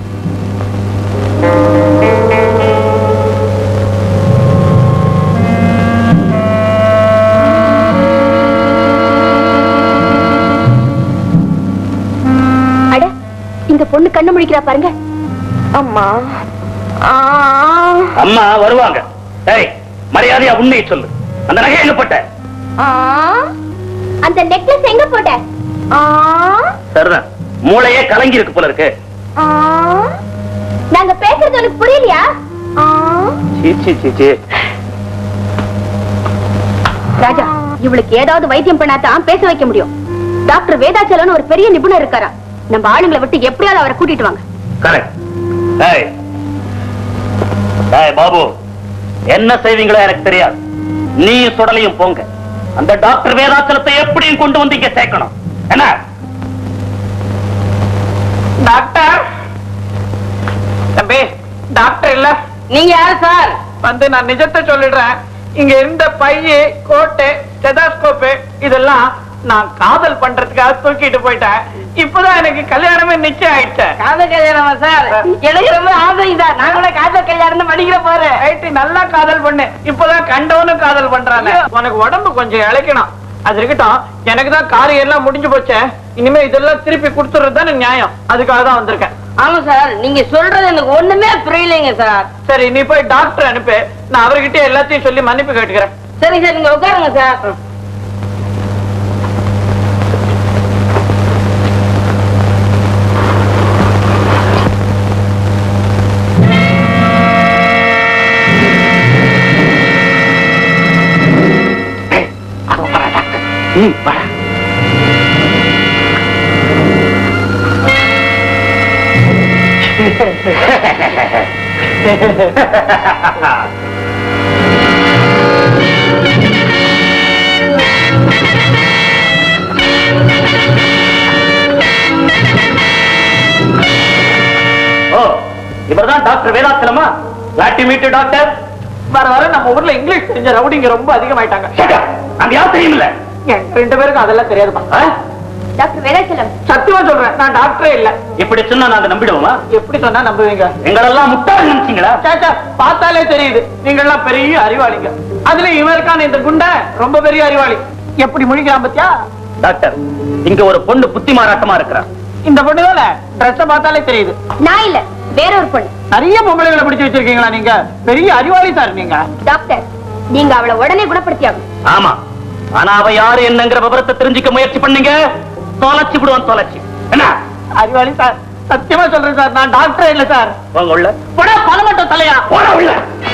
[SPEAKER 1] அட இந்த பொண்ணு கண்ணு முழிக்கிறா பாருங்க அம்மா ஆ
[SPEAKER 2] அம்மா வருவாங்க ஏய் மரியாதையா உண்மையை சொல்லு அந்த நகை எங்க போட்ட
[SPEAKER 1] ஆ அந்த நெக்லஸ் எங்க போட்ட ஆ
[SPEAKER 2] சரிதான் மூளையே கலங்கி இருக்கு போல இருக்கு
[SPEAKER 1] ஆ நாங்க பேசுறது உனக்கு புரியலையா ஆ
[SPEAKER 2] சீ சீ சீ சீ
[SPEAKER 1] ராஜா இவளுக்கு ஏதாவது வைத்தியம் பண்ணாதான் பேச வைக்க முடியும் டாக்டர் வேதாச்சலன் ஒரு பெரிய நிபுணர் இருக்காரா நம்ம ஆளுங்களை விட்டு எப்படியாவது அவரை கூட்டிட்டு வாங்க
[SPEAKER 2] கரெக்ட் ஏய் ஏய் பாபு என்ன செய்வீங்களோ எனக்கு தெரியாது நீயும் சுடலையும் போங்க அந்த டாக்டர் வேதாச்சலத்தை எப்படியும் கொண்டு வந்து இங்க சேர்க்கணும் என்ன
[SPEAKER 5] டாக்டர் தம்பி டாக்டர் இல்ல
[SPEAKER 3] நீங்க யாரு சார்
[SPEAKER 5] வந்து நான் நிஜத்தை சொல்லிடுறேன் இங்க இருந்த பைய கோட்டு ஸ்டெதாஸ்கோப்பு இதெல்லாம் நான் காதல் பண்றதுக்காக தூக்கிட்டு போயிட்டேன் இப்பதான் எனக்கு கல்யாணமே நிச்சயம் ஆயிடுச்சு
[SPEAKER 3] காதல் கல்யாணமா சார் எனக்கு ரொம்ப ஆசை தான் நான் கூட காதல் கல்யாணம் படிக்கிற போறேன்
[SPEAKER 5] ரைட்டு நல்லா காதல் பண்ணு இப்பதான் கண்டவனும் காதல் பண்றானே உனக்கு உடம்பு கொஞ்சம் இழைக்கணும் அது இருக்கட்டும் எனக்கு தான் காரியம் எல்லாம் முடிஞ்சு போச்சே இனிமே இதெல்லாம் திருப்பி கொடுத்துறது தானே நியாயம் அதுக்காக தான் வந்திருக்கேன்
[SPEAKER 3] ஆமா சார் நீங்க சொல்றது எனக்கு ஒண்ணுமே புரியலைங்க சார்
[SPEAKER 5] சரி நீ போய் டாக்டர் அனுப்பு நான் அவர்கிட்ட எல்லாத்தையும் சொல்லி மன்னிப்பு கேட்டுக்கிறேன்
[SPEAKER 3] சரி சார் நீங்க உட்காருங்க சார்
[SPEAKER 2] ம், வாடா. ஓ இவர்தான் டாக்டர் வேதாச்சலமா லாட்டி மீட்டு டாக்டர்
[SPEAKER 5] வர வர நம்ம ஊர்ல இங்கிலீஷ் தெரிஞ்ச ரவுடிங்க ரொம்ப அதிகமாயிட்டாங்க
[SPEAKER 2] அங்க யார் தெரியுமில்ல
[SPEAKER 5] எனக்கு ரெண்டு பேருக்கும் அதெல்லாம் தெரியாதுப்பா
[SPEAKER 2] ஆ?
[SPEAKER 1] டாக்டர் வேதாச்சலம்
[SPEAKER 5] சத்தியமா சொல்றேன் நான் டாக்டரே இல்ல
[SPEAKER 2] இப்படி சொன்னா நாங்க நம்பிடுவோமா
[SPEAKER 5] எப்படி சொன்னா நம்புவீங்க
[SPEAKER 2] எங்களெல்லாம் முட்டாள் நினைச்சீங்களா
[SPEAKER 5] சாச்சா பார்த்தாலே தெரியுது நீங்க எல்லாம் பெரிய அறிவாளிங்க அதுல இவன் இருக்கான இந்த குண்ட ரொம்ப பெரிய அறிவாளி எப்படி முழிக்கிறான் பத்தியா
[SPEAKER 2] டாக்டர் இங்க ஒரு பொண்ணு புத்தி மாறாட்டமா இருக்கிறா
[SPEAKER 5] இந்த பொண்ணு தானே ட்ரெஸ் பார்த்தாலே தெரியுது
[SPEAKER 1] நான் இல்ல வேற ஒரு பொண்ணு
[SPEAKER 5] நிறைய பொம்பளைகளை பிடிச்சு வச்சிருக்கீங்களா நீங்க பெரிய அறிவாளி சார் நீங்க
[SPEAKER 1] டாக்டர் நீங்க அவளை உடனே குணப்படுத்தி ஆகணும்
[SPEAKER 2] ஆமா ஆனா அவ யாரு என்னங்கிற விவரத்தை தெரிஞ்சுக்க முயற்சி பண்ணீங்க தொலைச்சு விடுவான் தொலைச்சு என்ன
[SPEAKER 5] அறிவாளி சார் சத்தியமா சொல்றேன் சார் நான் டாக்டரே இல்ல சார்
[SPEAKER 2] வாங்க உள்ள
[SPEAKER 5] போடா பணமட்டம் தலையா
[SPEAKER 2] போடா உள்ள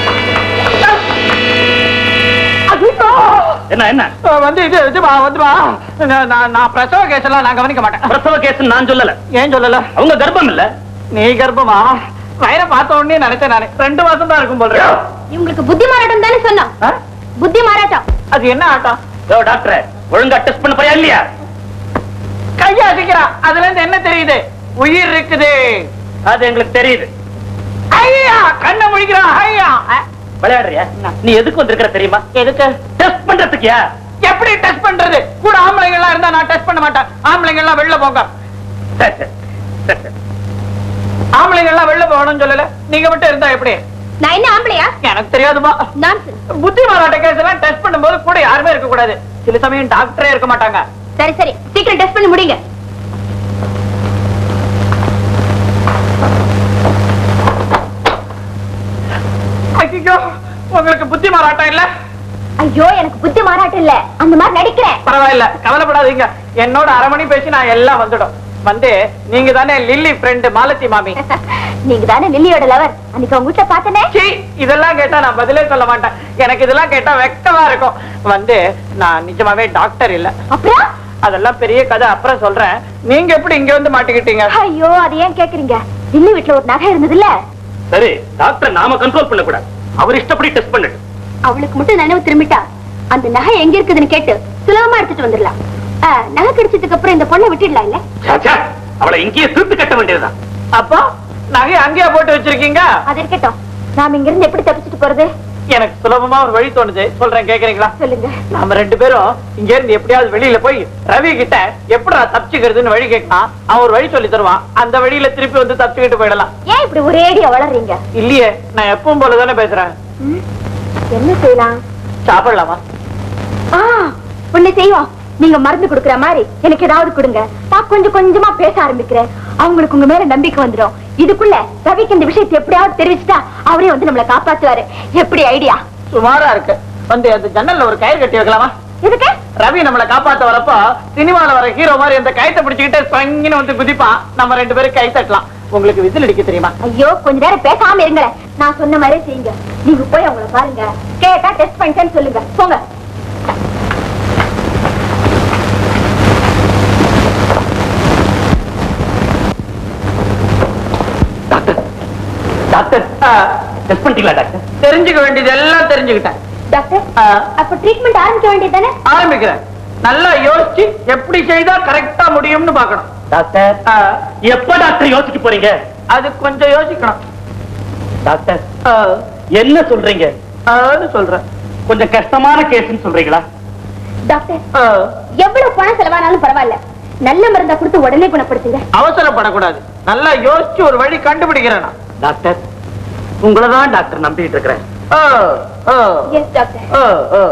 [SPEAKER 2] என்ன என்ன
[SPEAKER 5] அஹ் வந்து இது இது வா வந்து வா நான் நான் நான் பிரசவ கேஸ் எல்லாம் நான் கவனிக்க மாட்டேன்
[SPEAKER 2] பிரசவ கேஸ் நான் சொல்லல
[SPEAKER 5] ஏன் சொல்லல
[SPEAKER 2] அவங்க கர்ப்பம் இல்ல
[SPEAKER 5] நீ கர்ப்பமா வயிறை பார்த்த உடனே நினைச்சேன் நானு ரெண்டு மாசம் தான் இருக்கும் போல இருக்கு.
[SPEAKER 1] இவங்களுக்கு புத்தி மாறாட்டம் தானே சொன்னோம்
[SPEAKER 5] ஆ?
[SPEAKER 1] புத்தி மாறாட்டம்
[SPEAKER 5] அது என்ன ஆட்டம்
[SPEAKER 2] யோ டாக்டர் ஒழுங்கா டெஸ்ட் பண்ண போறியா இல்லையா
[SPEAKER 5] கைய அசைக்கிறா அதுல இருந்து என்ன தெரியுது உயிர் இருக்குது
[SPEAKER 2] அது எங்களுக்கு தெரியுது
[SPEAKER 5] ஐயா கண்ணை முடிக்கிறான் ஐயா அஹ்,
[SPEAKER 2] விளையாடுறியா நீ எதுக்கு வந்திருக்கிற தெரியுமா
[SPEAKER 5] எதுக்கு
[SPEAKER 2] டெஸ்ட் பண்றதுக்கியா
[SPEAKER 5] எப்படி டெஸ்ட் பண்றது கூட ஆம்பளைங்க எல்லாம் இருந்தா நான் டெஸ்ட் பண்ண மாட்டேன் ஆம்பளைங்க எல்லாம் வெளில போங்க
[SPEAKER 2] சரி சரி சரி சரி
[SPEAKER 5] ஆம்பளைங்க எல்லாம் வெளில போகணும்னு சொல்லல நீங்க மட்டும் இருந்தா எப்படி
[SPEAKER 1] நான் என்ன ஆம்பளையா
[SPEAKER 5] எனக்கு தெரியாதுமா
[SPEAKER 1] நான்சென்ஸ்
[SPEAKER 5] புத்தி மாறாட்ட கேஸ் எல்லாம் டெஸ்ட் பண்ணும்போது கூட யாருமே இருக்க கூடாது சில சமயம் டாக்டரே இருக்க மாட்டாங்க
[SPEAKER 1] சரி சரி சீக்கிரம் டெஸ்ட் பண்ணி முடிங்க
[SPEAKER 5] ஐயோ உங்களுக்கு புத்தி மாறாட்டம் இல்ல
[SPEAKER 1] ஐயோ எனக்கு புத்தி மாறாட்டம் இல்ல அந்த மாதிரி நடிக்கிறேன்
[SPEAKER 5] பரவாயில்ல கவலைப்படாதீங்க என்னோட அரை மணி பேசி நான் எல்லாம் வந்துடும் வந்து நீங்க தானே லில்லி ஃப்ரெண்ட் மாலதி மாமி
[SPEAKER 1] நீங்க தானே லில்லியோட லவர் அன்னைக்கு உங்க வீட்டுல பார்த்தனே
[SPEAKER 5] சீ, இதெல்லாம் கேட்டா நான் பதிலே சொல்ல மாட்டேன் எனக்கு இதெல்லாம் கேட்டா வெக்கமா இருக்கும் வந்து நான் நிஜமாவே டாக்டர் இல்ல
[SPEAKER 1] அப்புறம்
[SPEAKER 5] அதெல்லாம் பெரிய கதை அப்புறம் சொல்றேன் நீங்க எப்படி இங்க வந்து மாட்டிக்கிட்டீங்க
[SPEAKER 1] ஐயோ அது ஏன் கேக்குறீங்க லில்லி வீட்டுல ஒரு நகை இருந்தது இல்ல
[SPEAKER 2] சரி டாக்டர் நாம கண்ட்ரோல் பண்ணக்கூடாது அவர் இஷ்டப்படி டெஸ்ட் பண்ணட்டு
[SPEAKER 1] அவளுக்கு மட்டும் நினைவு திரும்பிட்டா அந்த நகை எங்க இருக்குதுன்னு கேட்டு சுலபமா எடுத்துட்டு வந்துடலாம் ஆ, நகை கிடைச்சதுக்கு அப்புறம் இந்த பொண்ணை விட்டுடலாம் இல்ல
[SPEAKER 2] சாச்சா, அவளை இங்கேயே தீர்த்து கட்ட வேண்டியதுதான்
[SPEAKER 5] அப்போ நகை அங்கேயே போட்டு வச்சிருக்கீங்க
[SPEAKER 1] அது இருக்கட்டும் நாம இங்க இருந்து எப்படி தப்பிச்சுட்டு போறது
[SPEAKER 5] எனக்கு சுலபமா ஒரு வழி தோணுது சொல்றேன் கேக்குறீங்களா
[SPEAKER 1] சொல்லுங்க
[SPEAKER 5] நாம ரெண்டு பேரும் இங்க இருந்து எப்படியாவது வெளியில போய் ரவி கிட்ட எப்படா தப்பிச்சுக்கிறதுன்னு வழி கேட்கலாம் அவன் ஒரு வழி சொல்லி தருவான் அந்த வழியில திருப்பி வந்து தப்பிச்சுக்கிட்டு போயிடலாம்
[SPEAKER 1] ஏன் இப்படி ஒரேடியா வளர்றீங்க
[SPEAKER 5] இல்லையே நான் எப்பவும் போல தானே பேசுறேன்
[SPEAKER 1] ம், என்ன செய்யலாம்
[SPEAKER 5] சாப்பிடலாமா
[SPEAKER 1] ஆ ஒண்ணு செய்வோம் நீங்க மருந்து கொடுக்குற மாதிரி எனக்கு ஏதாவது கொடுங்க நான் கொஞ்சம் கொஞ்சமா பேச ஆரம்பிக்கிறேன் அவங்களுக்கு உங்க மேல நம்பிக்கை வந்துடும் இதுக்குள்ள ரவிக்கு இந்த விஷயத்தை எப்படியாவது தெரிவிச்சுட்டா அவரே வந்து நம்மளை காப்பாத்துவாரு எப்படி ஐடியா
[SPEAKER 5] சுமாரா இருக்கு வந்து அந்த ஜன்னல்ல ஒரு கயிறு கட்டி வைக்கலாமா
[SPEAKER 1] எதுக்கு
[SPEAKER 5] ரவி நம்மள காப்பாத்த வரப்போ சினிமால வர ஹீரோ மாதிரி அந்த கயத்தை பிடிச்சுக்கிட்டு ஸ்வங்கின்னு வந்து குதிப்பான் நம்ம ரெண்டு பேரும் கை தட்டலாம் உங்களுக்கு விசில் அடிக்க தெரியுமா
[SPEAKER 1] ஐயோ கொஞ்ச நேரம் பேசாம இருங்களேன் நான் சொன்ன மாதிரியே செய்யுங்க நீங்க போய் அவங்கள பாருங்க கேட்டா டெஸ்ட் பண்ணிட்டேன்னு சொல்லுங்க போங்க
[SPEAKER 2] டாக்டர் டாக்டர் டெஸ்ட் பண்ணிட்டீங்களா டாக்டர்
[SPEAKER 5] தெரிஞ்சுக்க வேண்டியது எல்லாம் தெரிஞ்சுக்கிட்டேன்
[SPEAKER 1] டாக்டர்
[SPEAKER 5] ஆ,
[SPEAKER 1] அப்ப ட்ரீட்மெண்ட் ஆரம்பிக்க வேண்டியது தானே
[SPEAKER 5] ஆரம்பிக்கிறேன் நல்லா யோசிச்சு எப்படி செய்தா கரெக்டா முடியும்னு பார்க்கணும்
[SPEAKER 2] டாக்டர்
[SPEAKER 5] ஆ,
[SPEAKER 2] எப்ப டாக்டர் யோசிக்க போறீங்க
[SPEAKER 5] அது கொஞ்சம் யோசிக்கணும்
[SPEAKER 2] டாக்டர்
[SPEAKER 5] ஆ,
[SPEAKER 2] என்ன சொல்றீங்க
[SPEAKER 5] ஆன்னு சொல்றேன்
[SPEAKER 2] கொஞ்சம் கஷ்டமான கேஸ்ன்னு சொல்றீங்களா
[SPEAKER 1] டாக்டர்
[SPEAKER 5] ஆ,
[SPEAKER 1] எவ்வளவு பணம் செலவானாலும் பரவாயில்ல நல்ல மருந்தா கொடுத்து உடனே குணப்படுத்துங்க
[SPEAKER 5] அவசரப்படக்கூடாது நல்லா யோசிச்சு ஒரு வழி கண்டுபிடிக்கிறேன் நான்.
[SPEAKER 2] டாக்டர் உங்களை தான் டாக்டர் நம்பிட்டு இருக்கிறேன்
[SPEAKER 5] ஆ, ஆ,
[SPEAKER 1] எஸ் டாக்டர்
[SPEAKER 5] ஆ, ஆ.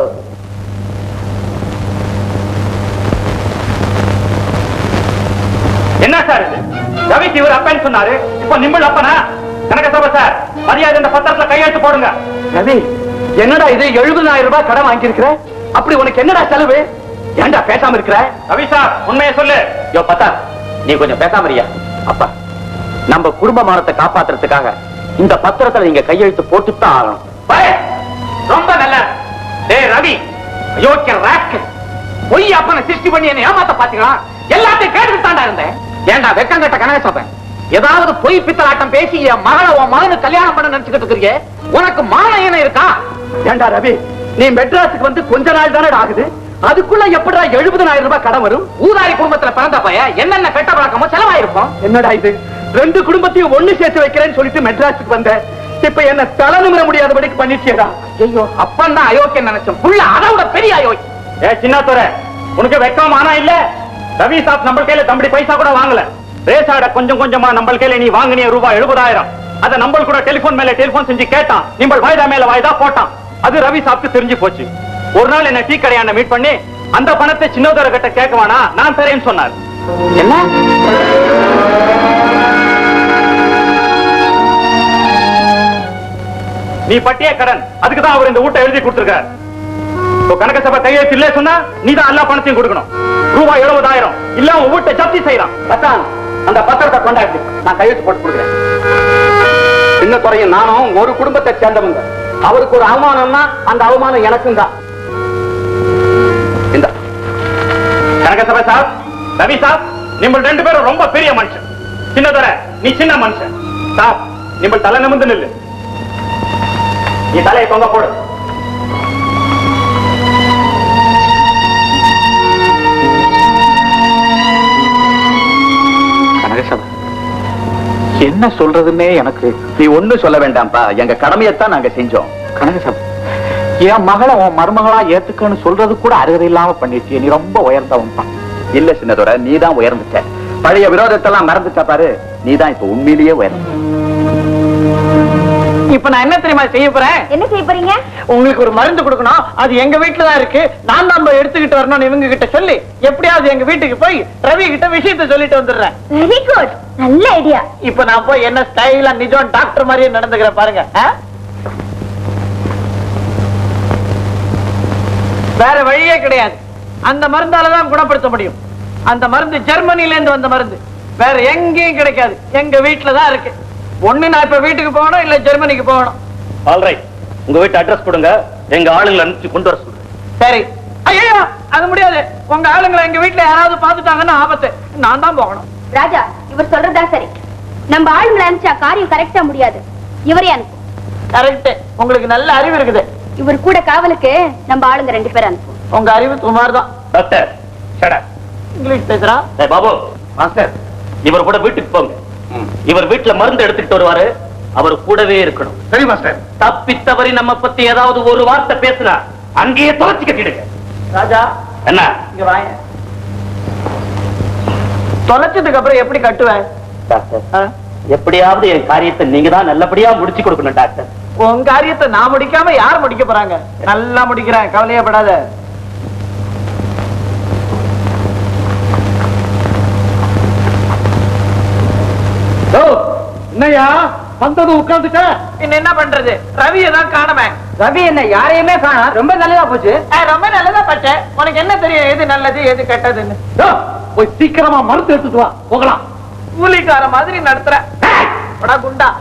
[SPEAKER 2] என்ன சார் இது ரவிக்கு இவர் அப்பன்னு சொன்னாரு இப்போ நிம்பள் அப்பனா கனக சபை சார் மரியாதை இந்த பத்திரத்துல கையெழுத்து போடுங்க ரவி என்னடா இது எழுபதாயிரம் ரூபாய் கடன் வாங்கியிருக்கிற அப்படி உனக்கு என்னடா செலவு ஏன்டா பேசாம இருக்கிற ரவி சார் உண்மையை சொல்லு யோ பத்தா நீ கொஞ்சம் பேசாம இருயா அப்பா நம்ம குடும்ப மானத்தை காப்பாத்துறதுக்காக இந்த பத்திரத்துல நீங்க கையெழுத்து போட்டுத்தான் ஆகணும் பய, ரொம்ப நல்ல டேய் ரவி யோக்கிய ராக்கு பொய் அப்பனை சிருஷ்டி பண்ணி என்ன ஏமாத்த பாத்தீங்களா எல்லாத்தையும் கேட்டுட்டு தாண்டா இருந்தேன் ஏன்டா வெக்கம் கட்ட கனக சபை ஏதாவது பொய் பித்தலாட்டம் பேசி என் மகளை உன் மகனுக்கு கல்யாணம் பண்ண நினைச்சுக்கிட்டு இருக்கிறீங்க உனக்கு மானம் என்ன இருக்கா ஏண்டா ரவி நீ மெட்ராஸுக்கு வந்து கொஞ்ச நாள் தானே ஆகுது அதுக்குள்ள எப்படிடா எழுபதனாயிரம் ரூபாய் கடன் வரும் ஊதாரி குடும்பத்துல பிறந்த பையன் என்னென்ன கெட்ட பழக்கமோ செலவாயிருக்கும் என்னடா இது ரெண்டு குடும்பத்தையும் ஒண்ணு சேர்த்து வைக்கிறேன்னு சொல்லிட்டு மெட்ராஸுக்கு வந்த இப்ப என்ன தலை நிமிர முடியாதபடிக்கு பண்ணிச்சேடா ஐயோ அப்பன் தான் அயோக்கியம் நினைச்சோம் புள்ள அதை விட பெரிய அயோக்கி ஏ சின்னத்துறை உனக்கு வெக்கம் ஆனா இல்ல ரவி சாப் நம்ம கையில தம்பி பைசா கூட வாங்கல ரேசாட கொஞ்சம் கொஞ்சமா நம்ம கையில நீ வாங்கினிய ரூபாய் எழுபதாயிரம் அத நம்ம கூட டெலிபோன் மேல டெலிபோன் செஞ்சு கேட்டான் நிம்பள் வாய்தா மேல வாய்தா போட்டான் அது ரவி சாப்க்கு தெரிஞ்சு போச்சு ஒரு நாள் என்ன டீ கடையான மீட் பண்ணி அந்த பணத்தை சின்னதோர கிட்ட கேட்க வேணா நான் தரேன்னு சொன்னார் என்ன நீ பட்டிய கடன் அதுக்கு தான் அவர் இந்த வீட்டை எழுதி கொடுத்திருக்கார் இப்போ கனக சபை கையெழுத்து இல்ல சொன்னா நீ தான் எல்லா பணத்தையும் கொடுக்கணும் ரூபாய் எழுபதாயிரம் இல்ல உன் வீட்டை ஜப்தி செய்யலாம் பத்தான் அந்த பத்திரத்தை கொண்டாடி நான் கையெழுத்து போட்டு கொடுக்குறேன் சின்ன துறையும் நானும் ஒரு குடும்பத்தை சேர்ந்தவங்க அவருக்கு ஒரு அவமானம்னா அந்த அவமானம் எனக்கும் தான் இந்த கனக சபை சார் ரவி சார் நீங்கள் ரெண்டு பேரும் ரொம்ப பெரிய மனுஷன் சின்னதுரை நீ சின்ன மனுஷன் சார் நீங்கள் தலை நிமிர்ந்து நில்லு நீ தலையை தொங்க போடு கனகசபா என்ன சொல்றதுன்னே எனக்கு நீ ஒண்ணு சொல்ல வேண்டாம்ப்பா எங்க கடமையத்தான் நாங்க செஞ்சோம் கனகசபா
[SPEAKER 3] என் மகளை உன் மருமகளா ஏத்துக்கன்னு சொல்றது கூட அருகதை இல்லாம பண்ணிடுச்சு நீ ரொம்ப உயர்ந்தவன் தான்
[SPEAKER 2] இல்ல சின்னதோட நீதான் உயர்ந்துட்ட பழைய விரோதத்தெல்லாம் மறந்துட்ட பாரு நீதான் இப்ப உண்மையிலேயே உயர்ந்த
[SPEAKER 5] இப்ப நான் என்ன தெரியுமா செய்ய போறேன்
[SPEAKER 1] என்ன செய்ய போறீங்க
[SPEAKER 5] உங்களுக்கு ஒரு மருந்து கொடுக்கணும் அது எங்க வீட்டுல தான் இருக்கு நான் தான் போய் எடுத்துக்கிட்டு வரணும்னு இவங்க கிட்ட சொல்லி எப்படியாவது எங்க வீட்டுக்கு போய் ரவி கிட்ட விஷயத்த சொல்லிட்டு வந்துடுறேன்
[SPEAKER 1] வெரி குட் நல்ல ஐடியா
[SPEAKER 5] இப்ப நான் போய் என்ன ஸ்டைலா நிஜம் டாக்டர் மாதிரியே நடந்துக்கிறேன் பாருங்க ஆ? வேற வழியே கிடையாது அந்த மருந்தால தான் குணப்படுத்த முடியும் அந்த மருந்து ஜெர்மனில இருந்து வந்த மருந்து வேற எங்கேயும் கிடைக்காது எங்க வீட்டுல தான் இருக்கு ஒண்ணு நான் இப்ப வீட்டுக்கு போகணும் இல்ல ஜெர்மனிக்கு போகணும்
[SPEAKER 2] ஆல்ரைட் உங்க வீட்டு அட்ரஸ் கொடுங்க எங்க ஆளுங்களை அனுப்பிச்சு கொண்டு வர சொல்றேன்
[SPEAKER 5] சரி ஐயோ அது முடியாது உங்க ஆளுங்களை எங்க வீட்டுல யாராவது பாத்துட்டாங்கன்னா ஆபத்து நான் தான் போகணும்
[SPEAKER 1] ராஜா இவர் சொல்றதா சரி நம்ம ஆளுங்களை அனுப்பிச்சா காரியம் கரெக்டா முடியாது இவரே அனுப்பும்
[SPEAKER 5] கரெக்ட் உங்களுக்கு நல்ல அறிவு இருக்குது
[SPEAKER 1] இவர் கூட காவலுக்கு நம்ம ஆளுங்க ரெண்டு பேரும் அனுப்பும்
[SPEAKER 5] உங்க அறிவு சுமார் தான்
[SPEAKER 2] டாக்டர் ஷட
[SPEAKER 5] இங்கிலீஷ் பேசுறான்
[SPEAKER 2] டேய் பாபு மாஸ்டர் இவர் கூட வீட்டுக்கு போங்க இவர் வீட்டுல மருந்து எடுத்துட்டு வருவாரு அவர் கூடவே இருக்கணும்
[SPEAKER 6] சரி மாஸ்டர்
[SPEAKER 2] தப்பி தவறி நம்ம பத்தி ஏதாவது ஒரு வார்த்தை பேசினா அங்கேயே தொலைச்சு கட்டிடுங்க
[SPEAKER 5] ராஜா
[SPEAKER 2] என்ன
[SPEAKER 5] இங்க வாங்க தொலைச்சதுக்கு அப்புறம் எப்படி கட்டுவேன்
[SPEAKER 2] டாக்டர்
[SPEAKER 5] ஆ?
[SPEAKER 2] எப்படியாவது என் காரியத்தை நீங்க தான் நல்லபடியா முடிச்சு கொடுக்கணும் டாக்டர்
[SPEAKER 5] உன் காரியத்தை நான் முடிக்காம யார் முடிக்க போறாங்க நல்லா முடிக்கிறேன் கவலையப்படாத
[SPEAKER 6] என்னையா வந்தது உட்கார்ந்துட்ட
[SPEAKER 5] இன்னும் என்ன பண்றது ரவியை தான் காணமே
[SPEAKER 3] ரவி என்ன யாரையுமே காணா ரொம்ப நல்லதா போச்சு
[SPEAKER 5] ஏய், ரொம்ப நல்லதா பச்சேன் உனக்கு என்ன தெரியும் எது நல்லது எது கெட்டதுன்னு
[SPEAKER 6] யோ, போய் சீக்கிரமா மருந்து எடுத்துட்டு வா போகலாம்
[SPEAKER 5] கூலிக்கார மாதிரி நடத்துற ஏய், போடா குண்டா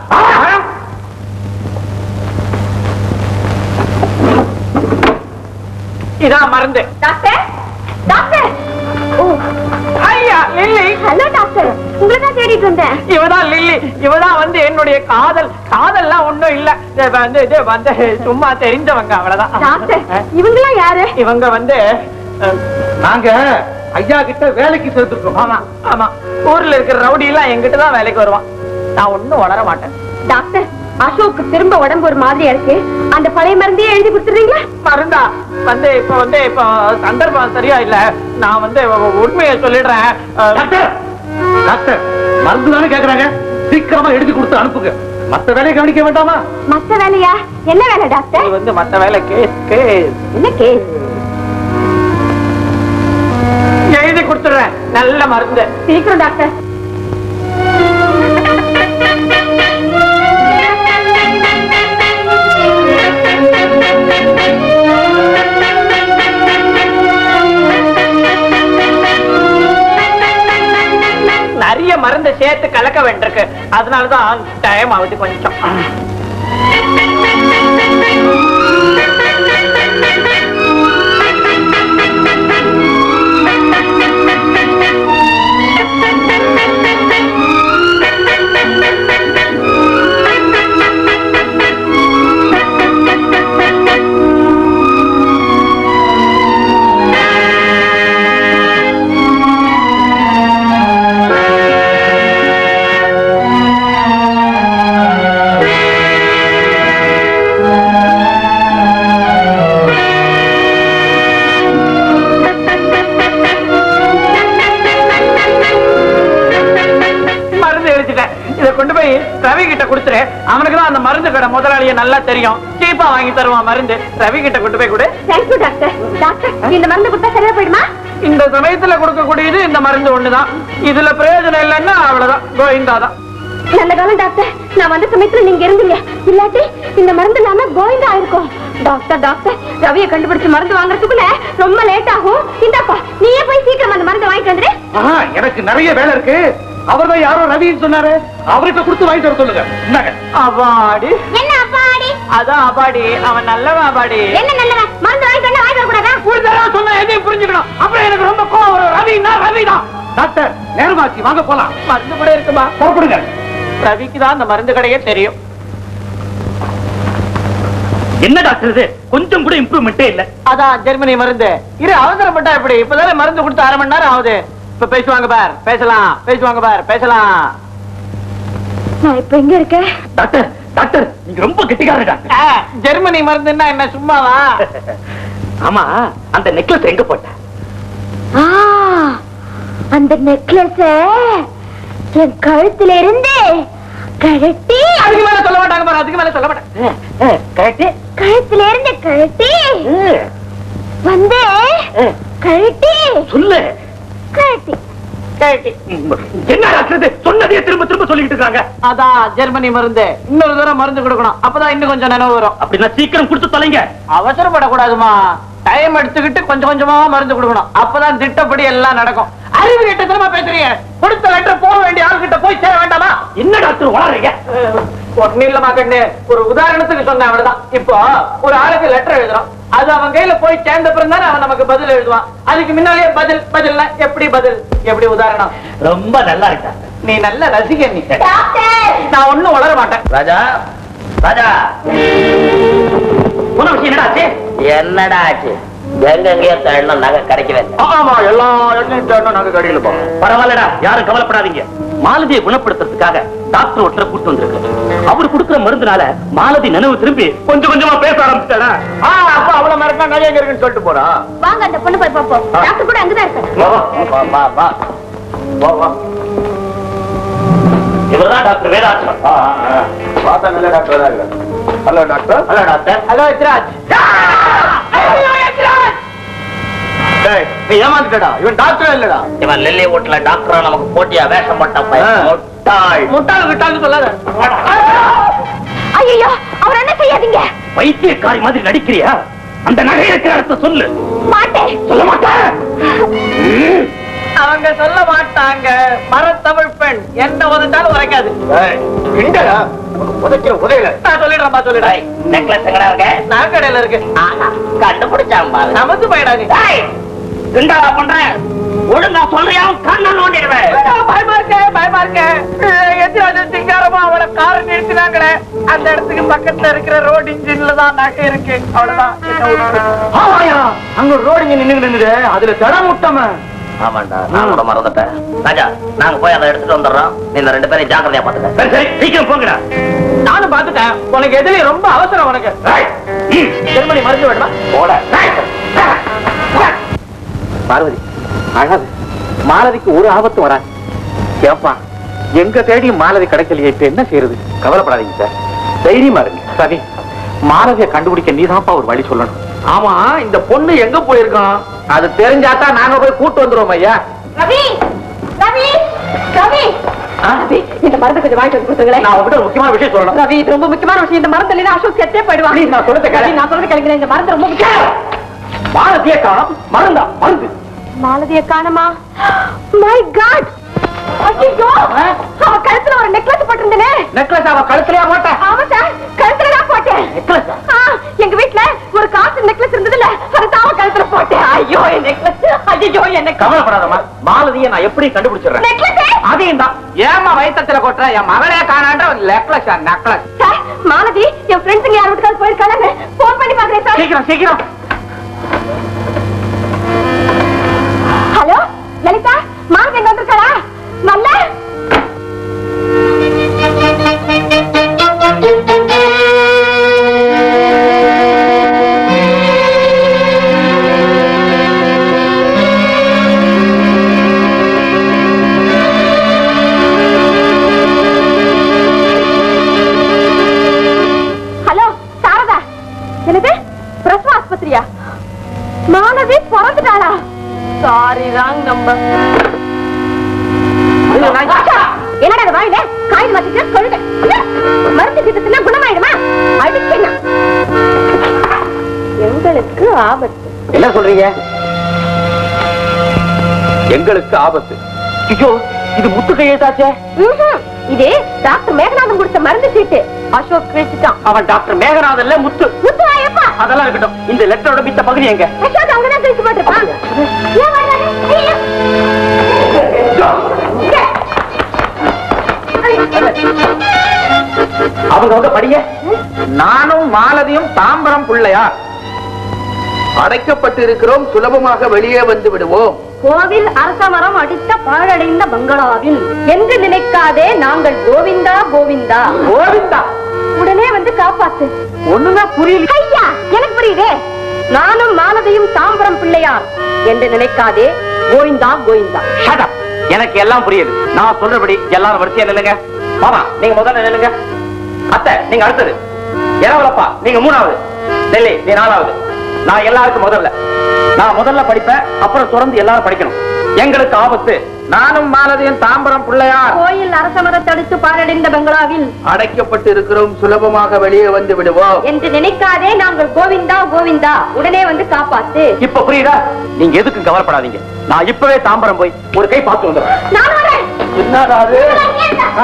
[SPEAKER 5] இதான் மருந்து
[SPEAKER 1] டாக்டர் டாக்டர் ஓ
[SPEAKER 5] ஐயா லில்லி
[SPEAKER 1] ஹலோ டாக்டர் உங்களை தான் தேடிட்டு வந்தேன்
[SPEAKER 5] இவதான் லில்லி இவதான் வந்து என்னுடைய காதல் காதல்லாம் ஒண்ணும் இல்ல இது வந்து இது வந்து சும்மா தெரிஞ்சவங்க அவ்வளவுதான்
[SPEAKER 1] டாக்டர் இவங்கெல்லாம் யாரு
[SPEAKER 5] இவங்க வந்து அஹ்,
[SPEAKER 6] நாங்க ஐயா கிட்ட வேலைக்கு சேர்த்துருக்கோம்
[SPEAKER 5] ஆமா ஆமா ஊர்ல இருக்கிற ரவுடி எல்லாம் எங்கிட்ட தான் வேலைக்கு வருவான் நான் ஒண்ணும் வளர மாட்டேன்
[SPEAKER 1] டாக்டர் அசோக்கு திரும்ப உடம்பு ஒரு மாதிரியா இருக்கு அந்த பழைய மருந்தையே எழுதி கொடுத்துறீங்களா
[SPEAKER 5] மருந்தா வந்து இப்ப வந்து இப்ப சந்தர்ப்பம் சரியா இல்ல நான் வந்து உண்மையை சொல்லிடுறேன் அஹ்,
[SPEAKER 6] டாக்டர் டாக்டர் மருந்து தானே கேக்குறாங்க சீக்கிரமா எழுதி கொடுத்து அனுப்புங்க மத்த வேலையை கவனிக்க வேண்டாமா
[SPEAKER 1] மத்த வேலையா என்ன வேலை டாக்டர்
[SPEAKER 5] இது வந்து மத்த வேலை கேஸ் கேஸ்
[SPEAKER 1] என்ன கேஸ்
[SPEAKER 5] எழுதி கொடுத்துடுறேன் நல்ல மருந்து
[SPEAKER 1] சீக்கிரம் டாக்டர்
[SPEAKER 5] நிறைய மருந்து சேர்த்து கலக்க வேண்டியிருக்கு அதனாலதான் டைம் ஆகுது கொஞ்சம் மருந்து எழுதிட்டேன் இதை கொண்டு போய் ரவி கிட்ட கொடுத்துரு அவனுக்கு தான் அந்த மருந்து கடை முதலாளியை நல்லா தெரியும் சீப்பா வாங்கி தருவான் மருந்து ரவி கிட்ட கொண்டு போய் கொடு
[SPEAKER 1] தேங்க்யூ டாக்டர் டாக்டர் இந்த மருந்து கொடுத்தா சரியா போயிடுமா
[SPEAKER 5] இந்த சமயத்துல கொடுக்கக்கூடியது இந்த மருந்து ஒண்ணுதான் இதுல பிரயோஜனம் இல்லைன்னா அவ்வளவுதான் கோவிந்தா தான்
[SPEAKER 1] நல்ல காலம் டாக்டர் நான் வந்த சமயத்துல நீங்க இருந்தீங்க இல்லாட்டி இந்த மருந்து இல்லாம கோவிந்தா ஆயிருக்கும் டாக்டர் டாக்டர் ரவியை கண்டுபிடிச்சு மருந்து வாங்குறதுக்குள்ள ரொம்ப லேட் ஆகும் இந்தாப்பா நீயே போய் சீக்கிரம் அந்த மருந்து வாங்கிட்டு வந்துரு
[SPEAKER 6] ஆஹா, எனக்கு நிறைய வேலை இருக்கு அவர்தான் யாரோ ரவின்னு சொன்னாரு அவர்கிட்ட கொடுத்து வாங்கிட்டு வர சொல்லுங்க இந்தாங்க.
[SPEAKER 5] அபாடி
[SPEAKER 1] என்ன அப்பாடி
[SPEAKER 5] அதான் அபாடி அவன் நல்லவன் அபாடி
[SPEAKER 1] என்ன நல்லவன் மருந்து வாங்கிட்டு வந்து வாங்கிட்டு வரக்கூடாதா
[SPEAKER 5] ஒரு தடவை சொன்னா எதையும் புரிஞ்சுக்கணும் அப்புறம் எனக்கு ரொம்ப கோவம் வரும் ரவினா ரவிதான்
[SPEAKER 6] டாக்டர் நேரமாச்சு வாங்க போலாம்
[SPEAKER 5] மருந்து கூட இருக்குமா
[SPEAKER 6] புறப்படுங்க
[SPEAKER 5] ரவிக்கு தான் அந்த மருந்து கடையே தெரியும்
[SPEAKER 2] என்ன டாக்டர் இது கொஞ்சம் கூட இம்ப்ரூவ்மெண்டே இல்ல
[SPEAKER 5] அதான் ஜெர்மனி மருந்து இரு அவசரப்பட்டா எப்படி இப்பதானே மருந்து கொடுத்து அரை மணி நேரம் ஆகுது இப்ப பேசுவாங்க பார் பேசலாம் பேசுவாங்க பார் பேசலாம்
[SPEAKER 1] நான் இப்ப எங்க இருக்கேன்
[SPEAKER 2] டாக்டர் டாக்டர் நீங்க ரொம்ப கெட்டிக்காரர் டாக்டர்
[SPEAKER 5] ஆ, ஜெர்மனி மருந்துன்னா என்ன சும்மாவா
[SPEAKER 2] ஆமா அந்த நெக்லஸ் எங்க போட்ட
[SPEAKER 1] ஆ, அந்த நெக்லஸ என் கழுத்துல இருந்து கழட்டி
[SPEAKER 5] அதுக்கு மேல சொல்ல மாட்டாங்க பாரு அதுக்கு மேல சொல்ல மாட்டாங்க
[SPEAKER 2] கரெக்ட்
[SPEAKER 1] கழுத்துல இருந்து கழட்டி வந்து கழட்டி
[SPEAKER 2] சொல்லு
[SPEAKER 1] கழட்டி கழட்டி
[SPEAKER 2] என்ன டாக்டர் இது? சொன்னதையே திரும்ப திரும்ப சொல்லிட்டு இருக்காங்க
[SPEAKER 5] அதான் ஜெர்மனி மருந்து இன்னொரு தூரம் மருந்து கொடுக்கணும் அப்பதான் இன்னும் கொஞ்சம் நினைவு வரும்
[SPEAKER 2] அப்படின்னா சீக்கிரம் கொடுத்து தொலைங்க
[SPEAKER 5] அவசரப்படக்கூடாதுமா டைம் எடுத்துக்கிட்டு கொஞ்சம் கொஞ்சமா மருந்து கொடுக்கணும் அப்பதான் திட்டப்படி எல்லாம் நடக்கும் அறிவு கெட்டத்தனமா பேசுறீங்க கொடுத்த லெட்டர் போக வேண்டிய ஆள்கிட்ட போய் சேர வேண்டாமா
[SPEAKER 2] என்ன டாக்டர் வளர்றீங்க
[SPEAKER 5] ஒன்னும் இல்லமா கண்ணு ஒரு உதாரணத்துக்கு சொன்னேன் அவ்வளவுதான் இப்போ ஒரு ஆளுக்கு லெட்டர் எழுதுறோம் அது அவன் கையில போய் சேர்ந்த பிறகு தானே அவன் நமக்கு பதில் எழுதுவான் அதுக்கு முன்னாடியே பதில் பதில்னா எப்படி பதில் எப்படி உதாரணம்
[SPEAKER 2] ரொம்ப நல்லா இருக்கா
[SPEAKER 5] நீ நல்ல ரசிகன் நீ
[SPEAKER 1] டாக்டர்
[SPEAKER 5] நான் ஒண்ணும் வளர மாட்டேன்
[SPEAKER 4] ராஜா ராஜா
[SPEAKER 2] போன விஷயம் என்னடா ஆச்சு
[SPEAKER 4] என்னடா ஆச்சு எங்கெங்கயோ தள்ள நகை கிடைக்கவே இல்லை.
[SPEAKER 2] ஆமா எல்லா இடத்துலயும் நாங்க கடையில போவோம் பரவாயில்லடா யாரும் கவலைப்படாதீங்க மாலதியை குணப்படுத்துறதுக்காக டாக்டர் ஒருத்தரை கூட்டு வந்திருக்கு அவர் கொடுக்கிற மருந்துனால மாலதி நினைவு திரும்பி கொஞ்சம் கொஞ்சமா பேச ஆரம்பிச்சாடா
[SPEAKER 5] அப்ப அவ்வளவு மறந்தா நகை எங்க இருக்குன்னு சொல்லிட்டு போறான்
[SPEAKER 1] வாங்க அந்த பொண்ணு போய் பார்ப்போம் டாக்டர் கூட அங்கதான் இருக்காரு
[SPEAKER 4] வா வா வா வா வா
[SPEAKER 2] இவர்தான் டாக்டர் வேதாச்சலம்
[SPEAKER 6] பார்த்தா நல்ல டாக்டர் தான் இருக்காரு hello doctor
[SPEAKER 2] hello doctor
[SPEAKER 5] hello Ethiraj
[SPEAKER 6] டேய் நீ ஏமாந்துட்டடா இவன் டாக்டர் இல்லடா
[SPEAKER 4] இவன் லில்லி வீட்டுல டாக்டரா நமக்கு போட்டியா வேஷம் போட்ட பையன் முட்டாள்
[SPEAKER 5] முட்டாள் விட்டாள்னு சொல்லாத
[SPEAKER 1] ஐயோ அவர் என்ன செய்யாதீங்க
[SPEAKER 2] பைத்தியக்காரி மாதிரி நடிக்கிறியா அந்த நகை இருக்கிற இடத்த சொல்லு
[SPEAKER 1] மாட்டேன்
[SPEAKER 2] சொல்ல மாட்டேன்
[SPEAKER 5] அவங்க சொல்ல மாட்டாங்க மரத்தமிழ் பெண் என்ன உதட்டாலும் உரைக்காது
[SPEAKER 6] எங்கடா உதைக்கிற உதையில
[SPEAKER 5] நான் சொல்லிடுறேன்பா சொல்லிடுறேன்
[SPEAKER 4] நெக்லஸ் எங்கடா இருக்க
[SPEAKER 5] நகைக்கடையில இருக்கு
[SPEAKER 4] ஆஹா, கண்டுபிடிச்சான் பாரு
[SPEAKER 5] நமந்து போயிடா நீ
[SPEAKER 4] டேய், என்னடா பண்ற ஒழுங்கா சொல்றியா கண்ணை நோண்டிடுவேன்
[SPEAKER 5] ஐயோ, பயமா இருக்க பயமா இருக்க எத்திராஜன் சிங்காரமா அவளை காரை நிறுத்தினாங்களே அந்த இடத்துக்கு பக்கத்துல இருக்கிற ரோட் இன்ஜின்ல தான் நகை இருக்கு அவ்வளவுதான் என்ன விட்டுரு.
[SPEAKER 2] ஆமாயா அங்க ஒரு ரோடு இங்க நின்னு நின்னுது அதுல தடம் முட்டம
[SPEAKER 4] ஆமாண்டா நான் கூட மறந்துட்டேன் ராஜா நாங்க போய் அதை எடுத்துட்டு வந்துடுறோம் நீ இந்த ரெண்டு பேரையும் ஜாக்கிரதையா பாத்துக்க
[SPEAKER 2] சரி சரி சீக்கிரம் போங்கடா
[SPEAKER 5] நானும் பாத்துட்டேன் உனக்கு எதுலயும் ரொம்ப அவசரம் உனக்கு ஜெர்மனி மருந்து வேணுமா
[SPEAKER 2] போட பார்வதி அழாது மாலதிக்கு ஒரு ஆபத்து வராது ஏப்பா எங்க தேடி மாலதி கிடைக்கலையே இப்ப என்ன செய்யறது கவலைப்படாதீங்க சார் தைரியமா இருங்க சரி மாலதியை கண்டுபிடிக்க நீதான்ப்பா ஒரு வழி சொல்லணும் ஆமா இந்த பொண்ணு எங்க போயிருக்கான் அது தெரிஞ்சாதான் நாங்க போய் கூட்டு வந்துருவோம் ஐயா
[SPEAKER 1] ரவி ரவி ரவி ரவி இந்த மருந்து கொஞ்சம் வாங்கிட்டு வந்து கொடுத்துங்களேன்
[SPEAKER 2] நான் உங்ககிட்ட ஒரு முக்கியமான விஷயம் சொல்லணும்
[SPEAKER 1] ரவி இது ரொம்ப முக்கியமான விஷயம் இந்த மருந்து இல்லைன்னா அசோக் செத்தே போயிடுவான்
[SPEAKER 2] Please, நான் சொல்றதை கேளு.
[SPEAKER 1] ரவி, நான் சொல்றது கேளுங்க இந்த மருந்து ரொம்ப முக்கியம்
[SPEAKER 2] மாலதியை காணோம் மருந்தா மருந்து
[SPEAKER 1] மாலதிய காணமா மை காட் ஐயோ அவ கழுத்துல ஒரு நெக்லஸ் போட்டிருந்தனே
[SPEAKER 2] நெக்லஸ் அவ கழுத்துலயா போட்ட
[SPEAKER 1] ஆமா சார் கழுத்துல தான் போட்டேன்
[SPEAKER 2] நெக்லஸா
[SPEAKER 1] ஆ, எங்க வீட்ல ஒரு காசு நெக்லஸ் இருந்ததுல அது தான் கழுத்துல போட்டேன் ஐயோ என் நெக்லஸ் ஐயோ என்ன
[SPEAKER 2] கவலைப்படாதம்மா மாலதியை நான் எப்படி கண்டுபிடிச்சிடுறேன்
[SPEAKER 1] நெக்லஸ்
[SPEAKER 2] அதையும் தான்
[SPEAKER 5] ஏமா வயித்தத்துல கொட்டுற என் மகளே காணான்ற நெக்லஸ் நெக்லஸ்
[SPEAKER 1] சார் மாலதி என் ஃப்ரெண்ட்ஸுங்க யார் வீட்டுக்காவது போயிருக்காங்க போன் பண்ணி பாக்குறேன் சார்
[SPEAKER 2] சீக்கிரம் சீக்கிரம்
[SPEAKER 1] ஹலோ லலிதா மாலதி எங்க வந்திருக்காளா நல்ல ஹலோ சாரதா என்னது பிரசவ ஆஸ்பத்திரியா மாலதி பிறந்துட்டாளா சாரி ராங் நம்பர் என்னடா இது வாயில காயில் மாத்திட்டு கொழுக மருந்து திட்டத்துல குணமாயிடுமா அடிக்கணும் எங்களுக்கு ஆபத்து
[SPEAKER 2] என்ன சொல்றீங்க எங்களுக்கு ஆபத்து ஐயோ இது முத்து கையெழுத்தாச்சே
[SPEAKER 1] ம்ஹும். இது டாக்டர் மேகநாதன் கொடுத்த மருந்து சீட்டு அசோக் கிழிச்சிட்டான்
[SPEAKER 2] அவன் டாக்டர் மேகநாதன்ல முத்து
[SPEAKER 1] முத்துவா எப்பா
[SPEAKER 2] அதெல்லாம் இருக்கட்டும் இந்த லெட்டரோட மித்த பகுதி எங்க
[SPEAKER 1] அசோக் அங்கதான் கிழிச்சு போட்டிருப்பான் ஏன் வர்றாரு? ஐயோ.
[SPEAKER 2] அவங்க அவங்க படிய
[SPEAKER 3] நானும் மாலதியும் தாம்பரம் பிள்ளையா
[SPEAKER 6] அடைக்கப்பட்டு இருக்கிறோம் சுலபமாக வெளியே வந்து விடுவோம்
[SPEAKER 1] கோவில் அரசமரம் அடித்த பாழடைந்த பங்களாவில் என்று நினைக்காதே நாங்கள் கோவிந்தா கோவிந்தா
[SPEAKER 3] கோவிந்தா
[SPEAKER 1] உடனே வந்து காப்பாத்து
[SPEAKER 5] ஒண்ணுதான் புரியல
[SPEAKER 1] ஐயா எனக்கு புரியுதே நானும் மாலதையும் தாம்பரம் பிள்ளையார் என்று நினைக்காதே கோவிந்தா கோவிந்தா
[SPEAKER 2] Shut up. எனக்கு எல்லாம் புரியுது நான் சொல்றபடி எல்லாரும் வரிசையா நில்லுங்க மாமா நீங்க முதல்ல நில்லுங்க அத்தை நீங்க அடுத்தது இரவலப்பா நீங்க மூணாவது டெல்லி நீ நாலாவது நான் எல்லாருக்கும் முதல்ல நான் முதல்ல படிப்பேன் அப்புறம் தொடர்ந்து எல்லாரும் படிக்கணும் எங்களுக்கு ஆபத்து
[SPEAKER 3] நானும் மாலதியும் தாம்பரம் பிள்ளையார்
[SPEAKER 1] கோயில் அரசமரத்தடுத்து பாரடைந்த பங்களாவில்
[SPEAKER 3] அடைக்கப்பட்டு இருக்கிறோம் சுலபமாக வெளியே வந்து விடுவோம்
[SPEAKER 1] என்று நினைக்காதே நாங்கள் கோவிந்தா கோவிந்தா உடனே வந்து காப்பாத்து
[SPEAKER 2] இப்ப புரியுதா நீங்க எதுக்கும் கவலைப்படாதீங்க நான் இப்பவே தாம்பரம் போய் ஒரு கை பார்த்து வந்துடுறேன்
[SPEAKER 1] நான் வரேன்
[SPEAKER 3] என்னடா அது? ஆ?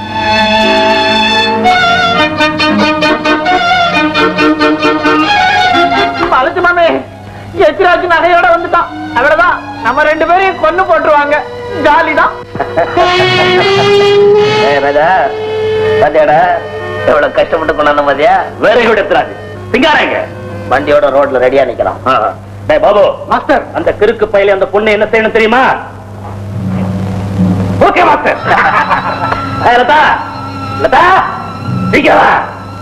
[SPEAKER 5] அழைச்சு மாமே எச்சிராஜ் நகையோட வந்துட்டான் அவ்வளவுதான் நம்ம ரெண்டு பேரையும் கொண்டு போட்டுருவாங்க ஜாலிதான்
[SPEAKER 4] பாத்தியாடா எவ்வளவு கஷ்டப்பட்டு கொண்டாந்த மதியா
[SPEAKER 2] வேற கூட எடுத்துறாது சிங்காரங்க
[SPEAKER 4] வண்டியோட ரோட்ல ரெடியா நிக்கலாம்
[SPEAKER 2] டேய் பாபு மாஸ்டர் அந்த கிறுக்கு பையில அந்த பொண்ணு என்ன செய்யணும் தெரியுமா ஓகே மாஸ்டர் ஏய், லதா லதா சீக்கிரம் வா.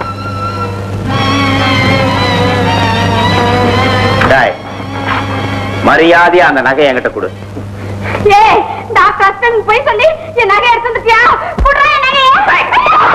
[SPEAKER 2] டேய், மரியாதையா அந்த நகை என்கிட்ட கொடு
[SPEAKER 1] ஏ டாக்டர் அஸ்டன் போய் சொல்லி என் நகை எடுத்து வந்துட்டியா குடுறா என் நகையை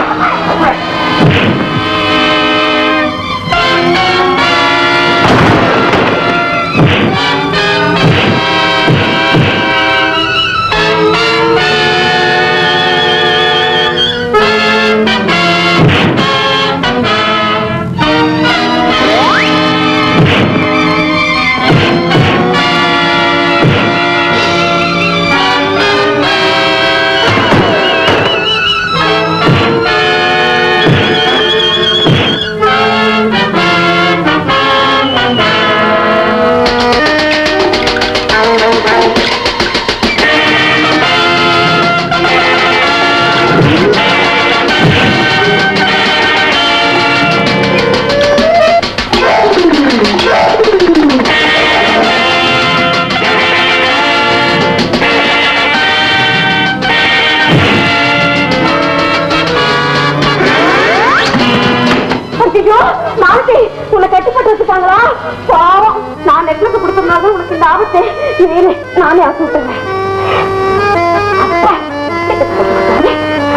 [SPEAKER 1] ஐயோ மாலதி உன்னை கட்டுப்பட்டு வச்சுட்டாங்களா பாவம் நான் நெக்லஸ் கொடுத்ததுனால உனக்கு இந்த ஆபத்து இது இரு, நானே ஆசை விட்டுறேன் அப்பா, necklace போட்டு விட்டாரு.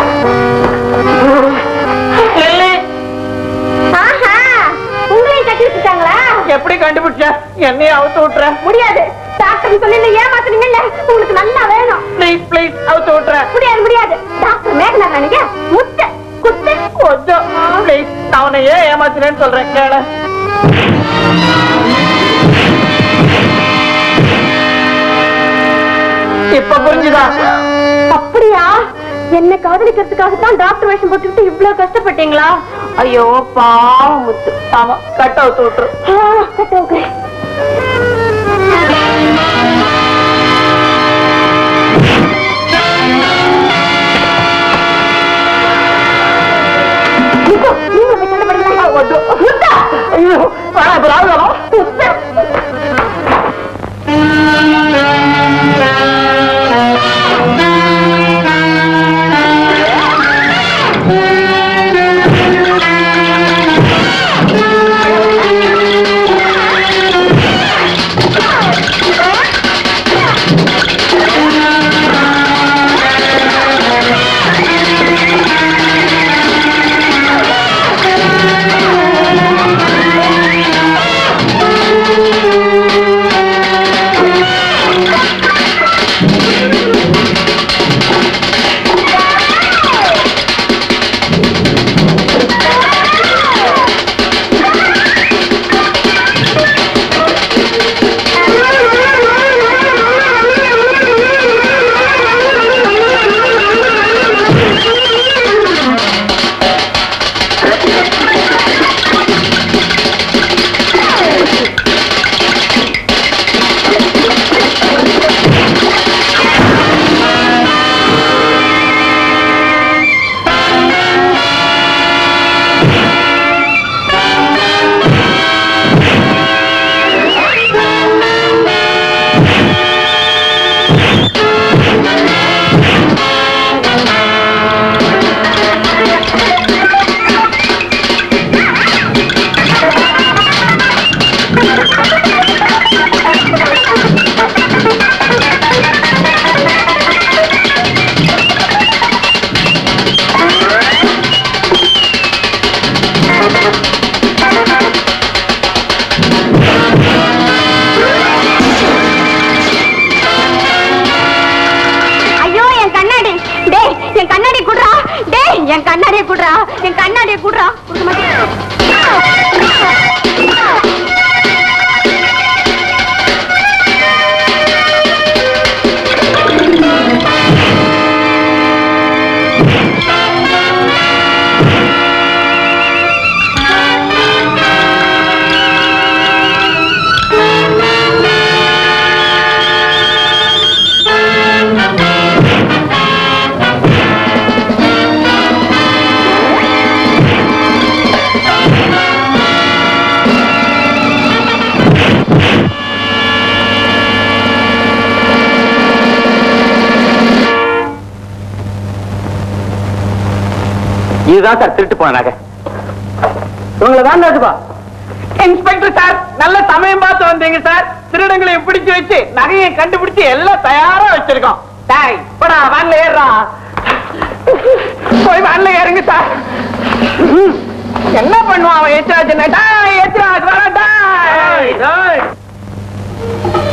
[SPEAKER 1] ஆஹா, உங்களையும் கட்டி வச்சுட்டாங்களா
[SPEAKER 5] எப்படி கண்டுபிடிச்ச என்னையும் அவுத்து விட்டுற
[SPEAKER 1] முடியாது டாக்டர் சொல்லி ஏமாத்துனீங்கல்ல உங்களுக்கு நல்லா வேணும்
[SPEAKER 5] ப்ளீஸ் ப்ளீஸ் அவுத்து விட்டுற
[SPEAKER 1] முடியாது முடியாது டாக்டர் மேகனா நினைக்க முட்டை குத்து
[SPEAKER 5] கொஞ்சம் ப்ளீஸ் நான் உன்னை ஏன் ஏமாத்தினேன்னு சொல்றேன் கேள இப்ப புரிஞ்சுதா
[SPEAKER 1] அப்படியா என்ன காதலிக்கிறதுக்காக தான் டாக்டர் வேஷம் போட்டுக்கிட்டு இவ்வளவு கஷ்டப்பட்டீங்களா ஐயோ பாவம் முத்து
[SPEAKER 5] ஆமா கட்ட அவுத்து விட்டுரு
[SPEAKER 1] ஆ, கட்ட வைக்கிறேன். முத்து, நீங்க போய் சண்டை போடுங்க. முத்து!
[SPEAKER 5] ஐயோ வேணாம் இப்ப ராகுலம்
[SPEAKER 1] முத்து!
[SPEAKER 8] ஆ
[SPEAKER 1] என் கண்ணாடியை குடுறா என் கண்ணாடியை குடுறா கொடுக்க மாட்டேன்
[SPEAKER 2] இதுதான் சார் திருட்டு போன நகை உங்களை தான் இருக்குப்பா
[SPEAKER 5] இன்ஸ்பெக்டர் சார் நல்ல சமயம் பார்த்து வந்தீங்க சார் திருடங்களையும் பிடிச்சு வச்சு நகையை கண்டுபிடிச்சு எல்லாம் தயாரா வச்சிருக்கோம் டாய் போடா வேன்ல ஏறுறா போய் வேன்ல ஏறுங்க சார் என்ன பண்ணுவான் அவன் ஏச்சாச்சு டாய் ஏச்சாச்சு வர டாய்